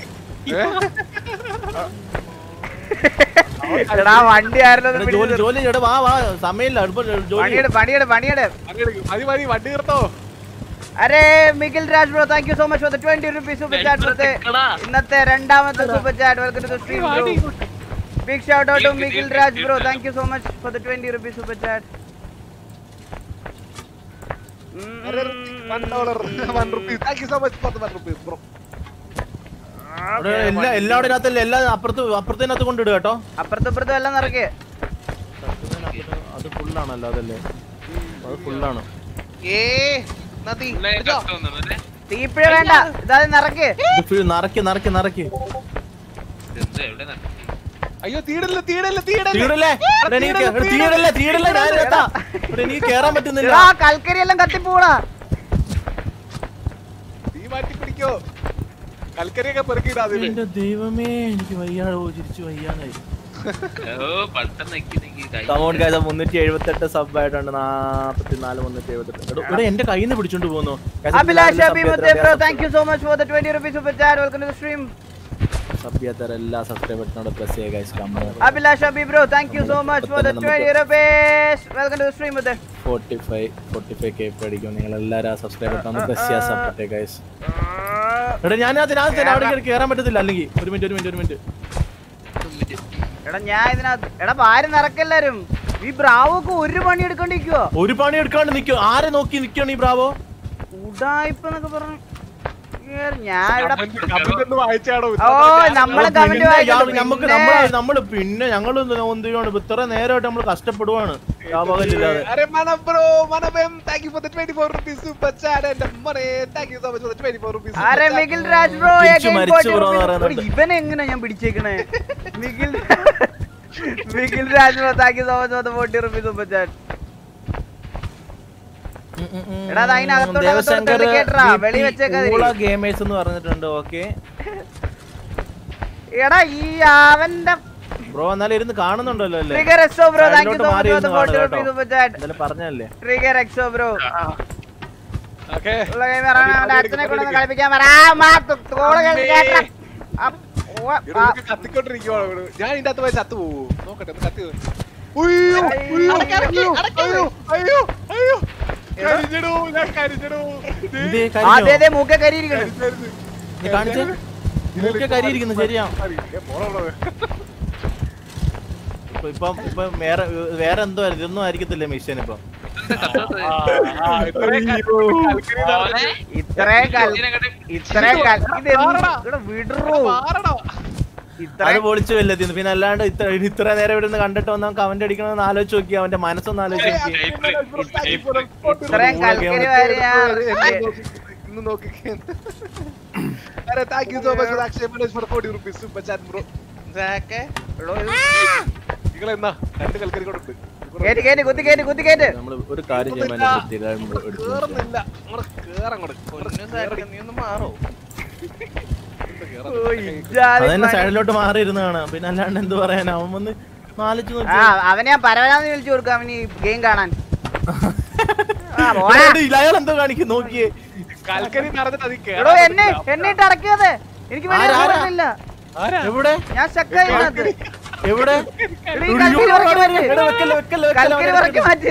എടാ വണ്ടി ആയിരുന്നു എടാ, ജോലി ജോലി എടാ വാ വാ സമയമില്ല ഇപ്പൊ ജോലി പണിയെട് പണിയെട് പണിയെട് മതി മതി വണ്ടി നിർത്തോ അരെ Mikhil Raj bro thank you so much for the 20 rupees super chat ഇന്നത്തെ ഇന്നത്തെ രണ്ടാമത്തെ super chat welcome to the stream bro big shout out to Mikhil Raj bro thank you so much for the 20 rupees super chat one dollar one rupees thank you so much for one rupees bro ഇവിടെ എല്ലാ എല്ലാവരുടെ അകത്തല്ല എല്ലാ അപ്പുറത്ത് അപ്പുറത്തിനകത്ത് കൊണ്ടിടുക കേട്ടോ അപ്പുറത്തും ഇപ്പുറത്തും എല്ലാം നിറയ്ക്ക് അത് ഫുള്ളാണല്ലോ അതല്ലേ അത് ഫുള്ളാണ് ഏ നദി തോന്നുന്നു തീപ്പിഴ വേണ്ട ഇതാ നിറയ്ക്ക് ഇത് full നിറയ്ക്ക് നിറയ്ക്ക് നിറയ്ക്ക് എന്ത് എവിടെ നട- അയ്യോ തീടല്ല തീടല്ല തീടല്ല തീടല്ലേ ഇവിടെ എനിക്ക് ഇവിടെ തീടല്ലേ തീടല്ലേ ഞാൻ എത്താ ഇവിടെ എനിക്ക് കേറാൻ പറ്റുന്നില്ല എടാ കൽക്കരി എല്ലാം കത്തിപ്പോടാ തീ മാറ്റി പിടിക്കോ കൽക്കരിയൊക്കെ പെറുക്കിയിടാ അതില് എന്റെ ദൈവമേ എനിക്ക് വയ്യാതെ ചിരിച്ചു വയ്യാതായി ഓ പെട്ടെന്ന് നിക്കി നിക്കി കൈ കമോൺ ഗൈസ് മുന്നൂറ്റി എഴുപത്തെട്ട് സബ് ആയിട്ടുണ്ട് നാപ്പത്തിനാല് മുന്നൂറ്റി എഴുപത്തെട്ട് ഇവിടെ എന്റെ കയ്യിൽ നിന്ന് പിടിച്ചോണ്ട് പോകുന്നു അഭിലാഷ് അഭിമുത്തെ bro thank you so much for the 20 rupees super chat welcome to the stream sub ചെയ്യാത്ത എല്ലാ സബ്സ്ക്രൈബേഴ്സിനോട് പ്രസ് ചെയ്യുക guys come on Abhilash Abhi bro thank you so much for the 20 rupees welcome to the stream with forty five forty five K അടിക്കും നിങ്ങൾ എല്ലാവരും ആ സബ്സ്ക്രൈബർ ഒന്ന് പ്രസ് ചെയ്യാൻ സപ്പോർട്ട് ചെയ്യുക ഗൈസ് എടാ ഞാൻ അതിനകത്ത് തന്നെ അവിടെ കയറാൻ പറ്റത്തില്ല അല്ലെങ്കിൽ ഒരു മിനിറ്റ് ഒരു മിനിറ്റ് ഒരു മിനിറ്റ് എടാ ഞാൻ ഇതിനകത്ത് എടാ ഭാര്യ നിറക്കെല്ലാരും ഈ ബ്രാവോക്ക് ഒരു പണി എടുക്കണ്ടിരിക്കുവോ ഒരു പണി എടുക്കാണ്ട് നിൽക്കും ആരെ നോക്കി നിൽക്കണം ഈ ബ്രാവോ ഉടായിപ്പ് എന്നൊക്കെ പറഞ്ഞു കേറി ഞാൻ ഇവിടെ കമന്റ് ഒന്ന് വായിച്ചാടോ ഓ നമ്മളെ കമന്റ് പിന്നെ നമുക്ക് നമ്മള് നമ്മള് പിന്നെ ഞങ്ങള് എന്ത് ചെയ്യാണ് ഇത്ര നേരമായിട്ട് നമ്മൾ കഷ്ടപ്പെടുവാണ് വ്യാപകമില്ലാതെ അരെ മന ബ്രോ മനബം thank you for the 24 rupees super chat എന്റെ മോനെ thank you so much for the 24 rupees ആരെ മിഖിൽ രാജ് ബ്രോ തിരിച്ചു മരിച്ചു ബ്രോ എന്ന് പറയുന്നുണ്ട്. ഇവനെ എങ്ങനെ ഞാൻ പിടിച്ചേക്കണേ Mikhil Mikhil Raj bro thank you so much for the 40 rupees super chat എടാ, അത് അതിനകത്തോട്ട് ദേവശങ്കർ അകത്തോട്ട് തള്ളി കേട്ടറാ, വെളി വെച്ചേക്കാതിരി. ഗേമേഴ്സ് എന്ന് പറഞ്ഞിട്ടുണ്ട് ഓക്കെ ബ്രോ എടാ ഈ അവന്റെ ബ്രോ എന്നാലും ഇരുന്ന് കാണുന്നുണ്ടല്ലോ അല്ലേ trigger exo bro thank you സൈഡിലോട്ട് സോ മാറി മച്ച് ഇരുന്ന് ഫോർ കാണുക റുപ്പീസ് കേട്ടോ. സൂപ്പർ ചാറ്റ് എന്തായാലും പറഞ്ഞല്ലേ ട്രിഗർ എക്സോ ബ്രോ ഓക്കെ ഉള്ള gamer ആണ്. അവന്റെ അച്ഛനെ കൊണ്ടൊന്ന് കളിപ്പിക്കാൻ പറ ആ, മാ, തു- തോള് കേറി കേട്ട. ആ, ഓ, ആ, കത്തിക്കൊണ്ടിരിക്കുവാണ് ഇവിടെ. ഞാൻ ഇതിന്റെ അകത്ത് പോയി ചത്തു പോവോ നോക്കട്ടെ ഒന്ന് കത്തി നോക്ക്. ഉയ്യോ, ഉയ്യോ, അടക്കി, അയ്യോ, അടക്കി. അയ്യോ, അയ്യോ, അയ്യോ. കരിഞ്ഞെടോ, ഞാൻ കരിഞ്ഞെടോ. ദേ, ഇതേ ആ, കരിഞ്ഞോ? ദേ, ദേ, മൂക്കെ കരിയിരിക്കുന്നു കരിഞ്ഞായിരുന്നു. നീ കാണിച്ചേ മൂക്കെ കരിയിരിക്കുന്നു ശരിയാ അറി, ഏ, പോടാ അവിടെ. ഇപ്പൊ ഇപ്പം ഇപ്പൊ വേറെ വേറെ എന്തോ ആയിരുന്നു ഇതൊന്നും ആയിരിക്കത്തില്ല മിഷൻ ഇപ്പൊ ആ, ആ, ഇത്രയും കൽക്കരി മോനെ, ഇത്രയും കൽ ഇതിനെക്കാട്ടി ഇത്രയും കൽ ഇത് എന്ത്? ഇവിടെ വിടറോ മാറണോ അത് ഇത്രയും പൊളിച്ചു വല്ലതിന്ന് പിന്നെ അല്ലാണ്ട് ഇത്ര ഇത്ര നേരം ഇവിടെ നിന്ന് കണ്ടിട്ട് വന്നാൽ കമന്റ് അടിക്കണമെന്ന് ആലോചിച്ച് നോക്കി അവന്റെ മനസ്സൊന്ന് ആലോചിച്ച് നോക്കി ഇത്രയും കൽക്കരി വാരി ഞാൻ ഇന്ന് നോക്കിക്കേ അരെ thank you so much Akshay Manoj four forty rupees super chat bro ഇതാക്കെ നിങ്ങൾ എന്നാ രണ്ട് കൽക്കരി കൂടെ ഉണ്ട് കേറ്റ് കേറ്റ് കുത്തി കേറ്റ് കുത്തി കേറ്റ് നമ്മള് ഒരു കാര്യം ചെയ്യാൻ കേറുന്നില്ല അങ്ങോട്ട് കേറങ്ങോട്ട് പൊന്നു സാക്കെ നീ ഒന്ന് മാറോ ഓ, ഇജ്ജാതി അതന്നെ പണി. സൈഡിലോട്ട് മാറി ഇരുന്ന് കാണാം പിന്നെ അല്ലാണ്ട് എന്ത് പറയാനാ അവൻ വന്ന് നാലിച്ച് ആ നോക്കി അവനെ ഞാൻ പരവനാന്ന് വിളിച്ചു കൊടുക്കാം അവന് ഗെയിം കാണാൻ ആ, പോടാ. അയാൾ എന്തോ കാണിക്കും നോക്കിയേ കൽക്കരി നടന്നിട്ട് അത് എടോ എന്നെ എന്നെ ഇട്ട് അടക്കിയത് എനിക്ക് വലിയ ആരാ, ആരാ? ഓർമ്മയില്ല എവിടെ ഞാൻ സ്റ്റക്കായി ഇതിനകത്ത്. എവിടെ എടീ, ഈ കൽക്കരി പറക്കി മാറ്റ്. എടാ, വെക്കല്ലേ, വെക്കല്ലേ, വെക്കല്ലേ, കൽക്കരി അവനെ പറക്കി മാറ്റ്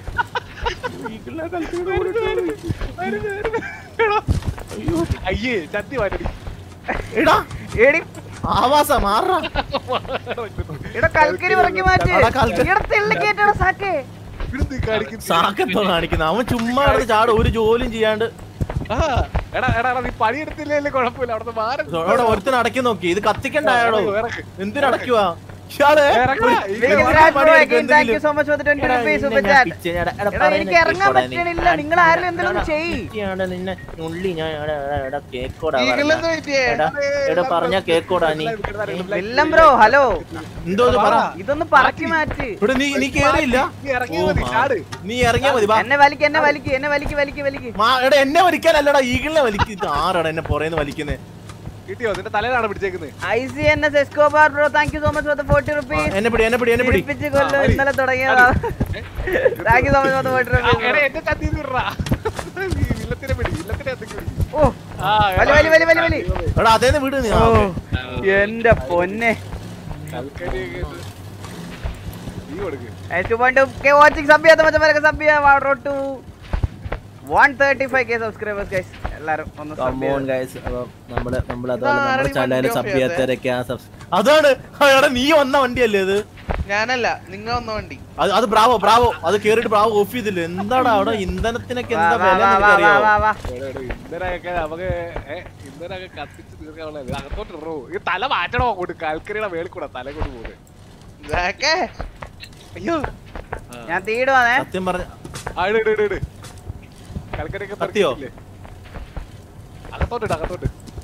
അയ്യേ ചത്തി മാറ്റടി എടാ എടി ആവാസ മാറാ എടാ കൽക്കരി പറക്കി മാറ്റ് എടാ, കൽക്കരി- ഇവിടെ തെള്ളി കേട്ടടാ സാക്കേ ഇവിടുന്ന് കാണിക്കുന്നു സാക്കെന്തോ കാണിക്കുന്ന അവൻ ചുമ്മാ കിടന്ന് ചാടും ഒരു ജോലിയും ചെയ്യാണ്ട് ആ, എടാ എടാ എടാ, നീ പണിയെടുത്തില്ലേ കുഴപ്പമില്ല അവിടുത്തെ മാറി അവിടെ ഒരുത്തൻ അടക്കി നോക്കി ഇത് കത്തിക്കണ്ട അയാളോ ഇറക്ക്. എന്തിനടക്കുവാ ഇയാള് ഇറങ്ങടാ, ഒരു- ഇങ്ങനെ Big ഒരു Rat പണി Bro, എടുക്ക് again, thank you എന്തെങ്കിലും. so much for the 20 എടാ, rupees നിന്നെ super ഞാൻ chat. പിച്ചേ, എടാ, എടാ, എടാ, പറയുന്ന എനിക്ക് ഇറങ്ങാൻ കേക്കോടാ നീ. പറ്റണില്ല. നിങ്ങൾ ആരെങ്കിലും എന്തെങ്കിലും ഒന്ന് ചെയ്യ്. പിച്ചയാണ് നിന്നെ ഉള്ളി ഞാൻ എടാ, എടാ, എടാ, കേക്കോടാ ഈഗിളെന്ന് പറഞ്ഞ. പറ്റിയേ എടാ എടാ പറഞ്ഞ കേക്കോടാ നീ വില്ലൻ ബ്രോ ഹലോ എന്തോ ഇത് പറ ഇതൊന്ന് പറക്കി മാറ്റ് ഇവിടെ നീ നീ കേറിയില്ല നീ ഇറങ്ങിയാ ഓ, മതി, മാ. ചാട്. നീ ഇറങ്ങിയാ മതി വാ എന്നെ വലിക്ക് എന്നെ വലിക്ക് എന്നെ വലിക്ക് വലിക്ക് വലിക്ക് മാ എടാ എന്നെ വലിക്കാനല്ലടാ ഈഗിളിനെ വലിക്ക് ഇത് ആരാടാ എന്നെ പുറേന്ന് വലിക്കുന്നേ കിട്ടിയോ നിന്റെ തലയിലാണ് പിടിച്ചേക്കുന്നത് I C N S Escobar bro thank you so much for the forty rupees എന്നെ പിടി എന്നെ പിടി എന്നെ പിടി പിടിപ്പിച്ച് കൊല്ലം ഇന്നലെ തുടങ്ങിയതാ thank you so much for the forty എടാ റുപ്പീസ് എന്റെ ചത്തി വിടറാ വില്ലത്തിനെ പിടി വില്ലത്തിനെ എന്തൊക്കെ പിടി ഓ ആ, വലി വലി വലി വലി വലി എടാ അതേന്ന് വിട് നീ ആ, ഓ ഓക്കേ. എന്റെ പൊന്നെ കൽക്കരിയൊക്കെ ഇത്. നീ കൊടുക്ക് two point K watching sub ചെയ്യാത്ത മച്ചന്മാരൊക്കെ സബ് ചെയ്യാം road to one thirty five K subscribers guys എല്ലാരും ഒന്ന് Come സബ് on guys. അപ്പൊ നമ്മള് നമ്മള് അതുപോലെ ഇതാരാ നമ്മുടെ ഈ ചാനലിൽ വണ്ടി സബ് off ചെയ്യാത്തവരൊക്കെ ആ സബ് അതാണ് ആ, എടാ നീ വന്ന വണ്ടിയല്ലേ ഇത് ഞാനല്ല നിങ്ങൾ വന്ന വണ്ടി അത് അത് ബ്രാവോ ബ്രാവോ അത് കേറിട്ട് ബ്രാവോ ഓഫ് ചെയ്തില്ലേ എന്താടാ അവിടെ ഇന്ധനത്തിനൊക്കെ വാ എന്താ വാ വില വാ എന്ന് വാ വാ എനിക്കറിയാവോ വാ വാ എടാ, എടാ, ഇന്നലെയൊക്കെ നമുക്ക് ഏ, ഇന്നലെയൊക്കെ കത്തിച്ച് തീർക്കാനുള്ളത് അകത്തോട്ട് ഇറോ ഈ തല മാറ്റണോ അങ്ങോട്ട് കൽക്കരിയുടെ മേളിൽ കൂടെ തല കൊണ്ട് പോകുന്നത് ഇതാക്കെ അയ്യോ ഞാൻ തീടുവാണേ സത്യം പറഞ്ഞ ആ, ഇട്, ഇട്, ഇട്, ഇട്. കൽക്കരിയൊക്കെ കത്തിയോ? പെറുക്കിയില്ലേ? അകത്തോട്ട് ഇട് അകത്തോട്ട്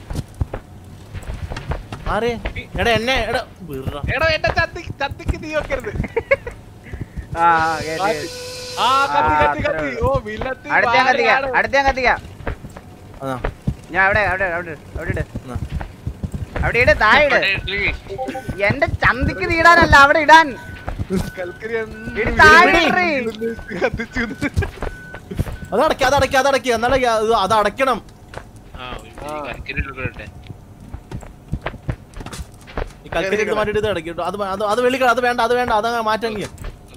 ആരെ എടാ എന്നെ എടാ വിറ. എടോ എന്റെ ചത്തി ചത്തിക്ക് തീ വെക്കരുത് ആ ആ, കേട്ട്, കേട്ട്. ആ കത്തി ആ, കത്തി അത്രേ കത്തി ഉള്ളൂ. ഓ വില്ലത്തി അടുത്ത ഞാൻ കത്തിക്കാം അടുത്ത ഞാൻ കത്തിക്കാം അതാ ഞാൻ അവിടെ അവിടെ അവിടെ ഇട്, അവിടെ ഇട് എന്നാ. അവിടെ ഇട് താഴെ ഇട് എന്റെ ചന്തിക്ക് തീടാനല്ല അവിടെ ഇടാൻ കൽക്കരി ഇടി താഴെ ഇടറി. കത്തിച്ചു അത് അടക്കി അത് അടക്കി അത് അടക്കി എന്നാലേ അത് അത് അടയ്ക്കണം ഈ കൽക്കരി എടുത്ത് മാറ്റിട്ട് ഇത് അടക്കി കേട്ടോ അത് വേ- അത് അത് വെളിക്കണം അത് വേണ്ട അത് വേണ്ട അത് മാറ്റെങ്കിൽ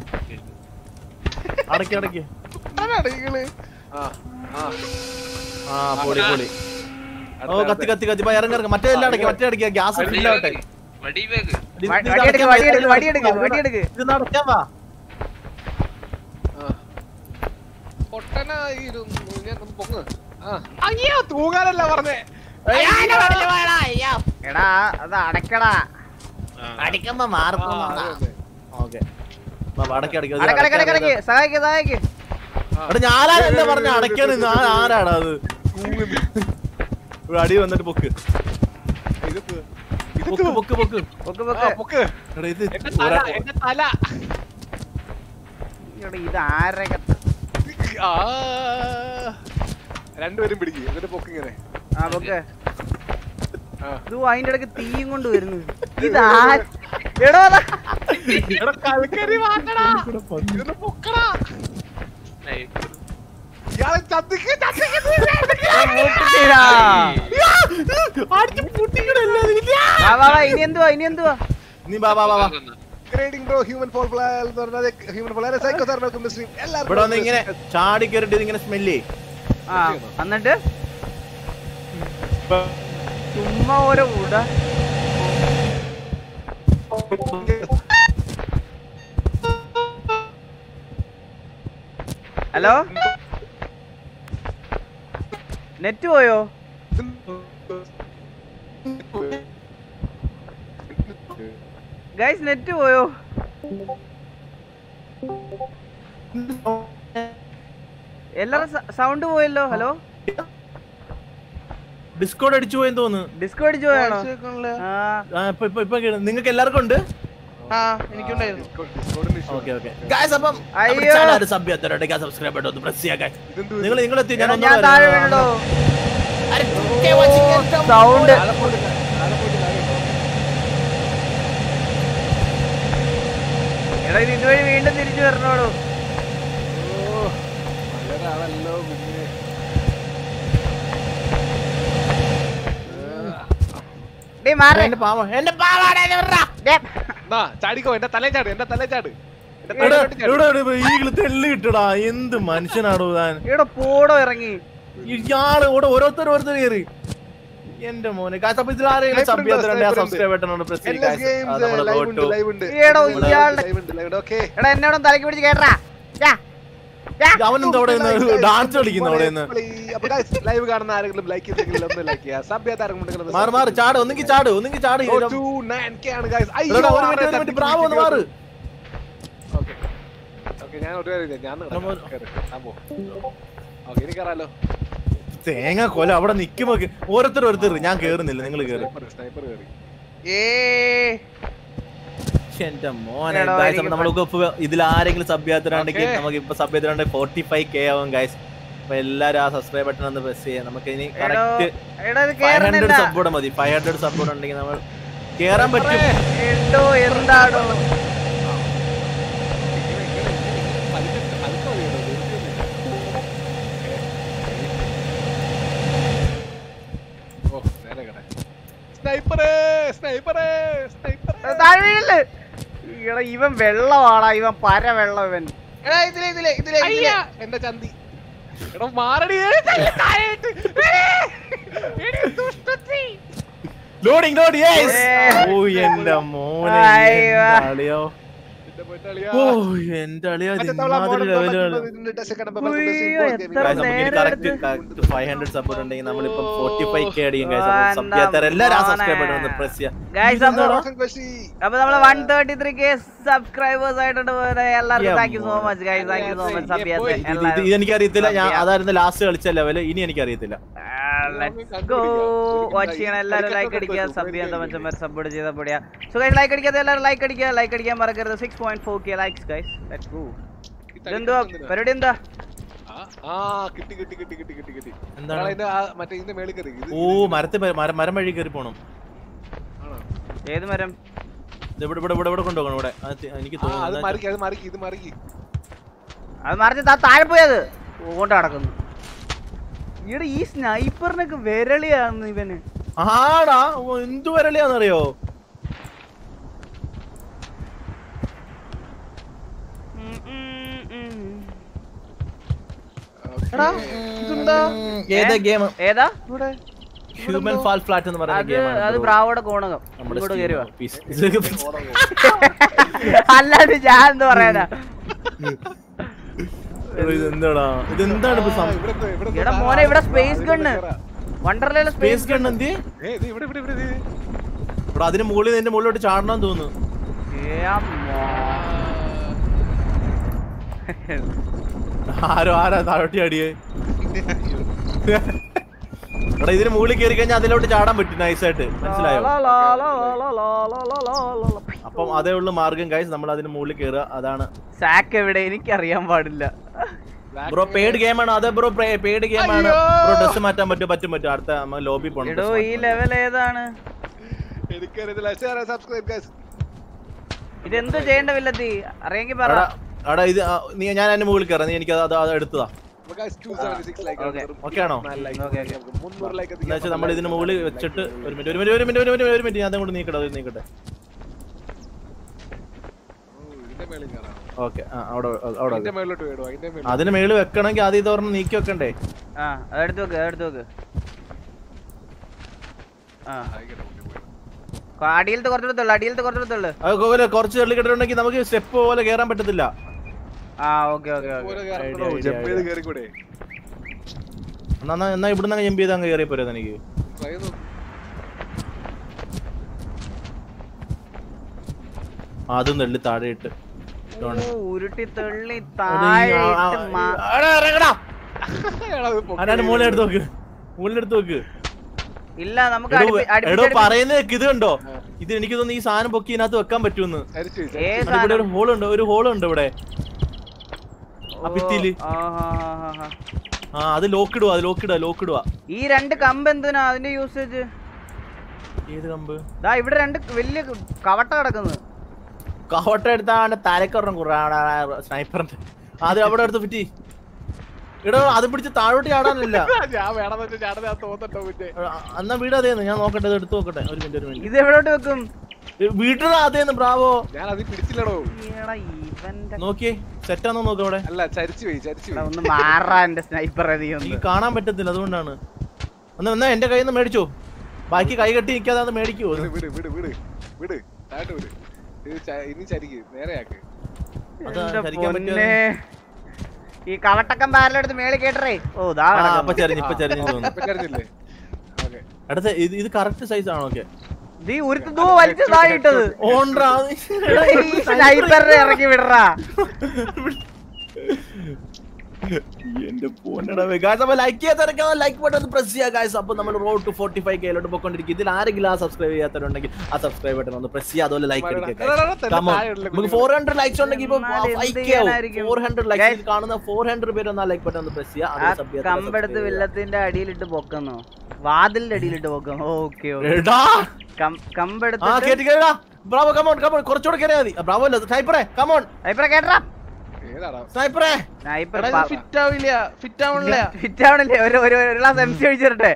അടക്കി അടക്കി നിങ്ങള് ആ ആ ആ പൊളി പൊളി ഓ കത്തി കത്തി കത്തി ഇപ്പൊ ഇറങ്ങി ഇറങ്ങി മറ്റേ എല്ലാം അടക്കി മറ്റേ അടക്കി ഗ്യാസ് ഫില്ലാവട്ടെ വടി വേഗ് ഇത് ഇത് വടി എടുക്ക് അടയ്ക്കാൻ വടി എടുക്ക് വാ. വടി എടുക്ക് വടി എടുക്ക് ഇത് അടയ്ക്കാൻ വാ പൊട്ടനായിരുന്നു ഞാൻ ഒന്ന് പൊങ്ങ് ആ അയ്യോ തൂങ്ങാനല്ല പറഞ്ഞേ എടാ അത് അടക്കടാ അടിക്കുമ്പോ മാർക്കും ഓക്കെ അടക്കി അടക്കി അത് അടക്ക അടക്ക അടക്ക അടയ്ക്കാൻ അടക്ക് സഹായിക്ക് സഹായിക്ക് എടാ ഞാനാരല്ലേ പറഞ്ഞ അടയ്ക്കാൻ ആരാടാ അത് ഇവിടെ അടി വന്നിട്ട് പൊക്ക് ഇത് തു- ഇത് പൊക്ക് തു- പൊക്ക് പൊക്ക് പൊക്ക് ആ, പൊക്ക് പൊക്ക് എടാ ഇത് എന്റെ തല ഒരാ- എന്റെ തല എടാ, ഇത് ആരൊക്കെ ആ രണ്ടുപേരും പിടിക്കും എന്നിട്ട് പൊക്കിങ്ങനെ ആ പൊക്ക് ഇത് അതിന്റെ ഇടയ്ക്ക് തീയും കൊണ്ട് വരുന്നു ഇതാ എടോ അതാ. എടാ കൽക്കരി വാങ്ങടാ ഇതൊന്ന് പൊക്കടാ ഇയാളെ ചതിക്ക് ചതിക്ക് മൂക്കുത്തിരാ. വാ, വാ, വാ, ഇനി എന്തുവാ ഇനി എന്തുവാ നീ ബാ ബാ ബാ ബാ. ഗ്രേഡിംഗ് ബ്രോ ഹ്യൂമൻ ഫോൾ എന്ന് പറഞ്ഞാൽ human fall psycho sir welcome to stream ഇവിടെ വന്ന് ഇങ്ങനെ ചാടി കയറിട്ട് ഇതിങ്ങനെ സ്മെല്ല് ആ എന്നിട്ട് ചുമ്മാ ഓരോ ഉട ഹലോ നെറ്റ് പോയോ ഗൈസ് നെറ്റ് പോയോ എല്ലാരും സൗണ്ട് പോയല്ലോ ഹലോ ഡിസ്കോഡ് അടിച്ചു പോയെന്ന് തോന്നുന്നു ഡിസ്കോ അടിച്ചു പോയാണോ ആ ആ, ഇപ്പൊ ഇപ്പൊ ഇപ്പൊ നിങ്ങൾക്ക് എല്ലാവർക്കും ഉണ്ട് ആ എനിക്കുണ്ടായിരുന്നു ഓക്കെ ഓക്കെ ഗായ്സ് അപ്പം അയ്യോ. സബ് ചെയ്യാത്തവരുടെ സബ്സ്ക്രൈബ് ചെയ്തോ ഒന്ന് പ്രസ് ചെയ്യാൻ നിങ്ങൾ നിങ്ങൾ എത്തി ഞാൻ എടാ, ഞാൻ താഴെ വീണല്ലോ സൗണ്ട് എടാ ഇത് ഇതുവഴി വീണ്ടും തിരിച്ചു വരണോടോ നല്ലതാണല്ലോ കുഞ്ഞ് ഡേ മാറ് എന്റെ പാവം എന്റെ പാവാട ഡേ. എന്നാ ചാടിക്കോ എന്റെ തലേ ചാട് എന്റെ തലേ ചാട് എന്റെ തലയിലോട്ട് ചാട്. ഈകള് തെള്ളി കിട്ടടാ എന്ത് മനുഷ്യനാടോ താൻ ഇവിടെ പോടോ ഇറങ്ങി ഇയാള് ഇവിടെ ഓരോരുത്തർ ഓരോരുത്തർ കയറി എന്റെ മോനെ കാശ് അപ്പൊ ഇതിൽ ആരെങ്കിലും Sniper സബ് ഉണ്ട്, ചെയ്യാത്തവരുണ്ട് sniper ഉണ്ട്. Subscribe button press LS games, live ഉണ്ട്, live ഉണ്ട്. ഈയെടോ, Live ഉണ്ട്, ഇയാളുടെ- live ഉണ്ട്, live ഉണ്ട്. Okay. എടാ എന്നോടും തലക്ക് പിടിച്ച് കേട്ടാ അവനെന്താ അവിടെ നിന്ന് ഡാൻസ് കളിക്കുന്നു അവിടെ നിന്ന് അപ്പൊ guys, live കാണുന്ന ആരെങ്കിലും ലൈക്ക് ചെയ്തെങ്കിൽ ഒന്ന് ലൈക്ക് ചെയ്യാം സബ് ചെയ്യാത്ത ആരെങ്കിലും ഉണ്ടെങ്കിൽ ഒന്ന് മാറ് മാറ് ചാട് ഒന്നെങ്കിൽ ചാട് ഒന്നെങ്കിൽ ചാട് Go to 9K ആണ് guys. അയ്യോ, എടാ, ഒരു ആരെ മിനിറ്റ് ഒരു തട്ടി മിനിറ്റ് ബ്രാവോ ഒന്ന് മാറ് Okay. Okay, ഞാൻ ഒരു കാര്യം ചെയ്യാം. ഞാൻ നമ്മ- നടക്കാം. കേറ്. ഞാൻ പോ. Okay, ഇനി കേറാലോ. തേങ്ങ കൊല അവിടെ നിക്കുമ്പോ കേ- ഓരോരുത്തർ ഓരോരുത്തർ ഞാൻ കേറുന്നില്ല നിങ്ങൾ കേറി Sniper, sniper കേറി. ഏ എന്റെ മോനെ എടാ, ഗൈസ് എനിക്ക് അപ്പൊ നമ്മൾക്ക് ഇപ്പൊ ഇതിൽ ആരെങ്കിലും സബ് ചെയ്യാത്തവരുണ്ടെങ്കിൽ Okay. നമുക്ക് ഇപ്പൊ സബ് ചെയ്തിട്ടുണ്ടെങ്കിൽ ഫോർട്ടി ഫൈവ് കെ ആവും ഗൈസ് അപ്പൊ എല്ലാരും ആ സബ്സ്ക്രൈബ് ബട്ടൺ ഒന്ന് പ്രസ് ചെയ്യാം നമുക്ക് ഇനി എടോ, കറക്റ്റ് എടാ ഇത് ഫൈവ് ഹൺഡ്രഡ് കേറുന്നില്ല സബ് കൂടെ മതി ഫൈവ് ഹൺഡ്രഡ് സബ് കൂടെ ഉണ്ടെങ്കിൽ നമ്മൾ കേറാൻ പറ്റും എന്തോ എന്താടോ ഇങ്ങനെ, ഇങ്ങനെ, ഇങ്ങനെ പതുക്കെ, പതുക്കെ മതി കേട്ടോ. ധൃതിയൊന്നുമില്ല. Okay. ഓ, നേരെ കേട്ടെ. Sniper, sniper, sniper. എടാ, താഴെ വീഴല് എടാ ഇവൻ വെള്ളമാടാ ഇവൻ പര വെള്ളം ഇവൻ എടാ ഇതിലെ ഇതിലെ ഇതിലെ ഇതിലെ അയ്യ, എന്റെ ചന്തി എടാ മാറടി ഏ, തള്ളി താഴേട്ട്. ഏ, എടി, ദുഷ്ടത്തി. ലോഡിങ് ലോഡ് യെസ് ഏ. ഓ എന്റെ മോനെ അയ്യോ. എന്റെ അളിയോ എന്റെ പൊന്നളിയാ. ഓ എന്റെ അളിയോ മറ്റേ തവള ഇമാതിരി മോഡൽ ലെവലുകൾ ഇതിന്റെ ടച്ച് ഒക്കെ കണ്ടപ്പോ ഉയ്യോ, simple എത്ര gaming. നമുക്ക് ഇനി നേരം കറക്റ്റ് എടുത്ത്. ഫൈവ് ഹൺഡ്രഡ് സപ്പോർട്ട് ഉണ്ടെങ്കിൽ നമ്മളിപ്പം ഫോർട്ടി ഫൈവ് കെ അടിക്കും ആ, സബ് എന്താ ചെയ്യാത്തവർ എല്ലാവരും ആ മോനെ. സബ്സ്ക്രൈബ് ബട്ടൺ ഒന്ന് പ്രസ് ചെയ്യാം ഗൈസ് അപ്പൊ റോഷൻ കോശി. അപ്പൊ നമ്മള് one thirty three K subscribers ആയിട്ടുണ്ട് പോലെ എല്ലാവർക്കും Yeah, thank you so much guys thank you so much sub Yeah, boy. ഇത് ഇത് ഇത് എനിക്കറിയത്തില്ല ഞാൻ Yeah. അതായിരുന്നു ലാസ്റ്റ് കളിച്ച ലെവല് ഇനി എനിക്കറിയത്തില്ല ലെറ്റ്സ് ഗോ വാച്ച് ചെയ്യണം എല്ലാവരും ലൈക്ക് അടിക്കുക സബ് ചെയ്യാൻ മനുഷ്യന്മാർ സപ്പോർട്ട് ചെയ്താൽ പൊടിയാ സോ ഗൈസ് ലൈക്ക് അടിക്കാതെ എല്ലാവരും ലൈക്ക് അടിക്കുക ലൈക്ക് അടിക്കാൻ മറക്കരുത് six point four K likes guys let's go ഇതെന്തുവാ പരിപാടി എന്താ ആ, ആ കിട്ടി കിട്ടി കിട്ടി കിട്ടി കിട്ടി കിട്ടി എന്താണ്? എടാ, ഇതിന്റെ ആ മറ്റേ ഇതിന്റെ മേളിൽ കയറി ഇത് ഓ മരത്തെ പ- മരം മരം വഴി കയറി പോണം ആണോ? ഏത് മരം ഇത് ഇവിടെ ഇവിടെ ഇവിടെ ഇവിടെ കൊണ്ടുപോകണം ഇവിടെ അത് തി- എനിക്ക് ആ അത് തോന്നുന്നു മറിക്ക് അത് മറിക്ക് ഇത് മറിക്ക് അത് മറിച്ച് താ താഴെ പോയത് കൊണ്ട് നടക്കുന്നു ഈടെ ഈ സ്നൈപ്പറിനൊക്കെ വിരളിയാന്ന് ഇവന് ആടാ ഓ, എന്ത് വരളിയാന്നറിയോ ഉം, ഉം, ഉം. എടാ ഇതെന്താ ഏതാ ഗെയിം ഏതാ ഹ്യൂമൻ ഫാൾ ഫ്ലാറ്റ് എന്ന് പറയുന്ന അത് ഗെയിമാണ് അത് ബ്രാവോടെ കോണകം നമ്മുടെ ഇങ്ങോട്ട് കയറി വാ Steam. അല്ലാണ്ട് ഞാൻ എന്താ പറയാനാ എടാ, ഇതെന്താടാ ഇതെന്താണ് ഇപ്പൊ സം- ഇവിടെ എന്തോ, ഇവിടെ എന്തോ എടാ സാധനം മോനെ ഇവിടെ ആ, സ്പേസ് ഇവിടെ ഗണ്ണ് കേറാ. വണ്ടർലയിലെ സ്പേസ് സ്പേസ് ഗൺ എന്തി ഏ, ഇത് ഇവിടെ ഇവിടെ ഇവിടെ ഇത്. ഇവിടെ അതിന് മുകളിൽ നിന്റെ മുകളിലോട്ട് ചാടണം തോന്നുന്നു ആരോ ആരാ താഴോട്ടി ചാടിയേ എടാ ഇതിന് മുകളിൽ കയറി കഴിഞ്ഞാൽ അതിലോട്ട് ചാടാൻ പറ്റും നൈസായിട്ട് മനസ്സിലായോ അപ്പം അതേ ഉള്ളു മാർഗം ഗൈസ് നമ്മൾ അതിന് മുകളിൽ കയറുക അതാണ് സാക്ക് എവിടെ എനിക്കറിയാൻ പാടില്ല ബ്രോ പെയ്ഡ് ഗെയിം ആണ് അതെ ബ്രോ പെയ്ഡ് ഗെയിം ആണ് ബ്രോ ഡ്രസ് മാറ്റാൻ പറ്റും പറ്റും പറ്റും അടുത്ത ലോബി പോണം എടോ ഈ ലെവൽ ഏതാണ് എനിക്കറിയത്തില്ല സബ്സ്ക്രൈബ് ഗൈസ് ഇതെന്ത് ചെയ്യേണ്ട വില്ലത്തി അറിയെങ്കിൽ പറ എടാ, എടാ ഇത് ആ, നീ ഞാൻ അതിന്റെ മുകളിൽ കയറാം നീ എനിക്ക് അത് അത് എടുത്തതാ ഗൈസ് 276 ലൈക്ക് Okay. Okay ആണോ? Okay, okay. 300 ലൈക്ക് എന്ന് വെച്ചാൽ നമ്മൾ ഇതിന് മുകളിൽ വെച്ചിട്ട് ഒരു മിനിറ്റ് ഒരു മിനിറ്റ് ഒരു മിനിറ്റ് ഒരു മിനിറ്റ് ഒരു മിനിറ്റ് ഞാൻ അങ്ങോട്ട് നീക്കട്ടെ അത് നീക്കട്ടെ ഇതിന്റെ മേളിൽ കയറാം ഓക്കെ ആ അവിടെ അവിടെ അതിന്റെ വെക്ക്. മേളിലോട്ട് വീടോ അതിന്റെ മേളിൽ അതിന് മേളിൽ വെക്കണമെങ്കിൽ ആദ്യം ഇത് പറഞ്ഞ് നീക്കി വെക്കണ്ടേ ആ അതെടുത്ത് വെക്ക് അതെടുത്ത് വെക്ക് ആ ആയിക്കോട്ടെ, okay, പോയി. കൊ- അടിയിലത്തെ കുറച്ചെടുത്തുള്ളു അടിയിലത്തെ കുറച്ചെടുത്തുള്ളു അത് പോലെ കുറച്ച് തള്ളിക്കിട്ടുണ്ടെങ്കിൽ നമുക്ക് സ്റ്റെപ്പ് പോലെ കയറാൻ പറ്റത്തില്ല ആ ഓക്കെ ഓക്കെ ഓക്കെ പോലെ idea, കയറണോ idea, ജമ്പ് ചെയ്ത് idea. കയറിക്കൂടെ എന്നാ എന്നാ- എന്നാ ഇവിടുന്ന് അങ്ങ് ജമ്പ് ചെയ്ത് അങ്ങ് കയറി പോരാ എനിക്ക് ട്രൈ ചെയ്ത് നോക്ക്. അതും തള്ളി താഴെ ഇട്ട് ഓ, ഉരുട്ടി തള്ളി എടാ, താഴെ ഈ ആ- ഇട്ട് മാ- ആ- എടാ, ഇറങ്ങടാ. എടാ, ഇത് പൊക്കി അതാണ് മുകളിൽ എടുത്ത് നോക്ക് മുകളിൽ എടുത്ത് നോക്ക് ഇല്ല നമുക്ക് എടോ അടുപ്പി- എടോ അടുപ്പിച്ചടുപ്പി- പറയുന്നത് ഇത് കണ്ടോ ഇത് എനിക്ക് തോന്നുന്നു ഈ സാധനം പൊക്കി ഇതിനകത്ത് വെക്കാൻ പറ്റുമെന്ന് ചരിച്ച് വെച്ച്. ഏ ഇവിടെ ഇവിടെ ഒരു ഹോൾ ഉണ്ട് ഒരു ഹോൾ ഉണ്ട് ഇവിടെ ആ ഭിത്തിയില് ഓ, ആ, ആ, ആ, ആ, ആ. ആ അത് ലോക്ക് ഇടുക അത് ലോക്ക് ഇടുക ലോക്ക് ഇടുക ഈ രണ്ട് കമ്പ് എന്തിനാ അതിന്റെ യൂസേജ് ഏത് കമ്പ് ദാ ഇവിടെ രണ്ട് വലിയ കവട്ട കിടക്കുന്നു കവട്ട എടുത്താണ് തലക്കൊറണം സ്നൈപ്പറിന്റെ അത് അവിടെ എടുത്ത് പറ്റി ഇടോ അത് പിടിച്ച് താഴോട്ട് ചാടാനല്ല ഞാൻ വേണമെന്ന് വെച്ചാൽ ചേട്ടൻ ഞാൻ തോന്നട്ടോ പിന്നെ ആ, എന്നാ വീട് അതേന്ന് ഞാൻ നോക്കട്ടെ ഇത് എടുത്ത് നോക്കട്ടെ ഒരു മിനിറ്റ് ഒരു മിനിറ്റ് ഇത് എവിടോട്ട് വെക്കും വീട്ടിൽ അതേന്ന് ബ്രാവോ ഞാൻ അത് പിടിച്ചില്ലടോ ഈയെടാ, ഇവന്റെ നോക്കിയേ സെറ്റാന്നോ നോക്ക് അവിടെ അല്ല ചരിച്ചു പോയി ചരിച്ചു എടാ, പോയി ഒന്ന് മാറാ എന്റെ സ്നൈപ്പർ നീ ഒന്ന് എനിക്ക് കാണാൻ പറ്റത്തില്ല അതുകൊണ്ടാണ് എന്നാ എന്നാ എന്റെ കയ്യിൽ നിന്ന് മേടിച്ചോ ബാക്കി കൈ കെട്ടി നിൽക്കാതെ അത് മേടിക്കുവോ വിട് വിട് വിട് വിട് വിട് താഴോട്ട് വിട് ഇത് ച- ഇനി ചരിക്ക് നേരെയാക്ക് അതാ എന്റെ ചരിക്കാൻ പറ്റുമോ പൊന്നേ. ഈ കവട്ടക്കം പാരലെടുത്ത് മേളിൽ കേട്ടറേ ഓ ദാ ആ കിടക്കുന്നു. അപ്പൊ ചരിഞ്ഞു ഇപ്പൊ ചരിഞ്ഞു തോന്നുന്നു ഇപ്പൊ ചരിഞ്ഞില്ലേ ഓക്കെ അടുത്ത ഇത് ഇത് കറക്റ്റ് സൈസ് ആണോ ഓക്കെ ദീ ഉരുത്ത് ദൂ വലിച്ചതായിട്ടത് ഓൺട്രാ സ്നൈപ്പറിനെ ഇറക്കി വിടറാ എന്റെ പോന്നടാ ഗായ്സ് അപ്പൊ ലൈക്ക് ചെയ്യാത്തവരൊക്കെ ലൈക്ക് ബട്ടൺ പ്രസ് ചെയ്യുക ഗായ്സ് അപ്പൊ നമ്മൾ റോഡ് ടു ഫോർട്ടി ഫൈവ് കെയിലോട്ട് പോയിക്കൊണ്ടിരിക്കും ഇതിൽ ആരെങ്കിലും ആ സബ്സ്ക്രൈബ് ചെയ്യാത്തവരുണ്ടെങ്കിൽ ആ സബ്സ്ക്രൈബ് ബട്ടൺ ഒന്ന് പ്രസ് ചെയ്യുക അതുപോലെ ലൈക്ക് അടിക്കുക എടാ, എടാ, തന്നെ താഴെ ഇടല്ലേ നമുക്ക് ഫോർ ഹൺഡ്രഡ് ലൈക്സ് ഉണ്ടെങ്കിൽ ഇപ്പൊ എന്നാലും ഫൈവ് എന്ത് കെ ആവും ചെയ്യാനായിരിക്കും? ഫോർ ഹൺഡ്രഡ് Guys, ലൈക്സ് കാണുന്ന ഫോർ ഹൺഡ്രഡ് പേര് ഒന്ന് ലൈക്ക് ബട്ടൺ ഒന്ന് പ്രസ് ചെയ്യുക ആ അതുപോലെ sub ചെയ്യാത്തവരെ subscribe കമ്പെടുത്ത് ചെയ്യുക. വില്ലത്തിന്റെ അടിയിലിട്ട് പൊക്കുന്നു വാതിലിന്റെ അടിയിലിട്ട് പൊക്കുന്നു ഓക്കെ എടാ ആ കമ്പെടുത്ത് കേട്ടി കേടാ ബ്രാവോ കമോൺ കമോൺ കുറച്ചുകൂടെ കയറിയാ മതി ബ്രാവോ അല്ല സ്നൈപ്പറേ കമോൺ സ്നൈപ്പറെ കേട്ടറാ ഏതാടാ സ്നൈപ്പറേ സ്നൈപ്പർ എടാ ഫിറ്റ് ആവില്ല ഫിറ്റ് ആവണില്ല ഫിറ്റ് ആവണില്ലേ ഒരു ഒരു ഒരു ഗ്ലാസ് എം സി ഒഴിച്ചിട്ടെ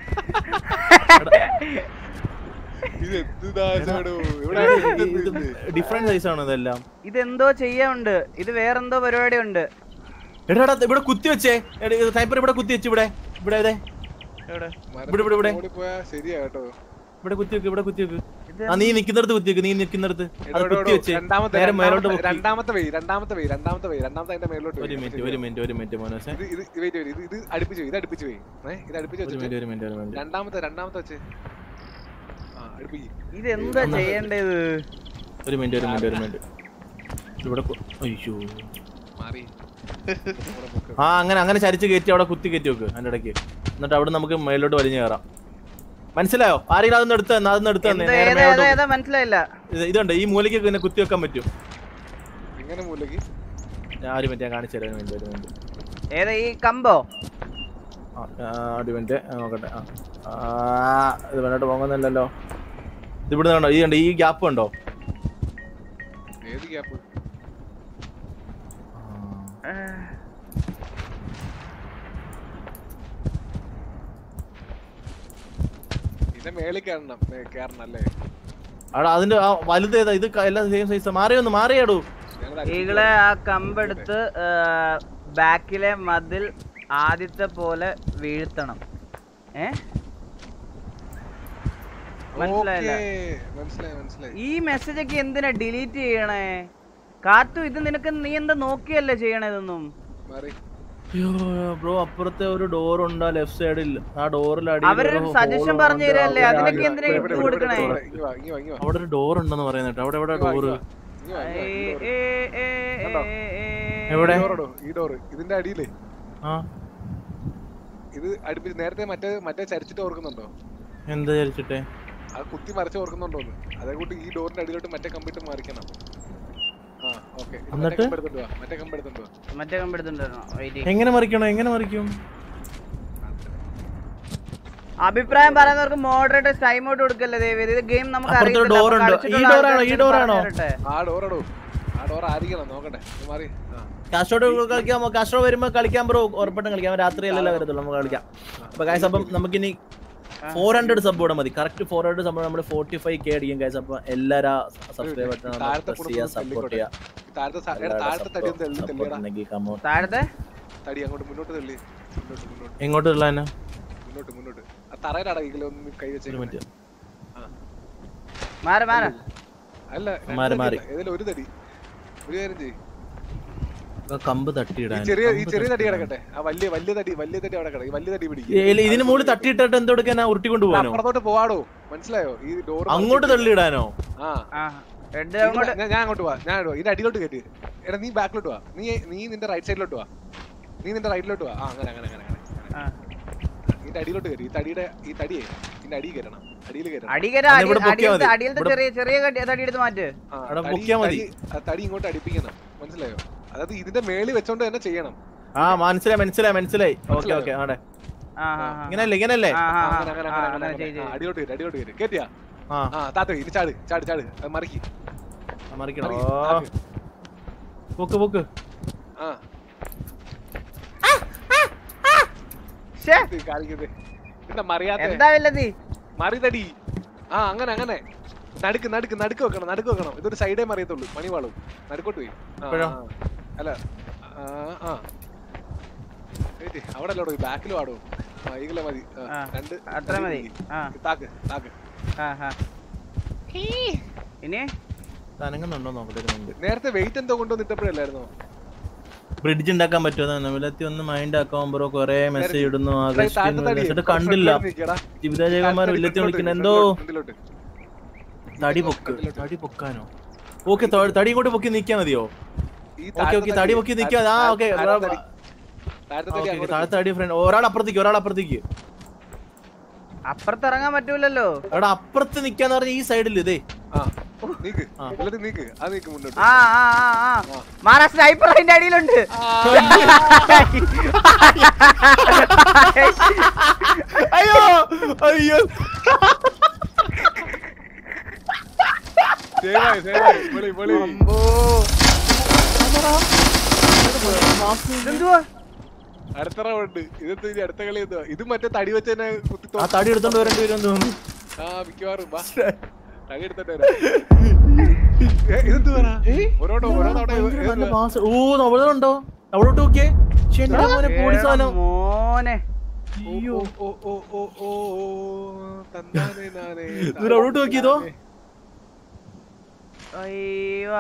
ഇത് എന്ത് ദാസമാടോ ഇവിടെ ഡിഫറെന്റ് സൈസ് ആണ് ഇതെല്ലാം ഇതെന്തോ ചെയ്യാനുണ്ട് ഇത് വേറെന്തോ പരിപാടി ഉണ്ട് എടാ എടാ, ഇവിടെ കുത്തി വെച്ചേ സ്നൈപ്പർ ഇവിടെ കുത്തി വെച്ച് ഇവിടെ ഇവിടെ ഇതേ ഇവിടെ ഇവിടെ ഇവിടെ പോയാ ശരിയാ കേട്ടോ ഇവിടെ കുത്തി വെക്ക് ഇവിടെ കുത്തി വെക്ക് ഇത് ആ നീ നിക്കുന്നിടത്ത് കുത്തി വെക്ക് നീ നിക്കുന്നിടത്ത് എടോ, അത് എടോ, കുത്തി എടോ, വെച്ച് രണ്ടാമത്തെ നേരെ മേലോട്ട് രണ്ടാമത്തെ- പൊക്കി. രണ്ടാമത്തെ വേ രണ്ടാമത്തെ വേ രണ്ടാമത്തെ വേ രണ്ടാമത്തെ അതിന്റെ മേലോട്ട് ഒരു മിനിറ്റ് ഒരു മിനിറ്റ് ഒരു മിനിറ്റ് മോനോസെ ഇത് ഇത് wait, wait, ഇത് ഇത് അടുപ്പിച്ച് പോയി ഇത് അടുപ്പിച്ച് പോയി ഏഹ് ഇത് അടുപ്പിച്ച് ഒരു വെച്ചിട്ട് മിനിറ്റ് ഒരു മിനിറ്റ് ഒരു മിനിറ്റ് രണ്ടാമത്തെ രണ്ടാമത്തെ വെച്ച് ആ അടുപ്പിക്ക് ഇത് എന്താ ചെയ്യേണ്ടത് ഒരു മിനിറ്റ് ഒരു മിനിറ്റ് ഒരു മിനിറ്റ് ഇവിടെ കു- അയ്യോ മാറി ആ അങ്ങനെ അങ്ങനെ ചരിച്ച് കയറ്റി അവിടെ കുത്തി കയറ്റി വെക്ക് അതിന്റെ ഇടയ്ക്ക് എന്നിട്ട് അവിടെ നമുക്ക് മേലോട്ട് വലിഞ്ഞു കയറാം മനസ്സിലായോ ആരെങ്കിലും അതൊന്നും എടുത്ത് തന്നെ അതൊന്നും എടുത്ത് തന്നെ എന്തോ നേരെ ഏതാ മേലോട്ട് ഏതാ ഏതാ മനസ്സിലായില്ല ഇത് ഇതുണ്ട് ഈ മൂലയ്ക്ക് പിന്നെ കുത്തി വെക്കാൻ പറ്റും എങ്ങനെ മൂലക്ക് ഞാൻ ഒരു മിനിറ്റ് ഞാൻ കാണിച്ചു തരാം ഒരു മിനിറ്റ് ഒരു മിനിറ്റ് ഏതാ ഈ കമ്പോ ആ, ആ, ഒരു മിനിറ്റ് ആ, നോക്കട്ടെ ആ. ആ ഇത് മുന്നോട്ട് പോകുന്നില്ലല്ലോ ഇത് ഇവിടുന്ന് കണ്ടോ ഈ കണ്ടോ ഈ ഗ്യാപ്പ് ഉണ്ടോ ഏത് ഗ്യാപ്പ് ഇതിന്റെ മേളിൽ കയറണം മേ- കയറണം അല്ലേ അവിടെ അതിന്റെ ആ വലുത് ഏതാ ഇത് ക- എല്ലാം സെയിം സൈസ് മാറിയൊന്ന് മാറിയാടൂ ഞങ്ങൾ അടുപ്പിച്ച് ഈകളെ ആ കമ്പെടുത്ത് ബാക്കിലെ മതിൽ ആദ്യത്തെ പോലെ വീഴ്ത്തണം ഏ മനസ്സിലായില്ല Okay, മനസ്സിലായി മനസ്സിലായി ഈ മെസ്സേജ് ഒക്കെ എന്തിനാ ഡിലീറ്റ് ചെയ്യണേ കാത്തു ഇത് നിനക്ക് നീ എന്താ നോക്കിയല്ലേ ചെയ്യണേ ഇതൊന്നും മാറി ബ്രോ അപ്പുറത്തെ ഒരു ഡോർ ഉണ്ട് ലെഫ്റ്റ് സൈഡിൽ ആ ഡോറിൽ അവരൊരു സജഷൻ പറഞ്ഞു തരല്ലേ അതിനൊക്കെ എന്തിനാ ഇവിടെ, ഇട്ട് ഇവിടെ, ഇവിടെ, കൊടുക്കണേ ഇവിടെ, ഇങ്ങ് വാ, ഇങ്ങ് വാ, ഇങ്ങ് വാ. അവിടെ ഒരു ഡോർ ഉണ്ടെന്ന് പറയുന്നത് അവിടെ എവിടെ ഇങ്ങ് വാ, ഡോറ് ഇങ്ങ് വാ. ഇങ്ങ് വാ, ഏ, ഇങ്ങ് വാ, ഈ ഏ, door. ഏ, ഏ, കണ്ടോ? ഏ, എവിടെ? ഈ door ഇടോ, ഈ ഡോറ് ഇതിന്റെ അടിയിലേ ആ ഇത് അടുപ്പിച്ച് നേരത്തെ മറ്റേ മറ്റേ ചരിച്ചിട്ട് ഓർക്കുന്നുണ്ടോ എന്താ വിചാരിച്ചിട്ടെ അത് കുത്തി മറിച്ച് ഓർക്കുന്നുണ്ടോന്ന് അതേ കൂട്ടി ഈ ഡോറിന്റെ അടിയിലോട്ട് മറ്റേ കമ്പ്യൂട്ടർ മറിക്കണം ആ ഓക്കെ എന്നിട്ട്? കമ്പെടുത്തോണ്ട് വാ മറ്റേ കമ്പെടുത്തോണ്ട് വാ മറ്റേ കമ്പെടുത്തുണ്ടായിരുന്നോ വെയിറ്റ് എങ്ങനെ മറിക്കണോ എങ്ങനെ മറിക്കും അഭിപ്രായം പറയുന്നവർക്ക് മോഡറേറ്റ് ടൈം ഔട്ട് കൊടുക്കല്ലേ ദേവി ഇത് ഗെയിം നമുക്ക് അപ്പുറത്തൊരു അറിയത്തില്ല. door അപ്പൊ ഉണ്ട്. ഈ കളിച്ചിട്ടുള്ള door ആണോ? ഈ ആൾക്കാർക്ക് door ആണോ? പറഞ്ഞു തരട്ടെ. ആ ഡോറടോ ആ ഡോർ ആയിരിക്കണം നോക്കട്ടെ ഇത് മാറി ആ കാസ്ട്രോട് കളിക്കാം കാസ്ട്രോ വരുമ്പോ കളിക്കാൻ ബ്രോ ഉറപ്പായിട്ടും കളിക്കാം രാത്രി അല്ലല്ലോ വരത്തുള്ളൂ നമുക്ക് കളിക്കാം അപ്പൊ ഗൈസ് അപ്പം നമുക്കിനി ഫോർ ഹൺഡ്രഡ് സബ് കൂടെ മതി കറക്റ്റ് ഫോർ ഹൺഡ്രഡ് സബ് നമ്മൾ ഫോർട്ടി ഫൈവ് കെ അടിക്കും ഗൈസ് അപ്പൊ എല്ലാരും സബ്സ്ക്രൈബ് താഴത്തെ പ്രസ് ചെയ്യുക സപ്പോർട്ട് ചെയ്യുക താഴത്തെ സ- എടാ, താഴത്തെ തടി ഒന്ന് തള്ളി സപ്പോർട്ട് തള്ളിയടാ ഉണ്ടെങ്കിൽ കമോൺ താഴത്തെ തടി അങ്ങോട്ട് മുന്നോട്ട് തള്ളി മുന്നോട്ട് മുന്നോട്ട് എങ്ങോട്ടുള്ള തന്നെ മുന്നോട്ട് മുന്നോട്ട് ആ തറയിലാടാ ഇതിൽ ഒന്ന് കൈ ഒരു വെച്ചേക്ക് മിനിറ്റ് മാറി മാറി അല്ല മാറി, മാറി. ഏതെങ്കിലും ഒരു തടി ഒരു കാര്യം ചെയ്യ് കമ്പ് ഈ തട്ടിയിടാൻ ചെറിയ ഈ കമ്പ് ചെറിയ തടി തട്ടിയിടാൻ. കിടക്കട്ടെ ആ വലിയ വലിയ തടി വലിയ തടി അവിടെ കിടക്കും വലിയ തടി പിടിക്കും ഏ, ഇല്ല, ഇതിന് മുകളിൽ തട്ടിയിട്ടിട്ട് എന്തെടുക്കാനാ ഉരുട്ടിക്കൊണ്ട് പോകാനോ അപ്പുറത്തോട്ട് പോവാടോ മനസ്സിലായോ ഈ ഡോർ അങ്ങോട്ട് തള്ളിയിടാനോ ആ ആ റെഡ് ഇത് അങ്ങോട്ട് ഞാൻ- ഞാൻ അങ്ങോട്ട് പോവാ ഞാൻ അങ്ങോട്ട് പോവാ. ഇതിന്റെ അടിയിലോട്ട് കയറ്റി എടാ നീ ബാക്കിലോട്ട് വാ നീ നീ നിന്റെ റൈറ്റ് സൈഡിലോട്ട് വാ നീ നിന്റെ റൈറ്റിലോട്ട് വാ ആ അങ്ങനെ അങ്ങനെ അങ്ങനെ അങ്ങനെ അങ്ങനെ. ആ. ഇതിന്റെ അടിയിലോട്ട് കയറ്റി ഈ തടിയുടെ ഈ തടിയെ ഇതിന്റെ അടി കയറണം അടിയിൽ കയറണം അടികര അത് ഇവിടെ പൊക്കിയാ മതി. അടിയിലത്തെ ഇവിടെ- ചെറിയ ചെറിയ കടി- തടി എടുത്ത് മാറ്റ് ആ, അവിടെ തടി- പൊക്കിയാ മതി. തടി- ആ, തടി ഇങ്ങോട്ട് അടിപ്പിക്കണം മനസ്സിലായോ അതായത് ഇതിന്റെ മേളി വെച്ചോണ്ട് തന്നെ ചെയ്യണം ആ മനസ്സിലായി മനസ്സിലായി മനസ്സിലായി ഓക്കെ മനസ്സിലായോ? ഓക്കെ ആടെ ആ ആ, ആ. ഇങ്ങനല്ലേ ഇങ്ങനല്ലേ ആ, ആ, ആ, ആ, അങ്ങനെ അങ്ങനെ ആ, അങ്ങനെ അങ്ങനെ അങ്ങനെ ചെയ്യ്, അങ്ങനെ. ആ, ചെയ്യ്. അടിയിലോട്ട് കയറ്റി അടിയിലോട്ട് കയറ്റി കേട്ടിയാ ആ ആ താത്ത ഇനി ചാട് ചാട് ചാട് അത് മറിക്ക് ആ, മറിക്കണോ മറിക്ക്. ഓ താക്ക്. പൊക്ക് പൊക്ക് ആ ശ്ശേ, ഇത് കാണിക്കുന്നത് എന്താ മറിയാത്ത എന്താ വല്ലതി മറിതടി ആ അങ്ങനെ അങ്ങനെ നടുക്ക് നടുക്ക് നടുക്ക് വെക്കണം നടുക്ക് വെക്കണം ഇതൊരു സൈഡേ മറിയത്തുള്ളൂ മണിവാളും നടുക്കോട്ട് പോയി ആ, ഇപ്പഴോ? ആ. അല്ല ആ ആ ഏയ്, അവിടെ അല്ലോടോ ബാക്കിലും ആടോ ആ ഈഗിലെ മതി ആ, ആ, രണ്ട് അത്ര മതി ആ താക്ക് താക്ക് ആ ആ ഇനി തനങ്ങുന്നുണ്ടോ നോക്കട്ടെ ഒരു മിനിറ്റ് നേരത്തെ വെയിറ്റ് എന്തോ കൊണ്ടുവന്നിട്ടപ്പോഴല്ലായിരുന്നോ ബ്രിഡ്ജ് ഉണ്ടാക്കാൻ പറ്റുമോ വിലത്തി ഒന്ന് മൈൻഡ് ആക്കാൻ ബ്രോ കൊറേ മെസ്സേജ് ഇടുന്നു താഴത്തെ ആകർഷിക്കുന്നു തടി, എന്നിട്ട് കണ്ടില്ല ഫ്രണ്ടിലോട്ട് നിക്കടാ. ജീവിത ജയകുമാർ താഴത്തെ വില്ലത്തി ഫ്രണ്ടിലോട്ട് വിളിക്കുന്ന എന്തോ ഫ്രണ്ടിലോട്ട്. തടി പൊക്ക് ഫ്രണ്ടിലോട്ട്. തടി പൊക്കാനോ ഓക്കെ തടി ഇങ്ങോട്ട് പൊക്കി നിക്കാൻ മതിയോ ഈ ഓക്കെ താഴത്തെ ഓക്കെ തടി പൊക്കി നിക്കാൻ ആ ഓക്കെ താഴത്തെ തടി. താഴത്തെ തടി അങ്ങോട്ട് താഴത്തെ തടി ഫ്രണ്ട് ഒരാൾ അപ്പുറത്തേക്ക് ഒരാൾ അപ്പുറത്തേക്ക് അപ്പുറത്ത് ഇറങ്ങാൻ പറ്റൂലല്ലോ അവിടെ അപ്പുറത്ത് നിക്കാന്ന് പറഞ്ഞ ഈ സൈഡിൽ ഇതേ ആ നീക്ക് ആ. എല്ലാരും നീക്ക് ആ നീക്ക് മുന്നോട്ട് ആ ആ ആ ആ മാറാ സ്നൈപ്പർ അതിന്റെ അടിയിലുണ്ട് അയ്യോ അയ്യോ സേവായി സേവായി പൊളി പൊളി ഇതെന്തുവാ അടുത്ത റൗണ്ട് ഇതെന്ത് ഇനി അടുത്ത കളി എന്തുവാ ഇത് മറ്റേ തടി വെച്ച് തന്നെ കുത്തി ആ തടി എടുത്തോണ്ട് വരേണ്ടി വരും തോന്നുന്നു ആ മിക്കവാറും വാ തടി എടുത്തിട്ട് വരാം ഏ, ഇതെന്ത് പറ ഓരോടോ ഓരോ തവണ ഇത് ഭയങ്കര നല്ല ഇതെന്തുവാ? മാസം ഓ അവിടെ ഉണ്ടോ അവിടോട്ട് നോക്കിയേ ശ്ശെ, എന്റെ മോനെ പോലീസ് എടാ സാധനം മോനെ ഓ, ഓ, ഓ, ഓ, ഓ, ഓ, തന്നാനെ നാനേ, ഇവര് അവിടോട്ട് നോക്കിയതോ? താനേ. അയ്യോ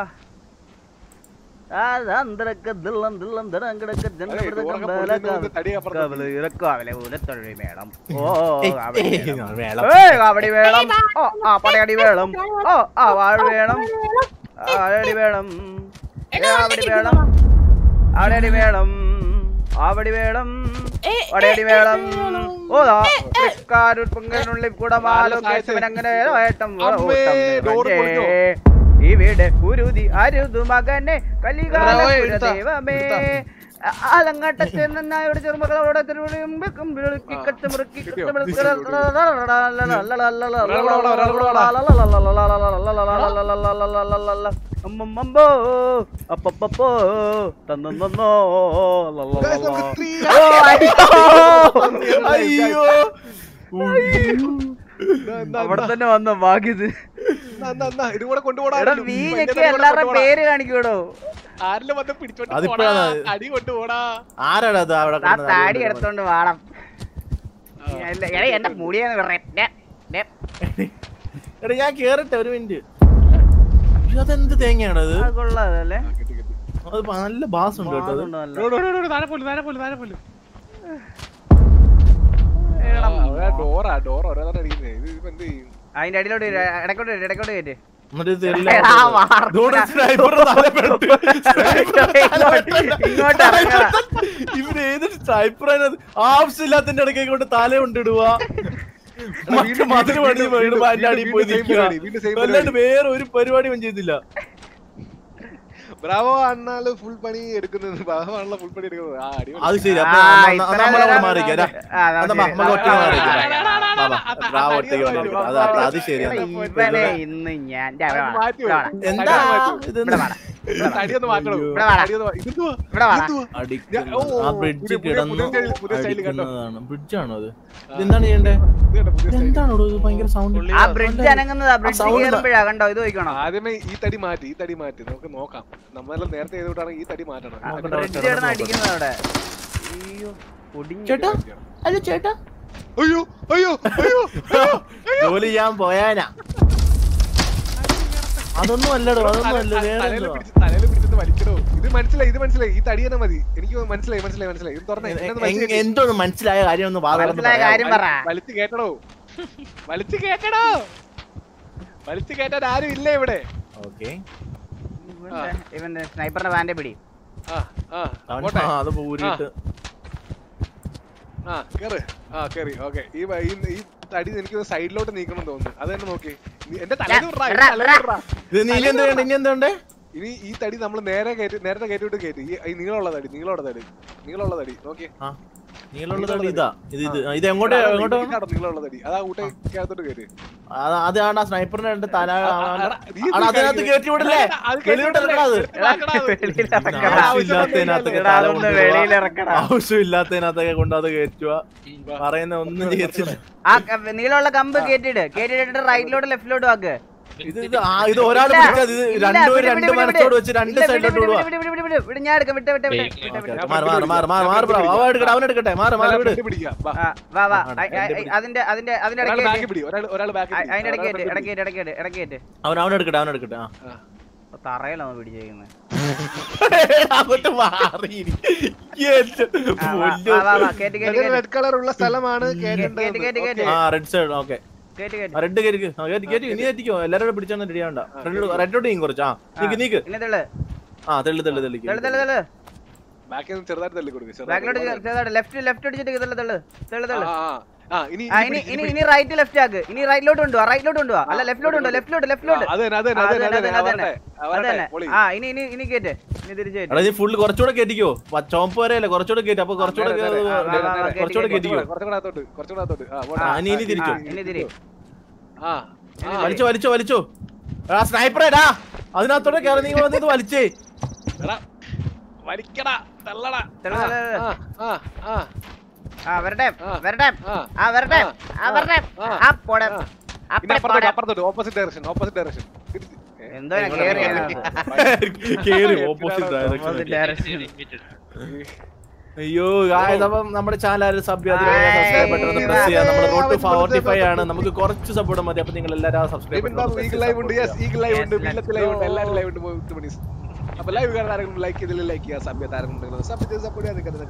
അതാന്തരക്ക ദിള്ളം ദിള്ളം ദടങ്കടക്ക അതെ, ഇത് ഉറക്കെ പൊളിഞ്ഞു വന്ന് തടി അപ്പുറത്ത് കാവലെ വേണം ഓ ഏയ്, കാവടി ഏയ്, വേണം. വേളം. ഏയ്, കാവടി വേണം ഓ ആ പടയടി വേണം ഓ ആ വാഴ വേണം ആടി വേണം ആവടി വേണം ആടടി വേണം ആവടി വേണം വടയടി വേണം ഓതാ തൃക്കാരൂർ പൊങ്കലിനുള്ളിൽ കൂടമാലോ കേശവനങ്ങനെ ഏട്ടം അമ്മേ, ഡോറ് പൊളിഞ്ഞോ? ഇവിടെ ഉരുതി അരുതു മകനെ കലികാല എടാ, ഓയ്, എടുത്താ, ദൈവമേ എടുത്താ. ആലങ്ങാട്ടത്തെ നന്നായോട് ചെറുമകളോടെ തിരുവിളിയും വെക്കും വിളിക്കി കച്ചമുറുക്കി കിട്ടിയോ? അമ്മമ്മോ അപ്പപ്പോ തന്നോ Guys, നമുക്ക് three അയ്യോ എന്നാ, എന്നാ, അവിടെ എന്നാ, തന്നെ വന്ന ഭാഗ്യത് എന്നാ, എന്നാ, എന്നാ, ഇതും കൂടെ കൊണ്ടുപോടാ എടാ ആരെങ്കിലും. വീഞ്ഞൊക്കെ വലിയ തടി കൂടെ എല്ലാവരുടെ കൊണ്ടുപോടാ. പേര് കാണിക്കൂടോ ആരെല്ലാം വന്ന് പിടിച്ചോണ്ട് അതിപ്പോഴാണ് പോടാ. അത്. അടി കൊണ്ടുപോടാ ആരാടാ അത് അവിടെ ആ കിടന്ന് താടി അടി എടുത്തോണ്ട് വാടാം എടാ എന്റെ മുടിയെന്ന് പറയാം എടാ ഞാൻ കേറട്ടെ ഒരു മിനിറ്റ് അതെന്ത് തേങ്ങയാണ് അത് അത് കൊള്ളാതല്ലേ ആ, കിട്ടി, കിട്ടി. അത് നല്ല ബാസ് ഉണ്ട് കേട്ടോ അത് വാതുണ്ട് നല്ല. ഡോ, ഡോ, ഡോ, ഡോ, താഴെ പോല്, താഴെ പോല്, താഴെ പോല്. എടാ, ആ, അവിടെ ഡോറാ ഡോർ ഓരോ തവണ അടിക്കുന്നേ ഇത് ഇപ്പൊ എന്ത് ചെയ്യും അതിന്റെ അടിയിലോട്ട് ഇരു, ഇടയ്ക്കോട്ട് ഇരു, ഇടയ്ക്കോട്ട് കയറ്റ് എന്നിട്ട് ഇത് എടാ, എല്ലാം വാർത്ത. ഇതോടെ sniper ന്റെ തല പെട്ട്. ഇങ്ങോട്ട് ഇങ്ങോട്ട് ഇറങ്ങടാ ഇവര് ഏത് സ്നൈപ്പർ ആവശ്യമില്ലാത്തിന്റെ ഇടയ്ക്ക് കൊണ്ട് തല കൊണ്ടിടുക മറ്റു മതില് പണി വീടുമ്പോ അതിന്റെ അടിയിൽ പോയി വീണ്ടും same നിൽക്കുക പരിപാടി, വീണ്ടും same അല്ലാണ്ട് വേറെ ഒരു പരിപാടിയും ചെയ്തില്ല ബ്രാവോ അണ്ണാല് ഫുൾ പണി എടുക്കുന്നത് ബ്രാവോ ആണല്ലോ ഫുൾ പണി എടുക്കുന്നത് ആ അടിപൊളി അത് ശരി അപ്പൊ ആ, നമ്മ- ഇത്ര നമ്മളവിടെ നേരം മാറിക്കാം അല്ലേ? ആ, എന്നാ ശരി. നമുക്ക് ഒറ്റ മാറിക്കാം ആ, ബാബാ, ആ, ബ്രാവോ ആ, ഒറ്റയ്ക്ക് ആ, വന്നിരിക്കും. അത് ആ, അത് ആ, അത് ശരിയാണ് ഇവനെ ഇന്ന് ഞാൻ ദേ, ഇവിടെ വാ, മാറ്റി ഇവിടെ വാ, എന്താ മാറ്റി ഇത് ഇവിടെ വാടാ, തടിയൊന്ന് മാറ്റണം ഇവിടെ വാടാ. തടിയൊന്ന് മാ- ഇതെന്തുവാ? ഇവിടെ വാടാ. ഇതെന്തുവാ? അടിക്കുന്നത്. ഓ, ആ ബ്രിഡ്ജ് പുതിയ- പുതിയ- കിടന്നു പുതിയ style- പുതിയ style കണ്ടോ? അടിക്കുന്നതാണ് ബ്രിഡ്ജാണോ അത് ഇതെന്താണ് ചെയ്യണ്ടേ ഇത് കണ്ടോ, പുതിയ style. എന്താണോ ഇത് ഭയങ്കര സൗണ്ട് ആ ബ്രിഡ്ജ് അനങ്ങുന്നതാ ബ്രിഡ്ജ് sound കയറുമ്പോഴാ കണ്ടോ ഇത് നോക്കണം ആദ്യമേ ഈ തടി മാറ്റി ഈ തടി മാറ്റി നമുക്ക് നോക്കാം നമ്മളെല്ലാം നേരത്തെ ചെയ്തുകൊണ്ടാണ് ഈ തടി മാറ്റണം നോക്കട്ടെ. ബ്രിഡ്ജ് കിടന്ന് അടിക്കുന്നത് അവിടെ അയ്യോ ഒടിഞ്ഞു ചേട്ടാ അല്ല ചേട്ടാ അയ്യോ അയ്യോ അയ്യോ ജോലി ചെയ്യാൻ പോയാനാ അതൊന്നും അല്ലടോ അതൊന്നും അല്ല വേറെ തലയിൽ എന്തുവാ? പിടിച്ച് തലയിൽ പിടിച്ചിട്ട് വലിക്കണോ ഇത് മനസ്സിലായി ഇത് മനസ്സിലായി ഈ തടി തന്നെ മതി എനിക്ക് മനസ്സിലായി മനസ്സിലായി മനസ്സിലായി ഇത് തുറന്നേ എന്നെ ഒന്ന് വലിച്ച് എങ്- കയറ്റി. എന്തോന്ന് മനസ്സിലായ കാര്യം ഒന്ന് വാ തുറന്ന് മനസ്സിലായ പറയാമോ? കാര്യം പറ വലിച്ച് കേട്ടടോ വലിച്ച് കേട്ടടോ വലിച്ച് കേട്ടാൻ ആരും ഇല്ല ഇവിടെ ഓക്കേ ഇവന്റെ ഇവന്റെ സ്നൈപ്പറിന്റെ വാന്റെ പിടി ആ ആ അവൻ പോട്ടെ ആ, അത് പൂരിയിട്ട് ആ കേറ് ആ കേറി ഓക്കെ ഈ വ- ഈ ഈ തടി എനിക്ക് സൈഡിലോട്ട് നീക്കണം തോന്നുന്നു അത് തന്നെ നോക്കി നീ- എന്റെ തലേന്ന് വിടറാ, എന്റെ എടാ, തലേന്ന് വിടറാ. ഇത് നീ ഇനി എന്താ വേണ്ടേ ഇനി എന്താ വേണ്ടേ ഇനി ഈ തടി നമ്മൾ നേരെ കയറ്റി നേരത്തെ കയറ്റിവിട്ട് കയറ്റി ഈ ഈ നീളമുള്ള തടി നീളമുള്ള തടി നീളമുള്ള തടി നോക്കി ആ നീളമുള്ള തടി ഇതാ ഇത് ഇത് ആ, ഇത് എങ്ങോട്ട് എങ്ങോട്ട് വേണം? നീളമുള്ള തടി അതാ ഊട്ടക്കകത്തോട്ട് കയറി അത് അതാണ് ആ സ്നൈപ്പറിന്റെ രണ്ട് തല ആ, ആ, ആ, എടാ, നീ ആടാ, അതിനകത്ത് ഇത് കയറ്റി വിടല്ലേ അത് കയറ്റി വെളിയിലോട്ട് വിടല്ലേ? ഇറക്കടാ അത്. എടുത്ത് മാറ്റടാ അത്. വെളിയിലിറക്കടാ. ആവശ്യമില്ലാത്തതിനകത്തൊക്കെ എടാ, തല അതൊന്ന് കൊണ്ടുപോവാ. വെളിയിലിറക്കടാ. ആവശ്യമില്ലാത്തതിനകത്തൊക്കെ കൊണ്ട് അത് കയറ്റുക പറയുന്ന ഒന്നും ചെയ്യത്തില്ല ആ ക- നീളമുള്ള കമ്പ് കേറ്റിട്ട് കേറ്റിട്ട് റൈറ്റിലോട്ട് ലെഫ്റ്റിലോട്ട് ആക്ക് ഇത് ഇത് ആ ഇത് ഒരാൾ ഇല്ല, പിടിച്ചാൽ ഇത് ഇല്ല, രണ്ടുപേരും വിട്, രണ്ട് വിട്, വിട്, മനസ്സോട് വെച്ച് രണ്ട് ഇല്ല, വിട്, സൈഡിലോട്ട് വിട്, വിടുക വിട്, വിട്, വിട്, വിട്, വിട്, ഞാൻ എടുക്കാം വിട്ടെ വിട്ടെ വിട്ടെ വിട്ടെ വിട്ടെ. മാറി മാറി മാറി മാറി മാറി ബ്രോ അവൻ എടുക്കട്ടെ അവൻ എടുക്കട്ടെ മാറി മാറി വിട് ഫ്രണ്ട് പിടിക്കാം വാ. ആ, വാ വാ ആ, ഐ- ഐ- എന്റെ ഐ- അതിന്റെ അതിന്റെ അതിന്റെ ഒരാൾ ഇടയ്ക്ക് ബാക്കി പിടി ഒരാൾ ഒരാൾ ബാക്കി അ- അതിന്റെ ഇടയ്ക്ക് കേറ്റ് ഇടയ്ക്ക് കേറ്റ് ഇടയ്ക്ക് കേറ്റ് ഇടയ്ക്ക് കേറ്റ് അവൻ അവൻ എടുക്കട്ടെ അവൻ എടുക്കട്ടെ ആ തറയിലാണ് പിടിച്ചേക്കുന്നത് അങ്ങോട്ട് മാറി ഇരി. എന്റെ പൊന്നോ. വാ വാ വാ കേറ്റ് കേറ്റ് കേറ്റ് റെഡ് കളർ ഉള്ള സ്ഥലമാണ് കേറ്റ് കേറ്റ് കേറ്റ് ആ റെഡ് സൈഡ് ഓക്കെ കേറ്റ് കേറ്റ് റെഡ് കയറിക്ക് ആ കയറ്റി കയറ്റി നീ കയറ്റിക്കോ എല്ലാവരും പിടിച്ചാണ് റെഡി ആവണ്ട ഫ്രണ്ട് റെഡോട്ട് ചെയ്യും കുറച്ച് ആ നീക്ക് നീക്ക് ഇനി തെള്ളു ആ തെള്ളു തെള്ളു തെള്ളിക്ക് തെള്ളു തെള്ളു തെള്ളു ബാക്കി ചെറുതായിട്ട് തള്ളി കൊടുക്കും ബാക്കിലോട്ട് ചെറുതായിട്ട് ലെഫ്റ്റ് ലെഫ്റ്റ് അടിച്ചിട്ട് തെള്ളു തെള്ളു തെള്ളു തെള്ളു ആ ഇനി ആ ഇനി ഇനി ഇനി റൈറ്റ് ലെഫ്റ്റ് ആക്ക് ഇനി റൈറ്റിലോട്ട് കൊണ്ടുവാ റൈറ്റിലോട്ട് കൊണ്ടുവാ അല്ല ലെഫ്റ്റിലോട്ട് കൊണ്ടുവാ ലെഫ്റ്റിലോട്ട് ലെഫ്റ്റിലോട്ട് അത് തന്നെ അത് തന്നെ അത് തന്നെ അത് തന്നെ അവരുടെ അതന്നെ പൊളി ആ ഇനി ഇനി ഇനി കേറ്റ് ഇനി തിരിച്ചു എടാ നീ ഫുള്ള് കുറച്ചുകൂടെ കയറ്റിക്കോ പ- ചുവപ്പ് വരെ അല്ലേ കുറച്ചുകൂടെ കയറ്റി അപ്പൊ കുറച്ചുകൂടെ അതെ, അതെ, ആ, വാ, വാ, വാ, കുറച്ചുകൂടെ കേറ്റി, കയറ്റിക്കോ കുറച്ചുകൂടെ അകത്തോട്ട് കുറച്ചുകൂടെ അകത്തോട്ട് ആ പോട്ടെ. ആ, ഇനി ഇനി തിരിച്ചു ഇനി തിരി ആ ആ വലിച്ചോ വലിച്ചോ വലിച്ചോ എടാ സ്നൈപ്പർ എടാ അതിനകത്തോടെ കയറി നീ വന്നത് വലിച്ചേ എടാ വലിക്കടാ തള്ളടാ തെള്ളു, തെള്ളു, തെള്ളു. ആ ആ ആ ആ വരട്ടെ ആ. വരട്ടെ ആ. ആ വരട്ടെ ആ. ആ വരട്ടെ ആ. ആ പോടെ ആ. ഇനി അപ്പടി അപ്പുറത്തോട്ട് പോടെ അപ്പുറത്തോട്ട് ഓപ്പോസിറ്റ് ഡയറക്ഷൻ ഓപ്പോസിറ്റ് ഡയറക്ഷൻ എന്തോ ഞാൻ കേറി കേറി ഓപ്പോസിറ്റ് Opposite ഡയറക്ഷൻ direction. അയ്യോ guys, അപ്പം നമ്മുടെ ചാനൽ സബ് സബ്സ്ക്രൈബ് ബട്ടൺ ഒന്ന് പ്രസ് ചെയ്യാം നമ്മൾ റോഡ് ടു ഫോർട്ടി ഫൈവ് ആണ് നമുക്ക് കുറച്ച് സപ്പോർട്ട് മതി അപ്പൊ നിങ്ങൾ എല്ലാവരും subscribe Libin Babu eagle live ഉണ്ട് യെസ് ഈഗിൾ ലൈവ് ഉണ്ട് Yes, let's വീലത്ത് ലൈവ് ഉണ്ട് go. എല്ലാവരും ലൈവ് ഉണ്ട് മുത്ത് മണി അപ്പൊ ലൈവ് കാണാൻ ആരെങ്കിലും ലൈക്ക് ചെയ്തില്ല ലൈക്ക് ചെയ്യുക സഭ്യ താരങ്ങളുണ്ടെങ്കിൽ സബ് ചെയ്ത് സപ്പോർട്ട്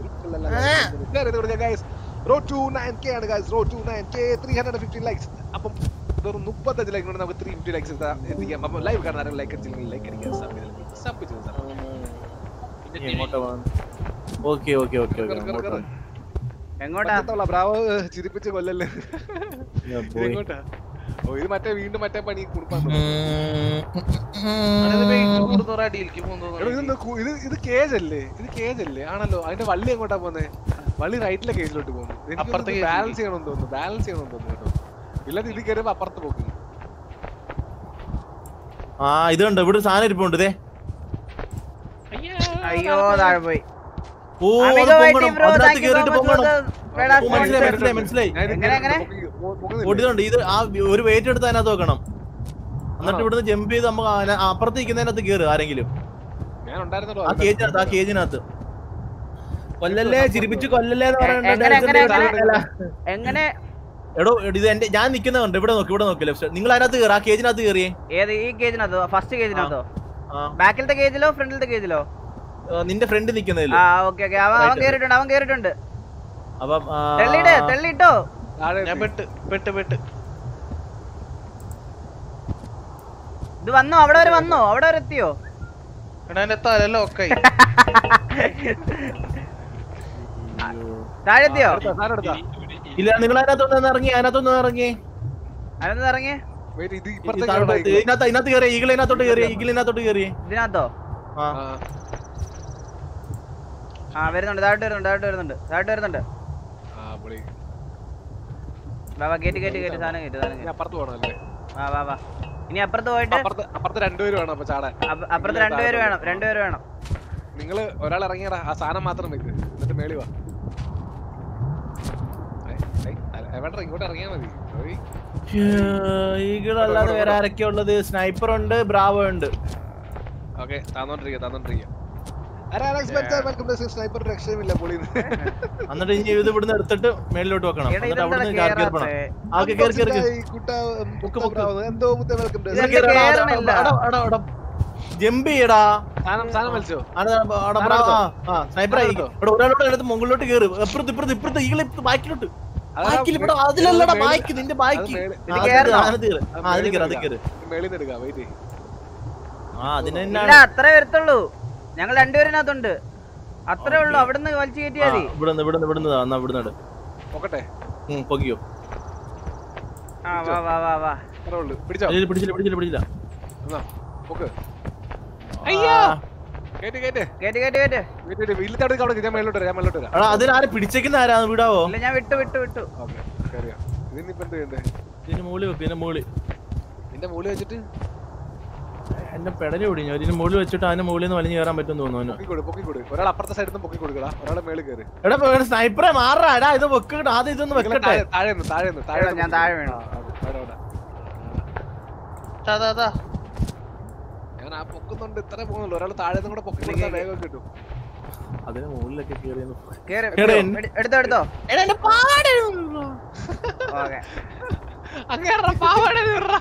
ചെയ്യാൻ guys road two nine K ആണ് guys road two nine K three hundred fifty likes അപ്പം വെറും മുപ്പത്തഞ്ച് ലൈക്ക് കൊണ്ട് നമുക്ക് ത്രീ ഫിഫ്റ്റി ലൈക്സ് എത്തിക്കാം അപ്പം ലൈവ് കാണാൻ ആരെങ്കിലും ലൈക്ക് അടിച്ചില്ലെങ്കിൽ ലൈക്ക് അടിക്കുക സബ് ചെയ്ത് സബ് ചെയ്ത് ഓക്കെ ഓക്കെ ഓക്കെ ഓക്കെ എങ്ങോട്ടാ ബ്രാവോ ചിരിപ്പിച്ച് കൊല്ലല്ലേ ഞാൻ ഇത് പോയി. എങ്ങോട്ടാ ഓ ഇത് മറ്റേ വീണ്ടും മറ്റേ പണി കുടുംബം അടിയിലേക്ക് എടോ, ഇതെന്താ കു- ഇത് ഇത് കേജ് അല്ലേ ഇത് കേജ് അല്ലേ ആണല്ലോ അതിന്റെ വള്ളി എങ്ങോട്ടാ പോന്നെ വള്ളി റൈറ്റിലെ കേജിലോട്ട് പോകുന്നു അപ്പുറത്തെ എനിക്ക് cage ബാലൻസ് ചെയ്യണമെന്ന് തോന്നുന്നു ബാലൻസ് ചെയ്യണമെന്ന് തോന്നുന്നു കേട്ടോ ഇല്ലാതെ ഇത് കയറിയപ്പോ അപ്പുറത്ത് പോകും ആ ഇത് കണ്ടോ ഇവിടെ ഒരു സാധനം ഇരിപ്പുണ്ട് ദേ അയ്യോ താഴെ പോയി ഓ അത് അമിതമായി പൊങ്ങണം bro, അതിനകത്ത് thank you so കേറിയിട്ട് much for പൊങ്ങണം the red ഓ, മനസ്സിലായി sponsor. മനസ്സിലായി മനസ്സിലായി ഞാൻ ഇത് എങ്ങനെ, എങ്ങനെ? പൊക്കി- പൊ- പൊക്കുന്നില്ലേ? ഓടിതുണ്ട് ഇത് ആ ഒരു വെയിറ്റ് എടുത്ത് അതിനകത്ത് വെക്കണം എന്നിട്ട് ആണോ? ഇവിടുന്ന് ജമ്പ് ചെയ്ത് നമുക്ക് അതിന- അപ്പുറത്ത് ഇരിക്കുന്നതിനകത്ത് കയറുക ആരെങ്കിലും ഞാൻ ഉണ്ടായിരുന്നല്ലോ ആ കേജിനകത്ത് ആ കേജിനകത്ത് കൊല്ലല്ലേ ചിരിപ്പിച്ച് കൊല്ലല്ലേ എന്ന് എങ്ങനെ, എങ്ങനെ, പറയുന്നുണ്ട് എങ്ങനെ? എങ്ങനെ എടോ ഇത് എന്റെ ഞാൻ നിൽക്കുന്നുണ്ട് ഇവിടെ നോക്കി ഇവിടെ നോക്കി ലെഫ്റ്റ് നിങ്ങൾ അതിനകത്ത് കയറി ആ കേജിനകത്ത് കയറിയേ ഏത് ഈ കേജിനകത്തോ ഫസ്റ്റ് കേജിനകത്തോ ആ ബാക്കിലത്തെ കേജിലോ ഫ്രണ്ടിലത്തെ കേജിലോ ആ, നിന്റെ ഫ്രണ്ട് നിൽക്കുന്നതിൽ ആ ഓക്കെ ഓക്കെ അവൻ അവൻ Right. കേറിയിട്ടുണ്ട് അവൻ കേറിയിട്ടുണ്ട് അപ്പം ആ, തെള്ളിയിട് തെള്ളിയിട്ടോ താഴെ ഞാൻ പെട്ട് പെട്ട് പെട്ട് ഇത് വന്നോ അവിടെ വരെ വന്നോ അവിടെ വരെ എത്തിയോ എടാ എന്റെ തല ലോക്കായി താഴെ എത്തിയോ എടുത്താ, സാധനം എടുത്താ. ഇല്ല നിങ്ങൾ അതിനകത്തൊന്ന് ഇറങ്ങി അതിനകത്തൊന്ന് ഇറങ്ങി അതിനൊന്ന് ഇറങ്ങി Wait, ഇത് ഈ ഇപ്പുറത്തേക്ക് താഴോട്ട് ആണോ ഈ- ഇതിനകത്ത് ഇതിനകത്ത് കയറിയ ഈഗിൾ ഇതിനകത്തോട്ട് കയറിയ ഈഗിൾ ഇതിനകത്തോട്ട് കയറിയേ ഇതിനകത്തോ ആ ആ ആ വരുന്നുണ്ട് താഴോട്ട് വരുന്നുണ്ട് താഴോട്ട് വരുന്നുണ്ട് താഴോട്ട് വരുന്നുണ്ട് ആ പൊളി വാ വാ കേറ്റി കേറ്റി കേറ്റി സാധനം കേറ്റി സാധനം ഇനി കേറ്റി അപ്പുറത്ത് പോകണമല്ലേ വാ വാ വാ ഇനി അപ്പുറത്ത് പോയിട്ട് അപ്പുറത്ത് അപ്പുറത്ത് രണ്ടുപേര് വേണം അപ്പൊ ചാടാൻ അപ്പ- അപ്പുറത്ത് രണ്ടുപേര് വേണം രണ്ടുപേര് വേണം നിങ്ങള് ഒരാൾ ഇറങ്ങിയടാ ആ സാധനം മാത്രം വെക്ക് എന്നിട്ട് മേളി വാ ഏയ്, ഏയ്, അല്ല, എവിടെ ഇങ്ങോട്ട് ഇറങ്ങിയാ മതി ഓയ്. ഈഗിൾ അല്ലാതെ വേറെ ആരൊക്കെയാ ഉള്ളത് സ്നൈപ്പർ ഉണ്ട് ബ്രാവോ ഉണ്ട് ഓക്കെ താന്നോണ്ടിരിക്കുക താന്നോണ്ടിരിക്കുക അരെ Alex Benser welcome to sniper രക്ഷയുമില്ല പൊളി എന്നിട്ട് ഇനി ഇത് ഇവിടുന്ന് എടുത്തിട്ട് മേളിലോട്ട് വെക്കണം എടാ, എന്നിട്ട് ഇതെന്താ അവിടുന്ന് ചാർജ് കേറാത്തെ? കയറണം ആൾക്ക് കയറി കയറി കയറി. ബുക്ക് ബുക്ക് എന്തോ മുത്തേ വെൽക്കം ടു ഇതെന്താ കേറ്, എടാ, എടാ, കേറണില്ല? എടാ, എടാ, എടാ. ജമ്പ് ചെയ്യടാ സാധനം സാധനം വലിച്ചോ സ്നൈപ്പർ ആയിരിക്കും ഇവിടെ ഒരാളോട് എടുത്ത് മുകളിലോട്ട് കയറി ഇപ്പുറത്ത് ഇപ്പുറത്ത് ഇപ്പുറത്ത് ഈകളെ ബാക്കിലോട്ട് ബാക്കിൽ ഇവിടെ അതിലല്ലടാ ബാക്ക് നിന്റെ ബാക്ക് ഇത് കേറണോ? ആ അതിൽ കയറി അതിൽ കയറി മേളിൽ നിന്ന് എടുക്കാം വെയിറ്റ് ആ അതിന് ഇല്ല തന്നെയാണ് അത്രേ വരത്തുള്ളൂ ഞങ്ങൾ രണ്ടുപേരിനകത്തുണ്ട് അത്രേ ഉള്ളൂ അവിടുന്ന് വലിച്ചു കയറ്റിയാ മതി ഇവിടുന്ന് ഇവിടുന്ന് ഇവിടുന്ന് താ, എന്നാ ഇവിടുന്ന് എടു. നോക്കട്ടെ ഉം, പൊക്കിയോ ആ വാ വാ വാ വാ അത്രേ ഉള്ളൂ പിടിച്ചോ ഇല്ല, പിടിച്ചില്ല പിടിച്ചില്ല പിടിച്ചില്ല എന്നാ പൊക്ക് അയ്യോ കേറ്റ് കേറ്റ് കേറ്റി കേറ്റി കേറ്റി വീട്ടിൽ വീട്ടിൽ അവിടെ അവിടെ ഞാൻ മേലോട്ട് വരാം ഞാൻ മേലോട്ട് വരാം എടാ അതിനാരെ പിടിച്ചേക്കുന്ന ആരാന്ന് വിടാവോ ഇല്ല ഞാൻ വിട്ടു വിട്ടു വിട്ടു ഓക്കെ കയറിയാ ഇതിനിപ്പോ എന്ത് ചെയ്യണ്ടേ ഇതിന് മുകളിൽ വെക്ക് ഇതിന്റെ മുകളിൽ നിന്റെ മൂളി വെച്ചിട്ട് എന്റെ പെടല് ഓടി ഞാൻ ഇതിന് മുകളിൽ വെച്ചിട്ട് അതിന്റെ മുകളിൽ നിന്ന് വലിഞ്ഞു കയറാൻ പറ്റും തോന്നുന്നു പൊക്കി കൊടു പൊക്കി കൊടു ഒരാൾ അപ്പുറത്തെ സൈഡിൽ നിന്ന് പൊക്കി കൊടുക്കടാ ഒരാളെ മേളിൽ കയറി എടാ സ്നൈപ്പറെ മാറാ എടാ ഇത് വെക്കട്ടെ ആദ്യം ഇതൊന്ന് നിങ്ങള് വെക്കട്ടെ താഴെ താഴെ നിന്ന് താഴെ നിന്ന് താഴെ എടാ, ഞാൻ താഴെ വീണു. ദാ, ദാ, ദാ. ഞാൻ ആ പൊക്കുന്നുണ്ട് ഇത്ര പോകുന്നുള്ളൂ ഒരാൾ താഴെ നിന്ന് കൂടെ പൊക്കി കൊടുത്താൽ വേഗം കിട്ടും അതിന് മുകളിലൊക്കെ കയറി കേറി എടാ, എടു- എടുത്തോ എടുത്തോ എടാ എന്റെ പാട് ഓക്കെ അങ്ങനെ പാവാട തീർറാ.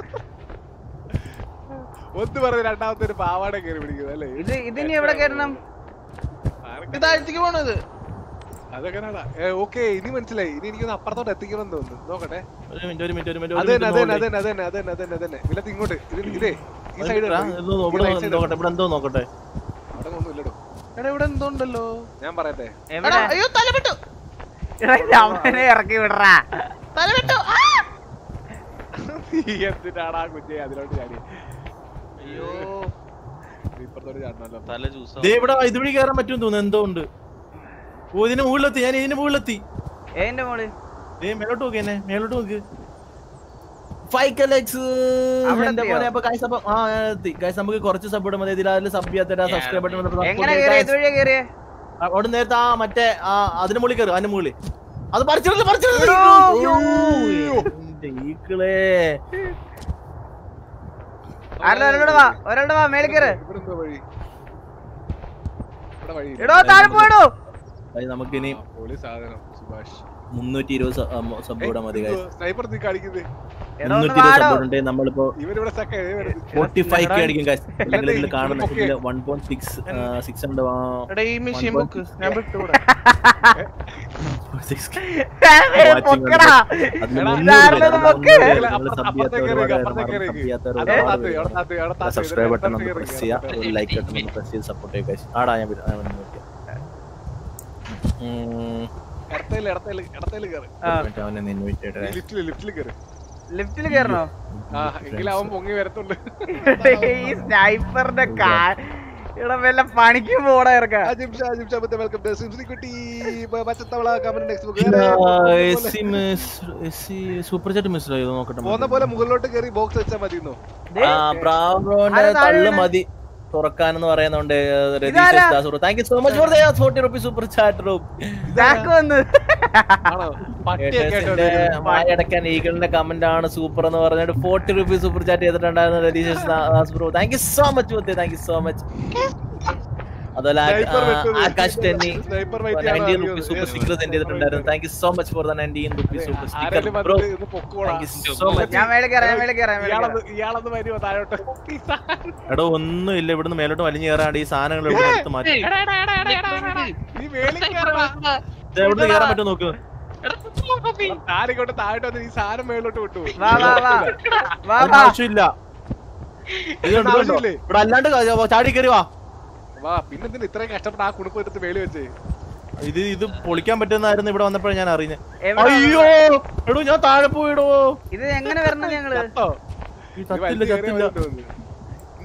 ഒന്ന് പറഞ്ഞ് രണ്ടാമത്തെ ഒരു പാവാട കയറി പിടിക്കുന്നത് അല്ലേ ഇത് ഇതിനി എവിടെ കയറണം ഇത് താഴത്തേക്ക് പോണത് അതെങ്ങനെയാടാ ഓക്കെ ഇനി മനസ്സിലായി ഇനി എനിക്കൊന്ന് അപ്പുറത്തോട്ട് എത്തിക്കണം തോന്നുന്നു നോക്കട്ടെ ഒരു മിനിറ്റ് ഒരു മിനിറ്റ് ഒരു മിനിറ്റ് അത് ഒരു തന്നെ അത് തന്നെ മിനിറ്റ് അത് തന്നെ അത് തന്നെ അത് തന്നെ അത് തന്നെ വിലത്ത് ഇങ്ങോട്ട് ഇത് ഇതേ ഈ സൈഡ് ഇവിടെ നോക്കട്ടെ ഇവിടെ എന്തോ നോക്കട്ടെ അവിടെ ഒന്നും ഇല്ലടോ എടാ ഇവിടെ എന്തോ ഉണ്ടല്ലോ ഞാൻ പറയട്ടെ എവിടെ എടാ, അയ്യോ തലപ്പെട്ടു എടാ, അവനെ ഇറക്കി വിടറാ തലപ്പെട്ടു ആ! നീ എന്തിനാടാ കുഞ്ഞെ അതിലോട്ട് ചാടി അയ്യോ നീ ഇപ്പുറത്തോട്ട് ചാടണല്ലോ തല ജ്യൂസ് ദേ ഇവിടെ ഇതുവഴി കയറാൻ പറ്റും തോന്നുന്നു എന്തോ ഉണ്ട് ഓ ഇതിന് മുകളിലെത്തി ഞാൻ ഇതിന് മുകളിലെത്തി ഏതിന്റെ മോള് ദേ മേലോട്ട് നോക്കി എന്നെ മേലോട്ട് നോക്ക് ഫൈക്ക് അലക്സ് അവിടെ എന്റെ എത്തിയോ? പോലെ അപ്പൊ ഗൈസ് അപ്പൊ ആ ഞാൻ എത്തി ഗൈസ് നമുക്ക് കുറച്ച് സബ് ഇടുമ്പോൾ ഇതിൽ അതിൽ സബ് ചെയ്യാത്ത സബ്സ്ക്രൈബ് ബട്ടൺ എങ്ങനെ കയറിയ ഇതുവഴിയാ കയറിയേ അവിടെ നേരത്തെ ആ മറ്റേ ആ അതിന് മുകളിൽ കയറും അതിന് മുകളിൽ അത് പറിച്ചിടല് പറിച്ചിടല് എടോ, അയ്യോ, എന്റെ ഈക്കളേ ആരുടെ ഒരാളുടെ വാ ഒരാളുടെ വാ മേളിൽ കയറ് ഇവിടെ എന്തോ വഴി ഇവിടെ വഴി എടോ താഴെ പോയിടോ അത് നമുക്കിനി പൊളി സാധനം സുഭാഷ് മുന്നൂറ്റി ഇരുപത് സബ് ഇടാൻ മതി ഗൈസ് സ്നൈപ്പർ നീ കാണിക്കുന്നത് എടോ ഒന്ന് മുന്നൂറ്റി ഇരുപത് വാടോ സബ് ഉണ്ടെങ്കിൽ നമ്മളിപ്പോ ഇവരിവിടെ സക്ക ഫോർട്ടി ഫൈവ് കെ അടിക്കും ഗൈസ് ഇല്ല, ഇതിൽ കാണുന്ന ഇതൊക്കെ- ഇതിൽ വൺ പോയിന്റ് സിക്സ് സിക്സ് ഉണ്ട് എടാ ഈ മെഷീൻ ബുക്ക് ഞാൻ വിട്ടുകൂടാ സിക്സ് പൊക്കടാ അതിന് എടാ, മുന്നൂറ് ഇതാരുടെ പേര് നമുക്ക്? നമ്മള് അപ്പുറ- sub അപ്പുറത്തേക്ക് ചെയ്യാത്ത ഒരുപാട് കയറി, പേര് അപ്പുറത്തേക്ക് sub കയറി. ചെയ്യാത്ത അവിടെ ഒരുപാട് താത്ത്, പേര് അവിടെ താത്ത്, അവിടെ താത്ത്. സബ്സ്ക്രൈബ് ബട്ടൺ ഒന്ന് ഇടത്തോട്ട് പ്രസ് കയറി, ചെയ്യുക ഒരു ലൈക്ക് ബട്ടൺ ഒന്ന് പ്രസ് ചെയ്ത് സപ്പോർട്ട് ചെയ്യുക guys. ആടാ ഞാൻ വരും, ഞാൻ വന്ന് നോക്കിയാ. ഉം, ഇടത്തേല്, ഇടത്തേല്, ഇടത്തേല് കയറി. ആ. ഒരു minute അവനെ ഒന്ന് invite ചെയ്യട്ടെ. ഈ ലിഫ്റ്റില്, ലിഫ്റ്റില് കയറി. ലിഫ്റ്റിൽ കയറണോ ആ, എങ്കിലേ അവൻ പൊങ്ങി വരത്തുള്ളൂ. ഈ സ്നൈപ്പറിന്റെ കാ ഇവിടെ വല്ല പണിക്ക് പോടാ ഇറക്ക ആ, ജിംഷ, ആ, ജിംഷ, മറ്റേ welcome to സിംസിനി കുട്ടി, ബ- പച്ചത്തവള, comment next book. ഇല്ല, വേറെ SC miss- SC super chat miss ആയോ നോക്കട്ടെ പോകുന്ന പോലെ മുകളിലോട്ട് കയറി ബോക്സ് വെച്ചാൽ മതി ആ ബ്രാവോന്റെ ആരാ താഴെ തള്ളു വീണെ? മതി തുറക്കാനെന്ന് പറയുന്നുണ്ട് ഇതാരാ? Thank you so much for forty rupees super chat room Jack വന്ന് ആണോ പട്ടിയൊക്കെ ആയിട്ട് ഏട്ടേഴ്സിന്റെ വന്നിരിക്കുന്നു. വായടക്കാൻ ഈഗിളിന്റെ കമന്റ് ആണ് സൂപ്പർ എന്ന് പറഞ്ഞിട്ട് ഫോർട്ടി റുപ്പീസ് സൂപ്പർ ചാറ്റ് ചെയ്തിട്ടുണ്ടായിരുന്നു Ratheesh Das bro thank you so much മുത്തേ താങ്ക് യു സോ മച്ച് അതുപോലെ ആ- Sniper ആ- വെച്ചത്. ആകാശ് ടെന്നി Sniper വെച്ച് നയൻറ്റീൻ ആണ് റുപ്പീസ് സൂപ്പർ അറിയുന്നത്. സ്റ്റിക്കർ സെൻഡ് ചെയ്തിട്ടുണ്ടായിരുന്നു thank you so much for the nineteen rupees super sticker ആരെങ്കിലും ബ്രോ വന്നിട്ട് ഇത് പൊക്കുവോടാ. താങ്ക് യു സോ മച്ച് ഞാൻ മേളിൽ കയറാം ഞാൻ മേളിൽ കയറാം ഞാൻ മേളിൽ കയറാം. ഇയാളൊന്ന് ഇയാളൊന്ന് വരുമോ താഴോട്ട് ഈ സാധനം. എടോ ഒന്നും ഇല്ല ഇവിടുന്ന് മേലോട്ട് വലിഞ്ഞു കയറാണ്ട് ഈ സാധനങ്ങൾ ഇവിടെ എടുത്ത് മാറ്റി എടാ, എടാ, എടാ, എടാ, എടാ, എടാ, എടാ. നീ മേളിൽ കയറടാ. ഇത് എവിടുന്ന് കയറാൻ പറ്റുമോ നോക്ക് എടാ, കുത്തുവാ, പപ്പി. താരിങ്ങോട്ട് താഴോട്ട് വന്ന് ഈ സാധനം മേളിലോട്ട് വിട്ടു വാ വാ വാ വാ അതിന് വാ ആവശ്യമില്ല ഇത് കണ്ടോ, കണ്ടോ? ആവശ്യമില്ലേ? ഇവിടെ അല്ലാണ്ട് ക- ചാടി കയറി വാ വാ പിന്നെന്തിന് ഇത്രയും കഷ്ടപ്പെട്ട് ആ കുണുപ്പ് എടുത്ത് മേളി വെച്ചേ ഇത് ഇത് പൊളിക്കാൻ പറ്റുന്നായിരുന്നു ഇവിടെ വന്നപ്പോഴേ ഞാൻ അറിഞ്ഞത് എവിടെ അയ്യോ എടോ ഞാൻ താഴെ പോയിടോ ഇത് എങ്ങനെ വരണം ഞങ്ങള് ചത്തോ? ഈ നീ ചത്തില്ല വലിച്ച് കയറി ചത്തില്ല വന്നിട്ട് വന്ന്.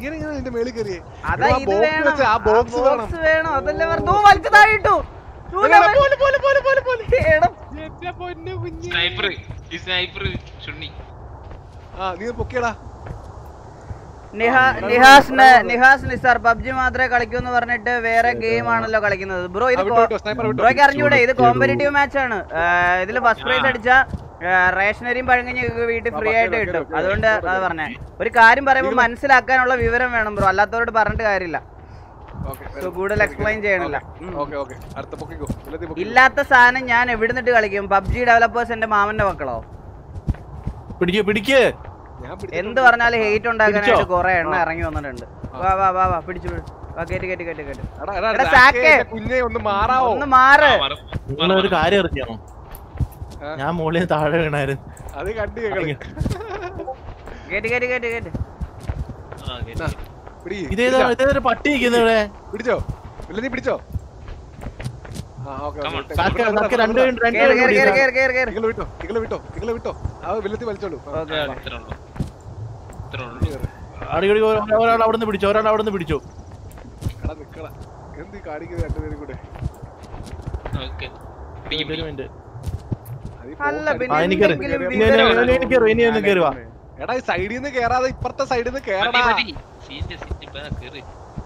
ഇങ്ങനെ ഇങ്ങനെ നിന്റെ മേളിൽ കയറിയേ അതാ എടാ, ആ ഇത് box വേണം വെച്ച് ആ ബോക്സ് വേണം ബോക്സ് വേണം അതല്ലേ പറഞ്ഞു വലിച്ചു താഴിട്ടു എടാ, പോലെ, പോലെ, പോലെ, പോലെ, പോലെ. എടാ എന്റെ പൊന്നു കുഞ്ഞ്. സ്നൈപ്പർ ഈ സ്നൈപ്പർ ചുണ്ണി ആ നീ പൊക്കിയടാ നിഹാ- നിഹാസിന് നിഹാസ് നിസാർ പബ്ജി മാത്രമേ കളിക്കൂ എന്ന് പറഞ്ഞിട്ട് വേറെ ഗെയിം ആണല്ലോ കളിക്കുന്നത് ബ്രോ ഇത് ആ, വിട്ടോ, വിട്ടോ, sniper വിട്ടോ. ബ്രോയ്ക്ക് അറിഞ്ഞൂടെ ഇത് കോമ്പറ്റീറ്റീവ് മാച്ച് ആണ് ഇതിൽ ഫസ്റ്റ് പ്രൈസ് അടിച്ച റേഷനറിയും പഴങ്കഞ്ഞി വീട്ടിൽ ഫ്രീ ആയിട്ട് ഓക്കേ, കിട്ടും ഓക്കേ, അതുകൊണ്ട് ഓക്കേ, അത് പറഞ്ഞേ ഒരു കാര്യം പറയുമ്പോൾ മനസ്സിലാക്കാനുള്ള വിവരം വേണം ബ്രോ അല്ലാത്തവരോട് പറഞ്ഞിട്ട് കാര്യമില്ല ഓക്കേ, So, കൂടുതൽ explain ചെയ്യണില്ല. ഉം. ഓക്കെ ഓക്കെ അടുത്ത പൊക്കിക്കോ ഇല്ലത്തി പൊക്കിക്കോ. ഇല്ലാത്ത സാധനം ഞാൻ എവിടുന്നിട്ട് കളിക്കും പബ്ജി ഡെവലപ്പേഴ്സ് എന്റെ മാമന്റെ മക്കളോ പിടിക്ക് പിടിക്ക് ഞാൻ പിടിച്ചിട്ടുണ്ട്. എന്ത് പറഞ്ഞാലും ഹെയ്റ്റ് ഉണ്ടാക്കാനായിട്ട് പിടിച്ചോ? കുറെ എണ്ണ ഇറങ്ങി വന്നിട്ടുണ്ട് വാ വാ വാ വാ പിടിച്ചു പിടിച്ചു. വാ കേട്ട് കേട്ട് കേട്ട് കേട്ട് എടാ, എടാ, എടാ, സാക്കേ, സാക്കേ. എന്റെ കുഞ്ഞെ ഒന്ന് മാറാവോ ഒന്ന് മാറ് നിങ്ങളൊരു കാര്യം അറിഞ്ഞോ ആ. ഞാൻ മുകളിൽ നിന്ന് താഴെ വീണായിരുന്നു അത് കണ്ടു കേക്കളെ കേട്ട് കേട്ട് കേട്ട് കേട്ട് ആ കേട്ടോ. പിടി ഇതേതാ ഇതേതൊരു പട്ടി ഇരിക്കുന്നു ഇവിടെ പിടിച്ചോ ഇല്ല നീ പിടിച്ചോ ആ ഓക്കെ Come on. കാക്ക കാക്ക രണ്ട് രണ്ട് രണ്ട് കേറ് കേറ് കേറ് രണ്ട് കേറ് കേറ് കേറ് നിങ്ങള് വിട്ടോ നിങ്ങള് വിട്ടോ നിങ്ങള് വിട്ടോ ആ വെള്ളത്തിൽ വലിച്ചോളൂ ആ, ഓക്കെ ആ, ഓക്കെ ഇത്രേ ഉള്ളൂ. ഇത്രേ ഉള്ളൂ. അടിക്കടി ഒരാൾ അവിടെ നിന്ന് പിടിച്ചു ഒരാൾ അവിടെ നിന്ന് പിടിച്ചു എടാ നിക്കടാ എന്ത് ഈ കാണിക്കുന്നത് രണ്ടുപേരും കൂടെ ഓക്കേ. ഒരു മിനിറ്റ് അത് ഈ അല്ല, box പിന്നെ ആ അടിച്ച് എനിക്ക് എന്തെങ്കിലും കയറി- ഇനി ഇനി ഇനി ഇനി കയറും ഇനി ഒന്ന് കയറുക എടാ ഈ സൈഡിൽ നിന്ന് കേറാതെ ഇപ്പുറത്തെ സൈഡിൽ നിന്ന് മതി, കേറടാ മതി. സീന്റെ സീറ്റ് ഇപ്പൊ കേറി.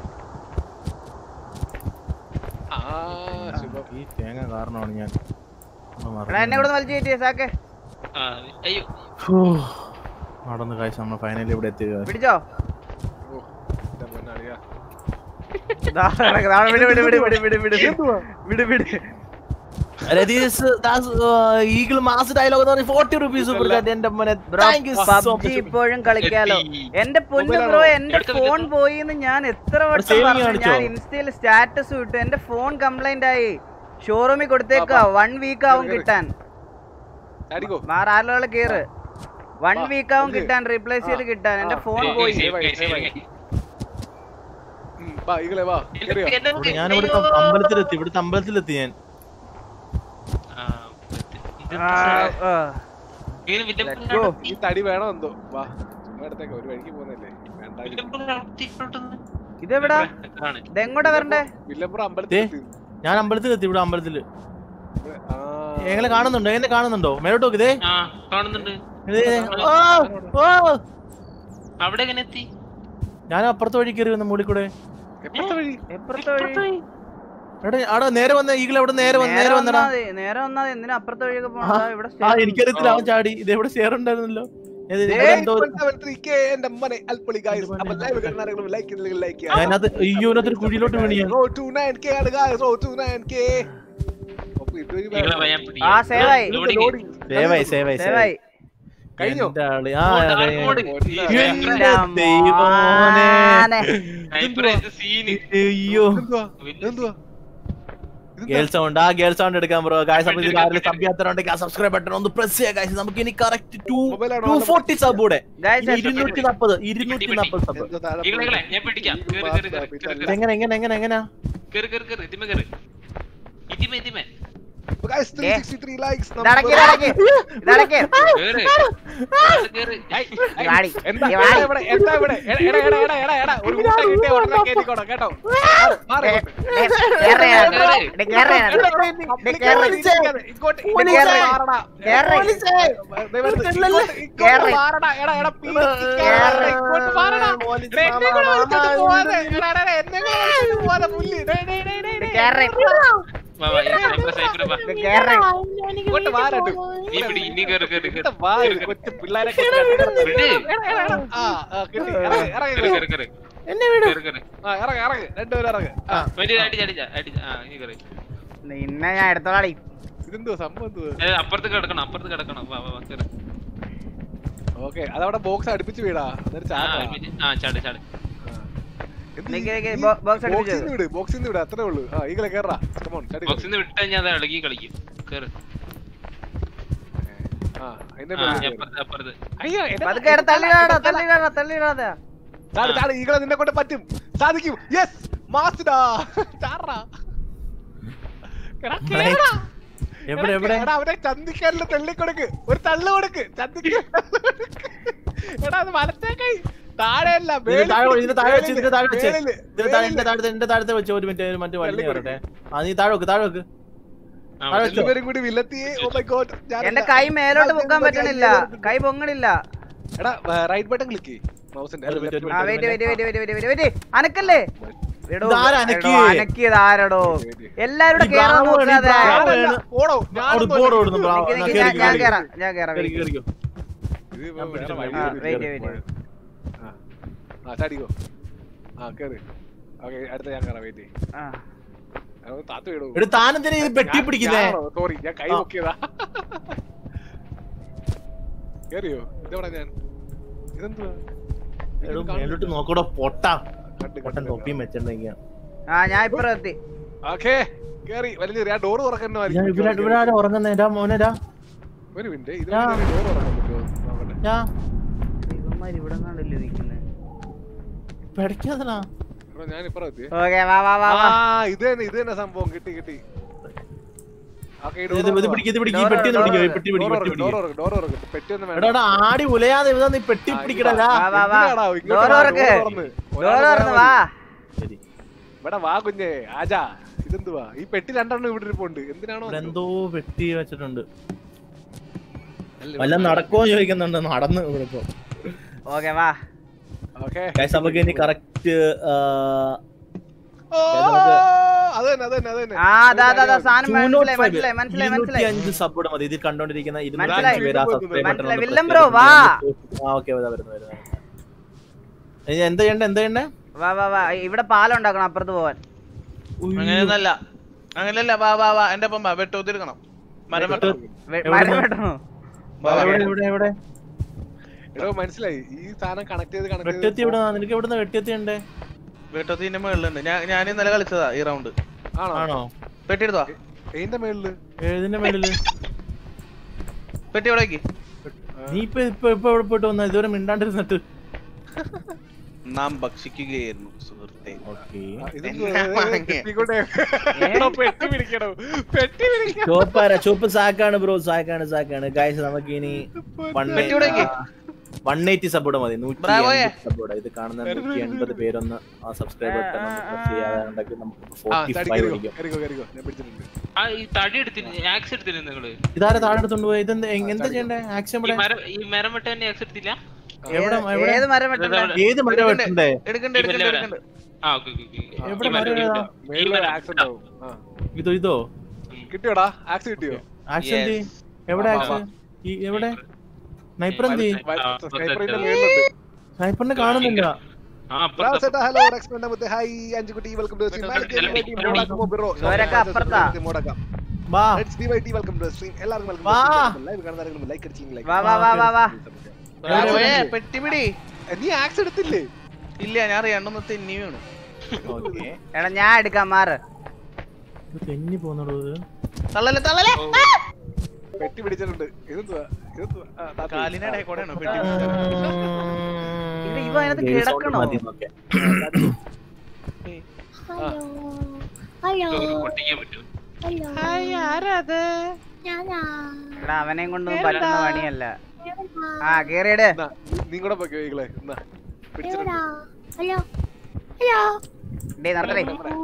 ആ ശുഭം ഈ തേങ്ങ കാരണമാണ് ഞാൻ ഒന്ന് എടാ എന്നെ ഇവിടെ വലിച്ചു കയറ്റിയേ സാക്കെ ആ, അയ്യോ ഹൂ. നടന്ന് കാഴ്ച നമ്മൾ ഫൈനലി ഇവിടെ എത്തിയ പിടിച്ചോ ഓ എന്റെ പൊന്നളിയാ ദാ കിടക്ക്. ദാ വിട് വിട് വിട് വിട് വിട് വിട് വിട് വിട് ഈഗിൾ മാസ് ഡയലോഗ് എന്ന് പറഞ്ഞ ഫോർട്ടി റുപ്പീസ് സൂപ്പർ ചാറ്റ് എന്റെ മോനെ bro thank you so PUBG ഇപ്പോഴും കളിക്കാലോ എത്തി. എന്റെ പൊന്നു മൊബൈലാണോ? ബ്രോ എന്റെ എടുത്തോ, ഫോൺ എടുത്തോ. പോയി എന്ന് ഞാൻ എത്ര വട്ടം saving പറഞ്ഞു കാണിച്ചോ? ഞാൻ ഇൻസ്റ്റയിൽ സ്റ്റാറ്റസ് വിട്ടു എന്റെ ഫോൺ കംപ്ലൈന്റ് ആയി ഷോറൂമിൽ കൊടുത്തേക്കാ വൺ വീക്ക് ആവും കേറ്, കേറ്. കിട്ടാൻ ചാടിക്കോ വേറെ ആളുകൾ കേറ് വൺ വാ, വീക്ക് ആവും ഇത്. കിട്ടാൻ റീപ്ലേസ് ചെയ്ത് ആ, കിട്ടാൻ എന്റെ ആ, ഫോൺ സേവ് പോയി ചെയ്യ്, സേവ് ചെയ്യ്, സേവ് സേവ് ചെയ്യ്. ചെയ്യ്. ഉം, വാ ഈകളെ വാ കേറിയോ എന്നെ ഇവിടെ ഞാൻ ഇവിടുത്തെ അമ്പലത്തിലെത്തി ഇവിടുത്തെ അമ്പലത്തിലെത്തി ഞാൻ ആ, ഇത് ആ, ആ. ഇങ്ങനെ വില്ലൻ Let's go. നടത്തി- ഈ തടി വേണോ എന്തോ വാ ചുമ്മാ എടുത്തേക്ക് ഒരു വഴിക്ക് പോകുന്നല്ലേ വേണ്ട വില്ലൻ നടത്തി ഇങ്ങോട്ടൊന്ന്. ഇതെവിടാ ആണ്. ഇതെങ്ങോട്ടാ വരണ്ടേ വില്ലപ്പുറം അമ്പലത്തിൽ ഞാൻ അമ്പലത്തിലെത്തി ഇവിടെ അമ്പലത്തില് ആ എങ്ങനെ കാണുന്നുണ്ടോ എങ്ങനെ കാണുന്നുണ്ടോ മേലോട്ട് നോക്ക് ഇതേ ആ കാണുന്നുണ്ട് ഇതേ, ഇതേ. ഓ, ഓ. അവിടെ എങ്ങനെ എത്തി ഞാൻ അപ്പുറത്തെ വഴി കയറി വന്ന മുകളിൽ കൂടെ എപ്പോഴത്തെ വഴി എപ്പുറത്തെ വഴി എവിടെ അവിടെ നേരെ വന്ന ഈഗിൾ അവിടെ നേരെ വന്ന് നേരെ വന്നടാ വന്നാ മതി, നേരെ വന്നാ മതി. എന്തിനാ അപ്പുറത്തെ വഴിയൊക്കെ ആ, പോണത് ഇവിടെ ആ stairs എനിക്കറിയത്തില്ല അവൻ ചാടി ഇത് എവിടെ ഷെയർ ഉണ്ടായിരുന്നല്ലോ ഇത് ദേ, ഇവിടെ എന്തോ ഒരു- ഇപ്പോഴത്തെ അവരുടെ ഇരിക്കെ എന്റെ അമ്മനെ അൽപ്പൊളി guys. അപ്പൊ live കാണുന്ന ആരെങ്കിലും like ചെയ്തില്ലെങ്കിൽ like ചെയ്യുക. അതിനകത്ത് അയ്യോ ഇതിനകത്തൊരു കുഴിയിലോട്ട് വീണി ഞാൻ Road to 9K ആണ് guys, road to 9K. അപ്പൊ ഇതൊരു നിങ്ങളെ ഭയം പിടിക്കും. ആ, save ആയി. ലോഡിങ്. loading. സേവായി സേവായി ദയവായി കഴിഞ്ഞോ? എന്റെ ആള് ആ ഓ, dark അതെ. mode. പൊന്നാ. എന്റെ ദൈവമോനെ. മോനെ. Sniper ആയിട്ട് scene. അയ്യോ ഇതെന്തുവാ? വലിയ ഇതെന്തുവാ? ഇതെന്താ? ഗേൾ സൗണ്ട് ആ ഗേൾ സൗണ്ട് എടുക്കാൻ ബ്രോ ഗായ്സ് അപ്പൊ ഇത് എടുക്കാം, ആരെങ്കിലും എടുക്കാം. സബ് ചെയ്യാത്തവരുണ്ടെങ്കിൽ ആ സബ്സ്ക്രൈബ് ബട്ടൺ ഒന്ന് പ്രസ് ചെയ്യുക ഗായ്സ് നമുക്ക് ഇനി കറക്റ്റ് ടു Mobile ആണോ? ടു ഫോർട്ടി സബ് കൂടെ Guys, ഇനി ഇരുന്നൂറ്റി നാപ്പത് ഇരുന്നൂറ്റി നാപ്പത് സബ് എന്തോ താഴെ ഈകളെ, ഈകളെ, ഞാൻ പിടിക്കാം. കേറ്, കേറ്, കേറ്, പിന്നെ കേറ്. എങ്ങനെ എങ്ങനെ എങ്ങനെ എങ്ങനെ കേറ് കേറ് കേറ് ഇതിമേ കേറ് ഇതിമേ ഇതിമേ അപ്പൊ guys, 363 likes. ഇതടക്ക്, നമുക്ക് ഇതടക്ക്, ഇതടക്ക്. കേറ് കേറ്, കേറ് ഐ, ഐ, വാടി, എന്താ ഈ വാടി. ഇവിടെ എന്താ ഇവിടെ എടാ, എടാ, എടാ, എടാ, എടാ, എടാ, ഒരു മുട്ട കിട്ടിയ ഉടനെ കേറ്റിക്കോണം കേട്ടോ മാറ്, മാറ് ഏ, ഇങ്ങോട്ട്. ഏ, കേറ് ഞാൻ. കേറ്. ഡേ, കേറ് ഞാൻ. എടാ, ഡേ, ഇങ്ങോട്ട് കേറ്. ഇരിക്കാതെ, ഇങ്ങോട്ട് ഇങ്ങോട്ട് കേറ്. മാറടാ. കേറ്. ദേ വരുന്നു. ഇങ്ങോട്ട് ഇങ്ങോട്ട് കേറ്. മാറടാ. എടാ, എടാ, please, കേറ്. ഇങ്ങോട്ട് മാറടാ. എടാ, എന്നെ കൂടെ വിളിച്ചോണ്ട് പോവാതെ. എടാ, എടാ, എടാ, എന്നെ കൂടെ വിളിച്ചോണ്ട് പോവാതെ, പുല്ല്. ഡേ, ഡേ, ഡേ, ഡേ, ഡേ, ഡേ. കേറ്. വാ വാ ഈ sniper, sniper വാ ഡേ, കേറ്. ഇങ്ങോട്ട് മാറട്ടെ. നീ പിടി നീ കേറ് കേറ് കേറ് ഇങ്ങോട്ട് വാ, ഇത് കൊച്ചു പിള്ളേരെ കൊണ്ട് വിട് എടാ, എടാ, എടാ. ആ, ആ, കിട്ടി. ഇറങ്ങ്, ഇറങ്ങ്, കേറ് ഇറങ്ങ്. കേറ് കേറ് എന്നെ വിടും കേറ് കേറ് ആ, ഇറങ്ങ്, ഇറങ്ങ്. രണ്ടുപേരും ഇറങ്ങ്. ആ, മറ്റേ അടിച്ച അടിച്ച അടിച്ച ആ നീ കേറ് നിന്നെ ഞാൻ എടുത്തോളാടി ഇതെന്തുവാ സംഭവം എന്തുവാ ഏ, അപ്പുറത്ത് കിടക്കണം അപ്പുറത്ത് കിടക്കണം വാ വാ വാ കേറ് ഓക്കെ അതവിടെ ബോക്സ് അടുപ്പിച്ച് വീടാ അതൊരു ആ ചാട്ടാ. ഒരുമിച്ച്. ആ ചാട് ചാട് എന്ത് നിക്ക് നിക്ക് ഈ- ബോ- box box അടുപ്പിച്ച് ന്ന് വിട് ബോക്സിൽ നിന്ന് വിട് അത്രേ ഉള്ളൂ ആ ഈകളെ കേറാ കമോൺ ചടി ബോക്സിൽ നിന്ന് വിട്ടാൽ ഞാൻ അത് ഇളകി കളിക്കും കേറ് ആ അതിന്റെ ആ മേളിൽ കേറ്. അപ്പുറത്ത് അപ്പുറത്ത് അയ്യോ എന്നെ- പതുക്കെ എടുത്ത് തള്ളിടാടാ തള്ളിടാടാ തള്ളിടാതെ ചാട് ചാട് ഈകളെ നിന്നെ കൊണ്ട് പറ്റും സാധിക്കും യെസ് മാസ്റ്റഡാ ചാടാ എടാ, കേറടാ. എവിടെ എടാ, എവിടെ എടാ, അവനെ ചന്തിക്കാരില് തള്ളി കൊടുക്ക് ഒരു തള്ളു കൊടുക്ക് ചന്തിക്ക് എടാ അത് വലത്തേക്കായി താഴെയല്ല ഇതിന്റെ താഴെ വെച്ച്, ഇതിന്റെ താഴെ വെച്ച് ഇതിന്റെ താഴെ വെച്ച് മേളില്, ഇതിന്റെ താഴെ മേളില്. എന്റെ താഴത്തെ എന്റെ താഴത്തെ വെച്ച് ഒരു മിനിറ്റ് മറ്റേ വണ്ടി വെള്ളം കയറട്ടെ ആ നീ താഴെ വെക്ക് താഴെ വെക്ക് ആ, താഴെ വെച്ചോ രണ്ടുപേരും കൂടി വില്ലത്തിയെ ഓ മൈ ഗോഡ് എന്റെ കൈ മേലോട്ട് പൊക്കാൻ പറ്റണില്ല കൈ പൊങ്ങണില്ല എടാ റൈറ്റ് ബട്ടൺ ക്ലിക്ക് മൗസിന്റെ ഒരു minute, ഒരു ആ wait wait wait wait wait wait അനക്കല്ലേ എടോ, ഇതാരാ എടോ, അനക്കിയേ? അനക്കിയത് ആരടോ എല്ലാരും കൂടെ ഈ കേറാൻ ബ്രാവോ ആണ്, ഈ നോക്കാതെ ബ്രാവോ ആണ്. പോടോ അവിടെ ബോർഡ് ഓടുന്നു ബ്രാ നിക്ക് നിക്ക്, ഞാൻ ഞാൻ കേറാം ഞാൻ കേറാം കേറി wait. കേറിക്കോ ഇത് ഞാൻ പിടിച്ചു, വേറെ ഞാൻ വഴി വെയിറ്റ് ഇല്ല. വെയിറ്റ് ആ. ആ ചാടിക്കോ ആ കേറ് ഓക്കെ അടുത്ത ഞാൻ കയറാം വെയിറ്റ് ആ താത്തു വിടൂ എടി താനെന്തിനാ ഇത് പെട്ടി പിടിക്കുന്നേ സോറി ഞാൻ കൈ ആ. നോക്കിയതാ കേറിയോ ഇതെവിടെ ഞാൻ ഇതെന്തുവാ എടോ മേലോട്ട് നോക്കടോ പൊട്ട കണ്ട് പൊട്ടൻ തൊപ്പിയും വെച്ചിട്ടുണ്ടെങ്കിൽ ആ ഞാൻ ഇപ്പുറം എത്തി ഓക്കേ കേറി വലിയ ഞാൻ ഡോർ ഞാൻ ഇവിടെ തുറക്കണമായിരിക്കും ഇവിടെ ആരാ ഉറങ്ങുന്നേരാ മോനെരാ ഒരു മിനിറ്റ് ഇത് ആ. ഡോർ തുറക്കാൻ പറ്റുമോ നോക്കട്ടെ ഞാ ഇവന്മാര് ഇവിടെ കണ്ടല്ലേ നിക്കുന്നത് പെടക്കാതനാ എടാ, ഞാൻ ഇപ്പുറം എത്തി ഓക്കെ വാ വാ വാ ആ വാ ഇത് തന്നെ ഇത് തന്നെ സംഭവം കിട്ടി കിട്ടി ഓക്കേ, ഈ door ഇത് ഇത് തുറന്നോ? പിടിക്ക് ഇത് പിടിക്ക് ഈ Door പെട്ടി ഒന്ന് door പിടിക്കോ ഈ പെട്ടി പിടിക്ക് Door പെട്ടി തുറക്ക്, door പിടിക്ക് തുറക്ക്, door തുറക്ക്. പെട്ടിയൊന്നും വേണ്ട. എടാ എടാ ആടി ഉലയാതെ ഇതാ നീ പെട്ടി ആ, പിടിക്കടാ വാ വാ വാ എന്തിനാടാ? ഇങ്ങോട്ട് ഡോർ വാ, തുറക്ക് door തുറന്ന്. ഡോർ ഒരാൾ തുറന്ന് പോയാ വാ മതി. ശരി ഇവിടെ വാ കുഞ്ഞേ ആജാ ഇതെന്തുവാ ഈ പെട്ടി രണ്ടെണ്ണം ഇവിടെ ഇരിപ്പുണ്ട് എന്തിനാണോ ഇവിടെ എന്തോ പെട്ടി വെച്ചിട്ടുണ്ട് വല്ല നടക്കുമോ ചോദിക്കുന്നുണ്ട് നടന്ന് ഇവിടെ ഇപ്പൊ ഓക്കെ വാ ഓക്കേ Guys, നമുക്ക് ഇനി കറക്റ്റ് ഓ, അത് തന്നെ അത് തന്നെ അത് തന്നെ ആ അതാ അതാ അതാ സാധനം മനസ്സിലായി മനസ്സിലായി മനസ്സിലായി മനസ്സിലായി അഞ്ച് സപ്പോർട്ട് മതി ഇതിൽ കണ്ടോണ്ടിരിക്കുന്ന ഇരുന്നൂറ്റി മനസ്സിലായി. അഞ്ച് പേര് ആ സബ്സ്ക്രൈബ് ബട്ടൺ മനസ്സിലായി. വില്ലൻ ബ്രോ, വാ. ആ ഓക്കെ വരുന്നു വരുന്നു ഇനി എന്താ ചെയ്യണ്ടേ എന്താ ചെയ്യണ്ടേ വാ വാ വാ ഇവിടെ പാലം ഉണ്ടാക്കണം അപ്പുറത്ത് പോവാൻ അങ്ങനെയൊന്നല്ല അങ്ങനെയല്ല വാ വാ വാ എന്റെ ഒപ്പം വാ വെട്ടോ തീർക്കണം മരം വെട്ടോ വെ- എവിടെ മരം നിന്ന്? വെട്ടണോ എവിടെ എവിടെ എവിടെ എടോ മനസ്സിലായി ഈ സാധനം കണക്ട് ചെയ്ത് കണക്ട് വെട്ടിയെത്തി എവിടെ നിനക്ക് എവിടെ വെട്ടിയെത്തിയുണ്ടേ വെട്ടത്തിന്റെ മുകളിലുണ്ട് ഞാൻ ഞാൻ ഇന്നലെ കളിച്ചതാ ഈ റൗണ്ട് ആണോ ആണോ പെട്ടി എടുത്തോ എന്റെ മേളില് ഏതിന്റെ മേളില് പെട്ടി എവിടേക്ക് നീ ഇപ്പൊ ഇപ്പൊ ഇപ്പൊ എവിടെ പോയിട്ട് വന്ന ഇതുവരെ മിണ്ടാണ്ടിരുന്നിട്ട് നാം ഭക്ഷിക്കുകയായിരുന്നു സുഹൃത്തെ ഓക്കെ ആ, ഇതെന്തുവാ? എന്നാ വാങ്ങിയെ? പെട്ടിക്കൊണ്ട് എടോ, പെട്ടി പിടിക്കണോ പെട്ടി പിടിക്കണം ചുവപ്പാര ചുവപ്പ് സാക്കാണ് ബ്രോ സാക്കാണ് സാക്കാണ് ഗായ്സ് നമുക്ക് ഇനി പെട്ടി എവിടേക്ക്? വൺ എയ്റ്റി സപ്പോർട്ട് മതി നൂറ്റി ബ്രാവോയെ. സപ്പോർട്ട് ഇത് കാണുന്ന നൂറ്റി എൺപത് പേരൊന്ന് ആ സബ്സ്ക്രൈബ് ബട്ടൺ ഒന്ന് പ്രസ് ചെയ്യാതെ ഉണ്ടെങ്കിൽ നമുക്ക് ആ ഫോർട്ടി ചാടി ഫൈവ് കയറിക്കോ അടിക്കും കയറിക്കോ കയറിക്കോ ഞാൻ പിടിച്ചിട്ടുണ്ട് ആ ഈ തടി എടുത്തില്ല ആക്സ് എടുത്തില്ല നിങ്ങള് ഇതാരെ താഴെ എടുത്തോണ്ട് പോയി ഇതെന്താ എങ്- എന്താ ചെയ്യണ്ടേ ആക്ഷൻ ഈ ഇവിടെ മരം ഈ മരം വെട്ട തന്നെ ആക്സ് എടുത്തില്ല എവിടെ എവിടെ ഏത് മരം വെട്ടണ്ടേ ഏത് മരം വെട്ടണ്ടേ എടുക്കണ്ട ഈ എടുക്കണ്ട വലിയ എടുക്കണ്ട ആ ഓക്കെ ഓക്കെ എവിടെ മരം ഏതാ? മേളിൽ ആക്സിഡന്റ് ആവും ആ ഇതോ ഇതോ കിട്ടിയോടാ ആക്സ് കിട്ടിയോ ആക്ഷൻ എന്തി എവിടെ വാ, ആക്ഷൻ ഈ എവിടെ സ്നൈപ്പർ എന്തി സ്നൈപ്പറിന്റെ മേളിലുണ്ട് സ്നൈപ്പറിനെ കാണുന്നില്ല ആ അപ്പുറത്ത് ഹലോ റെക്സ്മെന്റ് മുത്തേ hi Anjukutty welcome to stream ഇവരൊക്കെ അപ്പുറത്താ. വാ വെൽക്കം ടു സ്ട്രീം എല്ലാവർക്കും വെൽക്കം വാ. ലൈവ് കാണുന്നവരെങ്കിലും ലൈക്ക് അടിച്ചിങ് ലൈക്ക് വാ വാ വാ വാ വാ ബ്രാവോയെ, പെട്ടി പിടി നീ ആക്സ് എടുത്തില്ലേ ഇല്ല ഞാൻ രണ്ടൊന്ന് തെന്നി വീണു ഓക്കെ എടാ ഞാൻ എടുക്കാം മാറ് തെന്നി പോന്നടോ ഇത് തള്ളല്ലേ തള്ളല്ലേ പെട്ടി പിടിച്ചിട്ടുണ്ട് ഇതെന്തുവാ ഇതെന്തുവാ ആ, താത്ത. കാലിനിടെ കൂടെയാണോ പെട്ടി ഇവിടെ ഇവ അതിനകത്ത് Game sound കിടക്കണോ മതി നോക്കെ. ഹലോ ഹലോ പൊട്ടിക്കാൻ പറ്റും ഹലോ ഞാനാ എടാ അവനെയും കൊണ്ടൊന്നും പറ്റുന്ന പണിയല്ല എവിടാ ആ കേറിയിട് എന്നാ, നീ- നീ കൂടെ പോയിക്കോ ഈകളെ എന്നാ പിടിച്ചിട്ടുണ്ട് എവിടാ ഹലോ ഹലോ ഡേ നടത്തേ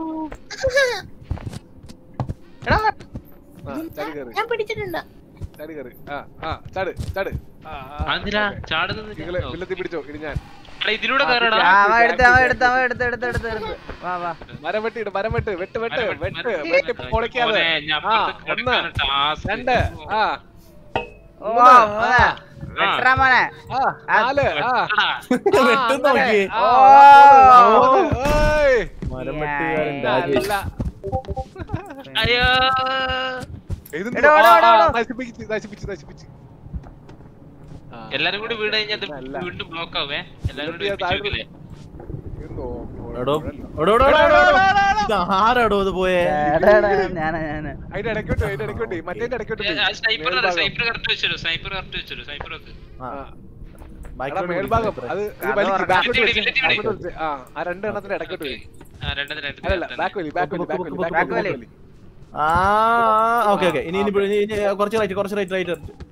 എടാ ആ ചാടി കയറി ഞാൻ പിടിച്ചിട്ടുണ്ട് ചാടി കയറി ആ ആ ചാട് ചാട് ആ, ആ, അതെന്തിനാ ഓക്കേ. ചാടുന്നത് ഈകളെ വില്ലത്തി പിടിച്ചോ ഇനി ഞാൻ എടാ, ഇതിലൂടെ കയറടാ ആ അവ എടുത്ത് അവ എടുത്ത് അവ എടുത്ത് എടുത്ത് എടുത്ത് എടുത്ത് വാ വാ മരം വെട്ടി ഇട് മരം വെട്ട് വെട്ട് വെട്ട് മരം വെട്ട്, വെട്ട് മരം വെട്ട് വെട്ട്. പൊളിക്കാതെ മോനെ, ഞാൻ ആ അപ്പുറത്ത് ഒന്ന് കിടക്കാണ് task. രണ്ട് ആ ഓ മൂന്ന്, മോനെ ആ, വെട്ടറാ മോനെ ആ നാല് ആ വെട്ടടാ. ആ, വെട്ടും അങ്ങനെ. നോക്കി. ആ, ഓ. മൂന്ന്, ഓയ്. മരം ഞാൻ വെട്ടുകാരൻ രാജേഷ് അല്ല. അയ്യോ ഇതെന്തുവാ? എടോ, എടോ, ആ, എടോ, ആ, എടോ. നശിപ്പിച്ച് നശിപ്പിച്ച് നശിപ്പിച്ച് ആ, എല്ലാരും കൂടി വീട് കഴിഞ്ഞാൽ ഇത് അല്ല. വീണ്ടും ബ്ലോക്ക് ആവേ എല്ലാരും കൂടി ഇതെന്തിയാ താഴെ ഒരുമിച്ച് എന്തോ എടോ കുഴപ്പമില്ല. എടോ എടോ, എടോ, എടോ, എടോ. ഇത് ആരാടോ ഇത് പോയേ എടാ, എടാ, ഞാനാ ഞാനാ അതിന്റെ ഇടയ്ക്കോട്ട് അതിന്റെ ഇടയ്ക്കോട്ട് മറ്റേ ഇടയ്ക്കോട്ട് സ്നൈപ്പർ മേൽഭാഗം. സ്നൈപ്പർ കറക്റ്റ് വെച്ചോ സ്നൈപ്പർ കറക്റ്റ് വെച്ചോ സ്നൈപ്പർ വെക്ക് ആ, ആ. ബാക്കി എടാ, കൊണ്ട് മേൽഭാഗം പിടിക്ക്. അത് കഥ വലിക്ക് തുറക്കാം. ബാക്കോട്ട് വില്ലത്തി വെച്ച് വില്ലത്തി ബാക്കോട്ട് വെച്ച് ആ ആ രണ്ട് എണ്ണത്തിന്റെ ഇടയ്ക്കോട്ട് വെച്ച് ആ രണ്ടത് രണ്ട് അല്ലല്ല ബാക്ക് വലി ബാക്ക് വലി ബാക്ക് വലി ബാക്ക് Back വലി വലി. ആ ഓക്കെ ഓക്കെ ഇനി ഇനി ഇനി- ഇനി കുറച്ച് റൈറ്റ് കുറച്ച് റൈറ്റ് റൈറ്റ്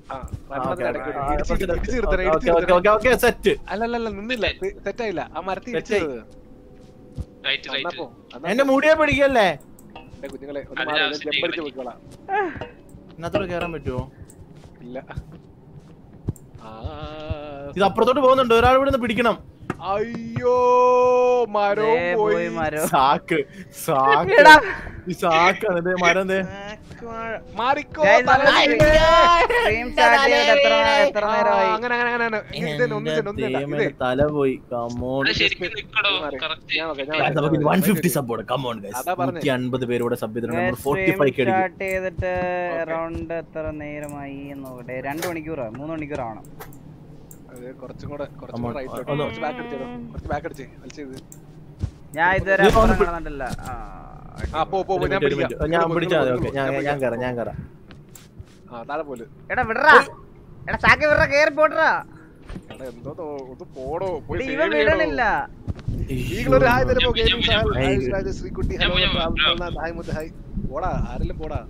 ആ, വരണത് ഇടയ്ക്ക് ഒരു ഇടിച്ച് ഓക്കെ ഇടിച്ച് നിർത്തണം, ഇടിച്ച് ഓക്കെ ഓക്കെ ഓക്കെ സെറ്റ് അല്ല അല്ല അല്ല നിന്നില്ല സെറ്റ് ആയില്ല ആ മരത്തിൽ Set ആയി. ഇടിച്ചത് റൈറ്റ് റൈറ്റ് അന്നപ്പോ എന്റെ മുടിയെ പിടിക്കല്ലേ എന്റെ കുഞ്ഞുങ്ങളെ ഒന്ന് അതിന് മാറി ആവശ്യം ജമ്പടിച്ച് ഇല്ല. പോയിക്കോളാം ഇതിനകത്തോടെ കേറാൻ പറ്റുമോ ഇല്ല ആ ഇത് അപ്പുറത്തോട്ട് പോകുന്നുണ്ട് ഒരാൾ ഇവിടെ നിന്ന് പിടിക്കണം അയ്യോ ദേ മരവും പോയി പോയി മരം സാക്ക് സാക്ക് എടാ. ഈ സാക്കാണ് ഇത് മരം ദേ മാറിക്കോ Guys, തല നമ്മള് വീണ്. stream start ചെയ്തിട്ട് എത്ര നേ- എത്ര ആ, നേരമായി അങ്ങനെ അങ്ങനെ അങ്ങനെ അങ്ങനെ. ഇത് തന്നെ, ഒന്നിച്ചെന്നെ, ഒന്നിച്ചെന്നെ. ദൈവമേ, ഇതേ. തല പോയി കമോൺ അത് ശരിക്കും നിക്കടോ മാറി. കറക്റ്റ് ഞാൻ നോക്കാം, ഞാൻ Guys, നോക്കാം, നമുക്ക് ഞാൻ വൺ നോക്കാം. ഫിഫ്റ്റി സപ്പോർട്ട് കമോൺ അതാ പറഞ്ഞെ. നൂറ്റി അൻപത് പേരോടെ സബ് ചെയ്തിട്ടുണ്ട് നമ്മൾ ഫോർട്ടി സ്ട്രീം ഫൈവ് അടിക്കും സ്റ്റാർട്ട് ചെയ്തിട്ട് അറൗണ്ട് എത്ര നേരമായി എന്ന് നോക്കട്ടെ രണ്ട് മണിക്കൂറോ മൂന്ന് മണിക്കൂർ ആവണം അത് കുറച്ചും കൂടെ കുറച്ചും Come on, കൂടെ right ഒന്ന്. കുറച്ച് ബാക്ക് അടിച്ചോ കുറച്ച് ബാക്ക് അടിച്ച് വലിച്ചത് ഞാൻ ഇതുവരെ ഇത് അപ്പുറം ഒന്ന് കാണുന്നില്ല ആ, ആ പോ പോ പോ, ഞാൻ പിടിക്കാം ഞാൻ നിങ്ങൾ പോ, പിടിച്ചാൽ മതി നിങ്ങൾ ഓക്കെ പോ, ഞാൻ ഞാൻ ഞാൻ പിടിക്കാം. കയറാം ഞാൻ കയറാം ആ താഴെ പോലെ എടാ വിടറാ എടാ സാക്കി വിടറ കേറി പോട്ടറാ എടാ എന്തോ തോ- ഒന്ന് പോടോ പോയി ഇവിടെ save ഇവൻ ചെയ്യണോ. വിടണില്ല ഈഗിളൊരു ഹായ് തരുമോ ഞാൻ- ഗെയിമിംഗ് ഞാൻ- സഹൽ, ഞാൻ- ഹായ് രാജ ശ്രീകുട്ടി ഞാൻ- ഹലോ ഞാൻ- ഹായ് മുത്ത് ഹായ് പോടാ ആരെല്ലാം പോടാ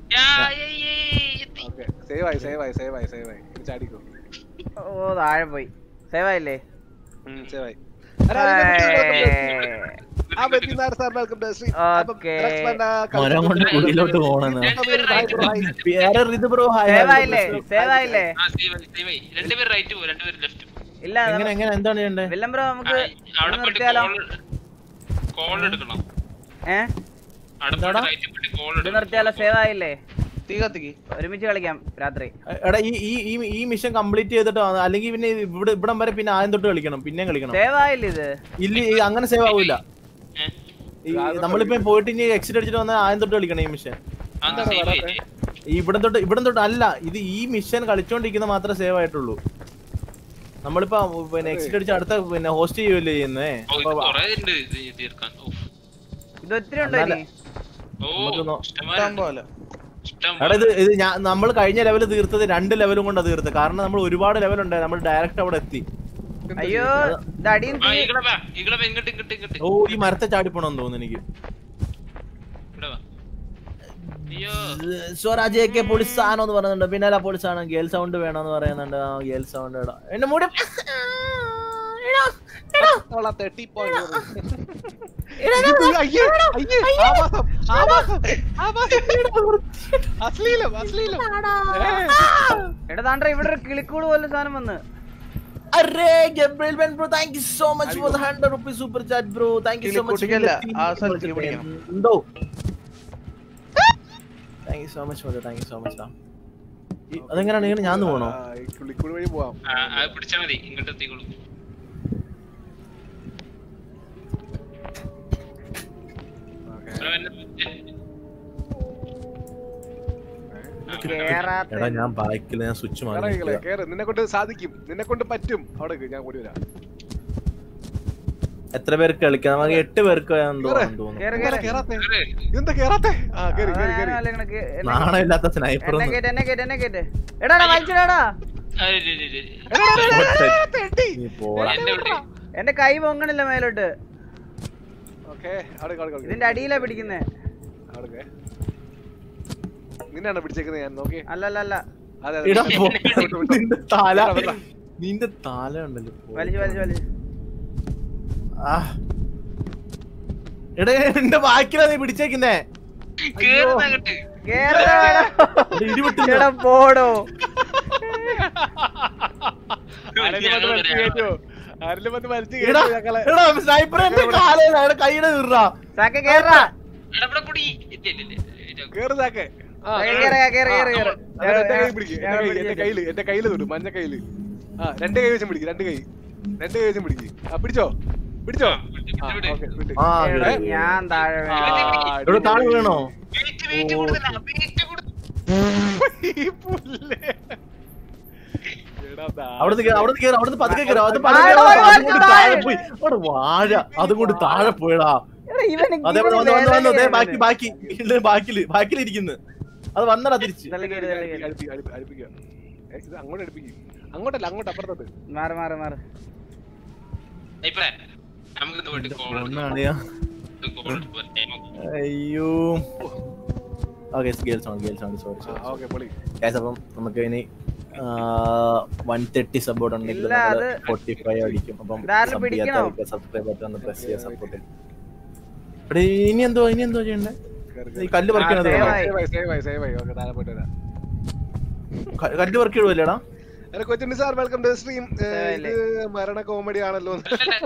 ഓക്കെ സേവ് ആയി സേവ് ആയി സേവ് ആയി സേവ് ആയി ഇനി ചാടിക്കോ ഓ താഴെ പോയി സേവ് ആയില്ലേ സേവ് ആയി ഏയ്. ഓക്കെ മരം കൊണ്ട് കുഴിയിലോട്ട് പോണെന്ന് വേറെ ഇത് ബ്രോ സേവ് ആയില്ലേ സേവ് ആയില്ലേ ആ സേവ് സേവ് ആയി രണ്ടുപേർ റൈറ്റ് പോ രണ്ടുപേർ ലെഫ്റ്റ് ഇല്ല എങ്ങനെ എങ്ങനെ എന്താണ് ചെയ്യണ്ടേ വില്ലം ബ്രോ നമുക്ക് അവിടെ ഇത് പോയിട്ട് നിർത്തിയാലോ കോൾ എടുക്കണം ഏ അവിടെ പോയിട്ട് റൈറ്റ് പോയിട്ട് കോൾ ഇത് എടുക്കണം നിർത്തിയാലോ സേവ് ആയില്ലേ തീ കത്തിക്ക് ഒരുമിച്ച് കളിക്കാം രാത്രി എടാ ഈ ഈ ഈ- ഈ മിഷൻ കംപ്ലീറ്റ് ചെയ്തിട്ട് ആ- അല്ലെങ്കിൽ പിന്നെ ഇവിടെ ഇവിടം വരെ പിന്നെ ആദ്യം തൊട്ട് കളിക്കണം പിന്നെയും കളിക്കണം സേവ് ആയില്ലേ ഇത് ഇല്ല ഈ അങ്ങനെ സേവ് ആവൂല ഏ? ഈ നമ്മളിപ്പോ പോയിട്ട് ഇനി എക്സിറ്റ് അടിച്ചിട്ട് വന്നാൽ ആദ്യം തൊട്ട് കളിക്കണം ഈ മിഷൻ അന്ന് സേവ് ആയില്ലേ ഈ ഇവിടെ തൊട്ട് ഇവിടെ തൊട്ട് അല്ല ഇത് ഈ മിഷൻ കളിച്ചോണ്ടിരിക്കുന്ന മാത്രമേ സേവ് ആയിട്ടുള്ളൂ നമ്മളിപ്പോ പിന്നെ എക്സിറ്റ് അടിച്ച് അടുത്ത പിന്നെ ഹോസ്റ്റ് ചെയ്യുമല്ലേ ചെയ്യുന്നേ ഓ ഇത് കൊറേ ഉണ്ട് ഇത് തീർക്കാൻ ഓ ഇത് ഒത്തിരി ഉണ്ടോ ഇനി ഓ നമുക്ക് നോ- ഇഷ്ടംമാതിരി ഇഷ്ടം ഉണ്ട്. പോലെ ഇഷ്ടം എടാ ഇത് ഇത് ഞാൻ നമ്മൾ കഴിഞ്ഞ ലെവൽ തീർത്തത് രണ്ട് ലെവലും കൊണ്ടാണ് തീർത്തത് കാരണം നമ്മൾ ഒരുപാട് ലെവൽ ഉണ്ടായി നമ്മൾ ഡയറക്റ്റ് അവിടെ എത്തി അയ്യോ ഇത് അടിയും ആ തീ ഇങ്ങടെ വാ ഇങ്ങടെ വാ ഇങ്ങോട്ട് ഇങ്ങോട്ട് ഇങ്ങോട്ട് ഓ ഈ മരത്തെ ചാടിപ്പോണെന്ന് തോന്നുന്നു എനിക്ക് ഇവിടെ വാ അയ്യോ സ്വരാജയൊക്കെ പൊളിസാനോ എന്ന് പറയുന്നുണ്ട് പിന്നെ അല്ല പൊളിസാണ് ഗേൾ സൗണ്ട് വേണമെന്ന് പറയുന്നുണ്ട് ആ ഗേൾ സൗണ്ട് ഇടാം എന്റെ മൂടി അശ്ലീലം അശ്ലീലം എടാ താണ്ട ഇവിടെ ഒരു കിളിക്കൂട് പോലെ സാധനം വന്ന് അരേ Gabriel Ben bro thank you so much for the 100 rupees super chat bro thank you so much കിളിക്കുട്ടിക്കല്ല, ആ സ്ഥലത്ത് കിളി പിടിക്കണം. എന്തോ thank you so much for thank you so much അതെങ്ങനെയാണ് ഇങ്ങനെ ഞാൻ പോകണോ കുളിക്കൂട് വഴി പോവാം ആ അത് പിടിച്ചാ മതി ഇങ്ങോട്ട് എത്തിക്കോളൂ ഇവിടെ വന്ന് കേറാത്ത എടാ ഞാൻ ബാക്കിൽ ഞാൻ സ്വിച്ച് കേറ് ഈകളെ, മാറി കേറ് നിന്നെ കൊണ്ട് സാധിക്കും നിന്നെ കൊണ്ട് പറ്റും അവിടെ നിക്ക്, ഞാൻ കൂടി വരാം എത്ര പേർക്ക് കളിക്കാം നമുക്ക് എട്ട് പേർക്ക് എന്തോ കേറ്. ആണെന്ന് തോന്നുന്നു കേറ് ഇതെന്താ കേറ് കേറാത്തെ കേറ്. ഇതെന്താ കേറാത്തെ ആ കേറി കേറി കേറി അതാ അല്ല ഇങ്ങട് കേ- എന്നെ- നാണമില്ലാത്ത സ്നൈപ്പർ എന്നെ കേറ്റ് എന്നെ കേറ്റ് എന്നെ കേറ്റ് എടാ എടാ, വലിച്ചിടാടാ ആ, ഇരി, ഇരി, ഇരി. നീ പോടാ എന്നെ വിട്. എന്റെ കൈ പൊങ്ങണില്ല മേലോട്ട് ഓക്കേ അവിടെ അവിടെ അവിടെ ഇതിന്റെ അടിയിലാ പിടിക്കുന്നേ അവിടെ നിന്നെയാണ് പിടിച്ചേക്കുന്നത് ഞാൻ നോക്കി അല്ല അല്ല അല്ല അതെ ഇടാ അതെ പോ. വിട്ടോ, വിട്ടോ. നിന്റെ തല വിട്ടോ, വിട്ടോ. നിന്റെ തല ഉണ്ടല്ലോ വലിച്ചു വലിച്ചു വലിച്ചു ആ. എടേ എന്റെ ബാക്കിലാ നീ പിടിച്ചേക്കുന്നേ കേറുന്ന അങ്ങോട്ട്. കേറടാ. എടാ, ഇടിവിട്ടില്ല. എടാ പോടോ ആരെങ്കിലും വന്ന് വലിച്ച് കയറ്റുവോ? ആരെങ്കിലും വന്ന് വലിച്ച് എടാ, കയറ്റുവോ ഞങ്ങളെ? എടാ സ്നൈപ്പർ എന്റെ കാലയിലാ എടാ കൈയുടെ തീർറാ സാക്കെ കേറാ എടാ, ഇവിടെ പിടി. ഇല്ല, ഇല്ല, ഇല്ല, ഇല്ല. കേറ് സാക്കെ. ആ, സാക്കെ കേറ് കേറ് കേറ് കേറ് അതെ, എന്റെ കൈ പിടിക്ക്. എന്റെ കൈ- എന്റെ കയ്യില് എന്റെ കയ്യില് തൊട്ടു മഞ്ഞ കയ്യില് ആ രണ്ട് കൈ വെച്ചും പിടിക്ക് രണ്ട് കൈ രണ്ട് കൈ വെച്ചും പിടിക്ക് ആ പിടിച്ചോ പിടിച്ചോ വിട്ട്, ആ, വിട്ട്, വിട്ട്. ഓക്കേ, വിട്ട്. ആ എടാ, കേറി. ഞാൻ താഴെ ആ, വീണു. ഇവിടെ താഴെ വീണോ വെയിറ്റ്, വെയിറ്റ് കൂടുതലാ, വെയിറ്റ് കൂടുതലാ. ഈ പുല്ല്. എടാ, ദാ. അവിടുന്ന് കേറ്, അവിടുന്ന് കേറ്, അവിടുന്ന് പതുക്കെ കേറ്, അവിടുന്ന് താഴെ പതുക്കെ കേറ്, പോയി, അതും കൊണ്ട് താഴെ. താഴെ പോയി അവിടെ വാഴ അതും കൊണ്ട് താഴെ പോയടാ എടാ, ഇവന് അതെ ഇവന് വന്ന് വന്ന് വന്ന് ദേ വേദന ബാക്കി ബാക്കി ഇണ്ട് ബാക്കില് ബാക്കിലിരിക്കുന്നു അത് വന്നടാ തിരിച്ച് തള്ളി കേറ്, തള്ളി കേറ്. അടുപ്പി- അടുപ്പി- അടുപ്പിക്കുക. ഏ, ഇത് അങ്ങോട്ട് അടുപ്പിക്ക് അങ്ങോട്ടല്ല അങ്ങോട്ട് അപ്പുറത്തോട്ട് മാറ് മാറ് മാറ് ഇപ്പഴേ, നമുക്കിന്ന് പോയിട്ട് call എടുക്കാം. ഒന്നാണ് ഞാൻ ഇത് call എടുത്ത് പോരെ. അയ്യോ ഓക്കെ ഗേൾസ് ആണ് ഗേൾസ് ആണ് സോറി ആ, ഓക്കേ പൊളി ഗൈസ് അപ്പം നമുക്ക് ഇനി വൺ തേർട്ടി സപ്പോർട്ട് ഉണ്ടെങ്കിൽ ഇല്ല, അത് ഫോർട്ടി ഫൈവ് അടിക്കും അപ്പം ഇതാരും പിടിക്കണോ? സബ്സ്ക്രൈബ് ബട്ടൺ ഒന്ന് പ്രസ് ചെയ്യാൻ സപ്പോർട്ട് എടേ ഇനി എന്തോ ഇനി എന്തോ ചെയ്യണ്ടേ ഈ കല്ല് പറിക്കണത് ആ, വേണോ? save ആയി. സേവ് ആയി സേവ് ആയി സേവ് ആയി ഓക്കെ താഴെ പോയിട്ട് വരാം ക- കല്ല് പറിക്കിടുവല്ലേടാ അല്ല Kochunni sir welcome to stream save ഇത് മരണ കോമഡി ആണല്ലോ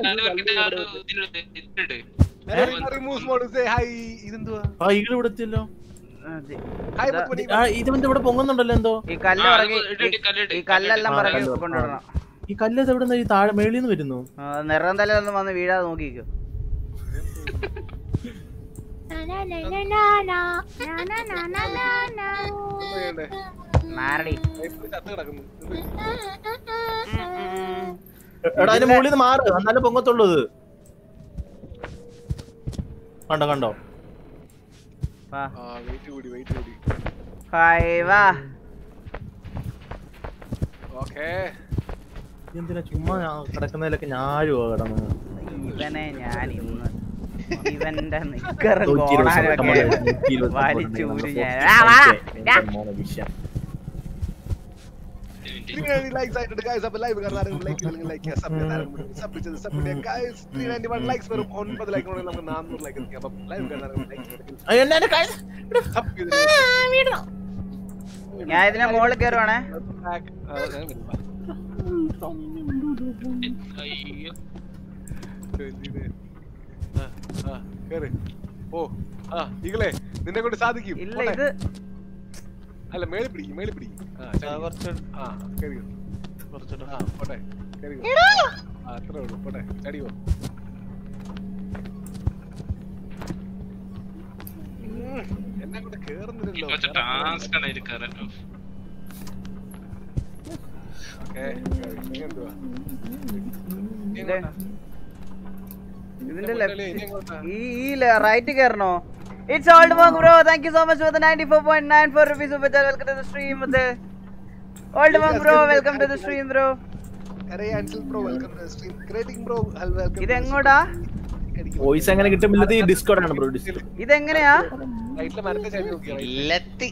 റിമൂവ് മോഡ് സേ ഹൈ ഇതെന്തുവാ ആ ഈകള് ഇവിടെത്തിയല്ലോ അതെ. ഹായ് ഇതാ- മുത്തുമണി ആ ഇതിന്റെ ഇവിടെ പൊങ്ങുന്നുണ്ടല്ലോ എന്തോ ഈ കല്ല് ആ, അത് പറക്കി ഇട്, ഇട്, കല്ലിട്, ഈ കല്ലെല്ലാം ആ, പറക്കി കല്ല് കൊണ്ടുവിടണം ഈ കല്ല് ഇത് എവിടെ ഈ താഴെ മേളിൽ നിന്ന് വരുന്നു ആ, നിറം തലൊന്നും വന്ന് വീഴാതെ നോക്കിക്കോ ചെയ്യണ്ടേ മാരടി ലൈഫിൽ ചത്ത് കിടക്കുന്നു എടാ അതിന്റെ മുകളിൽ നിന്ന് മാറ് എന്നാലേ പൊങ്ങത്തുള്ളൂ ഇത് കണ്ടോ കണ്ടോ വാ ആ വെയിറ്റ് കൂടി വെയിറ്റ് കൂടി ഹായ് വാ ഓക്കേ എന്തിനാ ചുമ്മാ ഞാൻ കിടക്കുന്നതിലൊക്കെ ഞാരും കിടന്നു ഇവനെ ഞാൻ ഇന്ന് ഇവന്റെ നിക്കറും നൂറ്റി ഇരുപത് കോണാനൊക്കെ നമ്മള് നൂറ്റി ഇരുപത് വലിച്ചു നമ്മൾ ഊരി ഫോർ ഞാൻ ഫിഫ്റ്റി ആ, വാ, എന്റെ ഡാ. മോനെ വിഷയം ലൈക്സ് ആയിട്ടുണ്ട് ഗൈസ് അപ്പോൾ ലൈവ് കാരണം ലൈക്ക് നിങ്ങൾ ലൈക്ക് ചെയ്യുക സബ് സബ് ചെയ്ത് സബ് ചെയ്യുക ഗൈസ് 391 ലൈക്സ് വെറും 9 ലൈക്ക് ഉണ്ടെങ്കിൽ നമുക്ക് 400 ലൈക്ക് എത്തിക്കാം അപ്പോൾ ലൈവ് കാരണം ലൈക്ക് ചെയ്യുക അയ്യോ, എന്നെ എന്നെ കൈ- സബ് ചെയ്ത് ഞാൻ ഇതിന്റെ മുകളിൽ കയറുവാണേ ബാക്ക് ആ ഞാൻ വരുന്നു അയ്യോ ആ ആ കേറ് ഓ ആ ഈകളെ നിന്നെ കൊണ്ട് സാധിക്കും ഇല്ല പോട്ടെ. ഇത് അല്ല മേളി പിടിക്കും മേളി പിടിക്കും ആ ആ, ചാടി. കുറച്ച് ആ കേറി കുറച്ചിട്ട് ആ പോട്ടെ കേറി ആ അത്രേ ഉള്ളൂ പോട്ടെ ചടിയോ എന്നെ കൊണ്ട് കേറുന്നില്ലല്ലോ കുറച്ച് ടാസ്ക് ആണ് ഇത് കയറാൻ ഓക്കേ ഇനി എന്തുവാ ഇനി ഇത് എങ്ങോട്ടാ? ഇതിന്റെ ഇനി ലെഫ്റ്റ് എങ്ങോട്ടാ? ഈ ഈ റൈറ്റ് കയറണോ it's old monk bro thank you so much for the 94.94 rupees super chat welcome to the stream with old monk bro welcome to the stream bro അരേ Ansil bro welcome to stream greeting bro ഹൽ വെൽക്കം ഇത് എങ്ങോട്ടാ വോയിസ് എങ്ങനെ കിട്ടുമ്പോൾ ഈ ഡിസ്കോഡ് ആണ് ബ്രോ ഡിസ്കോഡ് ഇതെങ്ങനെയാ റൈറ്റിലെ മരത്തെ ചാടി നോക്കിയാ ഇല്ലെത്തി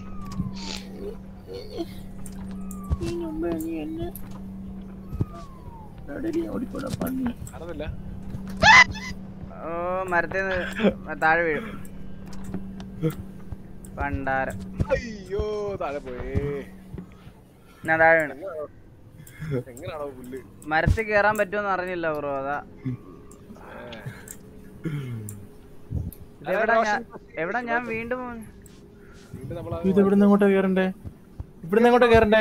അറിഞ്ഞില്ല ഓ മരത്തിൽ താഴെ വീഴും പണ്ടാരം അയ്യോ താഴെ പോയേ ഞാൻ താഴെ വീണു എങ്ങനാണോ പുല്ല് മരത്തിൽ കയറാൻ പറ്റുമെന്ന് അറിഞ്ഞില്ല ബ്രോ അതാ ഇതെവിടാ ഞാൻ എവിടാ ഞാൻ വീണ്ടും വീണ്ടും നമ്മളാ ഇത് എവിടുന്ന് എങ്ങോട്ടാ കേറണ്ടേ ഇവിടുന്ന് എങ്ങോട്ടാ കേറണ്ടേ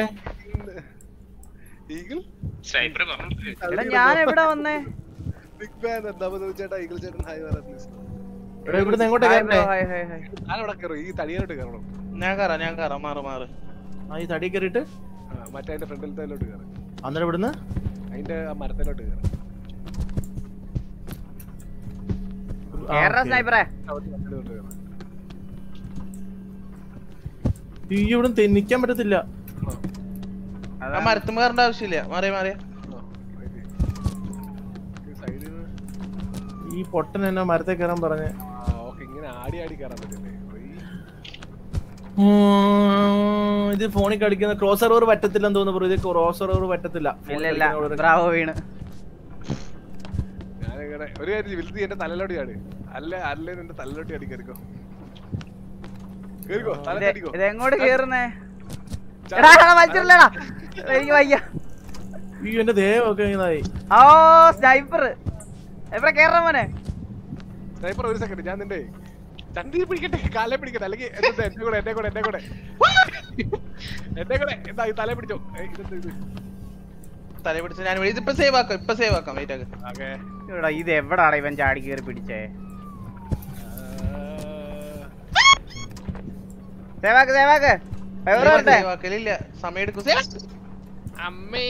ഈഗിൾ സ്നൈപ്പർ പറഞ്ഞു എടാ ഞാൻ എവിടാ വന്നേ ബിഗ് ഫാൻ എന്താ ചേട്ടാ ഈഗിൾ ചേട്ടൻ ഹായ് പറയാ പ്ലീസ് എടാ ഇവിടുന്ന് എങ്ങോട്ടാ ഹായ് കേറണ്ടേ ബ്രോ ഹായ് ഹായ് ഹായ് ഞാനവിടെ കയറും ഈ തടിയാലോട്ട് കയറണം ഞാൻ കയറാം ഞാൻ കയറാം മാറ് മാറ് ആ ഈ തടി കയറിയിട്ട് ആ, മറ്റേ അതിന്റെ ഫ്രണ്ടിലത്തേലോട്ട് കയറാം അന്നേരം ഇവിടുന്ന് അതിന്റെ ആ മരത്തിലോട്ട് കയറാം ആ, കേറ okay. സ്നൈപ്പറെ അവിടെ മരത്തിലോട്ട് കയറാം ഈ ഇവിടുന്ന് തെ- നിക്കാൻ പറ്റത്തില്ല ആ മരത്തും കയറേണ്ട ആവശ്യമില്ല മാറിയ മാറിയ സൈഡിൽ നിന്ന് ഈ പൊട്ടൻ എന്നെ മരത്തെ കയറാൻ പറഞ്ഞേ ആ ഓക്കെ ഇങ്ങനെ ആടി ആടി കയറാൻ പറ്റില്ലേ ഈ ഉം, ഇത് ഫോണിൽ കളിക്കുന്ന ക്രോസ് സെർവർ പറ്റത്തില്ലെന്ന് തോന്നുന്നു ബ്രോ ഇത് ക്രോസ് സെർവർ പറ്റത്തില്ല ഇല്ല ഇല്ല ബ്രാവോ വീണ് ഞാനിങ്ങനെ ഒരു കാര്യം വിൽത്തി എന്റെ തലയിലോട്ട് ചാട് അല്ല അല്ലേ നിന്റെ തലയിലോട്ട് ചാടി കയറിക്കോ കേറിക്കോ തല ഇത് ചാടിക്കോ ഇത് എങ്ങോട്ട് കേറുന്നേ എടാ എടാ വലിച്ചിട്ടില്ലടാ എനിക്ക് വയ്യ ഈ എന്റെ ദേഹമൊക്കെ ഇങ്ങനായി ഓ സ്നൈപ്പർ എവിടെ കേറാ മോനെ സ്നൈപ്പർ ഒരു സെക്കൻഡ് ഞാൻ നിന്റെ ചന്തി പിടിക്കട്ടെ കാലെ പിടിക്കട്ടെ അല്ലെങ്കിൽ എന്താ എന്റെ കൂടെ എന്റെ കൂടെ എന്റെ കൂടെ എന്റെ കൂടെ എന്താ ഈ തല പിടിച്ചോ ഏയ്, ഇതെന്ത് ഇത് തല പിടിച്ച് ഞാൻ വിളി- ഇതിപ്പോ സേവ് ആക്കാം ഇപ്പൊ സേവ് ആക്കാം വെയിറ്റ് ആക്ക് ഓക്കെ എടാ ഇത് എവിടാണ് ഇവൻ ചാടി കയറി പിടിച്ചേ സേവാക്ക് സേവാക്ക് ഫേവർ വരട്ടെ സേവ് ആക്കലില്ല സമയം എടുക്കും സേവ് അമ്മേ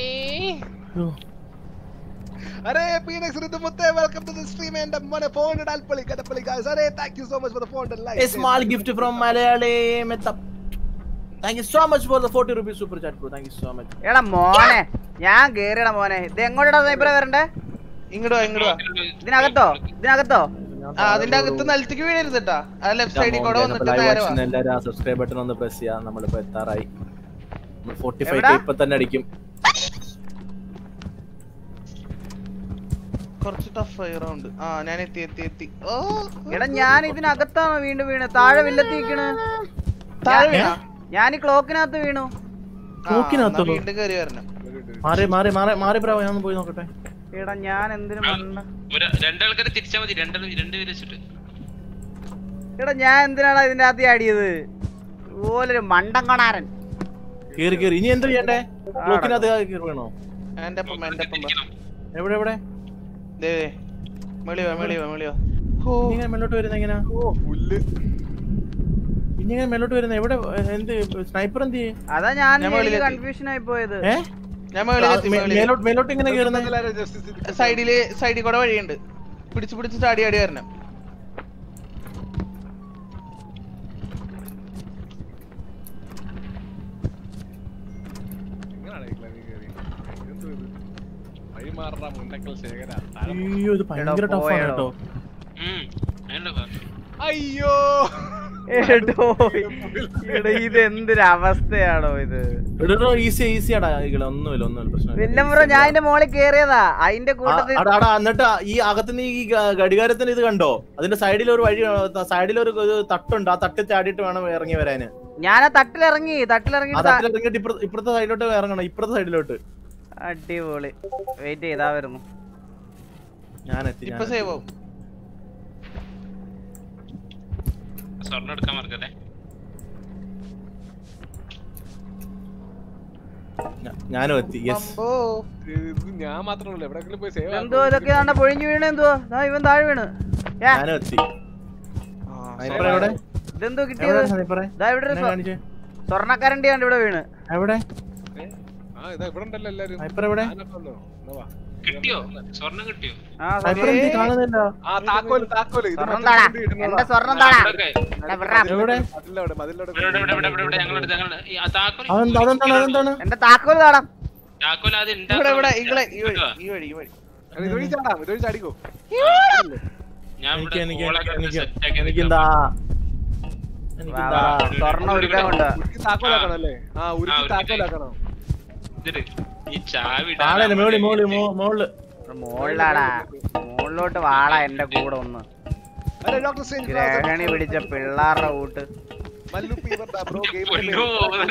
അരേ പീനക്സ് ഋതുമുത്തേ വെൽക്കം ടു ദി സ്ട്രീം എന്റെ മോനെ ഫോൺ അൽപ്പളി കടപ്പളി ഗൈസ് അരേ thank you so much for the phone A small gift from Malayali Methap. Thank you so much for the 40 rupees super chat, bro. Thank you so much. എടാ മോനെ ഞാൻ കേറിയടാ മോനെ ഇത് എങ്ങോട്ടാ സ്നൈപ്പറെ വരണ്ടേ ഇങ്ങോട്ട് വാ ഇങ്ങോട്ട് വാ ഇതിനകത്തോ ഇതിനകത്തോ ആ അതിന്റെ അകത്ത് നിലത്തേക്ക് വീഴരുത് കേട്ടാ ആ ലെഫ്റ്റ് സൈഡിൽ കൂടെ വന്നിട്ട് നേരെ വാ എല്ലാവരും ആ സബ്സ്ക്രൈബ് ബട്ടൺ ഒന്ന് പ്രസ് ചെയ്യാം നമ്മളിപ്പോ എത്താറായി ഫോർട്ടി ഫൈവ് എവിടാ? ഇപ്പൊ തന്നെ അടിക്കും കുറച്ച് ടഫ് റൗണ്ട് ആ ഞാൻ എത്തി എത്തി എത്തി ഓ എടാ ഞാൻ ഇതിനകത്താണോ വീണ്ടും വീണ് താഴെ വില്ലത്തി നിക്കണ് താഴെ വീണാ? ഞാൻ ഈ ക്ലോക്കിനകത്ത് വീണു ആ, ക്ലോക്കിനകത്തോ? എന്നാ വീണ്ടും കയറി വരണം മാറി മാറി മാറി മാറി ബ്രാവോ ഞാൻ ഒന്ന് പോയി നോക്കട്ടെ എടാ ഞാൻ എന്തിനു മണ്ണ ഒരു രണ്ടാൾക്കാരെ തിരിച്ചാ മതി രണ്ടാൾ രണ്ടുപേര് വെച്ചിട്ട് എടാ ഞാൻ എന്തിനാണ് ഇതിന്റെ അകത്ത് ചാടിയത് ഓലൊരു മണ്ടൻ കൊണാരൻ കേറി കേറി ഇനി എന്താ ചെയ്യണ്ടേ ക്ലോക്കിനകത്ത് കേറി വേണോ എന്റെ ഒപ്പം എന്റെ ഒപ്പം വാ. എവിടെ എവിടെ ദേ ദേ. മേളി വാ മേളി വാ മേളി വാ ഇനി ഇങ്ങനെ മേലോട്ട് വരുന്ന എങ്ങനെയാ ഓ പുല്ല് ഇനി ഇങ്ങനെ മേലോട്ട് വരുന്ന എവിടെ എന്ത് സ്നൈപ്പർ എന്ത് ചെയ്യും അതാ ഞാൻ ഞാൻ മുകളിലെത്തി. കൺഫ്യൂഷൻ ആയി പോയത് ഏ ഞാൻ മേളിലെത്തി മേ- മേളിൽ മേലോട്ട് മേലോട്ട് ഇങ്ങനെ കേറുന്ന സൈഡില് സൈഡിൽ കൂടെ വഴിയുണ്ട് പിടിച്ച് പിടിച്ച് ചാടി ചാടി വരണം എങ്ങനെയാണ് ഈ ക്ലബിൽ കയറി എന്തോ ഇത് വഴിമാറാ മുണ്ടക്കൽ ശേഖര അയ്യോ ഇത് ഭയങ്കര എടാ, ടഫാണ് പോയെടോ. കേട്ടോ ഉം അതിനുള്ള ഭാഗം. അയ്യോ എടോ എടാ ഇത് എന്തൊരു അവസ്ഥയാണോ ഇത് എടോ ഈസി ഈസി ആടാ ഇകളെ ഒന്നുമില്ല ഒന്നുമില്ല പ്രശ്നമില്ല വില്ലംപുറം ഞാൻ അതിന്റെ മോളിൽ കേറിയതാ അതിന്റെ ആ, കൂട്ടത്തിൽ അടാ, അടാ, എന്നിട്ട് ഈ അകത്തുനിന്ന് ഈ ഗ- ഘടികാരത്തിന് ഇത് കണ്ടോ അതിന്റെ സൈഡിൽ ഒരു വഴി സൈഡിൽ ഒരു ഒരു തട്ടുണ്ട് ആ തട്ട് ചാടിയിട്ട് വേണം ഇറങ്ങി വരാന് ഞാൻ ആ തട്ടിലിറങ്ങി ആ തട്ടിലിറങ്ങി തട്ടിൽ ഇറങ്ങിയിട്ട് ഇപ്പുറ- ഇപ്പുറത്തെ സൈഡിലോട്ട് ഇറങ്ങണം ഇപ്പുറത്തെ സൈഡിലോട്ട് അടിപൊളി വെയിറ്റ് ചെയ്താ വരുന്നു ഞാൻ എത്തി ഞാൻ ഇപ്പൊ എത്തി. സേവ് ആവും സ്വർണ്ണം എടുക്കാൻ മറക്കല്ലേ ഞാ- ഞാനും എത്തി യെസ് ഓ ഇത് ഞാൻ മാത്രമേ ഉള്ളൂ എവിടെയെങ്കിലും പോയി സേവ് എന്തോ ഇതൊക്കെ കണ്ട പൊഴിഞ്ഞു വീണ് എന്തോ ദാ ഇവൻ താഴെ വീണ് ഏ, ഞാനും എത്തി സ്നൈപ്പർ എവിടെ ഇതെന്തോ എവിടെ കിട്ടിയത് സ്നൈപ്പറെ ദാ ഇവിടെ ഒരു എന്നെ സ്വ- കാണിച്ചേ സ്വർണ്ണക്കരണ്ടി കണ്ട് ഇവിടെ വീണ് എവിടെ ആ ഇതാ ഇവിടെ ഉണ്ടല്ലോ എല്ലാരും സ്നൈപ്പർ എവിടെ ഞാനൊക്കെ വന്നോ എന്നാ വാ. കിട്ടിയോ സ്വർണ്ണം കിട്ടിയോ ആ സ്നൈപ്പർ എന്ത് കാണുന്നില്ല ആ താക്കോല് താക്കോല് ഇത് സ്വർണ്ണം മറ്റേ താടാ വണ്ടി ഇടുന്നതാ. എന്റെ സ്വർണ്ണം താടാ ഇവിടെയൊക്കെ. എടാ, വിട്രാ. എവിടെ മതിലിലവിടെ, മതിലിലവിടെ ഇവിടെ ഇവിടെ ഇവിടെ ഇവിടെ ഇവിടെ ഞങ്ങളുടെ ഞങ്ങളുടെ ഈ ആ താക്കോൽ അതെന്താ അതെന്താണ് അതെന്താണ് എന്റെ താക്കോല് താടാ താക്കോൽ അത് ഇവിടെ ഇവിടെ ഉണ്ടാക്കണം. ഇങ്ങളെ ഈ വഴി ഇങ്ങോട്ട് വാ. ഈ വഴി ഈ വഴി എടാ, ഇതുവഴി ചാടാം ഇതുവഴി ചാടിക്കോ ഞാൻ എനിക്ക് ഇവിടെ എനിക്ക് കോളൊക്കെ എനിക്ക് set ആക്കി എനിക്കെന്താ വാ, എനിക്കെന്താ വാ. സ്വർണ്ണം ഒരുക്കാൻ കൊണ്ടുവാ ഉരുക്കി താക്കോലാക്കണം അല്ലേ ആ ഉരുക്കി ഉരുക്കി. താക്കോലാക്കണം ഇതിട്ട് ഈ ചാവി ഇടാൻ താഴെ മോളി മോളി നമ്മള് മോ- മോളില് മോളിലാടാ മോളിലോട്ട് വാടാ എന്റെ കൂടെ ഒന്ന് അരെ ഡോക്ടർ സ്ട്രേഞ്ച് ഗ്രഹണി പിടിച്ച പിള്ളാരുടെ കൂട്ട് മല്ലുപ്പി ഇവരുടെ ബ്രോ ഗെയിം പൊന്നോ,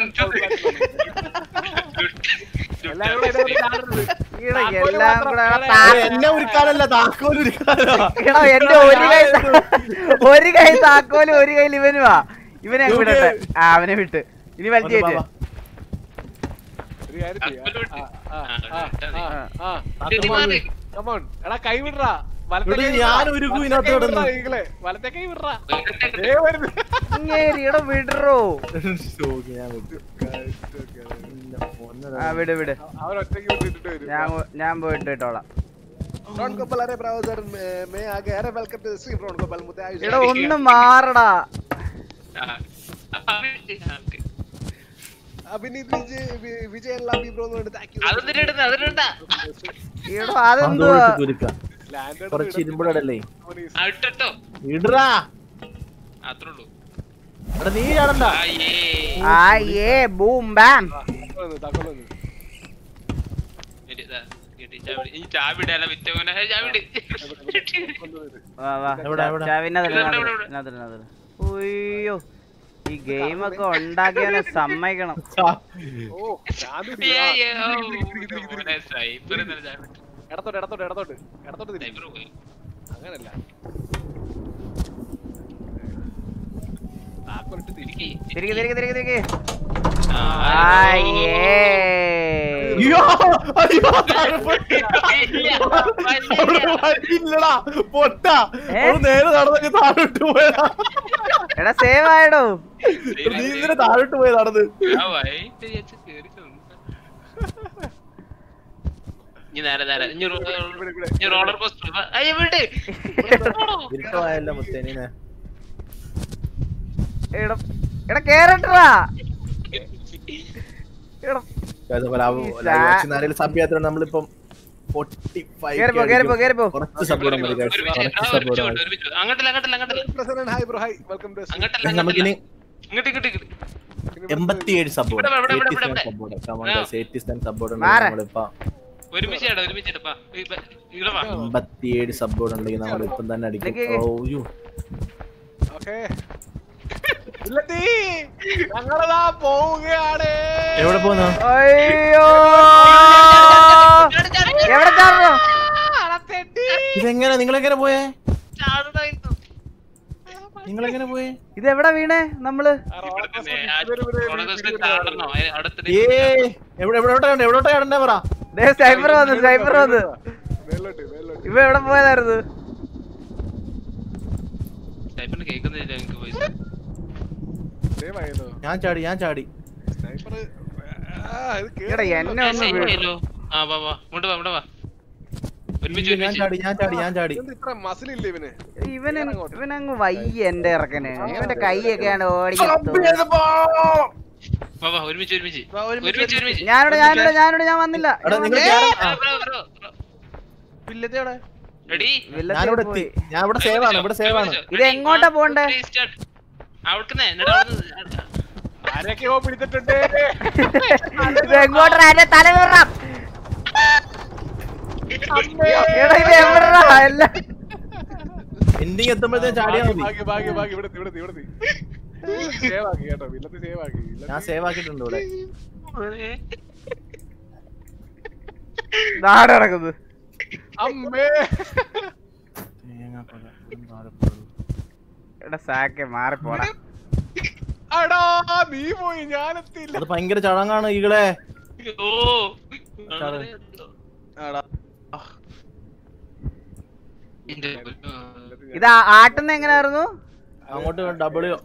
എല്ലാവരും കൂടെ ഇതേ ചാടരുത് ഈടെ താക്കോല് എല്ലാം മാത്രം കൂടെ വേറെ താ- ഏയ്, എന്നെ ഉരുക്കാനല്ല താക്കോൽ ഉരുക്കാനോ എടാ, എന്റെ ഒരു കൈ താ- ഒരു കൈ താക്കോല് ഒരു കൈയിൽ ഇവനുവാ ഇവനെ അങ്ങ് വിടട്ടെ ആ അവനെ വിട്ട് ഇനി വലിച്ചു ഒന്ന് കയറ്റ് വാ, ഒരു കാര്യം ചെയ്യാം താക്കോല് വിട്ട്. ആ, ആ, ആ, ആ, ഇട്ടാ മതി. ആ, ആ. ഇത് മാറി. Come on. എടാ കൈ വിടറാ വലത്തെ ഇവിടെ കൈ ഞാൻ വിടറാ. ഉരുക്കും വലത്തെ ഇതിനകത്ത് കൈ കിടന്ന്. വിടറാ, ഈകളെ. വലത്തെ കൈ വിടറാ ഇങ്ങോട്ടേക്ക് ദേ വരുന്നു. ഇങ്ങേരി ഇട വിടറോ ഓക്കേ, ഞാൻ വിട്ടു. ഇല്ല, പൊന്നടാ. ആ വിട് വിട് അവൻ ഒറ്റയ്ക്ക് വിട്ടിട്ട് വരും ഞാൻ പോ- ഞാൻ പോയിട്ട് ഇട്ടോളാം റോൺ ഗോപാൽ അരെ ബ്രൗസർ മേ ആകെ അരെ welcome to stream Ron Gopal മുത്തേ ആയുഷ് എടാ ഒന്ന് മാറടാ ആ. ആ, ആ, ഓക്കേ. അഭിനീത് വിജയ് വി- വിജയൻ ലവ് യു ബ്രോ എന്ന് പറഞ്ഞിട്ട് താങ്ക് യു അതൊന്നും ഇടണ്ട അതൊന്നും ഇടണ്ട എടോ അത് അതെന്തുവാ ഒഴിച്ച് തുരുക്കാം. ലാൻഡ് കുറച്ച് ഇരുമ്പിടല്ലേ ആ, ഇട്ടോ ഇടറാ അത്രേ ഉള്ളൂ എടാ നീ ചാടണ്ട ആയേ ആ ഏ ബൂം ബാം താക്കോൽ വന്നു ഇരി, ദാ, കിട്ടി, ചാവി. ഈ ചാവിടല്ല വിറ്റവനെ ചാവിട് വാ വാ എവിടെ, എവിടെ? ചാവിനകത്തില്ല ഇവിടെ, ഇവിടെ, ഇവിടെ. ഇതിനകത്തില്ല ഉയ്യോ ഈ ഗെയിം ഒക്കെ ഉണ്ടാക്കിയവനെ സമ്മതിക്കണം ഓ ഞാൻ ഏ, ഏ, ഓ, മോനെ, സൈബർ ഇന്നലെ ചാവിട്ട്. ഇടത്തോട്ട് ഇടത്തോട്ട് ഇടത്തോട്ട് ഇടത്തോട്ട് തിരി സൈബർ പോയി അങ്ങനല്ല താക്കോലിട്ട് തിരി ഇരിക്ക്. തിരികെ തിരികെ തിരികെ തിരികെ ആ, ആയേ അയ്യോ അയ്യോ താഴെ പോയി. ഇല്ല, അവിടെ വഴിയില്ലടാ പൊട്ട ഏ? അവള് നേരെ നടന്നൊക്കെ താഴോട്ട് പോയതാ എടാ സേവ് ആയടോ നീ ഇന്നലെ താഴോട്ട് പോയി നടന്ന് ആ, വൈകിട്ട് വിചാരിച്ച് കേറി ചെന്നു. ഇനി നേരെ നേരെ ഇനി റോ- ഇനി റോളർ കോസ്റ്റർ അയ്യോ വിട് ഇരുട്ടമായല്ല മുത്തേനെ എടാ എടാ കേറട്ടാ എടാ സഭ്യത്തിലാണ് നമ്മളിപ്പം 45 കേറിപ്പോ കേറിപ്പോ കേറിപ്പോ കുറച്ച് സബ്ബോർഡ് മതി guys. ഒരുമിച്ച് കുറച്ച് ആ, സബ്ബോർഡ് ഒരുമിച്ച് മതി കൊണ്ട്, ഒരുമിച്ച് കൊണ്ട്. അങ്ങോട്ടല്ല അങ്ങോട്ടല്ല അങ്ങോട്ടല്ല president hi bro hi welcome to അങ്ങോട്ടല്ല നമുക്കിനി ഇങ്ങോട്ട് ഇങ്ങോട്ട് ഇങ്ങോട്ട് എൺപത്തിയേഴ് സബ്ബോർഡ് ഇവിടെ, ഇവിടെ, ഇവിടെ, ഇവിടെ. സബ്ബോർഡ് കമോൺ ആ. ഗൈസ് 87 സബ്ബോർഡ് ഉണ്ട് മാറ്. നമ്മളിപ്പോ ഒരുമിച്ച് ഇടാം ഒരുമിച്ച് ഇടപ്പാ ഇവിടെ വാ എൺപത്തിയേഴ് സബ്ബോർഡ് ഉണ്ടെങ്കിൽ നമ്മൾ ഇപ്പം തന്നെ അടിക്കും ഇതൊക്കെ- ഓയ്യോ ഓക്കേ ഇല്ലത്തി ഞങ്ങളതാ പോവുകയാണ് എവിടെ പോന്നു അയ്യോ എവിടെ ചാടുന്നു ഇതെങ്ങനെ നിങ്ങളെങ്ങനെ പോയേ നിങ്ങളെങ്ങനെ പോയേ ഇത് എവിടെ വീണേ നമ്മള് ചാടണോ അടുത്ത ഏ എവിടെ എവിടെ എവിടെ എവിടെ ചാടണ്ടേ പറ ദേ സൈബർ വന്നു സൈബർ വന്നു മേലോട്ട് മേലോട്ട് ഇവ എവിടെ പോയതായിരുന്നു ടൈപ്പിന് കേൾക്കുന്നില്ല എനിക്ക് പൈസ സേവ് ആയതോ ഞാൻ ചാടി ഞാൻ ചാടി സ്നൈപ്പർ ആ ഇത് എടാ കേറി എന്നെ ഒന്ന് വീ- ശരിയല്ലോ ആ വാ വാ ഇങ്ങോട്ട് വാ ഇവിടെ വാ ഒരുമിച്ച് ഞാൻ ഒരുമിച്ച് ചാടി ഞാൻ ചാടി ഞാൻ ചാടി ഇതെന്ത് ഇത്ര മസിൽ ഇല്ലേ ഇവന് ഇവന് ഇവനങ്ങ് വയ്യ എന്റെ ഇറക്കന് ഇവന്റെ കൈയൊക്കെയാണ് ഓടി വാ വാ ഒരുമിച്ച് ഒരുമിച്ച് വാ, ഒരുമിച്ച്, ഒരുമിച്ച് ഒരുമിച്ച് ഞാനിവിടെ ഞാനിവിടെ ഞാനിവിടെ ഞാൻ വന്നില്ല എടാ നിങ്ങൾ ഏ, ചാടാൻ- ബ്രോ, ആ, ബ്രോ, ബ്രോ, ബ്രോ. വില്ലത്തെ എവിടെ റെഡി വില്ലത്തിൽ ഞാനിവിടെ എത്തി പോയി. ഞാൻ ഇവിടെ സേവ് ആണ് ഇവിടെ സേവ് ആണ് ഇത് എങ്ങോട്ടാ പോണ്ടേ? അവിടുന്ന് എന്നിട്ട് അവിടുന്ന് ആരൊക്കെയോ പിടിച്ചിട്ടുണ്ട് ഇത് എങ്ങോട്ടാ എന്റെ തല വീറാം എടാ ഇത് എവിടാ എല്ലാം എൻഡിങ് എത്തുമ്പോഴത്തേക്ക് ചാടിയാ മതി ഭാഗ്യ ഭാഗ്യ ഭാഗ്യ ഇവിടെ ഇവിടെ ഇവിടെ സേവ് ആക്കി കേട്ടോ വില്ലത്ത് സേവ് ആക്കി ഞാൻ സേവ് ആക്കിയിട്ടുണ്ട് ഇവിടെ നാട് നടക്കുന്നത് അമ്മേ തേങ്ങാക്കൊല, ഇതും താഴെപ്പോഴും. എടാ സാക്കെ മാറിപ്പോടാ അടാ നീ പോയി ഞാനെത്തിയില്ല അത് ഭയങ്കര ചടങ്ങാണ് ഈകളെ ഓ ചാട്. ആടാ എന്റെ ഇത് ആ- ആട്ടുന്ന എങ്ങനെയായിരുന്നു അങ്ങോട്ട് ഡബിള്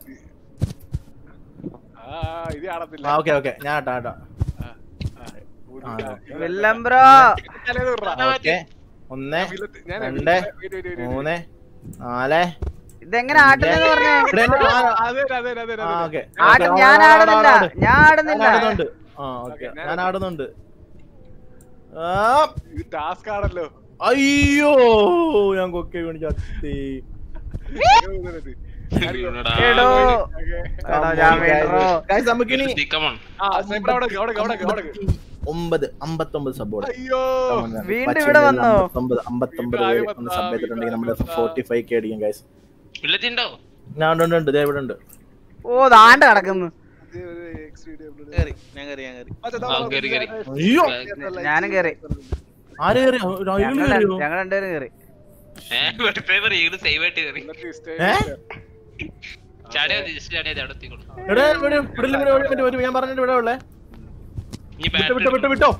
ആ ഇത് കാണത്തില്ല ആ ഓക്കെ ഓക്കെ ഞാൻ ആട്ടാ ആട്ടാ ആ, വില്ലം ബ്രോ തലേന്ന് വിടറാ. ഓക്കെ ഒന്ന് വില്ലത്ത്- ഞാൻ രണ്ട് wait, wait, wait, wait. മൂന്ന് നാല് ഇതെങ്ങനെ ആട്ടുന്നെന്ന് പറഞ്ഞേ ഇവിടെ ഉണ്ട്. ആ, അതെ അതെ അതെ ആ, അതെ ഓക്കെ. ആട്ടും ഓക്കെ, ഞാൻ ആട്, ആട്, ആടുന്നില്ല ആട്, ആട്. ഞാൻ ഞാൻ ആടുന്നില്ല ആടുന്നുണ്ട് ആ ഓക്കെ ഓക്കെ, ഞാൻ ഞാൻ ആടുന്നുണ്ട് ആ, ഇത് ടാസ്ക് ആണല്ലോ അയ്യോ ഞാൻ കൊക്കെ വീണ് ചത്തി എടോ എടാ ഞാൻ വീണോ Guys, നമുക്കിനി കമോൺ ആ സ്നൈപ്പർ അവിടെ നിക്ക്, അവിടെ നിക്ക്, അവിടെ നിക്ക്, അവിടെ നിക്ക്. ഒമ്പത് അമ്പത്തൊമ്പത് സബ്ബോർഡ് അയ്യോ വീണ്ടും ഇവിടെ വന്നോ? അമ്പത്തൊമ്പത് അമ്പത്തൊമ്പത് പേര് ഒന്ന് സബ് ചെയ്തിട്ടുണ്ടെങ്കിൽ നമ്മുടെ ഫോർട്ടി ഫൈവ് കെ അടിക്കും ഗൈസ് വില്ലത്തിണ്ടോ ഞാൻ ഉണ്ട്, ഉണ്ട് ഉണ്ട് ദേ ഇവിടെ ഉണ്ട് ഓ ദാണ്ട് കിടക്കുന്നു ഇത് ഒരു X video upload കേറി ഞാൻ കേറി ഞാൻ കേറി മറ്റേ ആ, നമ്മള് കേറി, കേറി. അയ്യോ ഞാനും കേറി ആര് കയറി ഞങ്ങൾ ഞങ്ങൾ രണ്ടുപേരും കേറി ഏഹ് പേപ്പർ ഇത് സേവ് ആയിട്ട് കയറി ഇന്നത്തെ stay ഏ? ചാടിയാ മതി ജസ്റ്റ് ചാടിയാ അവിടെ എത്തിക്കോളൂ എവിടെ ഇവിടെ ഇവിടെ ഇവിടെ ഇവിടെ ഇവിടെ ഞാൻ പറഞ്ഞിട്ട് ഇവിടെ ഉള്ളേ ഇനി വിട്ടോ വിട്ടോ വിട്ടോ ബാറ്ററി വിട്ടോ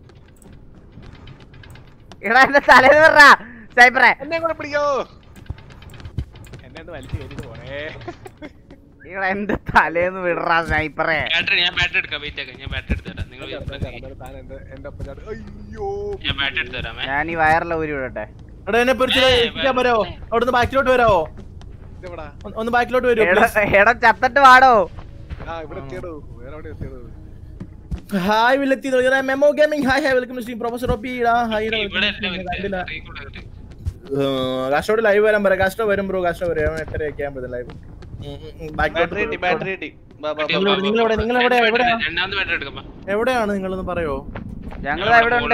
എടാ എന്റെ തലേന്ന് പറ സൈബറെ എന്നെ കൂടെ പിടിക്കോ എന്നെ ഒന്ന് വലിച്ചു കയറ്റിട്ട് പോണേ എടാ എന്റെ തലേന്ന് വിടറാ സ്നൈപ്പറെ ബാറ്ററി ഞാൻ ബാറ്ററി എടുക്കാം വെയിറ്റ് ആക്കാം ഞാൻ ബാറ്ററി എടുത്തു തരാം നിങ്ങൾ താൻ എന്റെ എന്റെ ഒപ്പം ചാടി അയ്യോ ഞാൻ ബാറ്ററി എടുത്തു തരാമേ ഞാൻ ഈ വയറിലെ ഊരി വിടട്ടെ എടാ എന്നെ പൊരിച്ച് എത്തിക്കാൻ വരാവോ അവിടുന്ന് ബാക്കിലോട്ട് വരാവോ ഇതെവിടാ ഒന്ന് ഒന്ന് ബാക്കിലോട്ട് വരുമോ എടാ എടാ ചത്തട്ട് വാടോ ആ ഇവിടെ എത്തിയടോ വേറെ എവിടെ എത്തിയടോ ഹായ് വില്ലെത്തി memo gaming hi hi welcome to professor ഒപ്പി ഹായ് ഇവിടെ അല്ല ഒരു- കാസ്റ്റോട് ലൈവ് വരാൻ പറയാം കാസ്റ്റോ വരും ബ്രോ കാസ്റ്റോ വരും എട്ടര ഒക്കെ ആകുമ്പോൾ ലൈവ് ബാറ്ററി കിട്ടി ബാറ്ററി കിട്ടി ബാ ബാ കിട്ടിയോ? ബാ. നിങ്ങളെവിടെ- നിങ്ങളെവിടെ- നിങ്ങളെവിടെ- ബാറ്ററി എവിടെയാ? എടുക്കാം. രണ്ടാമത് ബാറ്ററി എടുക്കാം എവിടെയാണ് നിങ്ങളൊന്ന് പറയോ ഞങ്ങൾ ഇവിടെ ഉണ്ട്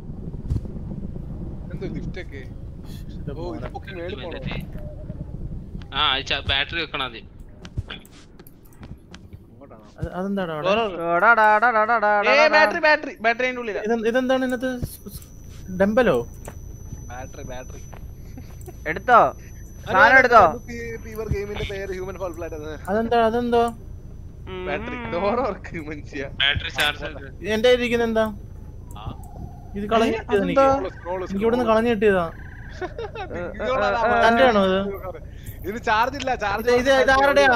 എന്തോ ലിഫ്റ്റ് ഒക്കെ ഓ ഇത് പൊക്കി മേളിൽ പോണോ ആ ബാറ്ററി വെക്കണം ആദ്യം അങ്ങോട്ടാണോ അത് അതെന്താണ് അവിടെ വേറെ ഒരു- ഓടാ, ഡാ, ഡാ, ഡാ, ഡാ, ഡാ, ഏ ഡാ, ഡാ. ബാറ്ററി ബാറ്ററി ബാറ്ററി അതിന്റെ ഉള്ളിലാ ഇതെന്ത്- ഇതെന്താണ് ഇന്നത്തെ ഡംബലോ ബാറ്ററി ബാറ്ററി എടുത്തോ സാധനം എടുത്തോ ഫീവർ ഗെയിമിന്റെ പേര് ഹ്യൂമൻ ഫോൾ ഫ്ലാറ്റ് ആണ് അതെന്താ അതെന്തോ ബാറ്ററി ഡോർ വർക്ക് മനുഷ്യ ബാറ്ററി ചാർജ് എന്റെ ഇരിക്കുന്ന എന്താ ഇത് കളഞ്ഞു കിട്ടിയത് എനിക്ക് എനിക്ക് ഇവിടുന്ന് കളഞ്ഞു കിട്ടിയതാ തന്റെ ആണോ ഇത് ഇത് ചാർജ് ഇല്ല ഇത് ചാർജ് ഇത് ഇത് ആരുടെയാ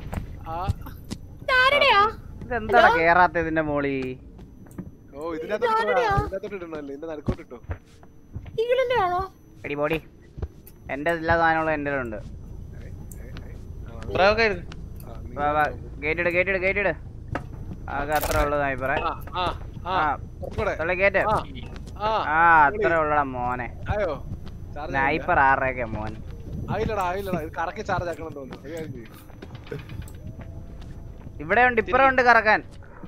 ആരുടെയാ ഇതെന്താടാ കേറാത്ത ഇതിന്റെ മോളി ഓ ഇതിനകത്തോട്ട് ഇതിനകത്തോട്ട് ഇടണല്ലേ ഇതിന്റെ നടുക്കോട്ട് ഇട്ടോ ഈഗിളിന്റെ ആണോ എടി ബോഡി എന്റെ എല്ലാ സാധനങ്ങളും എന്റെ ഉണ്ട് ബ്രോ കയ്യിൽ വാ വാ ഗേറ്റ് ഇട് ഗേറ്റ് ഇട് ഗേറ്റ് ഇട് ആകെ അത്ര ഉള്ളു സ്നൈപ്പറെ ആ ആ ആ ആ കുറച്ചുകൂടെ. തള്ളി ഗേറ്റ് ആ ആ ആ അത്ര ഉള്ളടാ മോനെ ആയോ ചാർജ് സ്നൈപ്പർ ആറരയൊക്കെ മോൻ ആയില്ലടാ ആയില്ലടാ ഇത് കറക്കി ചാർജ് ആക്കണം തോന്നുന്നു ഒരു കാര്യം ചെയ്യ്. ഇവിടെ ഉണ്ട് ഇപ്പുറം ഉണ്ട് കറക്കാൻ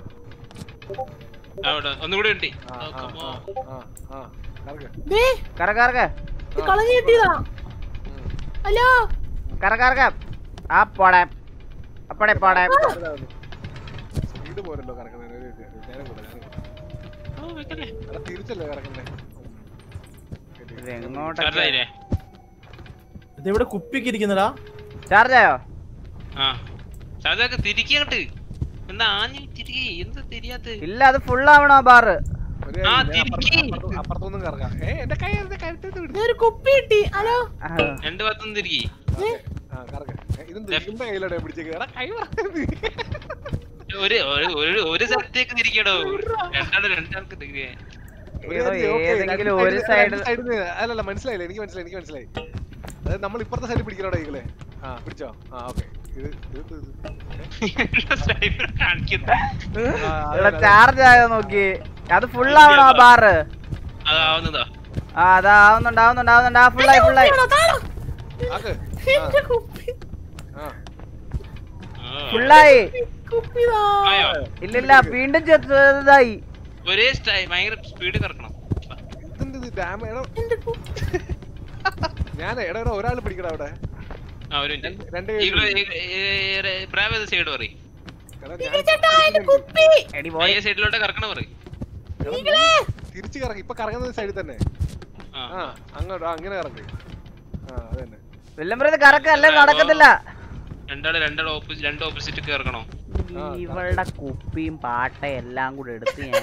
അവിടെ ഒന്നുകൂടി ഉണ്ട് ആ, ആ, ആ, ആ, ആ, കറക്ക്. ദേ കറക്ക കറക്ക ഇത് കളഞ്ഞു കിട്ടിയതാ ഹലോ കറക്ക കറക്ക ആ പോടെ അപ്പടെ പോടെ സ്പീഡ് പോരല്ലോ കറക്കുന്നത് ഒരു ഇത്. നേരം കൂടെ, നേരം കൂടെ. ഓ വെക്കല്ലേ എടാ, തിരിച്ചല്ലേ കറക്കണ്ടേ ഇത് എങ്ങോട്ടൊക്കെ ചാർജായില്ലേ ഇതെവിടെ കുപ്പിയൊക്കെ ഇരിക്കുന്നടാ ചാർജ് ആയോ ആ ചാർജാക്ക് തിരിക്കങ്ങട്ട് എന്താ ആഞ്ഞു തിരികെ എന്ത് തിരിയാത്ത ഇല്ല അത് ഫുൾ ആവണോ ബാറ് ഒരു ആ, കാര്യം, ഞാൻ തിരിക്ക്. അപ്പുറത്ത് അപ്പുറത്ത് അപ്പുറത്തൊന്നും കറക്കാം ഏ എന്റെ കൈ എന്റെ കഴുത്തേക്ക് വിടുന്നു ഒരു കുപ്പി കിട്ടി ഹലോ രണ്ട് ഭാഗത്തും തിരികെ ആ കറക്ക ഇതെന്ത് ഇരുമ്പ കയ്യിലോടെ പിടിച്ചേക്ക് എടാ കൈ മറക്കരുത്. ഒരു ഒരു- ഒരു ഒരു സ്ഥലത്തേക്ക് തിരിക്കടോ രണ്ടാള് രണ്ടാൾക്ക് തിരികെ ഒരു ഏതോ കാര്യം, ഓക്കേ, ഏതെങ്കിലും രണ്ട് ഒരു side- സൈഡ് രണ്ട് side ന്ന് അല്ലല്ല മനസ്സിലായില്ല എനിക്ക് മനസ്സിലായി എനിക്ക് മനസ്സിലായി അതായത് നമ്മൾ ഇപ്പുറത്തെ സൈഡിൽ പിടിക്കണോടെ ഈകളെ ആ പിടിച്ചോ ആ ഓക്കെ ഇത് ഇത് ഇത് ഇത്. സ്നൈപ്പർ കാണിക്കുന്നു ആ, ഇവിടെ അതല്ല, ചാർജ് ആയോ നോക്കി അത് ഫുൾ ആവണോ ആ ബാറ് അതാവുന്നതാ ആ അതാ ആവുന്നുണ്ട് ആവുന്നുണ്ട് ആവുന്നുണ്ട് ആ ഫുള്ളായി ഫുള്ളായി ആക്ക്. എന്റെ കുപ്പി ആ ആ. ഫുള്ളായി കുപ്പിതാ ആയോ ഇല്ലില്ല വീണ്ടും ചെറുതായി ഒരേ സ്റ്റൈ ഭയങ്കര സ്പീഡ് കറക്കണം ഇതെന്ത് ഇത് ഡാം എടോ എന്റെ കുപ്പി ഞാൻ എടാ എടാ ഒരാൾ പിടിക്കടാ അവിടെ ആ ഒരു രണ്ട് മിനിറ്റ് രണ്ട് ഇവിടെ കൈ പ്രാവ് സൈഡ് പറയും എടാ, ഈകളെ ഞാൻ ചേട്ടാ എന്റെ കുപ്പി എടി പോയി ഈ സൈഡിലോട്ട് കറക്കണം പറയും ഈകളെ തിരിച്ച് കറങ്ങി ഇപ്പൊ കറങ്ങുന്ന സൈഡിൽ തന്നെ ആ ആ അങ്ങോട്ട് ആ, അങ്ങനെ കറങ്ങി ആ അത് തന്നെ വെല്ലംപുറത്ത് കറക്കല്ലേ നടക്കത്തില്ല രണ്ടാള് രണ്ടാള് ഓപ്പോസിറ്റ് രണ്ട് ഓപ്പോസിറ്റ് കറക്കണോ ഇവളുടെ കുപ്പിയും പാട്ടയും എല്ലാം കൂടെ എടുത്ത് ഞാൻ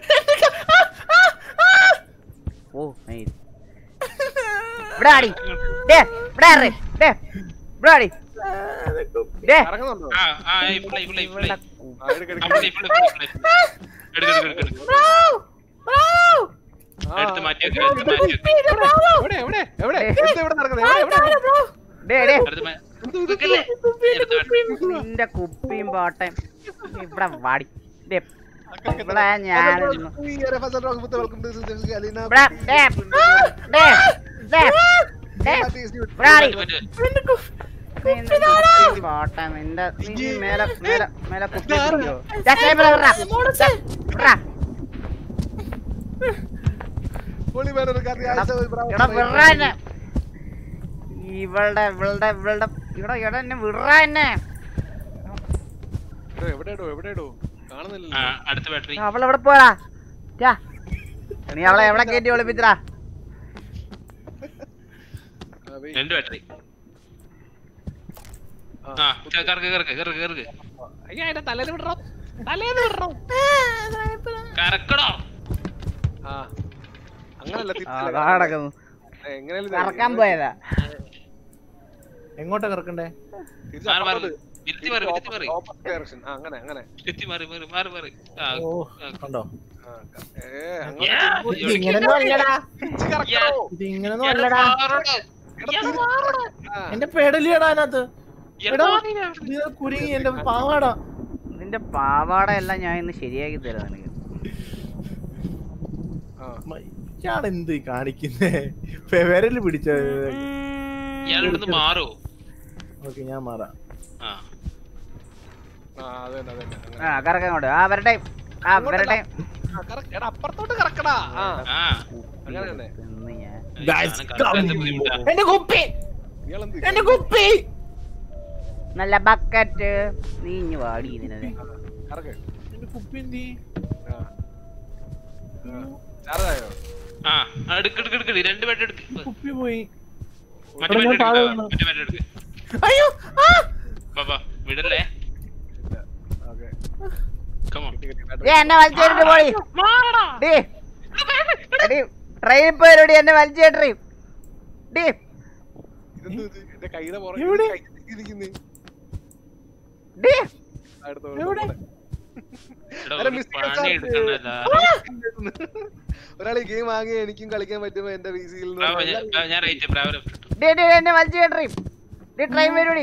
ഓ nice. ഇവിടെ ആടി ഡേ ഇവിടെ ആരെ ഡേ ഇവിടെ ആടി ഡേ കറങ്ങുന്നുണ്ടോ ആ ആ ഇപ്പളേ ഇപ്പളേ ഇപ്പളേ ഇവളുടെ ആ എടുക്ക് എടുക്ക് അവിടെ ഇപ്പളേ ഇപ്പളേ എടുക്ക് എടുക്ക് എടുക്ക് എടുക്ക് ബ്രാവോ ബ്രാവോ ആ, എടുത്ത് മാറ്റി വെക്ക് എടുത്ത് മാറ്റി വെക്ക് എവിടെ എവിടെ എവിടെ എന്ത് എവിടെ നടക്കുന്നത് എവിടെ എവിടെ ബ്രോ ഡേ ഡേ എടുത്ത് മാ- വെക്കല്ലേ? എടുത്ത് മാറ്റി നിന്റെ കുപ്പിയും പാട്ടയും ഇവിടെ വാടി ഡേ ഇവിടെ ഞാൻ ഇവിടെ ഡേ ഡേ ഡേ ഡേ ഇവിടെ ആടി മറ്റേ എന്റെ കുപ്പി നിന്റെ കുപ്പിയും പാട്ടയും നിന്റെ നീ മേലെ മേലെ മേലെ കുപ്പി പിടിക്കോ ദാ ടേബിൾ ഇറ മോളെ ഇറ എടാ വിടറാ എന്നെ ഇവളുടെ ഇവളുടെ ഇവളുടെ ഇവിടെ എടാ എന്നെ വിടറാ എന്നെ എവിടെയാടോ എവിടെയാടോ കാണുന്നില്ല ആ അടുത്ത ബാറ്ററി അവളെവിടെ പോടാ ടാ. നീ അവളെ എവിടെ കയറ്റി ഒളിപ്പിച്ചടാ രണ്ട് ബാറ്ററി ആ കറക്ക് കറക്ക് കറക്ക് കറക്ക് അയ്യാ എന്റെ തലേന്ന് വിടറോ തലേന്ന് വിടറോ കറക്കടോ ആ അങ്ങനല്ല ആ, അതാ നടക്കുന്നു എങ്ങനെയാലും കറക്കാൻ പോയതാ എങ്ങോട്ടാ കറക്കണ്ടേ തിരിച്ച് മാറി മാറി അപ്പുറത്തോട്ട്. വിരുത്തി മാറി വിരുത്തി മാറി Opposite direction. ആ, അങ്ങനെ അങ്ങനെ വിരുത്തി മാറി മാറി മാറി മാറി ആ ഓ ആ, കണ്ടോ ആ, ക- ഏ, അങ്ങനെ യാ, ഇത് ഇവിടെ ഇങ്ങനൊന്നും അല്ലടാ തിരിച്ച് കറക്കണോ? യാ. ഇത് ഇങ്ങനൊന്നും ഇയാള് അല്ലടാ മാറണം. എടാ, ഇയാള് തിരിച്ച് മാറണം. ആ, എന്റെ പെടലിയടാ അതിനകത്ത് ഇയാള് എടാ. മാറിയില്ല. ഇത് കുരുങ്ങി എന്റെ പാവാടാ നിന്റെ പാവാട എല്ലാം ഞാൻ ഇന്ന് ശരിയാക്കി തരാം നിനക്ക് ആ. ഇയാളെന്ത് കാണിക്കുന്നേ വിരല് പിടിച്ച ഇയാള് ഇവിടുന്ന് മാറോ ഓക്കെ ഞാൻ മാറാം ആ ആ, അത് തന്നെ, അത് തന്നെ, അങ്ങനെ. ആ കറക്കാൻ കൊണ്ട് ആ വരട്ടെ ആ വരട്ടെ ആ, കറക്ക്. എടാ, അപ്പുറത്തോട്ട് കറക്കടാ ആ ആ അങ്ങനെ തന്നെ എന്ന് ഞാൻ Guys, സാധനം കറക്കാൻ എന്ത് ബുദ്ധിമുട്ടാ എന്റെ കുപ്പി ഇയാളെന്ത് എന്റെ കുപ്പി നല്ല ബക്കറ്റ് നീ ഇഞ്ഞു വാടി ഇതിനെ കറക്ക് എന്റെ കുപ്പി എന്തി ആ. ആ. ചാർജായോ ആ ആ, എടുക്ക് എടുക്ക് എടുക്ക് രണ്ട് ബാറ്ററി എടുക്ക് കുപ്പി പോയി മറ്റേ ഇവിടെ ബാറ്ററി ഞാൻ താഴെ എടുക്ക് വന്നു. മറ്റേ ബാറ്ററി എടുക്ക് അയ്യോ ആ ബാബാ വിടല്ലേ ഇല്ല ഓക്കെ കമോൺ കിട്ടി കിട്ടി ഏ battery. എന്നെ വലിച്ചേരിട്ട് പോയി ഡേ എടി ട്രെയിനിൽ പോയടി എന്നെ വലിച്ചേട്ടി ഡേ ഇതെന്ത് ഇത്? എന്റെ കൈയുടെ പുറകെ എവിടെ? കൈ ഇരിക്കുന്ന്. ഡേ ആ, എടുത്തോ, എവിടെ? എടുത്തോ. എടാ അല്ല, ഒരു മിസ്റ്റർ പണി ചാർജ്. എടുക്കണല്ല ഒരാൾ ഈ ഗെയിം വാങ്ങി എനിക്കും കളിക്കാൻ പറ്റുമോ എന്റെ പി സിയിൽ ഞാൻ റേറ്റ് പ്രാവരം ഡേ ഡേ എന്നെ വലിച്ചേട്ടി ഡേ ട്രെയിൻ വരൂടി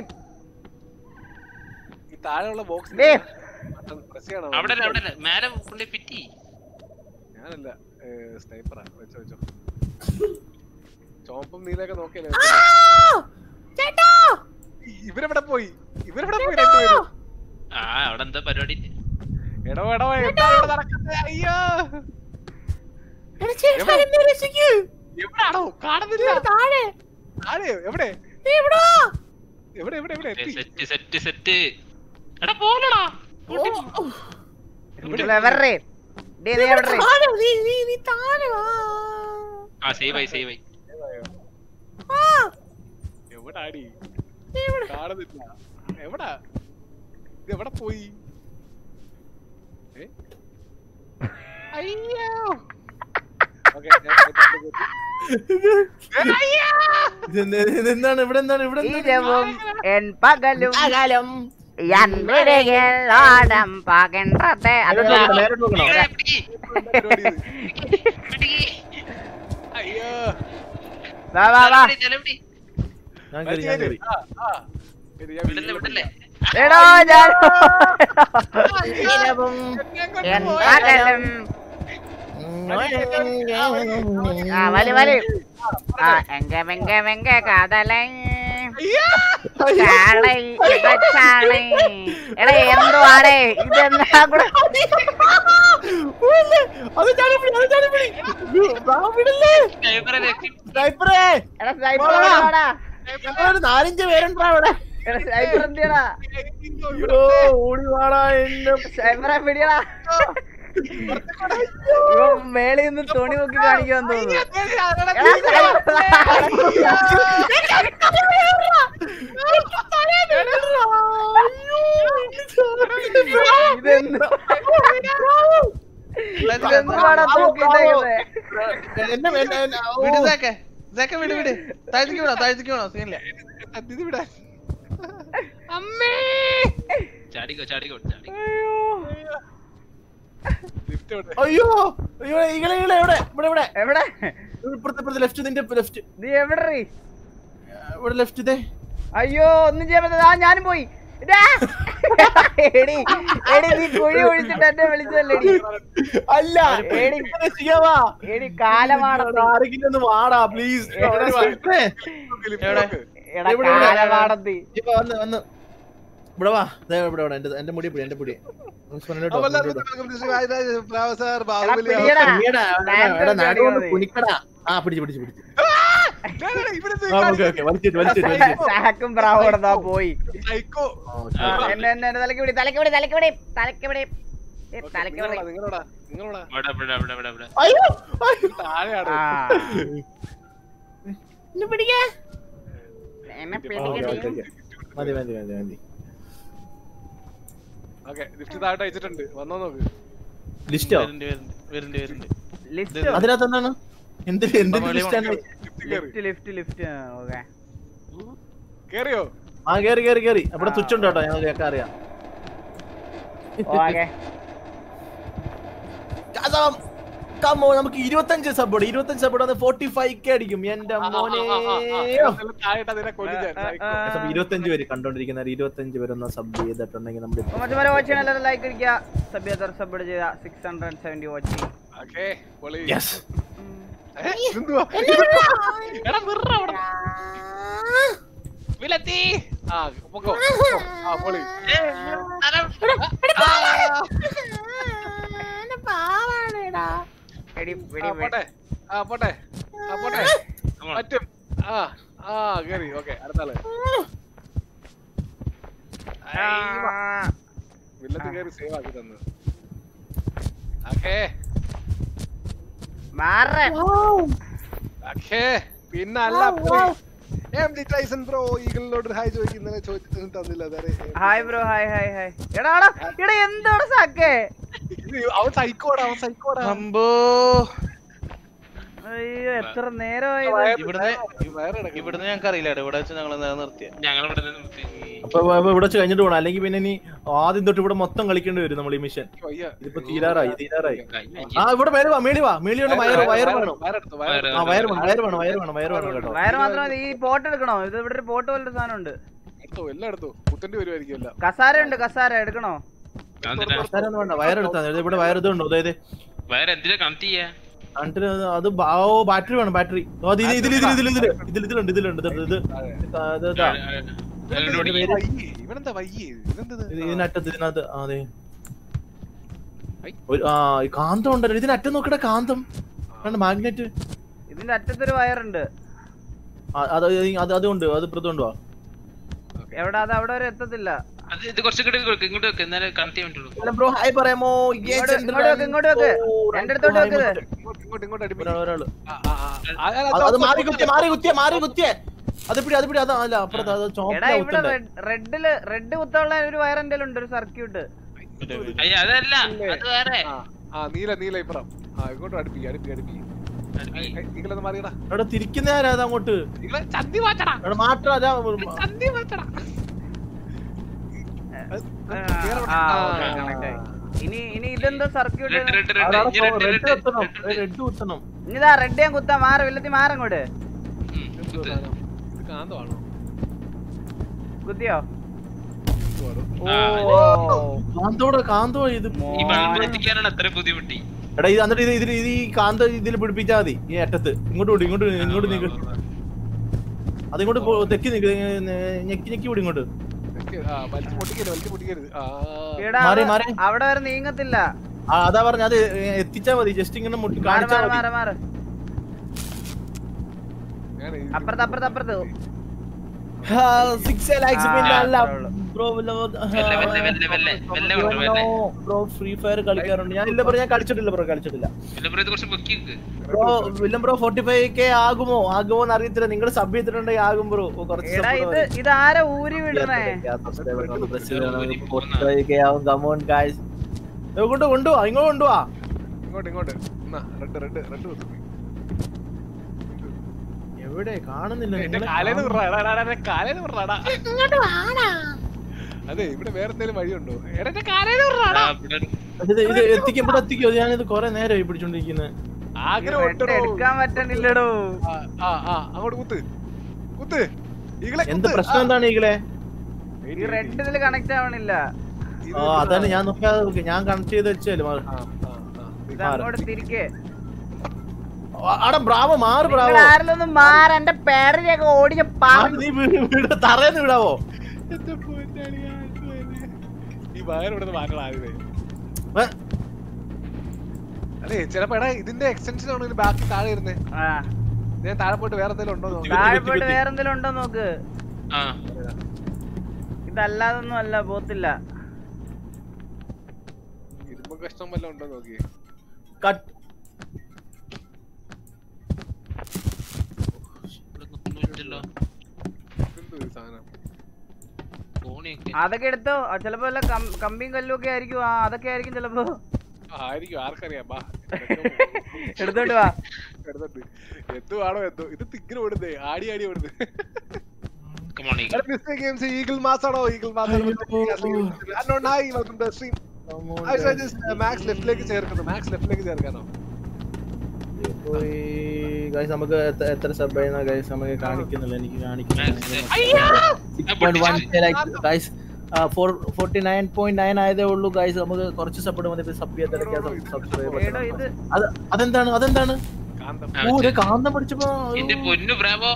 ഈ താഴെയുള്ള ബോക്സ് ഡേ പ്രസ് ചെയ്യണം അവിടെ അല്ല, അവിടെ അല്ല. മേലെ കൊണ്ടേ പിറ്റി ഞാനല്ല സ്നൈപ്പറാ വെച്ചോ വെച്ചോ ചോപ്പും നീലൊക്കെ നോക്കിയല്ലേ ചേട്ടാ ഇവരെവിടെ പോയി ഇവരെവിടെ പോയി രണ്ടുപേരും ആ അവിടെ എന്താ പരിപാടി എടോ എടോ എന്താ ഇവിടെ നടക്കുന്നത് അയ്യോ എടാ, ചേട്ടാ, എന്നെ രക്ഷിക്ക്. എവിടാണോ കാണുന്നില്ല താഴെ താഴെയോ എവിടെ നീ ഇവിടെ വാ. എവിടെ എവിടെ എവിടെ എത്തി സെറ്റ് സെറ്റ് സെറ്റ് എടാ പോലടാ എവർറേ ഡേ നീ എവിടെ താഴെ, നീ നീ നീ താഴെ വാ. ആ സേവ് ആയി സേവ് ആയി ആ, എവിടാടി നീ ഇവിടെ കാണുന്നില്ല എവിടാ ഇത് എവിടെ പോയി ഏ? അയ്യോ ഓക്കേ, ഞാൻ ഇതിലേക്ക് ഇതെന്ത്- ഇതെന്താണ് ഇവിടെ എന്താണ് ഇവിടെ എന്താണ്? ഇരവും എൻ പകലും അകലം. യന്ത്രികൾ ആടം പകണ്ടത്തെ അത് നേരോട്ട് നോക്കണം, നേരോട്ട് നോക്കണം. എടാ, പിടിക്ക്, എന്താ പരിപാടി ഇത്? പിടിക്ക്. അയ്യോ വാ വാ വാ തലപിടി, തലപിടി. ഞാൻ കയറി ഞാൻ കയറി ആ, ആ. ഇത് ഞാൻ വിടല്ലേ വിടല്ലേ എടോ ഞാൻ ഇരവും എൻ പകലും ആ വലി വലി ആ എങ്ക വെങ്ക വെങ്ക കാതലൈ ചാളൈ ഇത ചാളൈ എടാ എന്തുവാടേ ഇതെന്താ കൂടെ അത് ചാടിപ്പിടി, അത് ചാടിപ്പിടി. വാ, വിടല്ലേ. ഡ്രൈവറെ രക്ഷി സ്നൈപ്പറേ, എടാ സ്നൈപ്പർ എവിടെയാടാ? ഞങ്ങളൊരു നാലഞ്ച് പേരുണ്ടാ അവിടെ എടാ സ്നൈപ്പർ എന്തിയടാ അയ്യോ, ഓടി വാടാ എന്നെ സ്നൈപ്പറെ പിടിയടാ ഇവൻ മേളിൽ നിന്ന് തുണി നോക്കി കാണിക്കാൻ തോന്നുന്നു എടാ, ഇതെന്ത് ഇതെന്തുവാടാ തൂക്കിയിട്ടേക്കുന്നെ? എന്നെ എന്നെ- എന്നെ- ഓ. വിട് സാക്കെ സാക്കെ വിട് വിട് താഴ്ത്തിക്ക് വിടാം താഴ്ത്തിക്ക് വിടാം സീനില്ല ഇത് വിടാ ചാടിക്കോ ചാടിക്കോ ചാടിക്കോ ലിഫ്റ്റ് എവിടെ അയ്യോ അയ്യോ ഇങ്ങളെ ഇങ്ങളെ എവിടെ ഇവിടെ ഇവിടെ എവിടെ ഇപ്പുറത്തെ ഇപ്പുറത്തെ ലെഫ്റ്റ് നിന്റെ ലെഫ്റ്റ് നീ എവിടെ റീ? ഇവിടെ ലെഫ്റ്റ് ഇതേ അയ്യോ ഒന്നും ചെയ്യാൻ പറ്റില്ല ആ ഞാനും പോയി ഇതാ. എടി എടി നീ കുഴി ഒഴിച്ചിട്ട് എന്നെ വിളിച്ചല്ലേടി അല്ല എടി ഇങ്ങനെ ചെയ്യാവാ എടി കാലമാടത്തി ആരെങ്കിലും ഒന്ന് വാടാ പ്ലീസ് എവിടെ? ലിഫ്റ്റ് എവിടെ? നോക്ക്. എടാ ഇവിടെ, ഇവിടെ. കാലമാടത്തി വന്ന് വന്ന് ഇവിടെ വാ ദേ ഇവിടെ ഇവിടെ എന്റെ എന്റെ മുടി പിടി എന്റെ മുടി ഉസ്മാനോട് അപ്പോൾ വാ, എല്ലാവർക്കും ഇങ്ങോട്ട് വാ. welcome to Shri Vayuraj flower sir, എടാ ബാഹുബലി. പിടിയടാ പിടിയെടാ, എടാ, Dance എടാ, നാട് കൊണ്ട് കളിക്കുന്നത്. കുനിക്കടാ ആ പിടിച്ച് പിടിച്ച് പിടിച്ച് ഡേ, ഡേ, ഡേ, ഇവിടെ ആ ഓക്കെ ഓക്കെ വലിച്ചിട്ട് വലിച്ചിട്ട് വലിച്ചിട്ട് സാക്കും ബ്രാവോ ഇടതാ പോയി സൈക്കോ ആ, എന്നെ എന്നെ എന്നെ തലക്ക് പിടി തലക്ക് പിടി തലക്ക് പിടി തലക്ക് പിടി ഏ, തലക്ക് പിടി നിങ്ങളോടാ നിങ്ങളോടാ നിങ്ങളോടാ ഇവിടെ ഇവിടെ ഇവിടെ ഇവിടെ ഇവിടെ അയ്യോ അയ്യോ. താഴെയാണ് ആ ഇന്ന് പിടിക്കേ എന്നെ ഓക്കെ, ഓക്കെ, പിടിക്കടി ഓക്കെ. മതി മതി മതി മതി ഓക്കെ ലിഫ്റ്റ് താഴോട്ട് അയച്ചിട്ടുണ്ട് വന്നോ നോക്ക് ലിസ്റ്റോ വരുന്നുണ്ട് വരുന്നുണ്ട് വരുന്നുണ്ട് വരുന്നുണ്ട് ലിസ്റ്റ് അതിനകത്ത് എന്താണ് എന്ത് എന്ത് അപ്പൊ ലിസ്റ്റാണ് ലിഫ്റ്റ് കയറി ലിഫ്റ്റ് ലിഫ്റ്റ് ലിഫ്റ്റ് ഓക്കെ കേറിയോ ആ കേറി കേറി കേറി അവിടെ സ്വിച്ച് ഉണ്ട് കേട്ടോ ഞങ്ങൾ കേൾക്കാൻ അറിയാം ഓക്കെ കസം കമ്മോ നമുക്ക് ഇരുപത്തഞ്ച് സബ്ബോട് ഇരുപത്തഞ്ച് സബ്ബോട് ഫോർട്ടി ഫൈവ് കെ അടിക്കും എന്റെ മോനെ താഴെ അതിനെ കൊല്ലു ഞാൻ psycho. ഇരുപത്തഞ്ച് പേര് കണ്ടോണ്ടിരിക്കുന്നവർ ഇരുപത്തഞ്ച് പേരൊന്ന് സബ് ചെയ്തിട്ടുണ്ടെങ്കിൽ നമ്മുടെ മറ്റു വാച്ച് ചെയ്യാൻ എല്ലാവരും ലൈക്ക് അടിക്കുക സബ് ചെയ്ത സബ് ചെയ്ത six hundred seventy watch Okay, പൊളി. യെസ് ഏ, ഇതെന്തുവാ? എടാ, വിർറ് അവിടെ. വിലത്തി. ആ, പൊക്കോ, പൊക്കോ. ആ, പൊളി. എന്റെ പാവാണേടാ എടി ആ, വെടി പോട്ടെ. ആ, പോട്ടെ. ആ, പോട്ടെ. Come on. പറ്റും. ആ, ആ, കേറി. Okay, അടുത്ത ആള്. അയ്യോ. വില്ലത്തി കേറി സേവ് ആക്കി തന്നു ഓക്കേ മാറ ഓക്കേ പിന്നെ അല്ല എം ഡി ടൈസൺ ബ്രോ ഈഗിളിനോട് ഹായ് ചോദിക്കുന്നതിനെ ചോദിച്ചിട്ട് തന്നില്ല അതെ hi bro hi hi hi എടാ എടാ എടാ എന്താണ് സാക്കേ അവൻ സൈക്കോടാ അവൻ സൈക്കോടാ അമ്പോ അയ്യോ എത്ര നേരമായി ഇത്? വയറ് ഇവിടുന്ന് വയറിടക്ക്. ഇവിടുന്ന് ഞങ്ങൾക്ക് അറിയില്ല ഇവിടെ വെച്ച് ഞങ്ങൾ നിർത്തിയ ഞങ്ങൾ ഇവിടെ നിന്ന് നിർത്തി. അപ്പൊ അപ്പൊ ഇവിടെ വെച്ച് കഴിഞ്ഞിട്ട് പോകണം അല്ലെങ്കിൽ പിന്നെ ഇനി ആദ്യം തൊട്ട് ഇവിടെ മൊത്തം കളിക്കേണ്ടി വരും നമ്മൾ ഈ മിഷൻ വയ്യ. ഇതിപ്പോ തീരാറായി തീരാറായി കഴിഞ്ഞ ആ ഇവിടെ മേലെ വാ മേളി വാ മേളി ഉണ്ട് വയറ് വയറ് വേണം വയറെടുത്തു, വയറ്. വയറെടുത്തു. ആ വയറ് വേണം വയറ് വേണം വയറ് വേണം വയറ് വേണം കേട്ടോ വയറ് മാത്രം മതി ഈ പോട്ട് എടുക്കണോ ഇത് ഇവിടെ ഒരു പോട്ട് പോലൊരു സാധനം ഉണ്ട് എടുത്തോ, എല്ലാം എടുത്തു കുത്തണ്ടി വരുമായിരിക്കും എല്ലാം കസാര ഉണ്ട് കസാര എടുക്കണോ അതെന്തിനാ? അവസാനം വേണ്ട വയറെടുത്താ മതി. ഇവിടെ വയറ് ഇതുണ്ടോ അതായത് വേറെ എന്തിനാ കണക്ട് ചെയ്യാ എന്നിട്ട് അത് ബാ- ഓ ബാറ്ററി വേണം ബാറ്ററി ഓ ഇതിൽ ഇതിൽ ഇതിൽ ഇതിൽ ഇതിൽ ഇതിൽ ഇതിലുണ്ട് ഇതിലുണ്ട് ഇത് ഇത് താഴെ. ഇത് ഇതാ. ഇവനെന്താ അതിനോട് വയ്യേ? ഇവനെന്താ വയ്യേ ഇതെന്തത് ഇത് ഇതിനറ്റത്ത് ഇതിനകത്ത് ആ, അതെ ഐ. ഒരു ആ ഈ കാന്തം ഉണ്ടല്ലോ ഇതിനറ്റം നോക്കട്ടെ കാന്തം കണ്ട് മാഗ്നറ്റ് ഇതിന്റെ അറ്റത്തൊരു വയറുണ്ട് അത് അത് അതുണ്ട് അത് ഇപ്പുറത്തുണ്ടോ എവിടെ അത് അവിടെ വരെ എത്തത്തില്ല അത് ഇത് കുറച്ച് ഇങ്ങോട്ട് വെക്ക്, ഇങ്ങോട്ട് വെക്ക് എന്നാലേ കണക്ട് ചെയ്യാൻ പറ്റുള്ളൂ ബ്രോ ഹായ് പറയാമോ ഇങ്ങോട്ട് ഇങ്ങോട്ട് വെക്ക് ഇങ്ങോട്ട് വെക്ക് എന്റെ അടുത്തോട്ട് വെക്ക് ഇത്. ഇങ്ങോട്ട് ഇങ്ങോട്ട് ഇങ്ങോട്ട് അടുപ്പി ഒരാള് ഒരാള് ആ, ആ, ആ. ആ, ആ, അത് അത് മാറി കുത്തിയ മാറി കുത്തിയ മാറി കുത്തിയ അത് പിടി അത് പിടി അത് അല്ല അപ്പുറത്ത് അത് എടാ ചോപ്പിലാ ഇവിടെ കുത്തണ്ടേ റെഡില് റെഡ് കുത്തുള്ള ഒരു വയർ എന്റെ ഉണ്ട് ഒരു സർക്യൂട്ട് അയ്യ അതല്ല അത് വേറെ ആ, ആ നീല നീല ഇപ്പുറം ആ ഇങ്ങോട്ട് അടുപ്പി അടുപ്പി അടുപ്പി നിങ്ങളൊന്ന് മാറിയടാ എടാ തിരിക്കുന്ന ആരാ അത് അങ്ങോട്ട് നിങ്ങളെ ചന്തി മാറ്റടാ എടാ മാറ്റാ അതാ ചന്തി മാറ്റടാ അത് വേറെ എവിടെ? ആ, ആ, okay, connect ആയി. ഇനി ഇനി ഇതെന്തോ സർക്യൂട്ട് റെഡ് റെഡ് റെഡ് അതാണ് ഇനി റെഡ് റെഡ് റെഡ് കുത്തണം റെഡ് കുത്തണം ഇനിതാ റെഡ് ഞാൻ കുത്താ മാറി വെള്ളത്തി മാറങ്ങോട്ട് എന്തോ സാധനം? ഇത് കാന്തമാണോ കുത്തിയോ ഇതുവാണോ? ഓ കാന്തോടെ കാന്തോ ഇത് ഈ ബൾബ് എത്തിക്കാനാണ് അത്ര ബുദ്ധിമുട്ടി എടാ ഇത് എന്നിട്ട് ഇത് ഇതിൽ ഇത് ഈ കാന്ത ഇതിൽ പിടിപ്പിച്ചാ മതി ഈ അറ്റത്ത് ഇങ്ങോട്ട് വിടും ഇങ്ങോട്ട് വിട്, ഇങ്ങോട്ട് നീക്ക് അതിങ്ങോട്ട് പോ- തെക്കി നിക്ക് ഞെക്കി ഞെക്കി വിടും ഇങ്ങോട്ട് ഇതൊക്കെ, ആ, വലിച്ച് പൊട്ടിക്കരുത് വലിച്ച് പൊട്ടിക്കരുത് ആ എടാ മാറി, അത് മാറി. അവിടെ വരെ നീങ്ങത്തില്ല ആ, അതാ പറഞ്ഞ അത് എത്തിച്ചാ മതി ജസ്റ്റ് ഇങ്ങനെ മുട്ടി മാറി കാണിച്ചാ മാറി മതി മാറി മാറി ഞാൻ ഇത് അപ്പുറത്ത് അപ്പുറത്ത് അപ്പുറത്ത് സിക്സ് ലാക്സ് ആ, പിന്നെ അല്ല അത്രേ ഉള്ളൂ. ബ്രോ വെല്ല വെല്ല വെല്ല വെല്ല വെല്ല കൊണ്ട് വെല്ല ബ്രോ ഫ്രീ ഫയർ കളിക്കാറുണ്ട് ഞാൻ ഇല്ല ബ്രോ ഞാൻ കളിച്ചിട്ടില്ല ബ്രോ കളിച്ചിട്ടില്ല വെല്ല ബ്രോ ഇത് കുറച്ച് പൊക്കി വെക്ക് ബ്രോ വില്ലം ബ്രോ ഫോർട്ടി ഫൈവ് കെ ആകുമോ ആകുമോ എന്ന് അറിയത്തില്ല നിങ്ങൾ സബ് ചെയ്തിട്ടുണ്ടെങ്കിൽ ആകും ബ്രോ കുറച്ച് എടാ support ഇത് മതി. ഇത് ആരാ ഊരി വിടണേ കൊണ്ട് കൊണ്ടുപോവാ ഇങ്ങോട്ട് കൊണ്ടുപോവാ ഇങ്ങോട്ട് ഇങ്ങോട്ട് എന്നാ റെഡ് റെഡ് റെഡ് കുത്തു എവിടെ കാണുന്നില്ല എന്റെ നിങ്ങളെ കാലേന്ന് കാണുന്നില്ല. വിടറാ, എടാ, എടാ, എടാ, കാലേന്ന് വിടറാടാ. ഇങ്ങോട്ട് വാടാ അതെ ഇവിടെ വേറെ എന്തെങ്കിലും വഴിയുണ്ടോ എടാ എന്റെ കാലേന്ന് വിടറാടാ. ആ, ഇവിടെ ഇത് ഇത് എത്തിക്കും ഇവിടെ എത്തിക്കോ ഞാനിത് കൊറേ നേരമായി പിടിച്ചോണ്ടിരിക്കുന്നത് ആഗ്രഹം റെഡ് ഉണ്ടെടോ. എടുക്കാൻ പറ്റണില്ലടോ ആ, ആ, ആ, അങ്ങോട്ട് കുത്ത് കുത്ത് ഈകളെ എന്ത് കുത്ത്. പ്രശ്നം എന്താണ് ഈകളെ ഈ റെഡ് ഇതിൽ കണക്ട് ആവണില്ല ഇത് ആ അതാണ് ഞാൻ നോക്കാതെ നോക്കി. ഞാൻ കണക്ട് ചെയ്ത് വെച്ചാലും ആ, ആ, ആ. ഇത് അങ്ങോട്ട് തിരിക്കേ അവിടെ ബ്രാവോ മാറ് നിങ്ങൾ ബ്രാവോ ആരെങ്കിലും ഒന്ന് മാറ എന്റെ പേരനെയൊക്കെ ഓടിച്ച് ആ, പറഞ്ഞു നീ വീട് വീട് തറേന്ന് വിടാവോ എന്റെ പൊന്നളിയാ, എന്തുവാ ഇത്? ഈ വയർ ഇവിടെ മാറ്റണം ആദ്യമേ ഏ, അതെ ചിലപ്പോ എടാ ഇതിന്റെ എക്സ്റ്റൻഷൻ ആണെങ്കിൽ ബാക്കി താഴെ ഇരുന്നേ ആ ഞാൻ താഴെ പോയിട്ട് വേറെ എന്തെങ്കിലും ഉണ്ടോ എന്ന് നോക്കാം. താഴെ വെട്ടി, പോയിട്ട് വെട്ടി. വേറെന്തെങ്കിലും ഉണ്ടോ നോക്ക് ആ ഇതല്ലാതൊന്നും അല്ല പോത്തില്ല ഇരുമ്പ് കഷ്ണം വല്ലതും ഉണ്ടോ നോക്കി കട്ട് ഇവിടെ ഒന്നുമില്ലല്ലോ എന്തോ ഈ സാധനം ഫോണിയൊക്കെ അതൊക്കെ എടുത്തോ ആ, ചിലപ്പോ വല്ല കം- കമ്പിയും കല്ലും ഒക്കെ ആയിരിക്കും ആ അതൊക്കെ ആയിരിക്കും ചിലപ്പോ ആ, ആയിരിക്കും ആർക്കറിയാം ബാ എടുത്തോണ്ട് വാ എടുത്തിട്ട് എന്തുവാണോ എന്തോ ഇത് തിക്കിന് ഓടുന്നേ ആടി ആടി ഓടുന്നത് come on mistake games eagle mass ആണോ ഈഗിൾ മാസ് അന്നോൺ hi welcome to stream max ലെഫ്റ്റിലേക്ക് ചേർക്കുന്നു മാക്സ് ലെഫ്റ്റിലേക്ക് ചേർക്കാനോ ഗൈസ് നമുക്ക് എത്ര- എത്ര സബ് ചെയ്യുന്ന ഗൈസ് നമുക്ക് കാണിക്കുന്നില്ല എനിക്ക് guys forty nine point nine ആയതേ ഉള്ളൂ ഗൈസ് നമുക്ക് കുറച്ച് സപ്പോർട്ട് മതി സബ് ചെയ്യാൻ എടോ ഇത് അത് അതെന്താണ് അതെന്താണ് കാന്തം ഓ ഒരു കാന്തം പഠിച്ചപ്പോ എന്റെ പൊന്നു ബ്രാവോ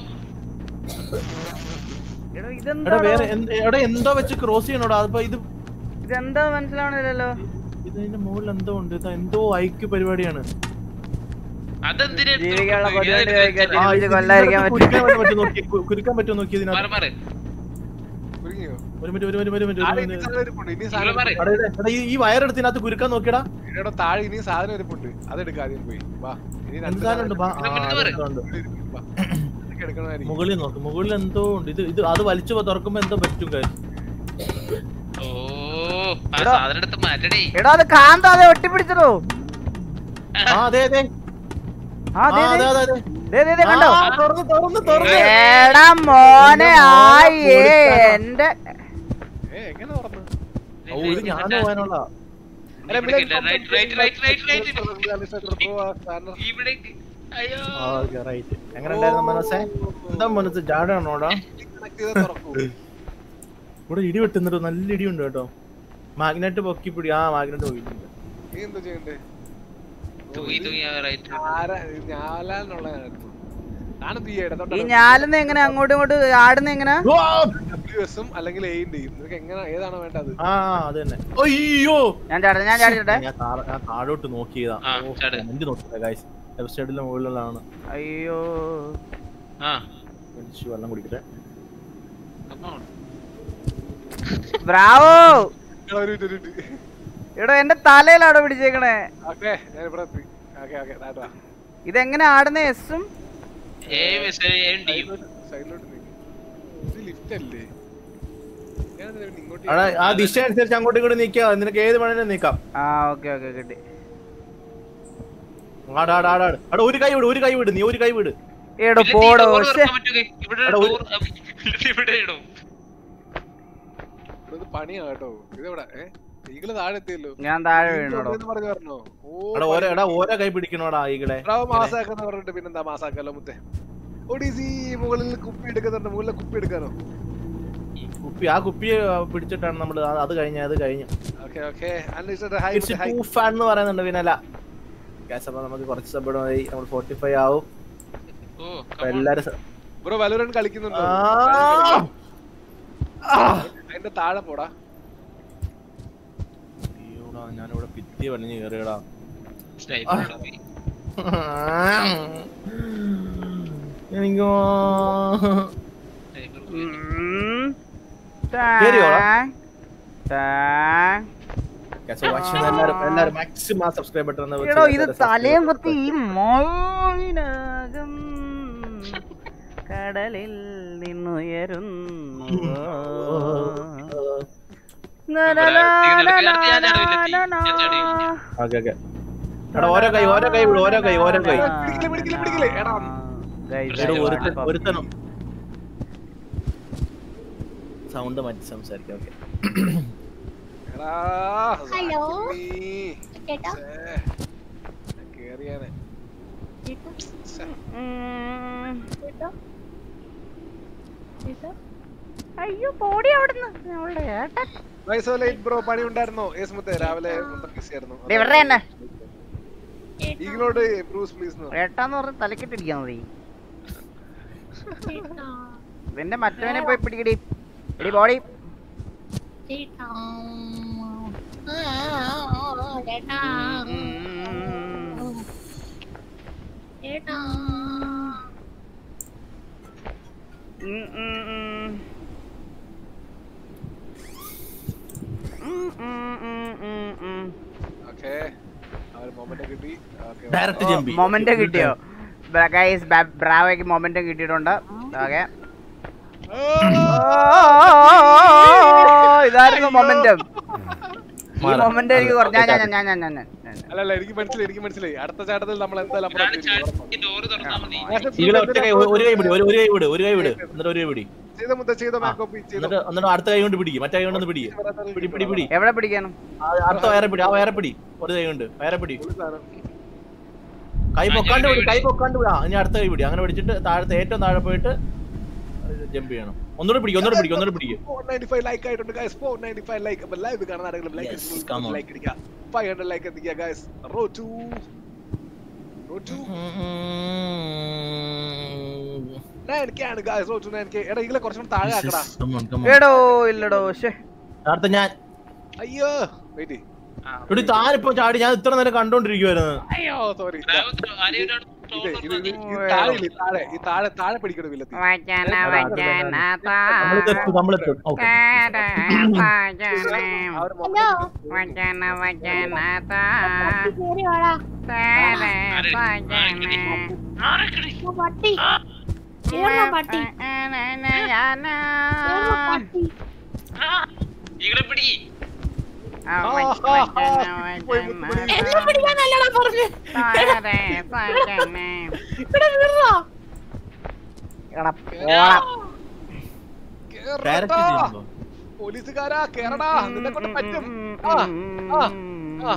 എടോ എടാ ഇതെന്താ വേറെ എന്ത്- എടാ എന്തോ വെച്ച് ക്രോസ് ചെയ്യണോടാ അതിപ്പോ ഇത് ഇതെന്താ മനസ്സിലാവണില്ലല്ലോ ഇതിന്റെ മുകളിൽ എന്തോ ഉണ്ട് ഇത് എന്തോ ഐക്യ പരിപാടിയാണ് അതെന്തിനാ എടുത്ത് ജീവികളെ കൊണ്ടുപോയി? കൊല്ലുവേണ്ടി ഏതാ ചോദിക്കാൻ എടുത്ത് ആ, തിരിച്ച് ഇത് കൊല്ലാതിരിക്കാൻ ഇതിനകത്ത് കുരുക്കാൻ പറ്റുമോ നോക്കി കു- കുരുക്കാൻ പറ്റുമോ നോക്കി ഇതിനകത്ത് മാറ് മാറ്. കുരുങ്ങിയോ ഒരു മിനിറ്റ് ഒരു മിനിറ്റ് ഒരു മിനിറ്റ് താഴെ ഒരു ഇനി മിനിറ്റ് സാധനം ഇരിപ്പുണ്ട് ഇനി ഇവിടെ സാധനം മാറ്. എടാ, ഇത് എടാ, ഈ- ഈ വയറെടുത്ത് ഇതിനകത്ത് കുരുക്കാൻ നോക്കിയടാ ഇവിടെ താഴെ ഇനി സാധനം ഇരിപ്പുണ്ട് അതെടുക്കാം ആദ്യം പോയി വാ ഇനി രണ്ട് എന്ത് സാധനം ഉണ്ട് ബാ, ആ, ഇവിടെ വരെ. അതെന്തോ ഉണ്ട്. ഇവിടെ ഇരിപ്പുണ്ട്. വാ. അതൊക്കെ എടുക്കണമായിരിക്കും മുകളിൽ നോക്ക് മുകളിൽ എന്തോ ഉണ്ട് ഇത് ഇത് അത് വലിച്ചു പോ- തുറക്കുമ്പോ എന്തോ പറ്റും കാര്യം ഓ ആ എടാ. സാധനം എടുത്ത് മാറ്റടേ എടോ അത് കാന്ത അതെ ഒട്ടിപ്പിടിച്ചതോ ആ അതെ അതെ ആ ആ, ദേ, അതെ ദേ. അതെ അതെ ദേ, ദേ, ദേ, കണ്ടോ ആ, തുറന്ന് തുറന്ന് തുറന്ന് എടാ മോനെ ആയേ കൊടുക്കണം. എന്റെ ഏ എങ്ങനെ തുറന്നു ഓ ഇത് ഞാൻ പോകാനുള്ള ഇവിടേക്ക് right right right right right ഇവിടേക്ക് അയ്യോ റൈറ്റ് എങ്ങനെ ഉണ്ടായിരുന്നു മനസ്സേ എന്താ മനസ്സ് ജാടാണോടാ കണക്ട് ചെയ്താൽ തുറക്കൂ ഇവിടെ ഇടി വെട്ടുന്നുണ്ട് നല്ല ഇടിയുണ്ട് കേട്ടോ മാഗ്നറ്റ് പൊക്കി പിടി ആ മാഗ്നറ്റ് പോയിട്ടുണ്ട് നീ എന്താ ചെയ്യണ്ടേ തൂങ്ങി തൂങ്ങി റൈറ്റ് ആരാ ഞാലാന്നുള്ളതായിരുന്നു ഞാനെന്ത് ചെയ്യട്ടെ ഈ ഞാലെന്ന് എങ്ങനെ അങ്ങോട്ടും ഇങ്ങോട്ടും ആടുന്ന എങ്ങനെ ഡബ്ല്യു എസും അല്ലെങ്കിൽ എയും നിനക്ക് എങ്ങനെ ഏതാണ് വേണ്ടത് ആ അത് തന്നെ അയ്യോ ഞാൻ ചാടട്ടെ ഞാൻ ചാടിട്ടെ ഞാൻ താഴെ- ഞാൻ താഴോട്ട് നോക്കിയതാ ആ, ഓ, ചാട്. കമന്റ് നോക്കിയതാ ഗൈസ് ലെഫ്റ്റ് സൈഡിലെ മുകളിലാണ് അയ്യോ ആ വലിച്ച് വെള്ളം കുടിക്കട്ടെ come on. ബ്രാവോ എടാ, ഒരു മിനിറ്റ്, ഒരു മിനിറ്റ്. എടോ എന്റെ തലയിലാടോ പിടിച്ചേക്കണേ ഓക്കേ, ഞാൻ ഇവിടെ എത്തി. ഓക്കേ, ഓക്കേ, ദാ, ദാ. ഇതെങ്ങനെ ആടുന്ന എസും ഏം എസ് ഏം ഡിയും സൈഡിലോട്ട് സൈഡിലോട്ട് നീക്ക്. ഇത് ലിഫ്റ്റ് അല്ലേ ഞാനെന്തിനാ പിന്നെ ഇങ്ങോട്ട് അവിടെ ആ ദിശ അനുസരിച്ച് അങ്ങോട്ടും ഇങ്ങോട്ടും നിക്കാം നിനക്ക് ഏത് വേണേലും നിക്കാം ആ ഓക്കെ ഓക്കെ കിട്ടി ആടാ ആടാ ആടാ ആടാ. അവിടെ ഒരു കൈ വിട് ഒരു കൈ വിട് നീ ഒരു കൈ വിട് എടോ ഇല്ല, പോടോ നീ door ശ്ശെ. തുറക്കാൻ പറ്റുമോ? ഇവിടെ എടാ, ഒരു- door- ഇവിടെ ഇടും ഇത് പണിയാ കേട്ടോ ഇതെവിടെ ഏഹ് ഈകള് താഴെ എത്തിയല്ലോ ഞാൻ താഴെ ഈഗിൾ വീണോടോ ഉണ്ടെന്ന് പറഞ്ഞ് പറഞ്ഞോ ഓ എടാ ഓരോ എടാ ഓരോ കൈ പിടിക്കണോടാ ഈകളെ എടാ, മാസാക്കാന്ന് പറഞ്ഞിട്ട് പിന്നെന്താ മാസാക്കല്ലോ മുത്തേ ഒഡീസി മുകളിൽ കുപ്പി എടുക്കുന്നുണ്ട് മുകളിലെ കുപ്പി എടുക്കാനോ കുപ്പി ആ കുപ്പി പിടിച്ചിട്ടാണ് നമ്മൾ അത് കഴിഞ്ഞ അത് കഴിഞ്ഞു ഓക്കെ ഓക്കെ അന്വേഷിച്ചിട്ട് ഹൈ മുത്തേ, ഹൈ ഫാൻ എന്ന് പറയുന്നുണ്ട് പിന്നല്ല Guys, അപ്പൊ നമുക്ക് കുറച്ച് സബ്ബഡ് മതി നമ്മൾ ഫോർട്ടി ഫൈവ് ആവും ഓ അപ്പൊ എല്ലാരും സ- ബ്രോ വലുരൻ കളിക്കുന്നുണ്ടോ ആ. ആ. അതിന്റെ താഴെ പോടാ അയ്യോടാ, ഞാനിവിടെ ഭിത്തി വലിഞ്ഞ് കയറിയടാ സ്നൈപ്പർ എനിക്കോ ഉം. കേറിയോടാ? ടാങ്. ടാങ്. എല്ലാരും എല്ലാരും മാക്സിമം സബ്സ്ക്രൈബ് ബട്ടൺ എടോ ഇത് തലയും കുത്തി ഈ മോയിനകം കടലിൽ നിന്നുയരുന്നു ഓക്കെ ഓക്കെ എടാ ഓരോ കൈ ഓരോ കൈ വിടും ഓരോ കൈ ഓരോ കൈ പിടിക്കില്ല പിടിക്കില്ല പിടിക്കില്ല എടാ എടോ, ഒരുത്തൻ ഒരുത്തനും സൗണ്ട് മാറ്റി സംസാരിക്കാം ഓക്കെ എടാ ഹലോ. നീ. ചേട്ടാ ഛേ, ഞാൻ കേറിയാനെ ചേട്ടാ ഛേ, ചേട്ടാ ചേട്ടാ അയ്യോ പോടി അവിടുന്ന് ഞങ്ങളുടെ ഏട്ടൻ Why so late bro? പണി ഉണ്ടായിരുന്നോ യെസ് മുത്തേ രാവിലെ മൊത്തം ബിസി ആയിരുന്നു ദേ ഇവരുടെ തന്നെ ഈഗിളോട് ബ്രൂസ് പ്ലീസ് ഏട്ടാന്ന് പറഞ്ഞ് തലക്കിട്ടിരിക്കാൻ മതി ചേട്ടാ ഇവന്റെ മറ്റവനെ പോയി പിടിക്കടി എടി ബോഡി ചേട്ടാ ആ, ചേട്ടാ ചേട്ടാ ഓക്കേ ആ ഒരു മൊമെന്റ് കിട്ടി ഓക്കേ ഡയറക്റ്റ് ജമ്പി മൊമെന്റ് കിട്ടിയോ ഗൈസ് ബ്രാവയ്ക്ക് മൊമെന്റ് കിട്ടിയിട്ടുണ്ട് ഓക്കെ ഇതായിരുന്നു മൊമെന്റം ഈ മൊമെന്റ് എനിക്ക് കുറച്ച് ഞാൻ ഞാൻ ഞാൻ ഞാൻ ഞാൻ ഞാൻ ഞാൻ അല്ല അല്ല എനിക്ക് മനസ്സിലായി എനിക്ക് മനസ്സിലായി അടുത്ത ചാട്ടത്തിൽ നമ്മൾ എന്തായാലും അപ്പുറത്ത് ഇരിക്കും. ഡോറ് തുറന്നാ മതി ഈകളെ ഒറ്റ കൈ ഒരു കൈ പിടി ഒരു ഒരു കൈ വിട് ഒരു കൈ വിട് എന്നിട്ട് ഒരു കൈ പിടി ചെയ്ത മുത്ത ചെയ്ത മാക്കോപ്പി ചെയ്ത എന്നിട്ട് എന്നിട്ട് അടുത്ത കൈ കൊണ്ട് പിടിക്കും മറ്റേ കൈ കൊണ്ട് പിടി പിടി പിടി പിടി എവിടെ പിടിക്കാനും ആ, അടുത്ത വയറെ പിടി ആ വയറെ പിടി ഒരു കൈ കൊണ്ട് വയറെ പിടി കൈ പൊക്കാണ്ട് പിടി കൈ പൊക്കാണ്ട് വിടാ ഇനി അടുത്ത കൈ പിടി അങ്ങനെ പിടിച്ചിട്ട് താഴത്തെ ഏറ്റവും താഴെ പോയിട്ട് ജമ്പ് ചെയ്യണം ഒന്നുകൂടെ പിടിക്കും ഒന്നുകൂടെ പിടിക്കും ഒന്നുകൂടെ പിടിക്കും 495 ലൈക്ക് ആയിട്ടുണ്ട് ഗൈസ് 495 ലൈക്ക് അപ്പോൾ ലൈവ് കാണുന്ന ആരെങ്കിലും Yes, come on. ലൈക്ക് അടിക്കുക 500 ലൈക്ക് എത്തിക്കുക ഗൈസ് റോ 2 റോ 2 9k ആണ് ഗൈസ് റോ 2 9k എടാ ഇങ്ങളെ കുറച്ചും താഴെ ആക്കടാ Come on, come on. എടോ ഇല്ലടോ ശ്ശേ അടുത്ത ഞാൻ അയ്യോ വെയിറ്റ് ഇവിടെ താനിപ്പോ ചാടി ഞാൻ ഇത്ര നേരം കണ്ടോണ്ടിരിക്കുവായിരുന്നു അയ്യോ സോറി ആരെയും ഇത് ഇത് ഇത് ഇത് താഴെ ഇല്ലേ, താഴെ ഈ താഴെ താഴെ പിടിക്കണം വില്ലത്തി വചന വചന നമ്മളെത്തും നമ്മളെത്തും ഓക്കെ ആ ഒരു ഹലോ വചന വചന കേറി വാടാ ഓ, പട്ടി കേറണ പട്ടി കേറണ പട്ടി ഈകളെ പിടി എന്നെ പിടിക്കാനല്ലടാ പറഞ്ഞു ഇവിടെ വീറോ ഡയറക്റ്റ് ചെയ്യുമ്പോ പോലീസുകാരാ കേറടാ നിന്നെ കൊണ്ട് പറ്റും ആ ആ ആ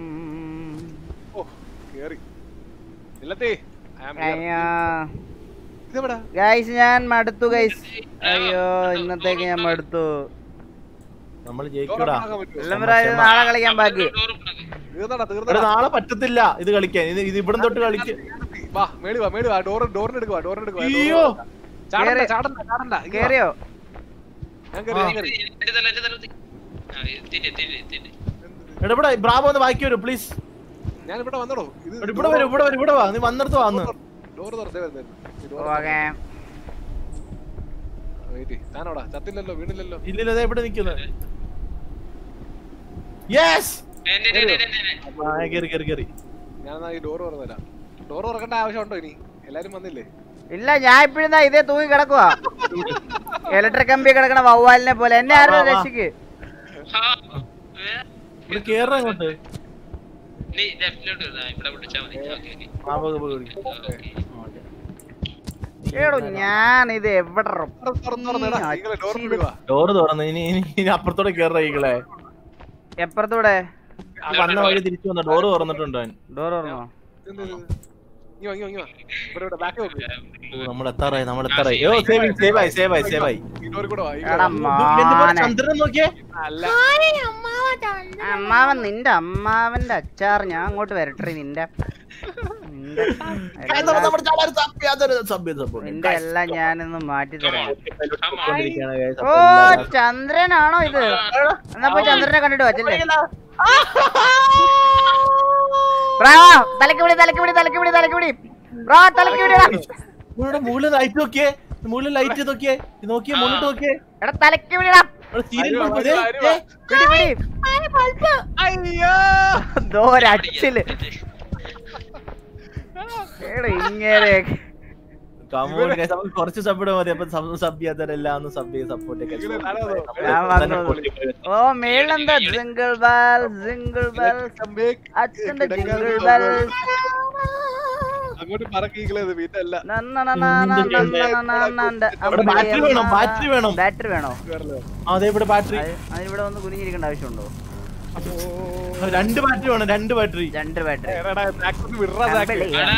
ഓ കേറി ഇല്ലത്തേ ഐ ആം അയ്യോ ഇതെവിടാ ഗൈസ് ഞാൻ മടുത്തു ഗൈസ് അയ്യോ ഇന്നത്തേക്ക് ഞാൻ മടുത്തു നമ്മൾ ജയിക്കൂടാ എല്ലാം പറയാം നാളെ കളിക്കാൻ ബാക്കി ഡോറ് തീർന്നടാ എടാ തീർന്നടാ നാളെ പറ്റത്തില്ല ഇത് കളിക്കാൻ ഇത് ഇത് ഇവിടം തൊട്ട് കളിക്ക വാ മേളി വാ മേളി വാ ഡോർ ഡോറിന് എടുക്കുക ഡോറിന് എടുക്കുക അയ്യോ ചാടണ്ട കേറി. ചാടണ്ട ചാടണ്ട ഇങ്ങ് വാ. കേറിയോ ഞാൻ കേറി ഞാൻ കേറി എന്റെ തല എന്റെ തല കുത്തി. ആ, എത്തിയിട്ട്, എത്തിയിട്ട്, എത്തിയിട്ട്. എടാ ഇവിടെ ബ്രാബോ ഒന്ന് ബാക്കി വരൂ പ്ലീസ് ഞാൻ ഇവിടെ വന്നടോ ഇത് ഇവിടെ വരും ഇവിടെ വരും ഇവിടെ വാ നീ വന്നിടത്ത് വന്ന് ഡോർ തുറന്നേ വരുന്നേ ഓക്കെ വെയിറ്റ് താനോടാ ചത്തില്ലല്ലോ വീണില്ലല്ലോ ഇല്ലില്ല ദേ ഇവിടെ നിൽക്കുന്നത് യെസ് എന്റെ, എന്റെ, എന്റെ, എന്റെ, എന്റെ. കേറി കേറി കേറി ഞാൻ ഈ ഡോർ തുറന്നുതരാം ഡോർ തുറക്കേണ്ട ആവശ്യമുണ്ടോ ഇനി എല്ലാരും വന്നില്ലേ ഇല്ല ഞാൻ ഇപ്പോഴും ദാ ഇതേ തൂങ്ങി കിടക്കുവാ ഇലക്ട്രിക് കമ്പി കിടക്കണ വവ്വാലിനെ പോലെ എന്നെ ആരും വാ, വാ. രക്ഷിക്ക് ആ, ഏ? ഇവിടെ കേറ അങ്ങോട്ട് നീ ലെഫ്റ്റിലോട്ട് ഇതാ, ഇവിടെ വിളിച്ചാ മതി ഓക്കെ ഓക്കെ ആ, പോക്ക്, പോക്ക്, പോക്ക്. ഓക്കെ ഏടോ ഞാൻ ഇത് എവിടെ റ- തുറന്ന് തുറന്ന് തുറന്നെടാ നിങ്ങളെ ഡോർ വിടുക ഡോറ് തുറന്ന് ഇനി ഇനി ഇനി അപ്പുറത്തോടെ കേറ ഈകളെ എപ്പുറത്തൂടെ വന്ന വഴി തിരിച്ചു വന്ന ഡോറ് തുറന്നിട്ടുണ്ട് അവൻ ഡോർ തുറന്നോ ഇങ്ങോ ഇങ്ങോ ഇങ്ങോ ഇവിടെ ഇവിടെ ബാക്ക് നോക്ക് ഓ, നമ്മൾ എത്താറായി നമ്മൾ എത്താറായി ഓ സേവ് സേവ് ആയി സേവ് ആയി സേവ് ആയി ഈ ഡോർ കൂടെ വാ ഈ എടാ ഇതെന്ത് പോലെ മോനെ ചന്ദ്രൻ നോക്കിയേ അല്ല ഹായ് അമ്മാവ ചന്ദ്രൻ. അമ്മാവൻ നിന്റെ അമ്മാവന്റെ അച്ചാർ ഞാൻ അങ്ങോട്ട് വരട്ടെ നിന്റെ നിന്റെ എല്ലാം- നമ്മുടെ ചാടാൻ സഭ്യാതൊരു സഭ്യ സപ്പോർട്ട് നിന്റെ എല്ലാം ഞാനൊന്ന് മാറ്റി തരാം ഓ ഓ ചന്ദ്രനാണോ ഇത് എന്നാ പോയി ചന്ദ്രനെ കണ്ടിട്ട് വച്ചല്ലേ ബ്രാ തലക്ക് പിടി തലക്ക് പിടി തലക്ക് പിടി തലക്ക് പിടി ബ്രാ തലക്ക് പിടിടാ ഇവിടെ മുകളിൽ ലൈറ്റ് നോക്കിയേ മുകളിൽ ലൈറ്റ് നോക്കിയേ ഇത് നോക്കിയേ മുന്നിട്ട് നോക്കിയേ എടാ തലക്ക് പിടിടാ ഇവിടെ സീരിയൽ അരുവാ, ബൾബ് ദേ, അരുവാ, ദേ. പിടി പിടി ഹായ് ബൾബ്. അയ്യോ ദോരച്ചില് എടാ ഇങ്ങനെ Come on guys, നമുക്ക് കുറച്ച് സബ്ബിടെ മതി അപ്പൊ സഭ്യതരെല്ലാം ഒന്ന് സഭ്യ സപ്പോർട്ട് ഒക്കെ ഇതിലെ തല അതോ? ഞാൻ വന്നത്. ഓ മേളെന്താ jingle bell jingle bell Come back. അച്ഛന്റെ കിടക്കാൻ ജിങ്കിൾ പോവാ. ബെൽ അങ്ങോട്ട് പറക്കിക്കളത് പിന്നെ അല്ല ഇവിടെ battery വേണം, battery വേണം. ബാറ്ററി വേണോ അതെ ഇവിടെ ബാറ്ററി അത് അതിനിവിടെ ഒന്ന് കുനിഞ്ഞിരിക്കേണ്ട ആവശ്യമുണ്ടോ രണ്ട് ബാറ്ററി വേണം രണ്ട് ബാറ്ററി രണ്ട് ബാറ്ററി വിടറാ സാക്ക്.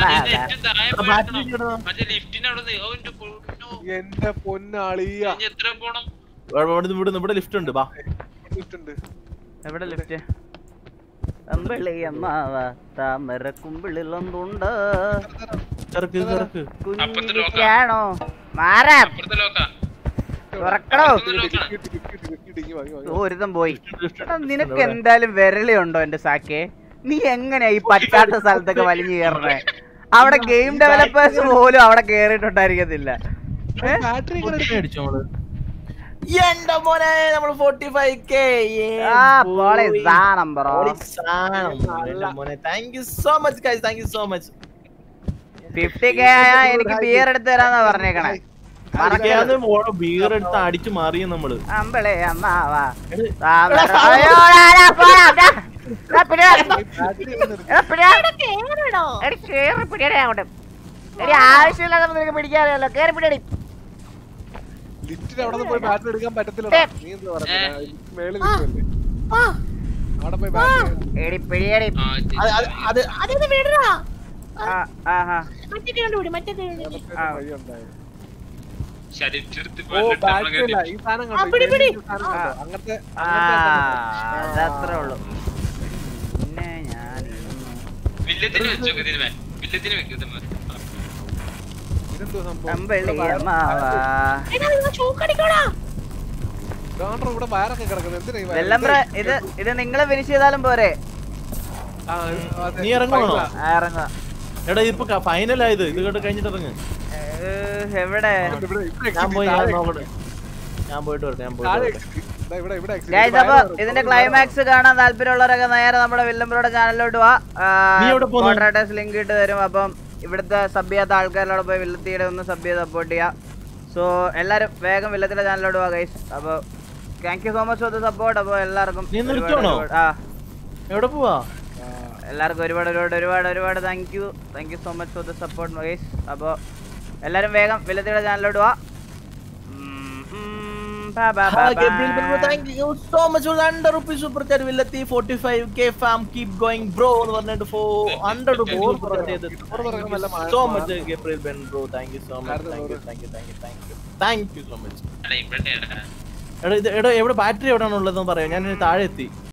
ബാറ്ററി മറ്റേ ലിഫ്റ്റിന്റെ അവിടെ നിന്ന് ഓ എന്റെ പൊന്നോ എന്റെ പൊന്നാളിയ ഇനി എത്ര പോണം ഇവിടെ ഇവിടെ ലിഫ്റ്റ് ഉണ്ട് ബാ ഉണ്ട് എവിടെ ലിഫ്റ്റ് അമ്പളി അമ്മാവ താമര കുമ്പിളിലൊന്നുണ്ട് കിറക്ക് കിറക്ക് കുഞ്ഞിരിക്കാണോ മാറാ അപ്പുറത്തെ ലോക്കാ തുറക്കണോ അപ്പുറത്തെ ലോക്കാണ് കിട്ടി, കിട്ടി, കിട്ടി, കിട്ടി, ഇങ്ങ് വാ, ഇങ്ങ് വാ, ഇങ്ങ് ഓ, വാ. ഒരുത്തൻ പോയി എടാ, നിനക്ക് എന്തായാലും വിരളി ഉണ്ടോ എന്റെ സാക്കെ നീ എങ്ങനെയാ ഈ പറ്റാത്ത സ്ഥലത്തൊക്കെ വലിഞ്ഞു കയറണേ അവിടെ ഗെയിം ഡെവലപ്പേഴ്സ് പോലും അവിടെ കേറിയിട്ടുണ്ടായിരിക്കത്തില്ല ഏ? ബാറ്ററി ഇങ്ങനെ എടുക്ക്. അടിച്ചു നമ്മള് എന്റെ മോനെ നമ്മൾ ഫോർട്ടി ഫൈവ് കെ ആ പോളെ സാധനം ബ്രോ മോനെ thank you so much guys thank you so much fifty K ആയാ എനിക്ക് ബിയർ എടുത്ത് തരാന്നാ പറഞ്ഞേക്കണേ മറക്കരുത്. ബീർ എടുത്ത് അടിച്ചു മാറിയ നമ്മള് അമ്പളെ അമ്മാവാ താമര അയ്യോ, ഡാ, ഡാ, പോടാ, ഡാ. ഡാ, പിടിടാ. ബാറ്ററി ഇങ്ങനെ എടുക്ക്. എടാ, പിടിടാ. ഇവിടെ കേറണോ? എടി, കേറി പിടിയടേ അങ്ങോട്ട് എടി ആവശ്യമില്ലാതെ നിനക്ക് പിടിക്കാറില്ലല്ലോ കേറി പിടിയടി ലിഫ്റ്റിന് അവിടെ പോയി ബാറ്ററി എടുക്കാൻ പറ്റത്തില്ലടാ നീ എന്താ പറഞ്ഞേ മേളിൽ നിൽക്കുമല്ലേ ആ, അവിടെ പോയി ബാറ്ററി എടി പിടിയടി ആ ഇത് അത് അത് അത് അതിന്ന് വിടറാ. ആ ആഹാ മറ്റേ കണ്ടുപിടി മറ്റേ കണ്ടുപിടി വഴി ഉണ്ടായത് ശരീരത്തിലെടുത്ത് ഓ ബാറ്ററി അല്ല ഈ സാധനം ആ, കണ്ടോ പിടി, പിടി. ഈ സാധനം കണ്ടോ അങ്ങനത്തെ ആ അങ്ങനത്തെ അതത്രേ ഉള്ളൂ പിന്നെ ഞാൻ ഇന്ന് വില്ലത്തിന് വെച്ചോ ഇതിന് മേ വില്ലത്തിന് വെക്കുന്നത് ഇതെന്തോ സംഭവം അമ്പളി അമ്മാവാ എടാ, നിങ്ങൾ ചോക്കടിക്കോടാ. ഡോണ്ടർ ഇവിടെ വയറൊക്കെ കിടക്കുന്നത് എന്തിനാ ഈ വയറ്? വെല്ലമ്പ്ര ഇത് ഇത് നിങ്ങള് ഫിനിഷ് ചെയ്താലും പോരെ ആ, അതെ. നീ ഇറങ്ങുവാണോ? ആ, ഇറങ്ങുക എടാ ഇപ്പൊ ഫൈനൽ ആയത് ഇത് കേട്ട് കഴിഞ്ഞിട്ട് ഇറങ്ങ് ഏ, എവിടെ ഇവിടെ, ഇവിടെ, ഇവിടെ ഞാൻ exit, പോയി ഞാൻ താഴെ നോക്കട്ടെ ഞാൻ പോയിട്ട് വരട്ടെ ഞാൻ പോയിട്ട് താഴെ വരട്ടെ exit. ദാ ഇവിടെ ഇവിടെ exit. ഗൈസ് വയറ് അപ്പൊ കിടക്കുന്നു. ഇതിന്റെ ക്ലൈമാക്സ് കാണാൻ താല്പര്യമുള്ളവരൊക്കെ നേരെ നമ്മുടെ വില്ലംബ്രോയുടെ ചാനലിലോട്ട് വാ നീ എവിടെ പോന്നു? മോഡറേറ്റേഴ്സ് ലിങ്ക് ഇട്ട് തരും അപ്പം ഇവിടുത്തെ സബ് ചെയ്യാത്ത ആൾക്കാരോട് പോയി വില്ലത്തിയുടെ ഒന്ന് സബ് ചെയ്ത് സപ്പോർട്ട് ചെയ്യാം സോ എല്ലാരും വേഗം വില്ലത്തിന്റെ ചാനലിലോട്ട് വാ ഗൈസ് അപ്പൊ thank you so much for the support അപ്പോൾ എല്ലാവർക്കും നീ ഒരുപാട് നിർത്തുവാണോ? ഒരുപാട്- ആ എവിടെ പോവാ എല്ലാവർക്കും ഒരുപാട് ഒരുപാട് ഒരുപാട് ഒരുപാട് thank you thank you so much for the support guys അപ്പോൾ എല്ലാരും വേഗം വില്ലത്തിയുടെ ചാനലിലോട്ട് വാ ഉം, ഉം, bye, bye, bye, Hi, Gabriel Bro, bye. thank you so much for the 100 rupees super chat. വില്ലെത്തി 45k fam keep going bro എന്ന് പറഞ്ഞിട്ട് for 100 rupees super chat ചെയ്ത്. Thank you so much Gabriel Ben bro. Thank you so much. Thank you, thank you, thank you, thank you. Thank you so much. അല്ല ഇവിടെ എടാ ഇത് എടാ എവിടെ ബാറ്ററി എവിടെയാണ് ഉള്ളതെന്ന് പറയാം ഞാൻ ഇനി താഴെ എത്തി